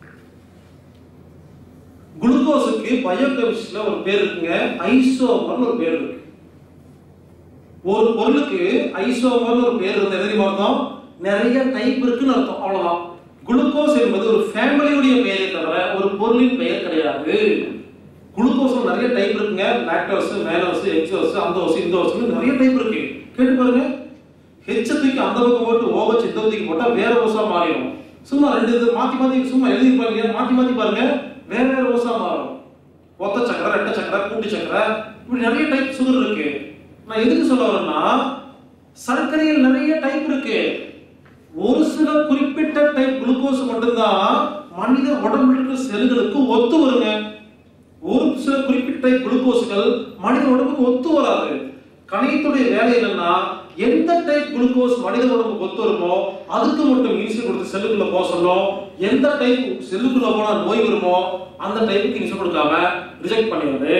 குளுக்கோஸுக்கு பயோகெமிஸ்ட்ரியில ஒரு பேர் இருக்குங்க ஐசோமர்னு ஒரு பேர் இருக்கு ஒரு பொருளுக்கு ஐசோமர்னு ஒரு பேர் இருந்து எதிரி அர்த்தம் நிறைய டைப் இருக்குன்னு அர்த்தம் அவ்வளவுதான் குளுக்கோஸ் என்பது ஒரு ஃபேமிலியுடைய பெயரை தவிர ஒரு பொருளின் பெயர் கிடையாது குளுக்கோஸ்ல நிறைய டைப் இருக்குங்க லாக்டோஸ் மேலோஸ் எக்ஸோஸ் அந்தோஸ் இந்தோஸ் நிறைய டைப் இருக்கு கேட்டு பாருங்க ஹெச்ச தூக்கி அந்த பக்கம் போட்டு ஓ வச்சு இந்த தூக்கி போட்டா வேற ஓசா மாறிடும் சும்மா ரெண்டு இது மாத்தி மாத்தி சும்மா எழுதி பாருங்க மாத்தி மாத்தி பாருங்க வேற வேற ஓசா மாறும் ஒத்த சக்கரை ரெட்ட சக்கரை கூட்டு சக்கரை இப்படி நிறைய டைப் சுகர் இருக்கு நான் எதுக்கு சொல்ல வரேன்னா சர்க்கரையில் நிறைய டைப் இருக்கு ஒரு சில குறிப்பிட்ட டைப் குளுக்கோஸ் மட்டும்தான் மனித உடம்புல இருக்கிற செல்களுக்கு ஒத்து வருங்க ஒரு சில குறிப்பிட்ட டைப் குளுக்கோஸ்கள் மனித உடம்புக்கு ஒத்து வராது கணையத்துடைய வேலை என்னன்னா எந்த டைப் குளுக்கோஸ் மனித உடம்புக்கு ஒத்து வருமோ அதுக்கு மட்டும் இன்சுலின் கொடுத்து செல்லுக்குள்ள போக சொல்லும் எந்த டைப் செல்லுக்குள்ள போனா நோய் வருமோ அந்த டைப்புக்கு இன்சுலின் கொடுக்காம ரிஜெக்ட் பண்ணிடுது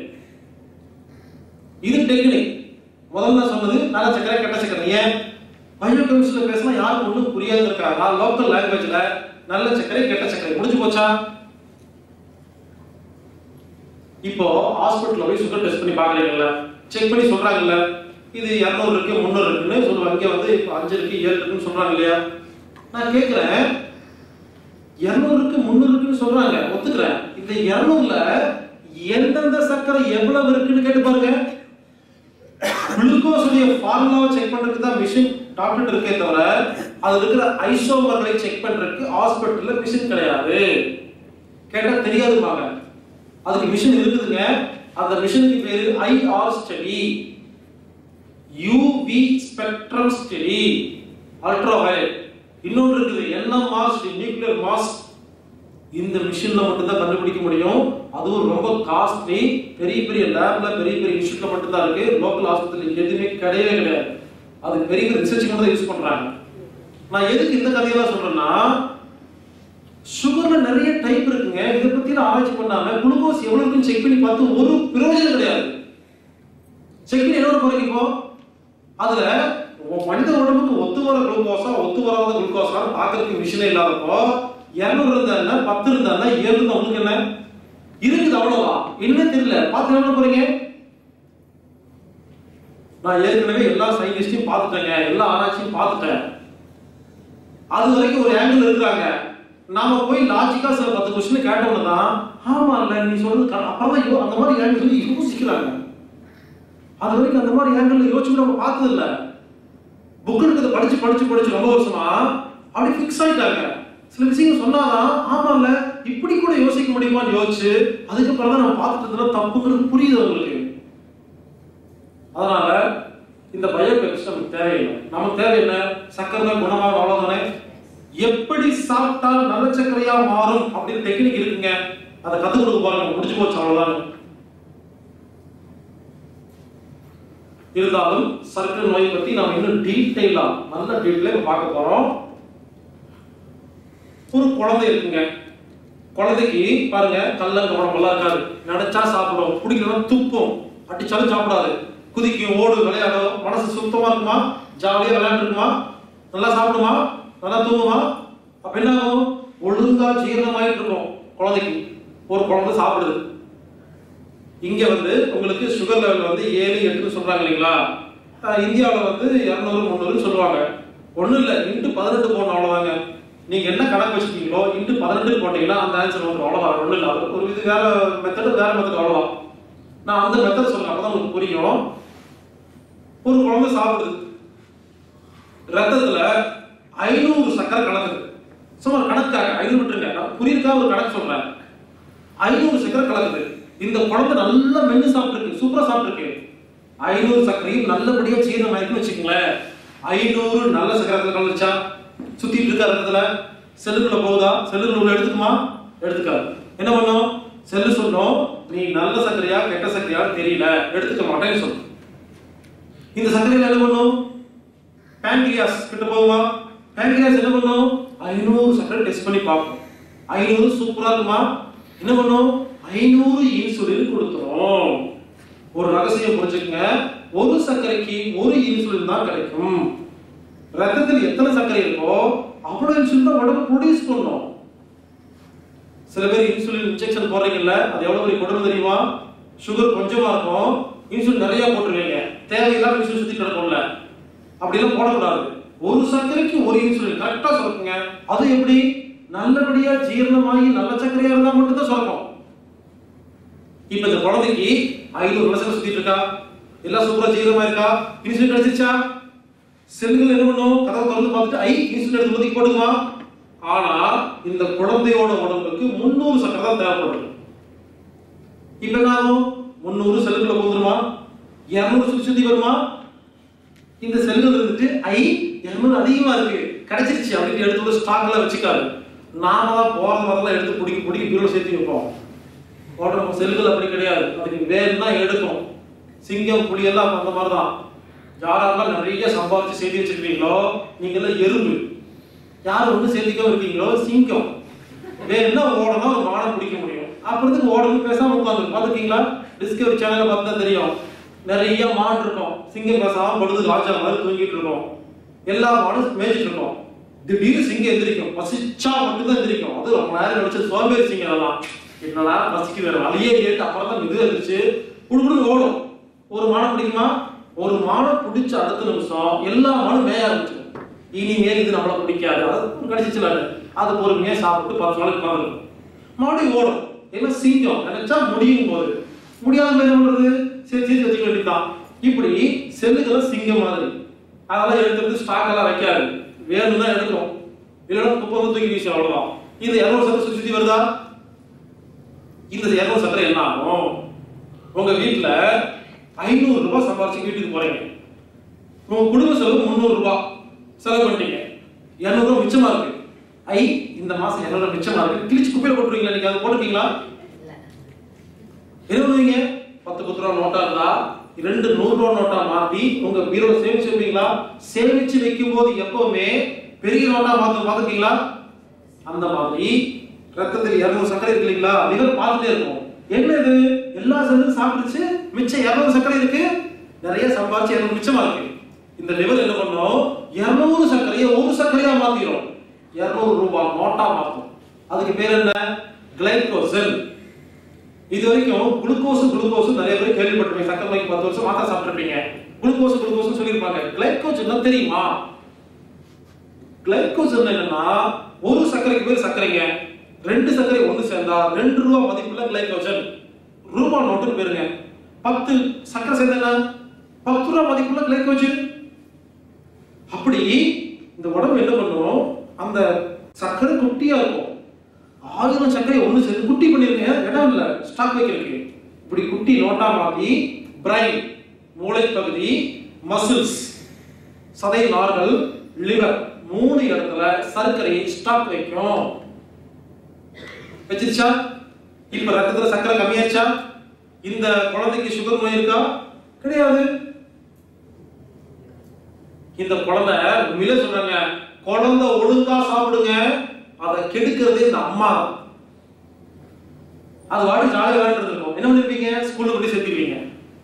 இது டெக்னிக் முதல்ல நான் சொன்னது நல்ல சக்கரை கெட்ட சக்கரை ஏன் பயோகெமிஸ்ட்ரியில் பேசினா யாருக்கு ஒன்றும் புரியாது இருக்காங்க லோக்கல் லாங்குவேஜ்ல நல்ல சக்கரை கெட்ட சக்கரை முடிஞ்சு போச்சா இப்போ ஹாஸ்பிட்டல்ல போய் சுகர் டெஸ்ட் பண்ணி பாக்குறீங்கல்ல செக் பண்ணி சொல்றாங்கல்ல இது இரநூறு இருக்கு முந்நூறு இருக்குன்னு சொல்லுவாங்க இங்க வந்து இப்போ அஞ்சு இருக்கு ஏழு இருக்குன்னு சொல்றாங்க இல்லையா நான் கேட்கிறேன் இரநூறுக்கு முந்நூறுக்கு இருக்குன்னு சொல்றாங்க ஒத்துக்கிறேன் இந்த இருநூறுல எந்தெந்த சர்க்கரை எவ்வளவு இருக்குன்னு கேட்டு பாருங்க குளுக்கோஸுடைய ஃபார்முலாவை செக் பண்றதுக்கு தான் மிஷின் டாக்டர் இருக்கே தவிர அது இருக்கிற ஐசோமர்களை செக் பண்றதுக்கு ஹாஸ்பிட்டல்ல மிஷின் கிடையாது கேட்டா தெரியாதுப்பாங்க அதுக்கு மிஷின் இருக்குதுங்க அந்த மிஷினுக்கு பேரு IR study UV spectrum study ultraviolet இன்னொன்று இருக்குது என்எம்ஆர் நியூக்ளியர் மாஸ் இந்த மிஷின்ல மட்டும் தான் கண்டுபிடிக்க முடியும் அதுவும் ரொம்ப காஸ்ட்லி பெரிய பெரிய லேப்ல பெரிய பெரிய இன்ஸ்டியூட்ல மட்டும் தான் இருக்கு லோக்கல் ஹாஸ்பிட்டல் எதுவுமே கிடையவே கிடையாது அது பெரிய பெரிய ரிசர்ச் மட்டும் தான் யூஸ் பண்றாங்க நான் எதுக்கு இந்த கதையெல்லாம் சொல்றேன்னா சுகர்ல நிறைய டைப் இருக்குங்க இதை பத்தி நான் ஆராய்ச்சி பண்ணாம குளுக்கோஸ் எவ்வளவு இருக்குன்னு செக் பண்ணி பார்த்து ஒரு பிரயோஜனம் கிடையாது செக் பண்ணி என்ன போறீங்க இப்போ அதுல உ- மனித உடம்புக்கு ஒத்து வர குளுக்கோஸா ஒத்து வராத குளுக்கோஸா பாக்குறதுக்கு மிஷினே இல்லாதப்போ இருநூறு இருந்தா என்ன பத்து இருந்தா என்ன ஏழு இருந்தா உங்களுக்கு என்ன இருக்குது அவ்வளவுதான் என்ன தெரியல பார்த்து என்ன பண்ண போறீங்க நான் ஏற்கனவே எல்லா சயின்டிஸ்டையும் பார்த்துட்டேங்க எல்லா ஆராய்ச்சியும் பார்த்துட்டேன் அது வரைக்கும் ஒரு ஆங்கிள் இருக்கிறாங்க நாம போய் லாஜிக்கா சில பத்து கொஸ்டின் கேட்டோம்னா தான் ஆமா இல்ல நீ சொல்றது correct. அப்புறம் தான் யோ- அந்த மாதிரி ஆங்கிள் சொல்லி யோசிக்கிறாங்க அது வரைக்கும் அந்த மாதிரி ஆங்கிள் யோசிச்சு கூட நம்ம பார்த்தது இல்ல புக் எடுக்கிறத படிச்சு படிச்சு படிச்சு ரொம்ப வருஷமா அப்படி ஃபிக்ஸ் ஆயிட்டாங்க சில விஷயங்கள் சொன்னாதான் ஆமா இல்ல இப்படி கூட யோசிக்க முடியுமான்னு யோசிச்சு அதுக்கப்புறம் தான் நம்ம பார்த்துட்டு இருந்தோம் தப்புங்கிறது புரியுது அவங்களுக்கு அதனால இந்த பயோகெமிஸ்ட் நமக்கு தேவையில்லை நமக்கு தேவை என்ன சக்கரை குணமாக அவ்வளவுதானே எப்படி சாப்பிட்டா நல்ல சர்க்கரையா மாறும் அப்படின்னு டெக்னிக் இருக்குங்க அதை கத்துக் கொடுக்க பாருங்க முடிஞ்சு போச்சு அவ்வளவுதான் இருந்தாலும் சர்க்கரை நோயை பத்தி நாம இன்னும் டீட்டெயிலா நல்ல டீட்டெயிலா பார்க்க போறோம் ஒரு குழந்தை இருக்குங்க குழந்தைக்கு பாருங்க கல்லங்க உடம்பெல்லாம் இருக்காது நினைச்சா சாப்பிடும் குடிக்கணும் துப்பும் அடிச்சாலும் சாப்பிடாது குதிக்கும் ஓடு விளையாடும் மனசு சுத்தமா இருக்குமா ஜாலியா விளையாண்டு இருக்குமா நல்லா சாப்பிடுமா நல்லா தூங்குமா அப்ப என்ன ஆகும் ஒழுங்கா ஜீரணமாயிட்டு இருக்கும் குழந்தைக்கு ஒரு குழந்தை சாப்பிடுது இங்க வந்து உங்களுக்கு சுகர் லெவல் வந்து ஏழு எட்டுன்னு சொல்றாங்க இல்லைங்களா அஹ் இந்தியாவுல வந்து இரநூறு முந்நூறுன்னு சொல்லுவாங்க ஒண்ணும் இல்ல இன்ட்டு பதினெட்டு போடணும் அவ்வளவுதாங்க நீங்க என்ன கணக்கு வச்சிருக்கீங்களோ இன்ட்டு பதினெட்டு போட்டீங்கன்னா அந்த ஆன்சர் வந்துடும் அவ்வளவுதான் ஒண்ணும் இல்ல அது ஒரு இது வேற மெத்தடு வேற மெத்தட் அவ்வளவுதான் நான் அந்த மெத்தட் சொல்றேன் அப்பதான் உங்களுக்கு புரியும் ஒரு குழந்தை சாப்பிடுது ரத்தத்துல ஐநூறு சக்கரை கலக்குது சும்மா கணக்காக ஐநூறு விட்டுருங்க நான் புரியுதுக்கா ஒரு கணக்கு சொல்றேன் ஐநூறு சக்கரை கலக்குது இந்த குழந்தை நல்லா மென்னு சாப்பிட்டுருக்கு சூப்பரா சாப்பிட்டுருக்கு ஐநூறு சக்கரையும் நல்லபடியா ஜீரணம் ஆயிருக்குன்னு வச்சுக்கோங்களேன் ஐநூறு நல்ல சக்கரை கலந்துச்சா சுத்திட்டு இருக்க ரத்தத்துல செல்லுக்குள்ள போகுதா செல்லுக்குள்ள உள்ள எடுத்துக்குமா எடுத்துக்காது என்ன பண்ணும் செல்லு சொன்னோம் நீ நல்ல சர்க்கரையா கெட்ட சர்க்கரையா தெரியல எடுத்துக்க மாட்டேன்னு சொல்லும் இந்த சர்க்கரையில என்ன பண்ணும் பேன்கிரியாஸ் கிட்ட போகுமா பேன்கிரியாஸ் என்ன பண்ணும் ஐநூறு சர்க்கரை டெஸ்ட் பண்ணி பார்க்கும் ஐநூறு சூப்பரா இருக்குமா என்ன பண்ணும் ஐநூறு இன்சுலின் கொடுத்துரும் ஒரு ரகசியம் புரிஞ்சுக்கங்க ஒரு சர்க்கரைக்கு ஒரு இன்சுலின் தான் கிடைக்கும் ரத்தத்தில் எத்தனை சர்க்கரை இருக்கோ அவ்வளவு இன்சுலின் தான் உடம்பு ப்ரொடியூஸ் பண்ணும் சில பேர் இன்சுலின் இன்ஜெக்ஷன் போடுறீங்கல்ல அது எவ்வளவு பெரிய கொடுமை தெரியுமா சுகர் கொஞ்சமா இருக்கும் இன்சுலின் நிறைய போட்டுருவீங்க தேவையில்லாம இன்சுலின் சுத்தி கிடக்கும்ல அப்படிலாம் போடக்கூடாது ஒரு சர்க்கரைக்கு ஒரு இன்சுலின் கரெக்டா சுரக்குங்க அது எப்படி நல்லபடியா ஜீரணமாகி நல்ல சர்க்கரையா இருந்தா மட்டும் தான் சுரக்கும் இப்ப இந்த குழந்தைக்கு ஐநூறு வருஷம் சுத்திட்டு இருக்கா எல்லாம் சூப்பரா ஜீரணமா இருக்கா இன்சுலின் கிடைச்சிச்சா செல்கள் என்ன பண்ணும் கதவை திறந்து பார்த்துட்டு ஐ இன்சுலின் எடுத்து ஊத்தி போடுமா ஆனா இந்த குழந்தையோட உடம்புக்கு முந்நூறு சக்கரை தான் தேவைப்படுது இப்ப என்ன ஆகும் முந்நூறு செல்லுக்குள்ள போந்துருமா இருநூறு சுத்தி சுத்தி வருமா இந்த செல்கள் இருந்துட்டு ஐ இருநூறு அதிகமா இருக்கு கிடைச்சிருச்சு அப்படின்னு எடுத்து வந்து ஸ்டாக்ல வச்சுக்காது நாம தான் போறது வரலாம் எடுத்து பிடிக்க பிடிக்க பீரோல சேர்த்து வைப்போம் உடம்பு செல்கள் அப்படி கிடையாது அதுக்கு வேணும்னா எடுக்கும் சிங்கம் புலி எல்லாம் அந்த மாதிரி தான் யாரெல்லாம் நிறைய சம்பாதிச்சு சேர்த்து வச்சிருக்கீங்களோ நீங்க எல்லாம் எறும்பு யார் ஒண்ணு சேர்த்துக்காம இருக்கீங்களோ சிங்கம் வேணும்னா ஓடணும் ஒரு மாடை பிடிக்க முடியும் அப்புறத்துக்கு ஓடணும் பேசாம உட்காந்து பார்த்துருக்கீங்களா டிஸ்கவரி சேனல்ல பார்த்தா தெரியும் நிறைய மாடு இருக்கும் சிங்கம் பேசாம படுது ராஜா மாதிரி தூங்கிட்டு இருக்கும் எல்லா மாடும் மேய்ச்சிட்டு இருக்கும் திடீர்னு சிங்கம் எந்திரிக்கும் பசிச்சா மட்டும் தான் எந்திரிக்கும் அது ரொம்ப நேரம் கழிச்சு சோம்பேறி சிங்கம் எல்லாம் என்னடா பசிக்கு வேற வழியே கேட்டு அப்புறம் தான் இது எந்திரிச்சு குடுக்குடு ஓடும் ஒரு மாடம் பிடிக்குமா ஒரு மாடம் பிடிச்ச அடுத்த நிமிஷம் எல்லா மாடும் மேய ஆரம்பிச்சிடும் இனிமேல் இது நம்மள பிடிக்காது அது கிடைச்சிச்சுல அது பொறுமையா சாப்பிட்டு பத்து நாளைக்கு உட்காந்துருக்கும் மறுபடியும் ஓடும் என்ன சிங்கம் நினைச்சா முடியும் போது முடியாத என்ன பண்றது சரி சரி வச்சுக்க வேண்டியதுதான் இப்படி செல்லுகளை சிங்கம் மாதிரி அதெல்லாம் எடுத்து ஸ்டாக் எல்லாம் வைக்காது வேணும்னா எடுக்கும் இல்லைன்னா குப்பை வந்து தூக்கி வீசி அவ்வளவுதான் இது இரநூறு சக்கரை சுத்தி சுத்தி வருதா இந்த இரநூறு சக்கரை என்ன ஆகும் உங்க வீட்டுல ஐநூறு ரூபாய் சம்பாரிச்சு வீட்டுக்கு போறீங்க உங்க குடும்ப செலவு முந்நூறு ரூபாய் செலவு பண்ணிட்டீங்க இருநூறு ரூபாய் மிச்சமா இருக்கு ஐ இந்த மாசம் இருநூறு ரூபாய் மிச்சமா இருக்கு கிழிச்சு குப்பையில போட்டுருவீங்களா நீங்க அதை போட்டுருக்கீங்களா என்ன பண்ணுவீங்க பத்து பத்து ரூபா நோட்டா இருந்தா ரெண்டு நூறு ரூபா நோட்டா மாத்தி உங்க பீரோல சேமிச்சு வைப்பீங்களா சேமிச்சு வைக்கும் போது எப்பவுமே பெரிய நோட்டா மாத்த பாத்துருக்கீங்களா அந்த மாதிரி ரத்தத்தில் இருநூறு சர்க்கரை இருக்கு இல்லைங்களா லிவர் பார்த்துட்டே இருக்கும் என்ன இது எல்லா செல்லும் சாப்பிடுச்சு மிச்சம் இருநூறு சர்க்கரை இருக்கு நிறைய சம்பாதிச்சு இருநூறு மிச்சமா இருக்கு இந்த லிவர் என்ன பண்ணும் இருநூறு சர்க்கரையை ஒரு சர்க்கரையா மாத்திரும் இருநூறு ரூபாய் நோட்டா மாத்தும் அதுக்கு பேர் என்ன கிளைகோசெல் இது வரைக்கும் குளுக்கோஸ் குளுக்கோஸ் நிறைய பேர் கேள்விப்பட்டிருப்பீங்க சக்கரை நோய்க்கு பத்து வருஷம் மாத்திரை சாப்பிட்டுருப்பீங்க குளுக்கோஸ் குளுக்கோஸ் சொல்லியிருப்பாங்க கிளைகோஜன் தெரியுமா கிளைகோஜன் என்னன்னா ஒரு சர்க்கரைக்கு பேர் சர்க்கரைங்க ரெண்டு சர்க்கரை ஒண்ணு சேர்ந்தா ரெண்டு ரூபா மதிப்புள்ள கிளைகோஜன் ரூபா நோட்டுன்னு பேருங்க பத்து சர்க்கரை சேர்ந்தா என்ன? பத்து ரூபா மதிப்புள்ள கிளைகோஜன் அப்படி இந்த உடம்பு என்ன பண்ணும் அந்த சர்க்கரை குட்டியா இருக்கும் ஆயிரம் சர்க்கரை ஒண்ணு சேர்ந்து குட்டி பண்ணிருங்க இடம் இல்ல ஸ்டாக் வைக்கிறதுக்கு இப்படி குட்டி நோட்டா மாத்தி பிரைன் மூளை பகுதி மசில்ஸ் சதை நார்கள் லிவர் மூணு இடத்துல சர்க்கரையை ஸ்டாக் வைக்கும் வச்சிருச்சா இப்ப ரத்தத்துல சர்க்கரை கம்மியாச்சா இந்த குழந்தைக்கு சுகர் நோய் இருக்கா கிடையாது இந்த குழந்தை உண்மையிலே சொல்றாங்க குழந்தை ஒழுங்கா சாப்பிடுங்க அதை கெடுக்கிறதே இந்த அம்மா தான் அது வாடி ஜாலியாக விளையாண்டு இருக்கும் என்ன பண்ணிருப்பீங்க ஸ்கூல்ல போய் சேர்த்துருவீங்க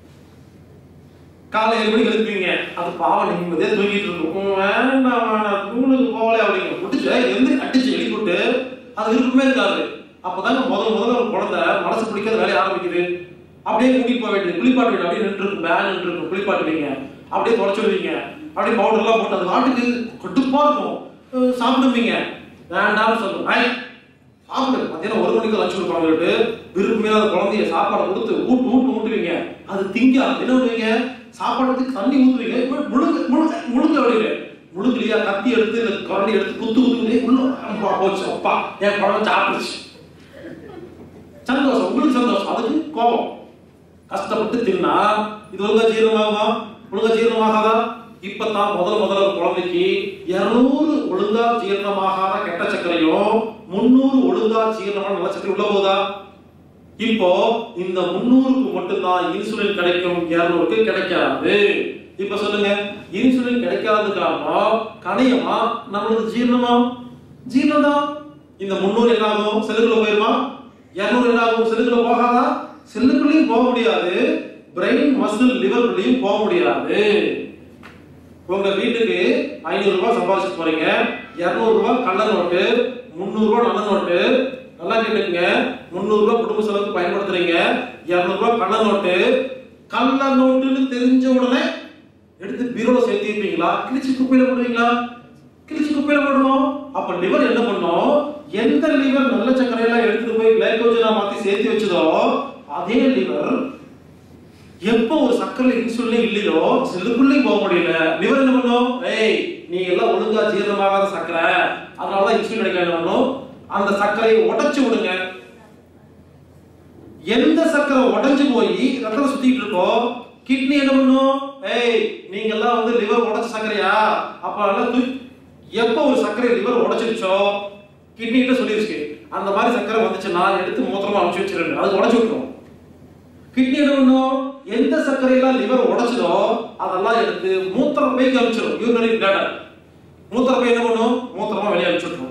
காலை ஏழு மணிக்கு எழுப்பீங்க அது பாவம் நிம்மதியா தூங்கிட்டு இருக்கும் வேண்டாம் வேண்டாம் ஸ்கூலுக்கு போகல அப்படிங்க முடிச்சு எந்த அடிச்சு எழுப்பிவிட்டு அது விருப்பமே இருக்காது அப்பதாங்க முதல் முதல்ல ஒரு குழந்தை மனசு பிடிக்காத வேலைய ஆரம்பிக்குது அப்படியே கூட்டிட்டு போக வேண்டியது குளிப்பாட்டு வேண்டியது அப்படியே நின்று இருக்கும் பேன் நின்று இருக்கும் குளிப்பாட்டுவீங்க அப்படியே தொடச்சு விடுவீங்க அப்படியே பவுடர் எல்லாம் போட்டு அது நாட்டுக்கு கடுப்பா இருக்கும் அஹ் சாப்பிடுவீங்க வேண்டாம்னு சொல்லுங்க ஐ, சாப்பிடு மத்தியானம் ஒரு மணிக்கு லட்சம் கொடுப்பாங்கட்டு விருப்பமே அந்த குழந்தைய சாப்பாடு கொடுத்து ஊட்டு ஊட்டு ஊட்டுவீங்க அது திங்கா என்ன பண்ணுவீங்க சாப்பாடுக்கு தண்ணி ஊத்துவீங்க இப்ப முழுங்க முழுங்க முழுங்க அப்படிங்க முழுங்கலையா கத்தி எடுத்து இல்ல கரண்டி எடுத்து குத்து குத்துக்கிட்டே உள்ள அப்பா போச்சு அப்பா என் குழந்தை சாப்பிடுச்சு சந்தோஷம் உங்களுக்கு சந்தோஷம் அதுக்கு கோபம் கஷ்டப்பட்டு தின்னா இது ஒழுங்கா ஜீரணமாகுமா ஒழுங்கா ஜீரணமாகாதா இப்பதான் முதல் முதல்ல ஒரு குழந்தைக்கு இருநூறு ஒழுங்கா ஜீரணமாகாத கெட்ட சர்க்கரையும் முன்னூறு ஒழுங்கா ஜீரணமான நல்ல சர்க்கரை உள்ள போதா இப்போ இந்த முன்னூறுக்கு மட்டும்தான் இன்சுலின் கிடைக்கும் இருநூறுக்கு கிடைக்காது இப்ப சொல்லுங்க இன்சுலின் கிடைக்காத காரணம் கணையமா நம்மளுக்கு ஜீரணமா ஜீரணம் தான் இந்த முன்னூறு என்ன ஆகும் செல்லுக்குள்ள போயிருமா இருநூறு என்ன ஆகும் செல்லுக்குள்ள போகாதா செல்லுக்குள்ளேயும் போக முடியாது பிரெயின் மசில் லிவர்க்குள்ளேயும் போக முடியாது உங்க வீட்டுக்கு ஐநூறு ரூபாய் சம்பாதிச்சு போறீங்க இருநூறு ரூபாய் கள்ள நோட்டு முந்நூறு ரூபாய் நல்ல நோட்டு நல்லா கேட்டுக்கங்க முந்நூறு ரூபாய் குடும்ப செலவுக்கு பயன்படுத்துறீங்க இருநூறு ரூபாய் கள்ள நோட்டு கள்ள நோட்டுன்னு தெரிஞ்ச உடனே எடுத்து பீரோல சேர்த்து வைப்பீங்களா கிழிச்சு குப்பையில போடுவீங்களா கிழிச்சு குப்பையில போடுவோம் அப்ப லிவர் என்ன பண்ணும் எந்த லிவர் நல்ல சர்க்கரையெல்லாம் எடுத்துட்டு போய் கிளைகோஜனா மாத்தி சேர்த்து வச்சதோ அதே லிவர் எப்போ ஒரு சர்க்கரை இன்சுலின் இல்லையோ செல்லுக்குள்ளேயும் போக முடியல லிவர் என்ன பண்ணும் ஏய் நீ எல்லாம் ஒழுங்கா ஜீரணமாகாத சர்க்கரை அதனாலதான் இன்சுலின் கிடைக்கல பண்ணும் அந்த சர்க்கரையை உடைச்சு விடுங்க எந்த சர்க்கரை உடைஞ்சு போய் ரத்தம் சுத்திட்டு இருக்கோ கிட்னி என்ன பண்ணும் ஏய் நீங்க எல்லாம் வந்து லிவர் உடைச்ச சர்க்கரையா அப்ப எல்லாம் தூக்கி எப்போ ஒரு சர்க்கரை லிவர் உடைச்சிருச்சோ கிட்னி கிட்ட சொல்லிருச்சு அந்த மாதிரி சர்க்கரை வந்துச்சுன்னா எடுத்து மூத்திரமா அனுப்பிச்சு வச்சிருங்க அது உடைச்சு விட்டுரும் கிட்னி என்ன பண்ணும் எந்த சர்க்கரையெல்லாம் லிவர் உடைச்சதோ அதெல்லாம் எடுத்து மூத்திர பைக்கு அனுப்பிச்சிடும் யூரினரி பிளாடர் மூத்திர பை என்ன பண்ணும் மூத்திரமா வெளியே அனுப்பிச்சு விட்டுரும்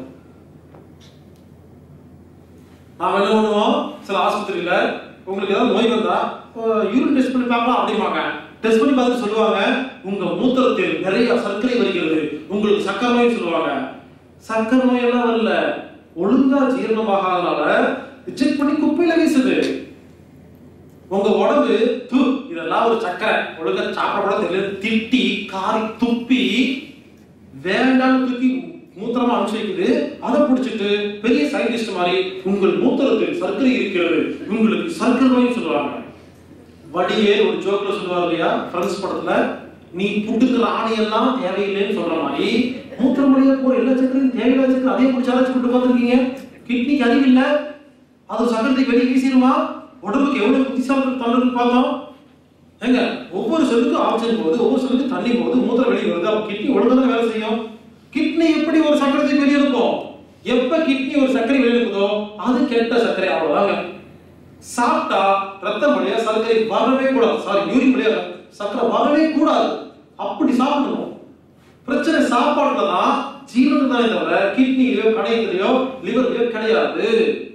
நாம என்ன பண்ணுவோம் சில ஆஸ்பத்திரியில உங்களுக்கு ஏதாவது நோய் வந்தா யூரின் டெஸ்ட் பண்ணி பார்க்கலாம் அப்படிம்பாங்க டெஸ்ட் பண்ணி பார்த்துட்டு சொல்லுவாங்க உங்க மூத்திரத்தில் நிறைய சர்க்கரை வருகிறது உங்களுக்கு சர்க்கரை நோய் சொல்லுவாங்க சர்க்கரை நோய் எல்லாம் வரல ஒழுங்கா ஜீரணமாகாதனால ரிஜெக்ட் பண்ணி குப்பையில வீசுது உங்க உடம்பு து இதெல்லாம் ஒரு சக்கரை ஒழுங்கா சாப்பிட கூட தெரியல திட்டி காரி துப்பி வேண்டாம்னு தூக்கி மூத்திரமா அனுப்பிச்சிருக்குது அதை பிடிச்சிட்டு பெரிய சயின்டிஸ்ட் மாதிரி உங்கள் மூத்திரத்தில் சர்க்கரை இருக்கிறது உங்களுக்கு சர்க்கரை நோய் சொல்லுவாங்க வடிவேல் ஒரு ஜோக்ல சொல்லுவார் இல்லையா ஃப்ரெண்ட்ஸ் படத்துல நீ புட்டுக்கிற ஆணையெல்லாம் தேவையில்லைன்னு சொல்ற மாதிரி மூத்திரம் வழியா போற எல்லா சக்கரையும் தேவையில்லாத சக்கரை அதே பிடிச்சி அரைச்சு கொண்டு பார்த்துருக்கீங்க கிட்னிக்கு அறிவு இல்ல அது சக்கரத்தை வெளியே வீசிடுமா உடம்புக்கு எவ்வளவு புத்திசாலி தள்ளுன்னு பார்த்தோம் ஏங்க ஒவ்வொரு செல்லுக்கும் ஆக்சிஜன் போகுது ஒவ்வொரு செல்லுக்கும் தண்ணி போகுது மூத்திரம் வெளியே வருது அப்ப கிட்னி ஒழுங்கா தான் வேலை செய்யும் கிட்னி எப்படி ஒரு சக்கரத்தை வெளியே இருக்கும் எப்ப கிட்னி ஒரு சர்க்கரை வெளியே இருக்குதோ அது கெட்ட சர்க்கரை அவ்வளவுதாங்க சாப்பிட்டா ரத்தம் வழியா சர்க்கரை வரவே கூடாது சாரி யூரின் வழியா சர்க்கரை வரவே கூடாது அப்படி சாப்பிடணும் பிரச்சனை சாப்பாடுல தான் ஜீவனுக்கு தானே தவிர கிட்னிலையோ கணையத்திலையோ லிவர்லையோ கிடையாது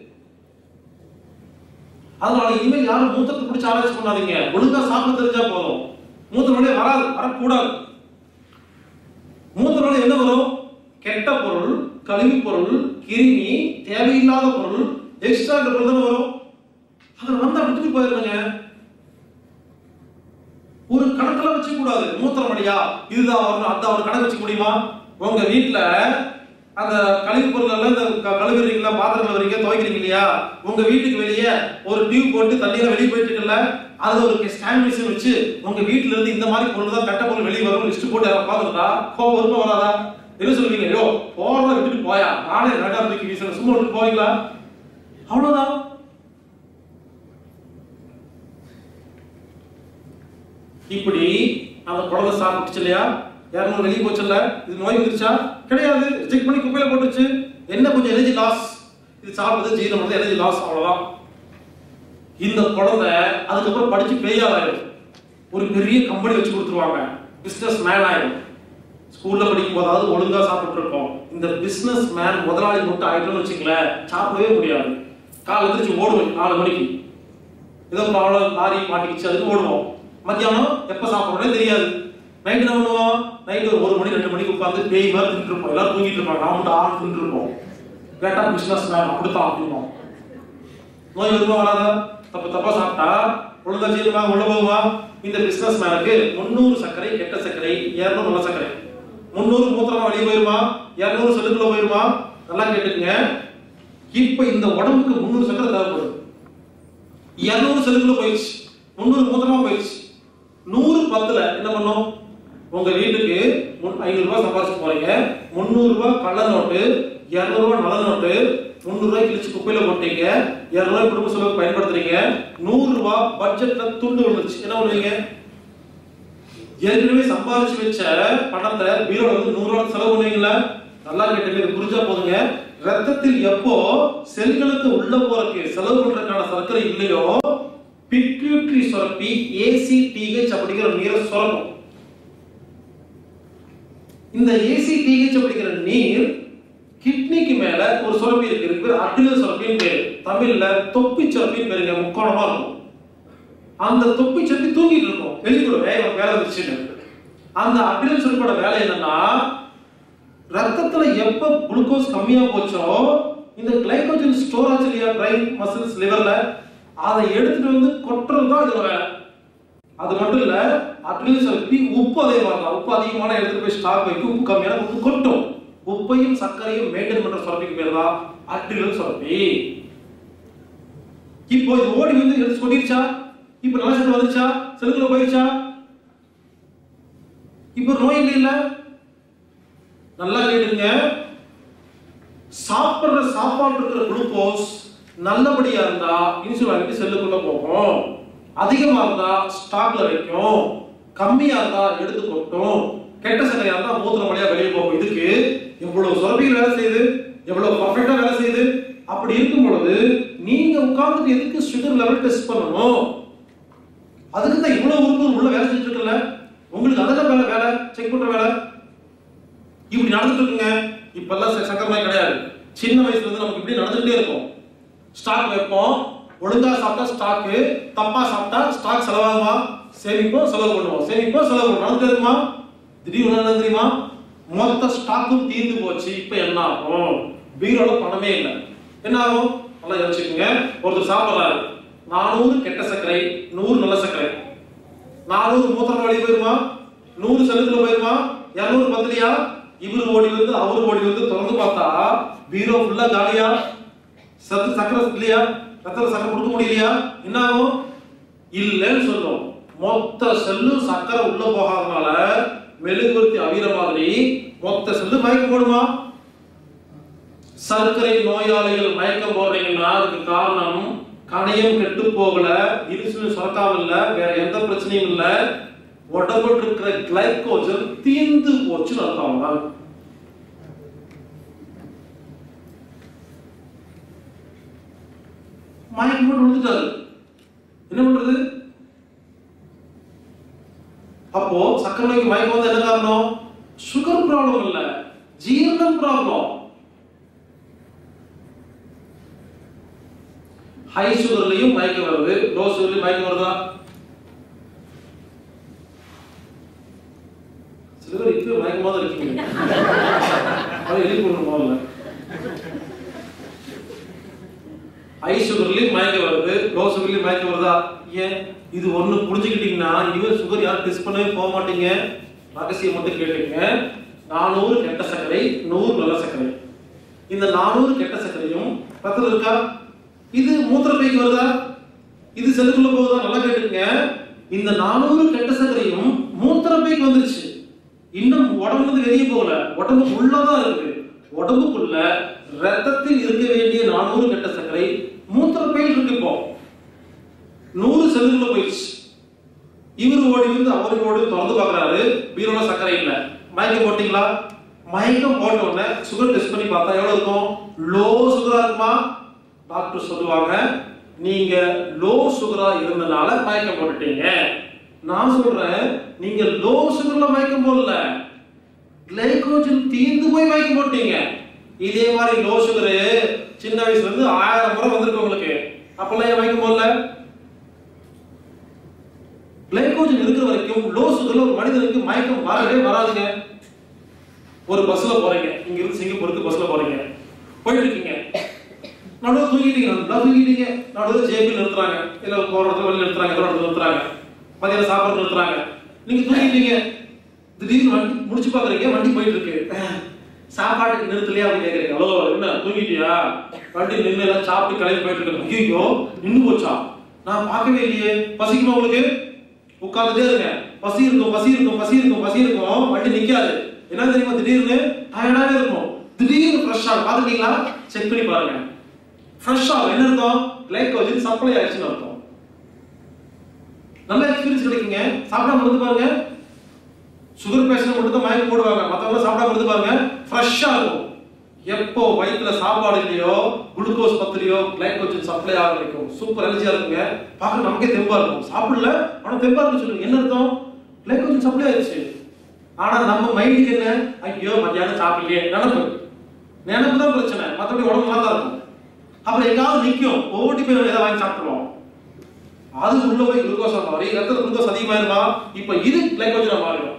அதனால இனிமேல் யாரும் மூத்தத்தை பிடிச்சி ஆராய்ச்சி பண்ணாதீங்க ஒழுங்கா சாப்பிட தெரிஞ்சா போதும் மூத்த வழியா வராது வரக்கூடாது மூத்த வழியா என்ன வரும் கெட்ட பொருள் கழிவு பொருள் கிருமி தேவையில்லாத பொருள் எக்ஸ்ட்ரா பொருள் தானே வரும் அதில் வந்தா விட்டுட்டு போயிருந்தங்க ஒரு கணக்கெல்லாம் வச்சுக்க கூடாது மூத்திரம் அடியா இதுதான் வரணும் அந்த ஒரு கணக்கு வச்சுக்க முடியுமா உங்க வீட்ல அந்த கழிவு பொருள் எல்லாம் இந்த க- கழுவுறீங்களா பாத்திரம் கழுவுறீங்க துவைக்கிறீங்க இல்லையா உங்க வீட்டுக்கு வெளியே ஒரு டியூப் போட்டு தண்ணியில வெளியே போயிட்டு இருக்குல்ல அதுல ஒரு ஸ்டாண்ட் மிஷின் வச்சு உங்க வீட்ல இருந்து இந்த மாதிரி பொருள் தான் கெட்ட பொருள் வெளியே வரும் லிஸ்ட் போட்டு யாராவது பார்த்துட்டா கோவம் வருமா வராதா என்ன சொல்லுவீங்க ஐயோ போறதா விட்டுட்டு போயா நானே ரெண்டா தூக்கி வீசுறேன் சும்மா விட்டு போவீங்களா அவ்வளவுதான் இப்படி அந்த குழந்தை சாப்பிட்டுச்சு இல்லையா யாரும் வெளியே போச்சுல்ல இது நோய் வந்துருச்சா கிடையாது ரிஜெக்ட் பண்ணி குப்பையில போட்டுருச்சு என்ன கொஞ்சம் எனர்ஜி லாஸ் இது சாப்பிடுறது ஜீரணம் வந்து எனர்ஜி லாஸ் அவ்வளவுதான் இந்த குழந்தை அதுக்கப்புறம் படிச்சு பெரியாராயிடும் ஒரு பெரிய கம்பெனி வச்சு கொடுத்துருவாங்க பிசினஸ் மேன் ஆயிடும் ஸ்கூல்ல படிக்கும் போதாவது ஒழுங்கா சாப்பிட்டு இருக்கோம் இந்த பிசினஸ் மேன் முதலாளி மட்டும் ஆயிட்டோம்னு வச்சுங்களேன் சாப்பிடவே முடியாது காலை எந்திரிச்சு ஓடுவேன் நாலு மணிக்கு ஏதோ ப்ராப்ளம் லாரி மாட்டிக்கிச்சு அதுக்கு ஓடுவோம் மத்தியானம் எப்ப சாப்பிடுறோம்னே தெரியாது நைட் என்ன பண்ணுவோம் நைட் ஒரு ஒரு மணி ரெண்டு மணிக்கு உட்காந்து பேய் மாதிரி தின்ட்டு இருப்போம் எல்லாரும் தூங்கிட்டு இருப்பாங்க நான் மட்டும் ஆறு தின்ட்டு இருப்போம் கேட்டா பிசினஸ் மேன் அப்படித்தான் அப்படின்னோம் நோய் வருமா வராதா தப்பு தப்பா சாப்பிட்டா ஒழுங்கா செய்யுமா உள்ள போகுமா இந்த பிசினஸ் மேனுக்கு முந்நூறு சர்க்கரை கெட்ட சர்க்கரை இருநூறு நல்ல சர்க்கரை முந்நூறு மூத்திரமா வெளியே போயிருமா இருநூறு செல்லுக்குள்ள போயிருமா நல்லா கேட்டுக்கங்க இப்ப இந்த உடம்புக்கு முந்நூறு சர்க்கரை தேவைப்படுது இருநூறு செல்லுக்குள்ள போயிடுச்சு முந்நூறு மூத்திரமா போயிடுச்சு நூறு பத்துல என்ன பண்ணும் உங்க வீட்டுக்கு முன் ஐநூறு ரூபாய் சம்பாதிச்சு போறீங்க முந்நூறு ரூபாய் கள்ள நோட்டு இருநூறு ரூபாய் நல்ல நோட்டு முந்நூறு ரூபாய் கிழிச்சு குப்பையில போட்டீங்க இருநூறு ரூபாய் குடும்ப செலவுக்கு பயன்படுத்துறீங்க நூறு ரூபாய் பட்ஜெட்ல துண்டு விழுந்துச்சு என்ன பண்ணுவீங்க ஏற்கனவே சம்பாதிச்சு வச்ச பணத்தை பீரோல வந்து நூறு ரூபாய் செலவு பண்ணுவீங்களா நல்லா கேட்டுங்க இது புரிஞ்சா போதுங்க ரத்தத்தில் எப்போ செல்களுக்கு உள்ள போறதுக்கு செலவு பண்றதுக்கான சர்க்கரை இல்லையோ பிட்யூட்ரி சுரப்பி ஏசிடிஹெச் அப்படிங்கிற நீரை சுரக்கும் இந்த ஏசிடிஹெச் அப்படிங்கிற நீர் கிட்னிக்கு மேல ஒரு சுரப்பி இருக்கு இதுக்கு பேர் அட்ரினல் சுரப்பின்னு பேரு தமிழ்ல தொப்பி சுரப்பின்னு பேருங்க முக்கோணமா இருக்கும் அந்த தொப்பி சுரப்பி தூங்கிட்டு இருக்கும் வெளிக்கூட வேகம் வேலை வந்துச்சுன்னு அந்த அட்ரினல் சுரப்போட வேலை என்னன்னா ரத்தத்துல எப்ப குளுக்கோஸ் கம்மியா போச்சோ இந்த கிளைகோஜன் ஸ்டோர் ஆச்சு இல்லையா பிரைன் மசில்ஸ் லிவர்ல அதை எடுத்துட்டு வந்து கொட்டுறது தான் இதோட வேலை அது மட்டும் இல்ல அட்ரினல் சுரப்பி உப்பு அதே மாதிரி தான் உப்பு அதிகமான எடுத்துட்டு போய் ஸ்டாக் வைக்கும் உப்பு கம்மியான உப்பு கொட்டும் உப்பையும் சர்க்கரையும் மெயின்டைன் பண்ற சுரப்பிக்கு பேர் தான் அட்ரினல் சுரப்பி இப்போ இது ஓடி வந்து எடுத்து கொட்டிருச்சா இப்போ நல்ல சத்து வந்துருச்சா செலுக்குள்ள போயிருச்சா இப்போ நோய் இல்லை இல்ல நல்லா கேட்டுங்க சாப்பிடுற சாப்பாடு இருக்கிற குளுக்கோஸ் நல்லபடியா இருந்தா இன்சுலின் வாங்கிட்டு செல்லுக்குள்ள போகும் அதிகமா இருந்தா ஸ்டாக்ல வைக்கும் கம்மியா இருந்தா எடுத்து கொட்டும் கெட்ட சர்க்கரையா இருந்தா மூத்திரம் வழியா வெளியே போகும் இதுக்கு எவ்வளவு சுரப்பிகள் வேலை செய்யுது எவ்வளவு பர்ஃபெக்டா வேலை செய்யுது அப்படி இருக்கும் பொழுது நீங்க உட்கார்ந்துட்டு எதுக்கு சுகர் லெவல் டெஸ்ட் பண்ணணும் அதுக்கு தான் இவ்வளவு உறுப்பு உள்ள வேலை செஞ்சுட்டு இருக்குல்ல உங்களுக்கு அதெல்லாம் வேலை வேலை செக் பண்ற வேலை இப்படி நடந்துட்டு இருக்குங்க இப்பெல்லாம் ச- சக்கரை நோய் கிடையாது சின்ன வயசுல இருந்து நமக்கு இப்படி நடந்துட்டே இருக்கும் ஸ்டாக் வைப்போம் ஒழுங்கா சாப்பிட்டா ஸ்டாக்கு தப்பா சாப்பிட்டா ஸ்டாக் செலவாகுமா சேமிப்போம் செலவு பண்ணுவோம் சேமிப்போம் செலவு பண்ணுவோம் நடந்துட்டே இருக்குமா திடீர்னு என்ன தெரியுமா மொத்த ஸ்டாக்கும் தீர்ந்து போச்சு இப்போ என்ன ஆகும் பீரோல பணமே இல்லை என்ன ஆகும் நல்லா யோசிச்சுக்கோங்க ஒருத்தர் சாப்பிட்றாரு நானூறு கெட்ட சர்க்கரை நூறு நல்ல சர்க்கரை நானூறு மூத்திரம் வழி போயிருமா நூறு செலுத்துல போயிருமா இருநூறு பத்தலையா இவர் ஓடி வந்து அவர் ஓடி வந்து திறந்து பார்த்தா பீரோ ஃபுல்லா காலியா சத்து சக்கரை இல்லையா ரத்தத்துல சக்கரை கொடுக்க முடியலையா என்ன ஆகும் இல்லைன்னு சொல்றோம் மொத்த செல்லும் சக்கரை உள்ள போகாதனால மெழுகுவர்த்தி அவிர மாதிரி மொத்த செல்லு மயக்கம் போடுமா சர்க்கரை நோயாளிகள் மயக்கம் போடுறீங்கன்னா அதுக்கு காரணம் கணையம் கெட்டு போகல இன்சுலின் சுரக்காம இல்ல வேற எந்த பிரச்சனையும் இல்ல உடம்புல இருக்கிற கிளைக்கோஜன் தீந்து போச்சுன்னு அர்த்தம் அவ்வளவுதான். மயக்கம் போட்டு விழுந்துட்டாரு என்ன பண்றது அப்போ சக்கரை நோய்க்கு மயக்கம் வந்து என்ன காரணம் சுகர் ப்ராப்ளம் இல்ல ஜீரணம் ப்ராப்ளம் ஹை சுகர்லயும் மயக்கம் வருது லோ சுகர்லயும் மயக்கம் வருதா சில பேர் இப்பவே மயக்கமா தான் இருக்கீங்க அதை எழுதி கொண்டு போகல ஹை சுகர்லயும் மயக்கம் வருது லோ சுகர்லயும் மயக்கம் வருதா ஏன் இது ஒண்ணு புரிஞ்சுக்கிட்டீங்கன்னா இனிமே சுகர் யாரும் டெஸ்ட் பண்ணவே போக மாட்டீங்க ரகசியம் மட்டும் கேட்டுங்க நானூறு கெட்ட சர்க்கரை நூறு நல்ல சர்க்கரை இந்த நானூறு கெட்ட சர்க்கரையும் ரத்தத்தில் இருக்கா இது மூத்திரப்பைக்கு வருதா இது செல்லுக்குள்ள போகுதா நல்லா கேட்டுங்க இந்த நானூறு கெட்ட சர்க்கரையும் மூத்திரப்பைக்கு வந்துருச்சு இன்னும் உடம்புல இருந்து வெளியே போகல உடம்பு உள்ளதான் இருக்கு உடம்புக்குள்ள ரத்தத்தில் இருக்க வேண்டிய நானூறு கெட்ட சர்க்கரை மூத்திரப்பையில் இருக்கு இப்போ நூறு செல்லுக்குள்ள போயிடுச்சு இவர் ஓடி வந்து அவருக்கு ஓடி திறந்து பார்க்கறாரு பீரோல சர்க்கரை இல்ல மயக்கம் போட்டீங்களா மயக்கம் போட்ட உடனே சுகர் டெஸ்ட் பண்ணி பார்த்தா எவ்வளவு இருக்கும் லோ சுகரா இருக்குமா டாக்டர் சொல்லுவாங்க நீங்க லோ சுகரா இருந்தனால மயக்கம் போட்டுட்டீங்க நான் சொல்றேன் நீங்க லோ சுகர்ல மயக்கம் போடல கிளைகோஜன் தீர்ந்து போய் மயக்கம் போட்டீங்க இதே மாதிரி லோ சுகரு சின்ன வயசுல இருந்து ஆயிரம் முறை வந்திருக்கு உங்களுக்கு அப்பெல்லாம் ஏன் மயக்கம் போடல கிளைகோஜன் இருக்கிற வரைக்கும் லோ சுகர்ல ஒரு மனிதனுக்கு மயக்கம் வரவே வராதுங்க ஒரு பஸ்ல போறீங்க இங்க இருந்து சிங்கப்பூருக்கு பஸ்ல போறீங்க போயிட்டு இருக்கீங்க நடுவில் தூங்கிட்டீங்க நல்லா தூங்கிட்டீங்க நடுவில் ஜேபி நிறுத்துறாங்க இல்ல போற இடத்துல வெளில நிறுத்துறாங்க ஏதோ இடத்துல நிறுத்துறாங்க மதியம் சாப்பாடு நிறுத்துறாங்க நீங்க தூங்கிட்டீங்க திடீர்னு வண்டி முடிச்சு பாக்குறீங்க வண்டி போயிட்டு இருக்கு சாப்பாட்டுக்கு நிறுத்தலையா அப்படின்னு கேக்குறீங்க ஹலோ என்ன தூங்கிட்டியா வண்டி நின்று எல்லாம் சாப்பிட்டு கிளம்பி போயிட்டு இருக்கு ஐயோ நின்னு போச்சா நான் பார்க்கவே இல்லையே பசிக்குமா உங்களுக்கு உட்கார்ந்துட்டே இருங்க பசி இருக்கும் பசி இருக்கும் பசி இருக்கும் பசி இருக்கும் வண்டி நிக்காது என்ன தெரியுமா திடீர்னு டயர்டாவே இருக்கும் திடீர்னு ஃப்ரெஷ்ஷா பாத்துட்டீங்களா செக் பண்ணி பாருங்க ஃப்ரெஷ்ஷா என்ன அர்த்தம் கிளைக்கோஜன் சப்ளை ஆயிடுச்சுன்னு அர்த்தம் நல்ல எக்ஸ்பீரியன்ஸ் கிடைக்குங்க சாப்பிடாம இருந்து பாருங்க சுகர் பேஷண்ட் மட்டும் தான் மயக்கம் போடுவாங்க மத்தவங்க சாப்பிடாம இருந்து பாருங்க ஃப்ரெஷ்ஷா இருக்கும் எப்போ வயிற்றுல சாப்பாடு இல்லையோ குளுக்கோஸ் பத்திரியோ கிளைக்கோஜன் சப்ளை ஆக வரைக்கும் சூப்பர் எனர்ஜியா இருக்குங்க பார்க்க நமக்கே தெம்பா இருக்கும் சாப்பிடல ஆனா தெம்பா இருக்கு சொல்லுங்க என்ன அர்த்தம் கிளைக்கோஜன் சப்ளை ஆயிடுச்சு ஆனா நம்ம மைண்டுக்கு என்ன ஐயோ மத்தியானம் சாப்பிடலையே நினப்பு நினப்பு தான் பிரச்சனை மற்றபடி உடம்பு நல்லா தான் இருக்கும் அப்புறம் எங்காவது நிற்கும் ஓடி போய் நம்ம ஏதாவது வாங்கி சாப்பிடுவோம் அது உள்ள போய் குளுக்கோஸ் மாறி ரத்தத்துல குளுக்கோஸ் அதிகமாயிருமா இப்ப இது கிளைக்கோஜனா மாறிடும்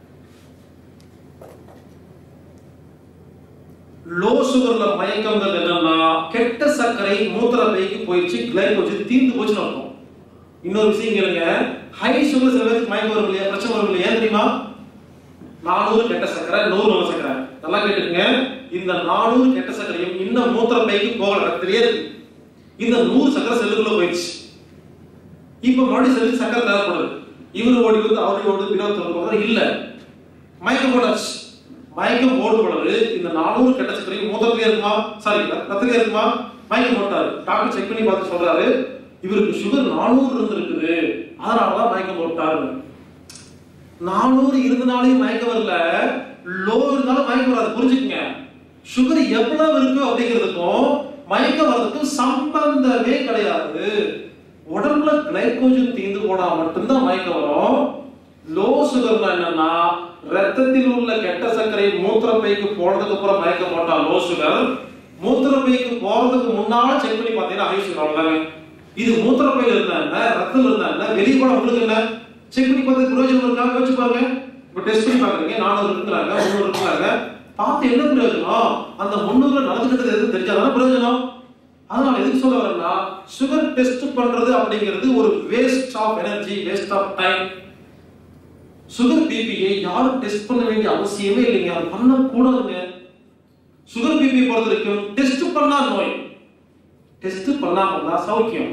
லோ சுகர்ல மயக்கங்கள் என்னன்னா கெட்ட சர்க்கரை மூத்திர பைக்கு போயிடுச்சு கிளைக்கோஜன் தீர்ந்து போச்சுன்னு அர்த்தம் இன்னொரு விஷயம் கேளுங்க ஹை சுகர் சில பேருக்கு மயக்கம் வரும் இல்லையா பிரச்சனை வரும் இல்லையா ஏன் தெரியுமா நானூறு கெட்ட சர்க்கரை நூறு நல்ல சர்க்கரை நல்லா கேட்டுக்கங்க இந்த நானூறு கெட்ட சர்க்கரையும் இன்னும் மூத்திர பைக்கு போகல ரத்தத்திலேயே இருக்கு இந்த நூறு சர்க்கரை செல்லுக்குள்ள போயிடுச்சு இப்ப மறுபடியும் செல்லுக்கு சர்க்கரை தேவைப்படுது இவரு ஓடி வந்து அவரு ஓடி இருபத்தி ஒன்று இல்ல மயக்கம் போடாச்சு மயக்கம் போடும் பொழுது இந்த நானூறு கெட்ட சர்க்கரையும் மூத்திரத்திலே இருக்குமா சாரி ரத்தத்திலே இருக்குமா மயக்கம் போட்டாரு டாக்டர் செக் பண்ணி பார்த்து சொல்றாரு இவருக்கு சுகர் நானூறு இருந்திருக்குது அதனாலதான் மயக்கம் போட்டாரு நானூறு இருந்தனாலையும் மயக்கம் வரல லோ இருந்தாலும் மயக்கம் வராது புரிஞ்சுக்கங்க சுகர் எவ்வளவு இருக்கு அப்படிங்கிறதுக்கும் மயக்கம் வர்றதுக்கும் சம்பந்தமே கிடையாது உடம்புல கிளைக்கோஜன் தீந்து போனா மட்டும்தான் மயக்கம் வரும் லோ சுகர்னா என்னன்னா ரத்தத்தில் உள்ள கெட்ட சர்க்கரை மூத்திரப்பைக்கு போனதுக்கு அப்புறம் மயக்கம் போட்டா லோ சுகர் மூத்திரப்பைக்கு போறதுக்கு முன்னால செக் பண்ணி பார்த்தீங்கன்னா ஹை சுகர் அவ்வளவுதாங்க இது மூத்திரப்பையில இருந்தா என்ன ரத்தத்துல இருந்தா என்ன வெளியே போன உங்களுக்கு என்ன செக் பண்ணி பார்த்து பிரயோஜனம் இருக்கா யோசிச்சு பாருங்க இப்ப டெஸ்ட் பண்ணி பாக்குறீங்க நானூறு இருக்கிறாங்க முந்நூறு இருக்கிறாங்க பார்த்து என்ன பிரயோஜனம் அந்த முந்நூறுல நடந்துக்கிட்டது எது தெரிஞ்சாதானே பிரயோஜனம் அதனால எதுக்கு சொல்ல வரேன்னா சுகர் டெஸ்ட் பண்றது அப்படிங்கிறது ஒரு waste of energy waste of time sugar பிபியை யாரும் டெஸ்ட் பண்ண வேண்டிய அவசியமே இல்லைங்க அது பண்ணக்கூடாதுங்க சுகர் பிபி பொறுத்த வரைக்கும் டெஸ்ட் பண்ணா நோய் டெஸ்ட் பண்ணாம தான் சௌக்கியம்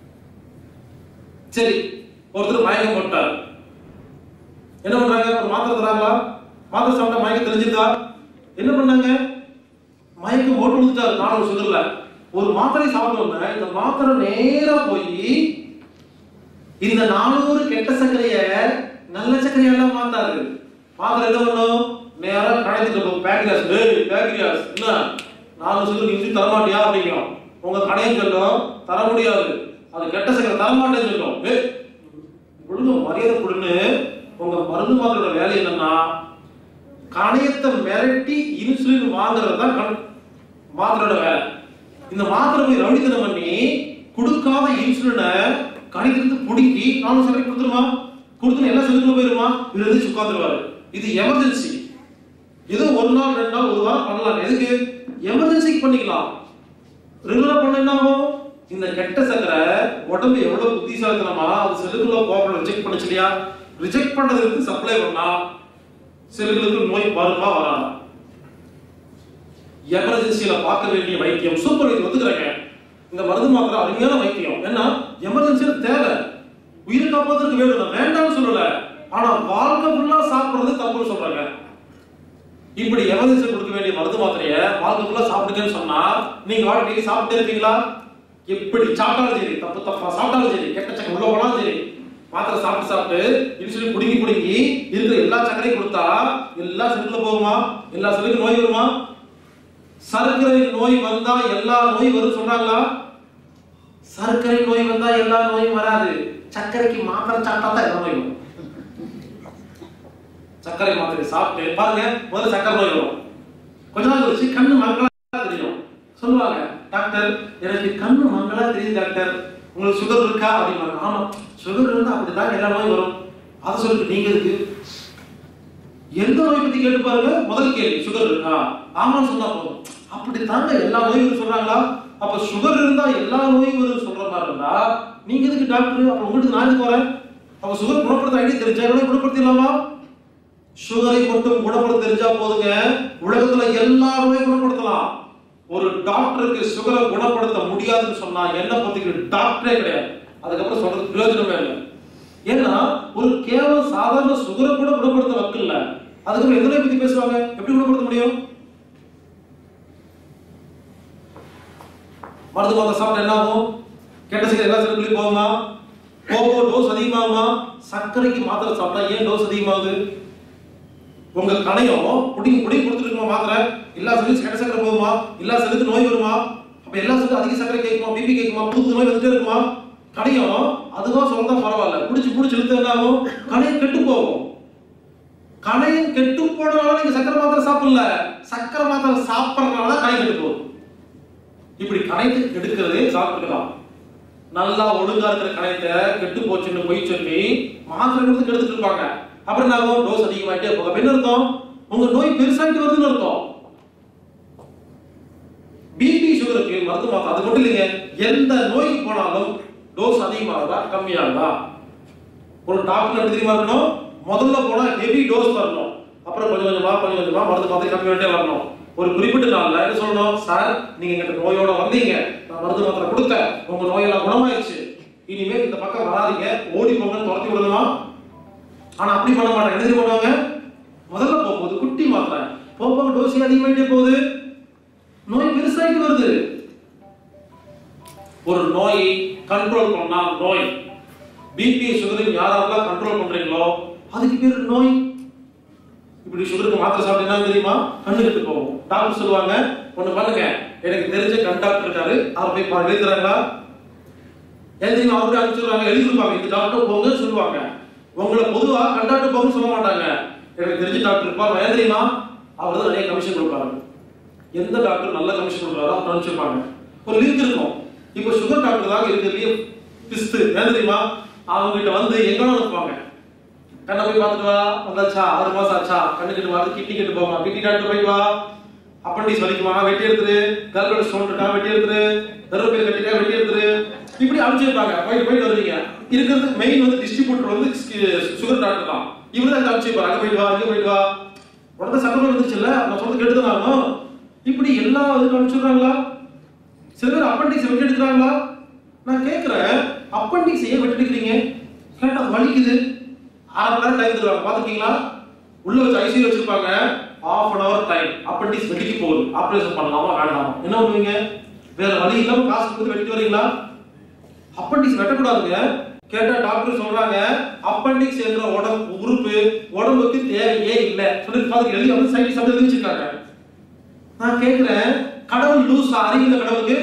சரி ஒருத்தர் மயக்கம் போட்டார் என்ன பண்றாங்க ஒரு மாத்திரை தராங்களா மாத்திரை சாப்பிட்டா மயக்கம் தெரிஞ்சிருக்கா என்ன பண்ணாங்க மயக்கம் போட்டு விழுந்துட்டாரு நானூறு சுகர்ல ஒரு மாத்திரை சாப்பிட்டோம்னா இந்த மாத்திரை நேரா போய் இந்த நானூறு கெட்ட சர்க்கரைய நல்ல சர்க்கரையெல்லாம் மாத்தாரு மாத்திரை என்ன பண்ணும் நேரா கடைத்துட்டு போகும் பேக்ரியாஸ் டேய் பேக்ரியாஸ் என்ன நானூறு சுகர் இஞ்சி தரமாட்டியா அப்படிங்கும் உங்க கடையும் சொல்லும் தர முடியாது அது கெட்ட சர்க்கரை தரமாட்டேன்னு சொல்லும் ஏய் கொடுங்க மரியாதை கொடுன்னு உங்க மருந்து மாத்திரோட வேலை என்னன்னா கணையத்தை மிரட்டி இன்சுலின் வாங்குறது தான் கண் மாத்திரோட வேலை இந்த மாத்திரை போய் ரவுடித்தனம் பண்ணி கொடுக்காத இன்சுலினை கணையத்திலிருந்து பிடுங்கி நானும் சர்க்கரை கொடுத்துருமா கொடுத்துன்னு எல்லா செல்லுக்குள்ள போயிருமா இவர் எதிர்த்து உட்காந்துருவாரு இது எமர்ஜென்சி ஏதோ ஒரு நாள் ரெண்டு நாள் ஒரு வாரம் பண்ணலாம் எதுக்கு எமர்ஜென்சிக்கு பண்ணிக்கலாம் ரெகுலரா பண்ண என்ன ஆகும் இந்த கெட்ட சக்கரை உடம்பு எவ்வளவு புத்திசாலித்தனமா அது செல்லுக்குள்ள போகணும் ரிஜெக்ட் பண்ணுச்சு இல்லையா ரிஜெக்ட் பண்ணதுக்கு சப்ளை பண்ணா செல்லுகளுக்கு நோய் வருமா வராதா எமர்ஜென்சியில பார்க்க வேண்டிய வைத்தியம் சூப்பர் வைத்தியம் ஒத்துக்கிறேங்க இந்த மருந்து மாத்திரை அருமையான வைத்தியம் ஏன்னா எமர்ஜென்சியில தேவை உயிரை காப்பாத்துறதுக்கு வேணும் நான் வேண்டாம்னு சொல்லல ஆனா வாழ்க்கை ஃபுல்லா சாப்பிடுறது தப்புன்னு சொல்றாங்க இப்படி எமர்ஜென்சி கொடுக்க வேண்டிய மருந்து மாத்திரைய வாழ்க்கை ஃபுல்லா சாப்பிடுங்கன்னு சொன்னா நீங்க வாழ்க்கை டெய்லி சாப்பிட்டே இருப்பீங்களா எப்படி சாப்பிட்டாலும் சரி தப்பு தப்பா சாப்பிட்டாலும் சரி கெட்ட சக்கரை உள்ள போனாலும் சரி மாத்திரை சாப்பிட்டு சாப்பிட்டு இன்சுலின் புடுங்கி புடுங்கி இருக்கிற எல்லா சக்கரையும் கொடுத்தா எல்லா செல்லுக்குள்ள போகுமா எல்லா செல்லுக்கும் நோய் வருமா சர்க்கரை நோய் வந்தா எல்லா நோய் வரும் சொல்றாங்களா சர்க்கரை நோய் வந்தா எல்லா நோயும் வராது சர்க்கரைக்கு மாத்திரை சாப்பிட்டா தான் எல்லா நோயும் வரும் சர்க்கரை மாத்திரை சாப்பிட்டு பாருங்க முதல்ல சர்க்கரை நோய் வரும் கொஞ்ச நாள் கழிச்சு கண்ணு மங்களா தெரியும் சொல்லுவாங்க டாக்டர் எனக்கு கண்ணு மங்களா தெரியுது டாக்டர் உங்களுக்கு சுகர் இருக்கா அப்படிம்பாங்க ஆமா சுகர் இருந்தா அப்படிதான் எல்லா நோயும் வரும் அதை சொல்லிட்டு நீங்க இருக்கு எந்த நோய் பத்தி கேட்டு பாருங்க முதல் கேள்வி சுகர் இருக்கா ஆமான்னு சொன்னா போதும் அப்படி தாங்க எல்லா நோயும் வரும்னு சொல்றாங்களா அப்ப சுகர் இருந்தா எல்லா நோயும் வரும் சொல்ற மாதிரி இருந்தா நீங்க எதுக்கு டாக்டர் அப்ப உங்களுக்கு நான் எதுக்கு வரேன் அப்ப சுகர் குணப்படுத்த ஐடி தெரிஞ்சா கூட குணப்படுத்திடலாமா சுகரை மட்டும் குணப்படுத்த தெரிஞ்சா போதுங்க உலகத்துல எல்லா நோயும் குணப்படுத்தலாம் ஒரு டாக்டருக்கு சுகரை குணப்படுத்த முடியாதுன்னு சொன்னா என்ன பத்திக்கிற டாக்டரே கிடையாது அதுக்கப்புறம் சொல்றது பிரயோஜனமே இல்லை ஏன்னா ஒரு கேவலம் சாதாரண சுகரை கூட குணப்படுத்த வக்கில்ல அதுக்கப்புறம் எந்த நோய் பத்தி பேசுவாங்க எப்படி குணப்படுத்த முடியும் மருந்து மாத்திரை சாப்பிட்டா என்ன ஆகும் கெட்ட சக்கரை எல்லா செல்லுக்குள்ளேயும் போகுமா போகும் டோஸ் அதிகமாகுமா சர்க்கரைக்கு மாத்திரை சாப்பிட்டா ஏன் டோஸ் அதிகமாகுது உங்க கணையம் புடிங்க புடிங்க கொடுத்துருக்குமா மாத்திரை எல்லா செல்லுக்கும் கெட்ட சக்கரை போகுமா எல்லா செல்லுக்கும் நோய் வருமா அப்ப எல்லா செல்லுக்கும் அதிக சக்கரை கேட்குமா பிபி கேட்குமா புது நோய் வந்துட்டே இருக்குமா கணையம் அதுதான் சொல்றதா பரவாயில்ல புடிச்சு புடிச்சு இழுத்து என்ன ஆகும் கணையம் கெட்டு போகும் கணையம் கெட்டு போடுறதுனால நீங்க சக்கரை மாத்திரை சாப்பிடல சக்கரை மாத்திரை சாப்பிடறதுனால தான் கணை கெட்டு போகும் இப்படி கணையத்தை கெடுக்கிறதே சாப்பிட்டுக்கலாம் நல்லா ஒழுங்கா இருக்கிற கணையத்தை கெட்டு போச்சுன்னு போய் சொல்லி மாத்திரை கொடுத்து கெடுத்துட்டு இருப்பாங்க அப்புறம் என்ன ஆகும் டோஸ் அதிகமாயிட்டே போகும் அப்ப என்ன அர்த்தம் உங்க நோய் பெருசாயிட்டு வருதுன்னு அர்த்தம் பிபி சுகருக்கு மருந்து மாத்திரை அது மட்டும் இல்லைங்க எந்த நோய்க்கு போனாலும் டோஸ் அதிகமாகுதா கம்மியாகுதா ஒரு டாக்டர் எப்படி தெரியுமா இருக்கணும் முதல்ல போனா ஹெவி டோஸ் வரணும் அப்புறம் கொஞ்சம் கொஞ்சமா கொஞ்சம் கொஞ்சமா மருந்து மாத்திரை கம்மி பண்ணிட்டே வரணும் ஒரு குறிப்பிட்ட நாள்ல என்ன சொல்லணும் சார் நீங்க எங்கிட்ட நோயோட வந்தீங்க நான் மருந்து மாத்திரை கொடுத்தேன் உங்க நோயெல்லாம் குணமாயிடுச்சு இனிமேல் இந்த பக்கம் வராதீங்க ஓடி போங்கன்னு துரத்தி விடணுமா ஆனா அப்படி பண்ண மாட்டாங்க என்ன தெரியுமா பண்ணுவாங்க முதல்ல போகும்போது குட்டி மாத்திரை போக போக டோஸ் அதிகமாயிட்டே போகுது நோய் பெருசாயிட்டு வருது ஒரு நோயை கண்ட்ரோல் பண்ணா நோய் பிபி சுகரையும் யாரெல்லாம் கண்ட்ரோல் பண்றீங்களோ அதுக்கு பேர் நோய் இப்படி சுகருக்கு மாத்திரை சாப்பிட்டீங்கன்னா தெரியுமா கண்ணு கெட்டு போகும் டாக்டர் சொல்லுவாங்க ஒண்ணு பண்ணுங்க எனக்கு தெரிஞ்ச கண் டாக்டர் இருக்காரு அவர் போய் பாருங்க எழுதுறாங்களா ஏன் தெரியுமா அவரு அனுப்பிச்சுடுவாங்க எழுதிருப்பாங்க இந்த டாக்டர் போங்கன்னு சொல்லுவாங்க உங்களை பொதுவா கண் டாக்டர் போங்கன்னு சொல்ல மாட்டாங்க எனக்கு தெரிஞ்ச டாக்டர் இருப்பார் ஏன் தெரியுமா அவர் தான் நிறைய கமிஷன் கொடுப்பாரு எந்த டாக்டர் நல்ல கமிஷன் கொடுக்குறாரோ அவர் அனுப்பிச்சிருப்பாங்க ஒரு லிங்க் இருக்கும் இப்போ சுகர் டாக்டர் தான் இருக்கிறதுலயே பிஸ்து ஏன் தெரியுமா அவங்க கிட்ட வந்து எங்க அனுப்புவாங்க கண்ணை போய் பார்த்துட்டு வா வந்தாச்சா ஆறு மாசம் ஆச்சா கண்ணு கிட்ட வந்து கிட்னி கிட்ட போமா கிட்னி டாக்டர் போயிட்டு வா அப்பண்டிஸ் வலிக்குமா வெட்டி எடுத்துரு கர்ப்பட ஸ்டோன் இருக்கா வெட்டி எடுத்துரு கருவேப்பிலை கட்டிக்கா வெட்டி எடுத்துரு இப்படி அனுப்பிச்சிருப்பாங்க போயிட்டு போயிட்டு வருவீங்க இருக்கிறது மெயின் வந்து டிஸ்ட்ரிபியூட்டர் வந்து சுகர் டாக்டர் தான் இவரு தான் காமிச்சு அங்க போயிட்டு வா அங்க போயிட்டு வா உடனே சட்டம் வந்துருச்சுல்ல நான் சொல்றது கேட்டுதான் ஆகணும் இப்படி எல்லா இதுக்கும் அனுப்பிச்சுடுறாங்களா சில பேர் அப்பண்டிக்ஸ் வெட்டி எடுக்கிறாங்களா நான் கேட்கிறேன் அப்பண்டிக்ஸ் ஏன் வெட்டி எடுக்கிறீங்க கேட்டா அது வலிக்குது அரை மணி நேரம் டைம் தருவாங்க பாத்துருக்கீங்களா உள்ள வச்சு ஐசியூ வச்சிருப்பாங்க half an hour time appendix வெட்டிக்கு போகுது ஆபரேஷன் பண்ணலாமா வேண்டாமா என்ன பண்ணுவீங்க வேற வழி இல்லாம காசு கொடுத்து வெட்டிட்டு வரீங்களா அப்பண்டிக்ஸ் வெட்டக்கூடாதுங்க கேட்டா டாக்டர் சொல்றாங்க அப்பண்டிக்ஸ் என்ற உடம்பு உறுப்பு உடம்புக்கு தேவையே இல்லை சொல்லி பாத்துக்க எழுதி வந்து சயின்டிஸ்ட் வந்து எழுதி வச்சிருக்காங்க நான் கேக்குறேன் கடவுள் லூஸ் அறிவியல கடவுளுக்கு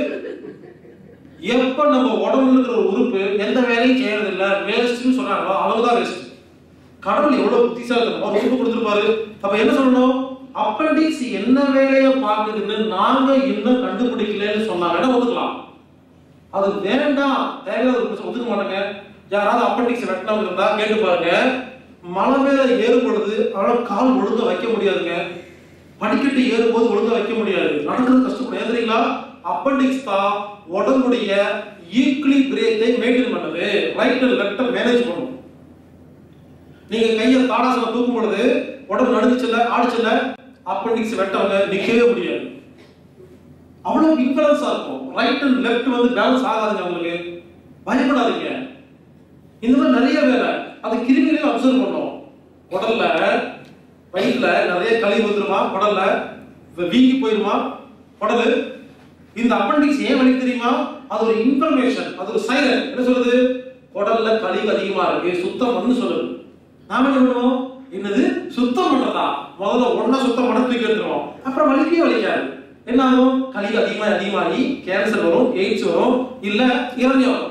எப்ப நம்ம உடம்புல இருக்கிற ஒரு உறுப்பு எந்த வேலையும் செய்யறது இல்ல வேஸ்ட்னு சொல்றாங்களோ அளவுதான் வேஸ்ட் கடவுள் எவ்வளவு புத்திசாலித்தனமா ஒரு உறுப்பு கொடுத்திருப்பாரு அப்ப என்ன சொல்லணும் அப்பண்டிக்ஸ் என்ன வேலையை பார்க்குதுன்னு நாங்க இன்னும் கண்டுபிடிக்கலன்னு சொன்னா வேணா ஒதுக்கலாம் அது வேண்டாம் தேவையில்லாத ஒரு பிரச்சனை ஒதுக்க மாட்டாங்க யாராவது அப்பண்டிக்ஸ் வெட்டினவங்க இருந்தா கேட்டு பாருங்க மலை மேல ஏறும் பொழுது அவனால கால் ஒழுங்கா வைக்க முடியாதுங்க படிக்கட்டு ஏறும்போது ஒழுங்கா வைக்க முடியாது நடக்கிறது கஷ்டப்படும் ஏன் தெரியுங்களா அப்பண்டிக்ஸ் தான் உடம்புடைய ஈக்லி பிரேத்தை மெயின்டைன் பண்ணுது ரைட் அண்ட் லெஃப்ட் மேனேஜ் பண்ணும் நீங்க கையை தாடாசனம் தூக்கும் பொழுது உடம்பு நடுச்சுல ஆடிச்சுல அப்பண்டிக்ஸ் வெட்டவங்க நிக்கவே முடியாது அவ்வளவு இம்பேலன்ஸா இருக்கும் ரைட் அண்ட் லெஃப்ட் வந்து பேலன்ஸ் ஆகாதுங்க உங்களுக்கு பயப்படாதீங்க இந்த மாதிரி நிறைய வேலை அது கிருமிகளையும் அப்சர்வ் பண்ணும் உடல்ல வயிற்றுல நிறைய கழிவு வந்துருமா குடல்ல இப்ப வீங்கி போயிருமா குடலு இந்த அப்பண்டிக்ஸ் ஏன் வலி தெரியுமா அது ஒரு இன்ஃபர்மேஷன் அது ஒரு சைலன் என்ன சொல்லுது குடல்ல கழிவு அதிகமா இருக்கு சுத்தம் பண்ணு சொல்லுது நாம என்ன பண்ணுவோம் என்னது சுத்தம் பண்றதா முதல்ல ஒண்ணா சுத்தம் பண்ண தூக்கி எடுத்துருவோம் அப்புறம் வலிக்கவே வலிக்காது என்ன ஆகும் கழிவு அதிகமா அதிகமாகி கேன்சர் வரும் எய்ட்ஸ் வரும் இல்ல இறந்து வரும்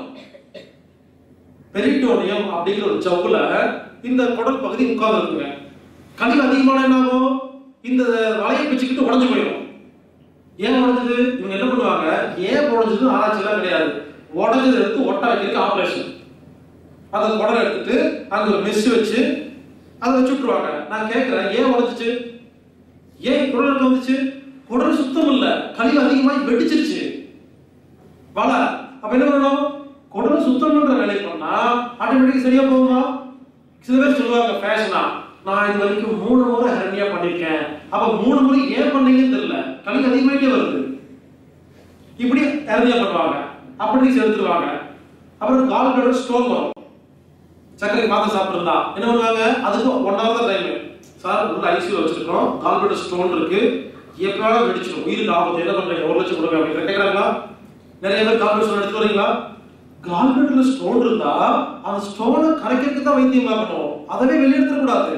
பெரிட்டோனியம் அப்படிங்கிற ஒரு சவுல இந்த குடல் பகுதி உட்கார்ந்து இருக்குங்க கழிவு அதிகமான என்ன ஆகும் இந்த வலையை பிச்சுக்கிட்டு உடஞ்சு போயிடும் ஏன் உடஞ்சது இவங்க என்ன பண்ணுவாங்க ஏன் உடஞ்சது ஆராய்ச்சியெல்லாம் கிடையாது உடஞ்சதை எடுத்து ஒட்ட வைக்கிறதுக்கு ஆபரேஷன் அந்த குடலை எடுத்துட்டு அங்க ஒரு மெஸ் வச்சு அதை வச்சு விட்டுருவாங்க நான் கேட்கிறேன் ஏன் உடஞ்சிச்சு ஏன் குடல் வந்துச்சு குடல் சுத்தம் இல்ல கழிவு அதிகமாகி வெடிச்சிருச்சு வள அப்ப என்ன பண்ணணும் குடலை சுத்தம் பண்ற வேலை பண்ணா ஆட்டோமேட்டிக் சரியா போகுமா சில பேர் சொல்லுவாங்க ஃபேஷனா நான் இது வரைக்கும் மூணு முறை ஹெர்னியா பண்ணிருக்கேன் அப்ப மூணு முறை ஏன் பண்ணீங்கன்னு தெரியல கழிவு அதிகமாயிட்டே வருது இப்படி ஹெர்னியா பண்ணுவாங்க அப்பண்டிக்ஸ் எடுத்துருவாங்க அப்புறம் கால் பிளடர் ஸ்டோன் வரும் சர்க்கரை மாத்திரை சாப்பிட்டுருந்தா என்ன பண்ணுவாங்க அதுக்கு ஒன் ஹவர் தான் டைம் சார் உள்ள ஐசியூ வச்சிருக்கோம் கால் பிளடர் ஸ்டோன் இருக்கு எப்ப வேணாலும் வெடிச்சிடும் உயிருக்கு ஆபத்து என்ன பண்றீங்க ஒரு லட்சம் கொடுங்க அப்படின்னு கேட்கறாங்களா நிறைய பேர் கால் பிளடர் ஸ்டோன் எடுத்து வரீங்களா கால் பிளடர்ல ஸ்டோன் இருந்தா அந்த ஸ்டோனை கரைக்கிறதுக்கு தான் வைத்தியம் பார்க்கணும் அதவே வெளியெடுத்துட கூடாது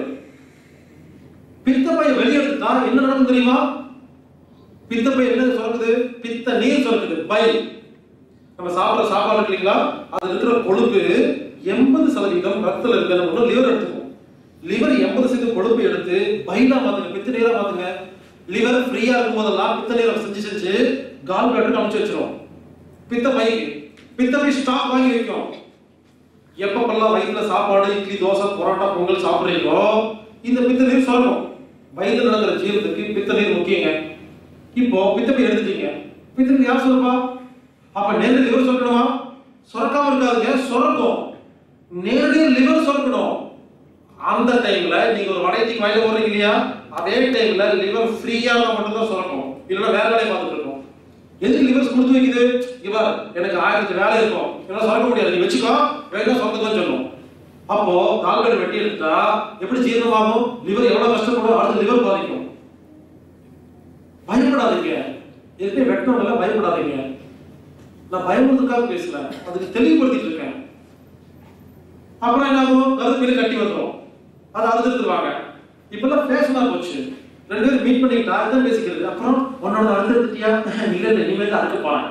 பித்தப்பையை வெளியெடுத்துட்டா என்ன நடக்கும் தெரியுமா பித்தப்பை என்ன சுரக்குது பித்த நீர் சுரக்குது பைல் நம்ம சாப்பிடுற சாப்பாடு இருக்கு இல்லைங்களா அது இருக்கிற கொழுப்பு எண்பது சதவீதம் ரத்தத்துல இருக்கு நம்ம ஒண்ணு லிவர் எடுத்துக்கும் லிவர் எண்பது சதவீதம் கொழுப்பு எடுத்து பைலா மாத்துங்க பித்த நீரா மாத்துங்க லிவர் ஃப்ரீயா இருக்கும் போதெல்லாம் பித்த நீரை செஞ்சு செஞ்சு கால் பிளட் அமைச்சு வச்சிரும் பித்த பைக்கு பித்த பை ஸ்டாக் வாங்கி வைக்கும் எப்பப்பெல்லாம் வயிற்றுல சாப்பாடு இட்லி தோசை பரோட்டா பொங்கல் சாப்பிடுறீங்களோ இந்த பித்த நீர் சுரக்கும் வயிற்றுல நடக்கிற ஜீவனத்துக்கு பித்த நீர் முக்கியங்க இப்போ பித்தப்பை எடுத்துட்டீங்க பித்த நீர் யார் சுரப்பா அப்ப நேரடி லிவர் சுரக்கணுமா சுரக்காம இருக்காதுங்க சுரக்கும் நேரடியா லிவர் சுரக்கணும் அந்த டைம்ல நீங்க ஒரு வடையத்துக்கு வாயில போறீங்க இல்லையா அதே டைம்ல லிவர் ஃப்ரீயா இருந்தா மட்டும் தான் சுரக்கும் இல்லைன்னா வேற வேலையை பார்த்துட்டு இருக்கோம் எதுக்கு லிவர்ஸ் கொடுத்து வைக்குது இவர் எனக்கு ஆயிரத்து வேலை இருக்கும் இதெல்லாம் சுரக்க முடியாது நீ வச்சுக்கோ வேணா சொந்தக்கம் சொல்லும் அப்போ கால்கடை வெட்டி எடுத்தா எப்படி ஜீரணமாகும் லிவர் எவ்வளவு கஷ்டப்படும் அடுத்து லிவர் பாதிக்கும் பயப்படாதீங்க எதுவுமே வெட்டணும் பயப்படாதீங்க நான் பயமுறுத்துக்காக பேசல அதுக்கு தெளிவுபடுத்திட்டு இருக்கேன் அப்புறம் என்ன ஆகும் கருப்பில கட்டி வந்துடும் அதை அறுத்துருவாங்க இப்பெல்லாம் ஃபேஷனா போச்சு ரெண்டு பேரும் மீட் பண்ணிக்கிட்டா இதான் பேசிக்கிறது அப்புறம் உன்னோட அறுத்துட்டியா இல்ல இல்ல இனிமேல் தான் அறுக்க போறேன்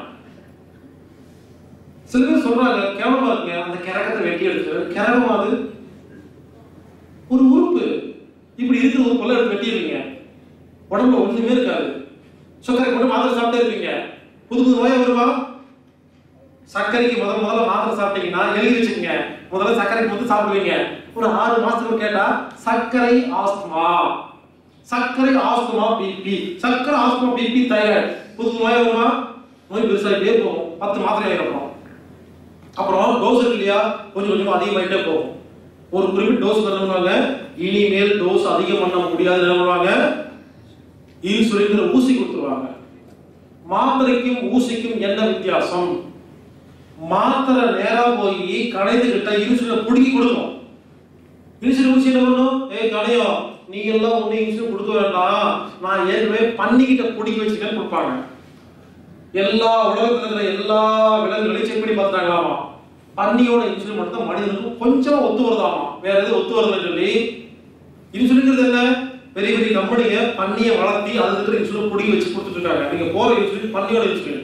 சில பேர் சொல்றாங்க கேவலமா இருக்குங்க அந்த கிரகத்தை வெட்டி எடுத்து கிரகம் அது ஒரு உறுப்பு இப்படி இருக்கிற உறுப்பெல்லாம் எடுத்து வெட்டிடுவீங்க உடம்புல ஒண்ணுமே இருக்காது சர்க்கரை போட்டு மாத்திரை சாப்பிட்டே இருப்பீங்க புது புது நோயா வருமா சர்க்கரைக்கு முதல் முதல்ல மாத்திரை சாப்பிட்டீங்கன்னா எழுதி வச்சுக்கோங்க முதல்ல சர்க்கரை போட்டு சாப்பிடுவீங்க ஒரு ஆறு மாசத்துக்கு கேட்டா சர்க்கரை ஆஸ்துமா சர்க்கரை ஆஸ்துமா பிபி சர்க்கரை ஆஸ்துமா பிபி தைராய்டு புது நோயா வருமா நோய் பெருசாகிட்டே போகும் பத்து மாத்திரை ஆயிரம் அப்புறம் டோஸ் இருக்கு இல்லையா கொஞ்சம் கொஞ்சமா அதிகமாயிட்டே போகும் ஒரு குறிப்பிட்ட டோஸ் என்ன பண்ணுவாங்க இனிமேல் டோஸ் அதிகம் பண்ண முடியாது என்ன பண்ணுவாங்க இன்சுலின்ங்கிற ஊசி கொடுத்துருவாங்க மாத்திரைக்கும் ஊசிக்கும் என்ன வித்தியாசம் மாத்திரை நேரா போய் கடைந்துகிட்ட இன்சுலினை பிடுங்கி கொடுக்கும் இன்சுலின் ஊசி என்ன பண்ணும் ஏய் கடையம் நீ எல்லாம் ஒண்ணு இன்சுலின் கொடுக்க வேண்டாம் நான் ஏற்கனவே பண்ணிக்கிட்ட பிடிக்க வச்சுக்கன்னு கொடுப்பாங்க எல்லா உலகத்துல இருக்கிற எல்லா விலங்குகளையும் செக் பண்ணி பார்த்தாங்களாமா பன்னியோட இன்சுலின் மட்டும் தான் மனிதனுக்கு கொஞ்சம் ஒத்து வருதாமா வேற எதுவும் ஒத்து வரலன்னு சொல்லி இன்சுலின்ங்கிறது என்ன பெரிய பெரிய கம்பெனிங்க பன்னியை வளர்த்தி அதுல இருக்கிற இன்சுலின் பிடிங்கி வச்சு கொடுத்துட்டு இருக்காங்க நீங்க போற இன்சுலின் பன்னியோட இன்சுலின்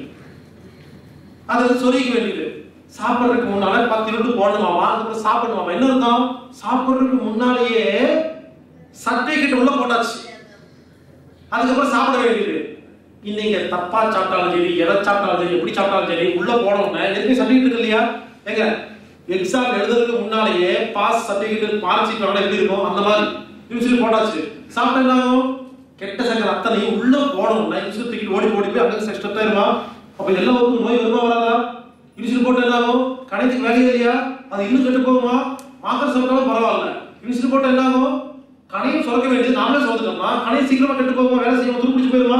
அதை வந்து சொல்லிக்க வேண்டியது சாப்பிட்றதுக்கு முன்னால பத்து யூனிட் போடணுமாமா அதுக்கப்புறம் சாப்பிடணுமாமா என்ன இருக்கும் சாப்பிட்றதுக்கு முன்னாலேயே சர்டிபிகேட் உள்ள போட்டாச்சு அதுக்கப்புறம் சாப்பிட வேண்டியது இன்னைக்கு தப்பா சாப்பிட்டாலும் சரி எதை சாப்பிட்டாலும் சரி எப்படி சாப்பிட்டாலும் சரி உள்ள போனோம்னா எதுவுமே சர்டிபிகேட் இருக்கு இல்லையா எங்க எக்ஸாம் எழுதுறதுக்கு முன்னாலேயே பாஸ் சர்டிபிகேட் மார்க் ஷீட் எப்படி இருக்கும் அந்த மாதிரி இன்சுலின் போட்டாச்சு சாப்பிட்டா என்ன ஆகும் கெட்ட சக்கரை அத்தனையும் உள்ள போனோம்னா இன்சுலின் தூக்கிட்டு ஓடி ஓடி போய் அங்கே செஸ்ட் ஆயிருமா அப்ப எல்லாருக்கும் நோய் வருமா வராதா இன்சுலின் போட்டு என்ன ஆகும் கணையத்துக்கு வேலையே இல்லையா அது இன்னும் கெட்டு போகுமா மாத்திரை சாப்பிட்டாலும் பரவாயில்ல இன்சுலின் போட்டு என்ன ஆகும் கணையம் சுரக்க வேண்டியது நாமளே சுரந்துட்டோம்னா கணையம் சீக்கிரமா கெட்டு போகுமா வேலை செய்யாம துருப்பிடிச்சு போயிருமா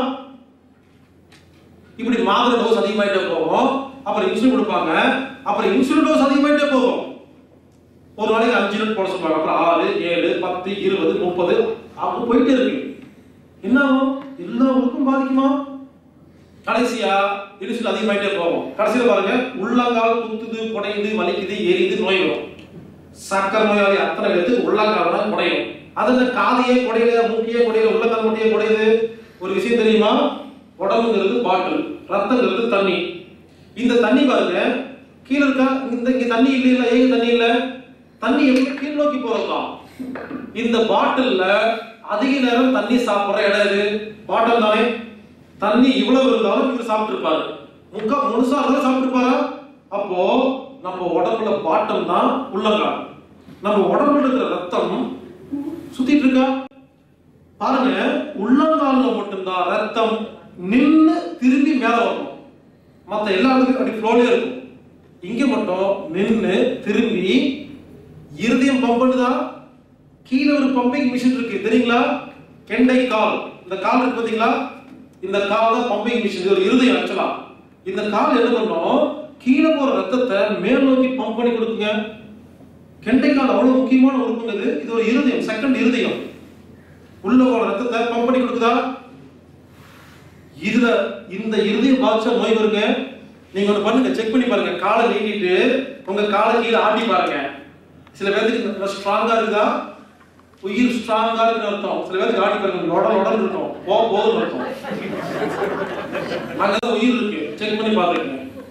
இப்படி மாத்திரை டோஸ் அதிகமாயிட்டே போகும் அப்புறம் இன்சுலின் கொடுப்பாங்க அப்புறம் இன்சுலின் டோஸ் அதிகமாயிட்டே போகும் ஒரு நாளைக்கு அஞ்சு யூனிட் போட சொல்லுவாங்க அப்புறம் ஆறு ஏழு பத்து இருபது முப்பது அப்படி போயிட்டே இருக்கு என்ன ஆகும் எல்லா உறுப்பும் பாதிக்குமா கடைசியா இன்சுலின் அதிகமாயிட்டே போகும் கடைசியில பாருங்க உள்ளங்கால் குத்துது குடையுது வலிக்குது எரியுது நோய் வரும் சக்கரை நோயாளி அத்தனை பேருக்கு உள்ளங்கால் தான் குடையும் அது இந்த காதையே குடையல மூக்கியே குடையல உள்ளங்கால் மூட்டையே குடையுது ஒரு விஷயம் தெரியுமா உடம்புங்கிறது பாட்டில் ரத்தங்கிறது தண்ணி இந்த தண்ணி பாருங்க கீழே இருக்கா இந்த இங்க தண்ணி இல்ல இல்ல ஏங்க தண்ணி இல்ல தண்ணி எப்படி கீழ் நோக்கி போறதுதான் இந்த பாட்டில்ல அதிக நேரம் தண்ணி சாப்பிடுற இடம் இது பாட்டில் தானே தண்ணி இவ்வளவு இருந்தாலும் இவர் சாப்பிட்டுருப்பாரு முக்கா முழுசா இருந்தாலும் சாப்பிட்டுருப்பாரா அப்போ நம்ம உடம்புல பாட்டம் தான் உள்ளங்கால் நம்ம உடம்புல இருக்கிற ரத்தம் சுத்திட்டு இருக்கா பாருங்க உள்ளங்கால்ல மட்டும்தான் ரத்தம் நின்னு திரும்பி மேல வரணும் மத்த எல்லா இடத்துக்கும் அப்படி ஃப்ளோலே இருக்கும் இங்க மட்டும் நின்னு திரும்பி இருதயம் பம்ப் பண்ணுதா கீழே ஒரு பம்பிங் மிஷின் இருக்கு தெரியுங்களா கெண்டை கால் இந்த கால் இருக்கு பாத்தீங்களா இந்த கால் தான் பம்பிங் மிஷின் இது ஒரு இருதயம் ஆக்சுவலா இந்த கால் என்ன பண்ணும் கீழே போற ரத்தத்தை மேல் நோக்கி பம்ப் பண்ணி கொடுக்குங்க கெண்டை கால் அவ்வளவு முக்கியமான உறுப்புங்க இது இது ஒரு இருதயம் செகண்ட் இருதயம் உள்ள போற ரத்தத்தை பம்ப் பண்ணி கொடுக்குதா இதுல இந்த இருதயம் பாதிச்சா நோய் வருங்க நீங்க ஒண்ணு பண்ணுங்க செக் பண்ணி பாருங்க காலை நீட்டிட்டு உங்க காலை கீழே ஆட்டி பாருங்க சில பேருக்கு ஸ்ட்ராங்கா இருக்குதா உயிர் ஸ்ட்ராங்கா இருக்குன்னு அர்த்தம் சில பேருக்கு ஆட்டி பாருங்க உடல் உடல் இருக்கும் போ போதும் அர்த்தம் அங்கதான் உயிர் இருக்கு செக் பண்ணி பாருங்க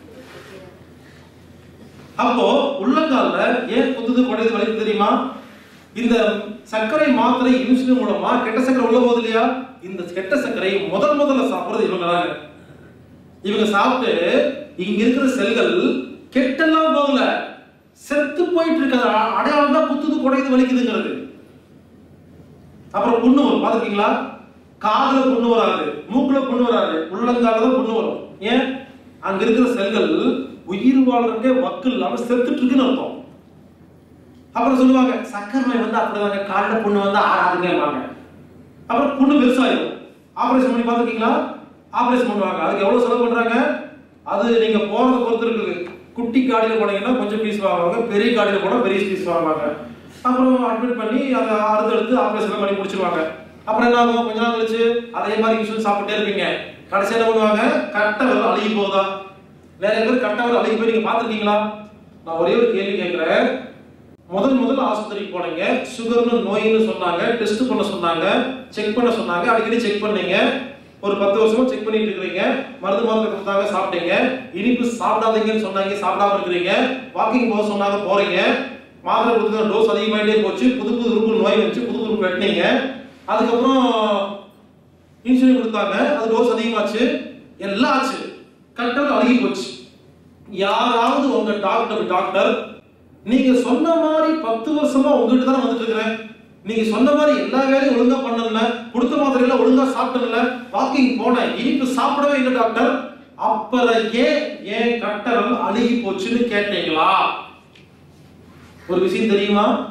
அப்போ உள்ளங்கால்ல ஏன் குத்துது குடையுது வலிக்கு தெரியுமா இந்த சர்க்கரை மாத்திரை இன்சுலின் மூலமா கெட்ட சர்க்கரை உள்ள போகுது இல்லையா இந்த கெட்ட சர்க்கரை முதல் முதல்ல சாப்பிடுறது இவங்க தாங்க இவங்க சாப்பிட்டு இங்க இருக்கிற செல்கள் கெட்டெல்லாம் போகல செத்து போயிட்டு இருக்கிற அடையாளம் தான் குத்துது குடையுது வலிக்குதுங்கிறது அப்புறம் புண்ணு வரும் பாத்துருக்கீங்களா காதுல புண்ணு வராது மூக்குல புண்ணு வராது உள்ளங்கால தான் புண்ணு வரும் ஏன் அங்க இருக்கிற செல்கள் உயிர் வாழ்றதுக்கே வக்கு இல்லாம செத்துட்டு இருக்குன்னு அர்த்தம் அப்புறம் சொல்லுவாங்க சக்கரை நோய் வந்து அப்படிதாங்க காலில் புண்ணு வந்து ஆறாதுங்கம்பாங்க அப்புறம் புண்ணு பெருசாயிடும் ஆபரேஷன் பண்ணி பார்த்துருக்கீங்களா ஆபரேஷன் பண்ணுவாங்க அதுக்கு எவ்வளவு செலவு பண்றாங்க அது நீங்க போறத பொறுத்து இருக்குது குட்டி காடியில போனீங்கன்னா கொஞ்சம் பீஸ் வாங்குவாங்க பெரிய காடியில போனா பெரிய பீஸ் வாங்குவாங்க அப்புறம் அட்மிட் பண்ணி அதை அறுத்து எடுத்து ஆபரேஷன் பண்ணி முடிச்சிருவாங்க அப்புறம் என்ன ஆகும் கொஞ்ச நாள் கழிச்சு அதே மாதிரி இன்சூரன்ஸ் சாப்பிட்டே இருப்பீங்க கடைசி என்ன பண்ணுவாங்க கட்ட விரல் அழுகி போகுதா நிறைய பேர் கட்ட விரல் அழுகி போய் நீங்க பாத்துருக்கீங்களா நான் ஒரே ஒரு கேள்வி கேட்கிறேன் முதல் முதல்ல ஆஸ்பத்திரிக்கு போனீங்க சுகர்னு நோயின்னு சொன்னாங்க டெஸ்ட் பண்ண சொன்னாங்க செக் பண்ண சொன்னாங்க அடிக்கடி செக் பண்ணீங்க ஒரு பத்து வருஷமா செக் பண்ணிட்டு இருக்கிறீங்க மருந்து மாத்திரை கொடுத்தாங்க சாப்பிட்டீங்க இனிப்பு சாப்பிடாதீங்கன்னு சொன்னாங்க சாப்பிடாம இருக்கிறீங்க வாக்கிங் போக சொன்னாங்க போறீங்க மாத்திரை கொடுத்த டோஸ் அதிகமாயிட்டே போச்சு புது புது உறுப்பு நோய் வந்துச்சு புது உறுப்பு வெட்டினீங்க அதுக்கப்புறம் இன்சுலின் கொடுத்தாங்க அது டோஸ் அதிகமாச்சு எல்லாம் ஆச்சு கட்டல் அழுகி போச்சு யாராவது உங்க டாக்டர் டாக்டர் நீங்க சொன்ன மாதிரி பத்து வருஷமா உங்ககிட்ட தான் வந்துட்டு இருக்கிறேன் நீங்க சொன்ன மாதிரி எல்லா வேலையும் ஒழுங்கா பண்ணல கொடுத்த மாத்திரையில ஒழுங்கா சாப்பிட்டல வாக்கிங் போனேன் இனிப்பு சாப்பிடவே இல்லை டாக்டர் அப்புறம் ஏன் ஏன் கட்டரம் அழுகி போச்சுன்னு கேட்டீங்களா ஒரு விஷயம் தெரியுமா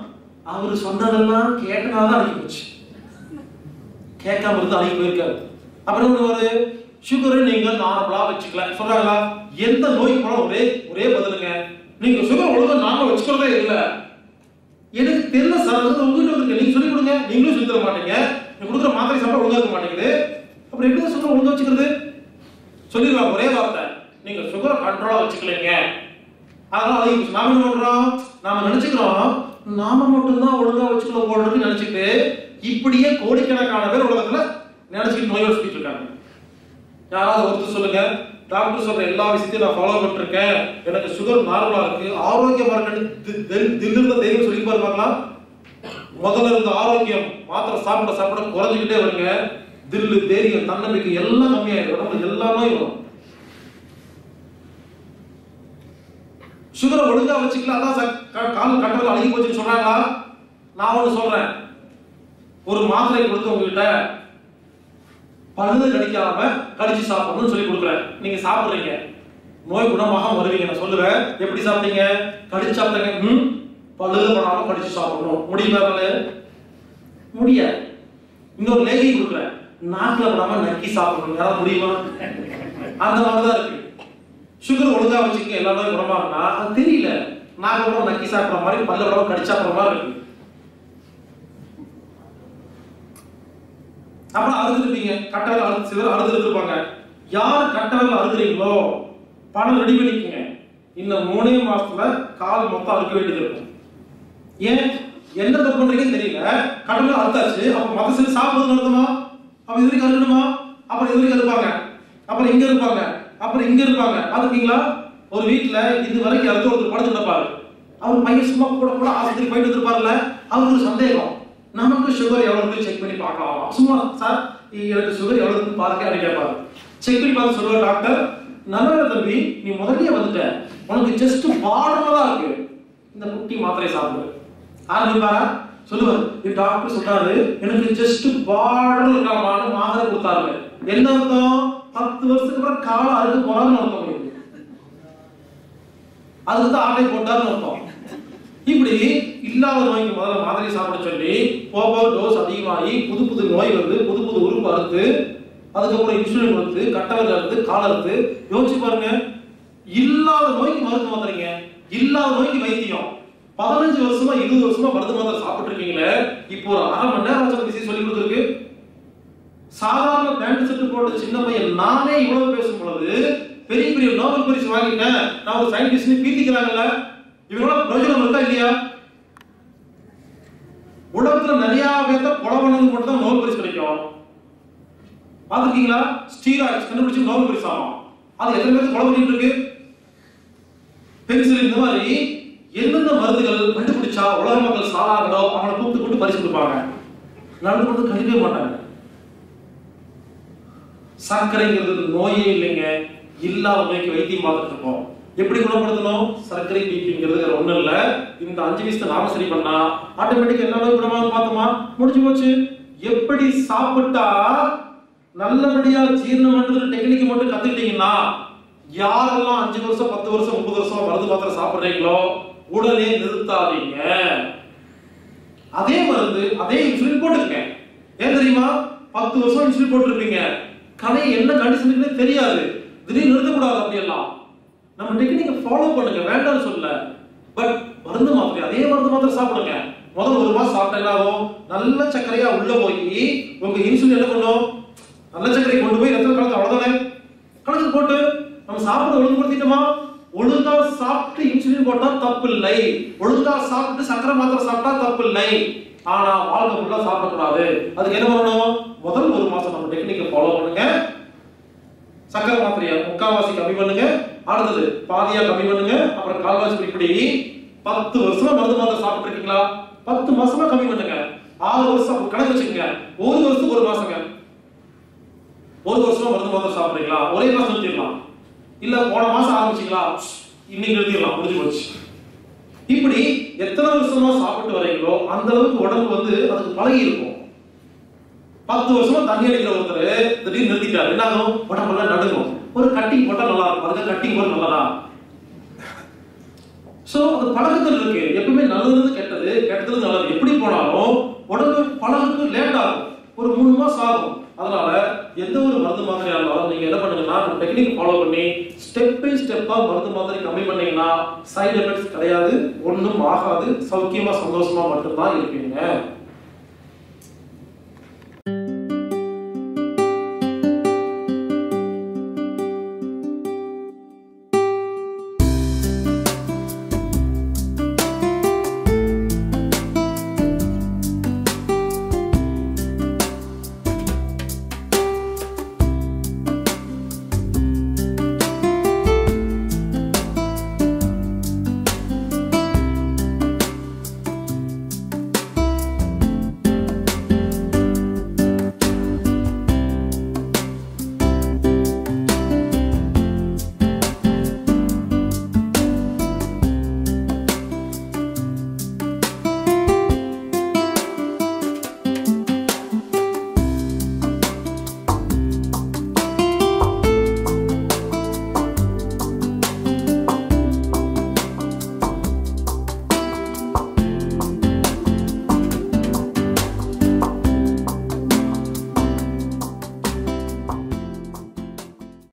அவர் சொன்னதெல்லாம் கேட்டனால தான் அடங்கி போச்சு கேட்காம இருந்து அடங்கி போயிருக்காரு அப்புறம் என்ன வருவாரு சுகரை நீங்க நார்மலா வச்சுக்கலாம் சொல்றாங்களா எந்த நோய் போனாலும் ஒரே ஒரே பதிலுங்க நீங்க சுகர் ஒழுங்கா நாம வச்சுக்கிறதே இல்லை எனக்கு தெரியல சார் அது உங்ககிட்ட இருக்கு நீங்க சொல்லி கொடுங்க நீங்களும் சொல்லி தர மாட்டீங்க நீங்க கொடுக்குற மாத்திரை சாப்பிட ஒழுங்கா இருக்க மாட்டேங்குது அப்புறம் எப்படி சுகர் ஒழுங்கா வச்சுக்கிறது சொல்லிடுவாங்க ஒரே வார்த்தை நீங்க சுகரை கண்ட்ரோலா வச்சுக்கலைங்க அதனால அதை நாம என்ன பண்றோம் நாம நினைச்சுக்கிறோம் நாம மட்டும்தான் ஒழுங்கா வச்சுக்கல போடுறதுன்னு நினைச்சிட்டு இப்படியே கோடிக்கணக்கான பேர் உலகத்துல நினைச்சுட்டு நோயோடு சுத்திட்டு இருக்காங்க யாராவது ஒருத்தர் சொல்லுங்க டாக்டர் சொல்ற எல்லா விஷயத்தையும் நான் ஃபாலோ பண்ணிருக்கேன் எனக்கு சுகர் நார்மலா இருக்கு ஆரோக்கியமா இருக்குன்னு தில்லிருந்த தைரியம் சொல்லி பாருங்களா முதல்ல இருந்த ஆரோக்கியம் மாத்திரை சாப்பிட சாப்பிட குறைஞ்சிக்கிட்டே வருங்க தில்லு தைரியம் தன்னம்பிக்கை எல்லாம் கம்மியாயிடும் உடம்புல எல்லாமே வரும் சுகரை ஒழுங்கா வச்சுக்கல அதான் ச- க- கால் கட்டத்தில் அழுகி போச்சுன்னு சொல்றாங்களா நான் ஒண்ணு சொல்றேன் ஒரு மாத்திரை கொடுத்து உங்ககிட்ட பழுது கடிக்காம கடிச்சு சாப்பிடணும்னு சொல்லி கொடுக்குறேன் நீங்க சாப்பிடுறீங்க நோய் குணமாக வருவீங்க நான் சொல்லுவேன் எப்படி சாப்பிட்டீங்க கடிச்சு சாப்பிட்டீங்க ம் பழுது படாம கடிச்சு சாப்பிடணும் முடியுமா உங்களால? முடியாது இன்னொரு லேகி கொடுக்குறேன் நாக்குல படாம நக்கி சாப்பிடணும் யாராவது முடியுமா அந்த மாதிரிதான் இருக்கு சுகர் ஒழுங்கா வச்சுக்க எல்லா நோயும் குணமாகும்னா அது தெரியல நாக்கு படம் நக்கி சாப்பிடுற மாதிரி பல்ல படம் கடிச்சு சாப்பிடுற மாதிரி இருக்கு அப்புறம் அறுத்துருப்பீங்க கட்டவில் அறுத்து சிலர் அறுத்துட்டு இருப்பாங்க யார் கட்டவில் அறுக்குறீங்களோ பணம் ரெடி பண்ணிக்கங்க இன்னும் மூணே மாசத்துல கால் மொத்தம் அறுக்க வேண்டியது இருக்கும் ஏன் என்ன தப்பு பண்றீங்கன்னு தெரியல கடவுள் அறுத்தாச்சு அப்ப மத சில சாப்பிடுறது நடத்துமா அப்ப இது வரைக்கும் அறுக்கணுமா அப்புறம் இது வரைக்கும் இருப்பாங்க அப்புறம் இங்க இருப்பாங்க அப்புறம் இங்க இருப்பாங்க பாத்துக்கீங்களா ஒரு வீட்டுல இது வரைக்கும் அறுத்து ஒருத்தர் படுத்து கிடப்பாரு அவர் பையன் சும்மா கூட கூட ஆஸ்பத்திரி போயிட்டு இருப்பார்ல அவருக்கு ஒரு சந்தேகம் நமக்கு சுகர் எவ்வளவு இருக்கு செக் பண்ணி பார்க்கலாம் சும்மா சார் எனக்கு சுகர் எவ்வளவு இருக்கு பாருங்க அப்படின்னு கேட்பாரு செக் பண்ணி பார்த்து சொல்லுவார் டாக்டர் நல்ல தம்பி நீ முதல்லயே வந்துட்ட உனக்கு ஜஸ்ட் பார்டர்ல தான் இருக்கு இந்த குட்டி மாத்திரை சாப்பிடு ஆரம்பிப்பாரா சொல்லுவார் இது டாக்டர் சொல்றாரு எனக்கு ஜஸ்ட் பார்டர் இருக்காமான்னு மாத்திரை கொடுத்தாரு என்ன அர்த்தம் பத்து வருஷத்துக்கு அப்புறம் காலம் அறுக்க போறான்னு அர்த்தம் உங்களுக்கு அதுக்கு தான் ஆட்டை போட்டாருன்னு அர்த்தம் இப்படி இல்லாத நோய்க்கு முதல்ல மாத்திரை சாப்பிட சொல்லி போக போக டோஸ் அதிகமாகி புது புது நோய் வந்து புது புது உறுப்பு அறுத்து அதுக்கப்புறம் இன்சுலின் கொடுத்து கட்டவரில் அறுத்து கால் அறுத்து யோசிச்சு பாருங்க இல்லாத நோய்க்கு மருந்து மாத்திரைங்க இல்லாத நோய்க்கு வைத்தியம் பதினஞ்சு வருஷமா இருபது வருஷமா மருந்து மாத்திரை சாப்பிட்டு இருக்கீங்களே இப்போ ஒரு அரை மணி நேரம் வச்சு விஷயம் சொல்லி கொடுத்துருக்கு சாதாரண பேண்ட் செட்டு போட்ட சின்ன பையன் நானே இவ்வளவு பேசும் பொழுது பெரிய பெரிய நோபல் பரிசு வாங்கிட்டேன் நான் ஒரு சயின்டிஸ்ட் பீத்திக்கிறாங்கல்ல இவங்களோட பிரயோஜனம் இருக்கா இல்லையா உலகத்துல நிறைய பேர்த்த கொலை பண்ணது மட்டும் தான் நோபல் பரிசு கிடைக்கும் பாத்துருக்கீங்களா ஸ்டீராய்ட்ஸ் கண்டுபிடிச்சு நோபல் பரிசு ஆகும் அது எத்தனை பேருக்கு கொலை பண்ணிட்டு இருக்கு பென்சில் இந்த மாதிரி எந்தெந்த மருந்துகள் கண்டுபிடிச்சா உலக மக்கள் சாராங்களோ அவங்களை கூப்பிட்டு கூப்பிட்டு பரிசு கொடுப்பாங்க நடந்து கொண்டு கண்டிப்பே மாட்டாங்க சர்க்கரைங்கிறது நோயே இல்லைங்க இல்லாத நோய்க்கு வைத்தியம் பார்த்துட்டு இருக்கோம் எப்படி குணப்படுத்தணும் சர்க்கரை பிபிங்கிறது வேற ஒண்ணும் இல்ல இந்த அஞ்சு விஷயத்தை நாம சரி பண்ணா ஆட்டோமேட்டிக் எல்லா நோய் குணமாக பார்த்தோமா முடிஞ்சு போச்சு எப்படி சாப்பிட்டா நல்லபடியா ஜீரணம் பண்றது டெக்னிக் மட்டும் கத்துக்கிட்டீங்கன்னா யாரெல்லாம் அஞ்சு வருஷம் பத்து வருஷம் முப்பது வருஷம் மருந்து மாத்திரை சாப்பிடுறீங்களோ உடனே நிறுத்தாதீங்க அதே மருந்து அதே இன்சுலின் போட்டுருங்க ஏன் தெரியுமா பத்து வருஷம் இன்சுலின் போட்டிருப்பீங்க கதை என்ன கண்டிஷனுக்குன்னே தெரியாது திடீர்னு நிறுத்தக்கூடாது அப்படியெல்லாம் நம்ம டெக்னிக்கை ஃபாலோ பண்ணுங்க வேண்டாம்னு சொல்லல பட் மருந்து மாத்திரை அதே மருந்து மாத்திரை சாப்பிடுங்க முதல் ஒரு மாசம் சாப்பிட்டா என்ன ஆகும் நல்ல சர்க்கரையா உள்ள போய் உங்க இன்சுலின் என்ன பண்ணும் நல்ல சர்க்கரை கொண்டு போய் ரத்தம் கலந்து அவ்வளவுதானே கலந்து போட்டு நம்ம சாப்பிட ஒழுங்குபடுத்திட்டோமா ஒழுங்கா சாப்பிட்டு இன்சுலின் போட்டா தப்பு இல்லை ஒழுங்கா சாப்பிட்டு சக்கரை மாத்திரை சாப்பிட்டா தப்பு இல்லை ஆனா வாழ்க்கை ஃபுல்லா சாப்பிடக்கூடாது அதுக்கு என்ன பண்ணணும் முதல் ஒரு மாசம் நம்ம டெக்னிக்கை ஃபாலோ பண்ணுங்க சக்கரை மாத்திரையை முக்காவாசி கம்மி பண்ணுங்க அடுத்தது பாதியா கம்மி பண்ணுங்க அப்புறம் கால்வாசி இப்படி பத்து வருஷமா மருந்து மாத்திரை சாப்பிட்டு இருக்கீங்களா பத்து மாசமா கம்மி பண்ணுங்க ஆறு வருஷம் கணக்கு வச்சுக்கோங்க ஒரு வருஷத்துக்கு ஒரு மாசங்க ஒரு வருஷமா மருந்து மாத்திரை சாப்பிடுறீங்களா ஒரே மாசம் நிறுத்திடலாம் இல்ல போன மாசம் ஆரம்பிச்சீங்களா இன்னைக்கு நிறுத்திடலாம் முடிஞ்சு போச்சு இப்படி எத்தனை வருஷமா சாப்பிட்டு வரீங்களோ அந்த அளவுக்கு உடம்பு வந்து அதுக்கு பழகி இருக்கும் பத்து வருஷமா தண்ணி அடிக்கிற ஒருத்தர் திடீர்னு நிறுத்திட்டாரு என்ன ஆகும் உடம்பெல்லாம் நடுங்கும் ஒரு கட்டிங் போட்டா நல்லா இருக்கும் அதுக்கு கட்டிங் போட்டு நல்லதா ஸோ அது பழக்கத்தில் இருக்கு எப்பவுமே நல்லது கெட்டது கெட்டது நல்லது எப்படி போனாலும் உடம்பு பழகுக்கு லேட் ஆகும் ஒரு மூணு மாசம் ஆகும் அதனால எந்த ஒரு மருந்து மாத்திரையா இருந்தாலும் நீங்க என்ன பண்ணுங்கன்னா டெக்னிக் ஃபாலோ பண்ணி ஸ்டெப் பை ஸ்டெப்பா மருந்து மாத்திரை கம்மி பண்ணீங்கன்னா சைடு எஃபெக்ட்ஸ் கிடையாது ஒண்ணும் ஆகாது சௌக்கியமா சந்தோஷமா மட்டும்தான் இருப்பீங்க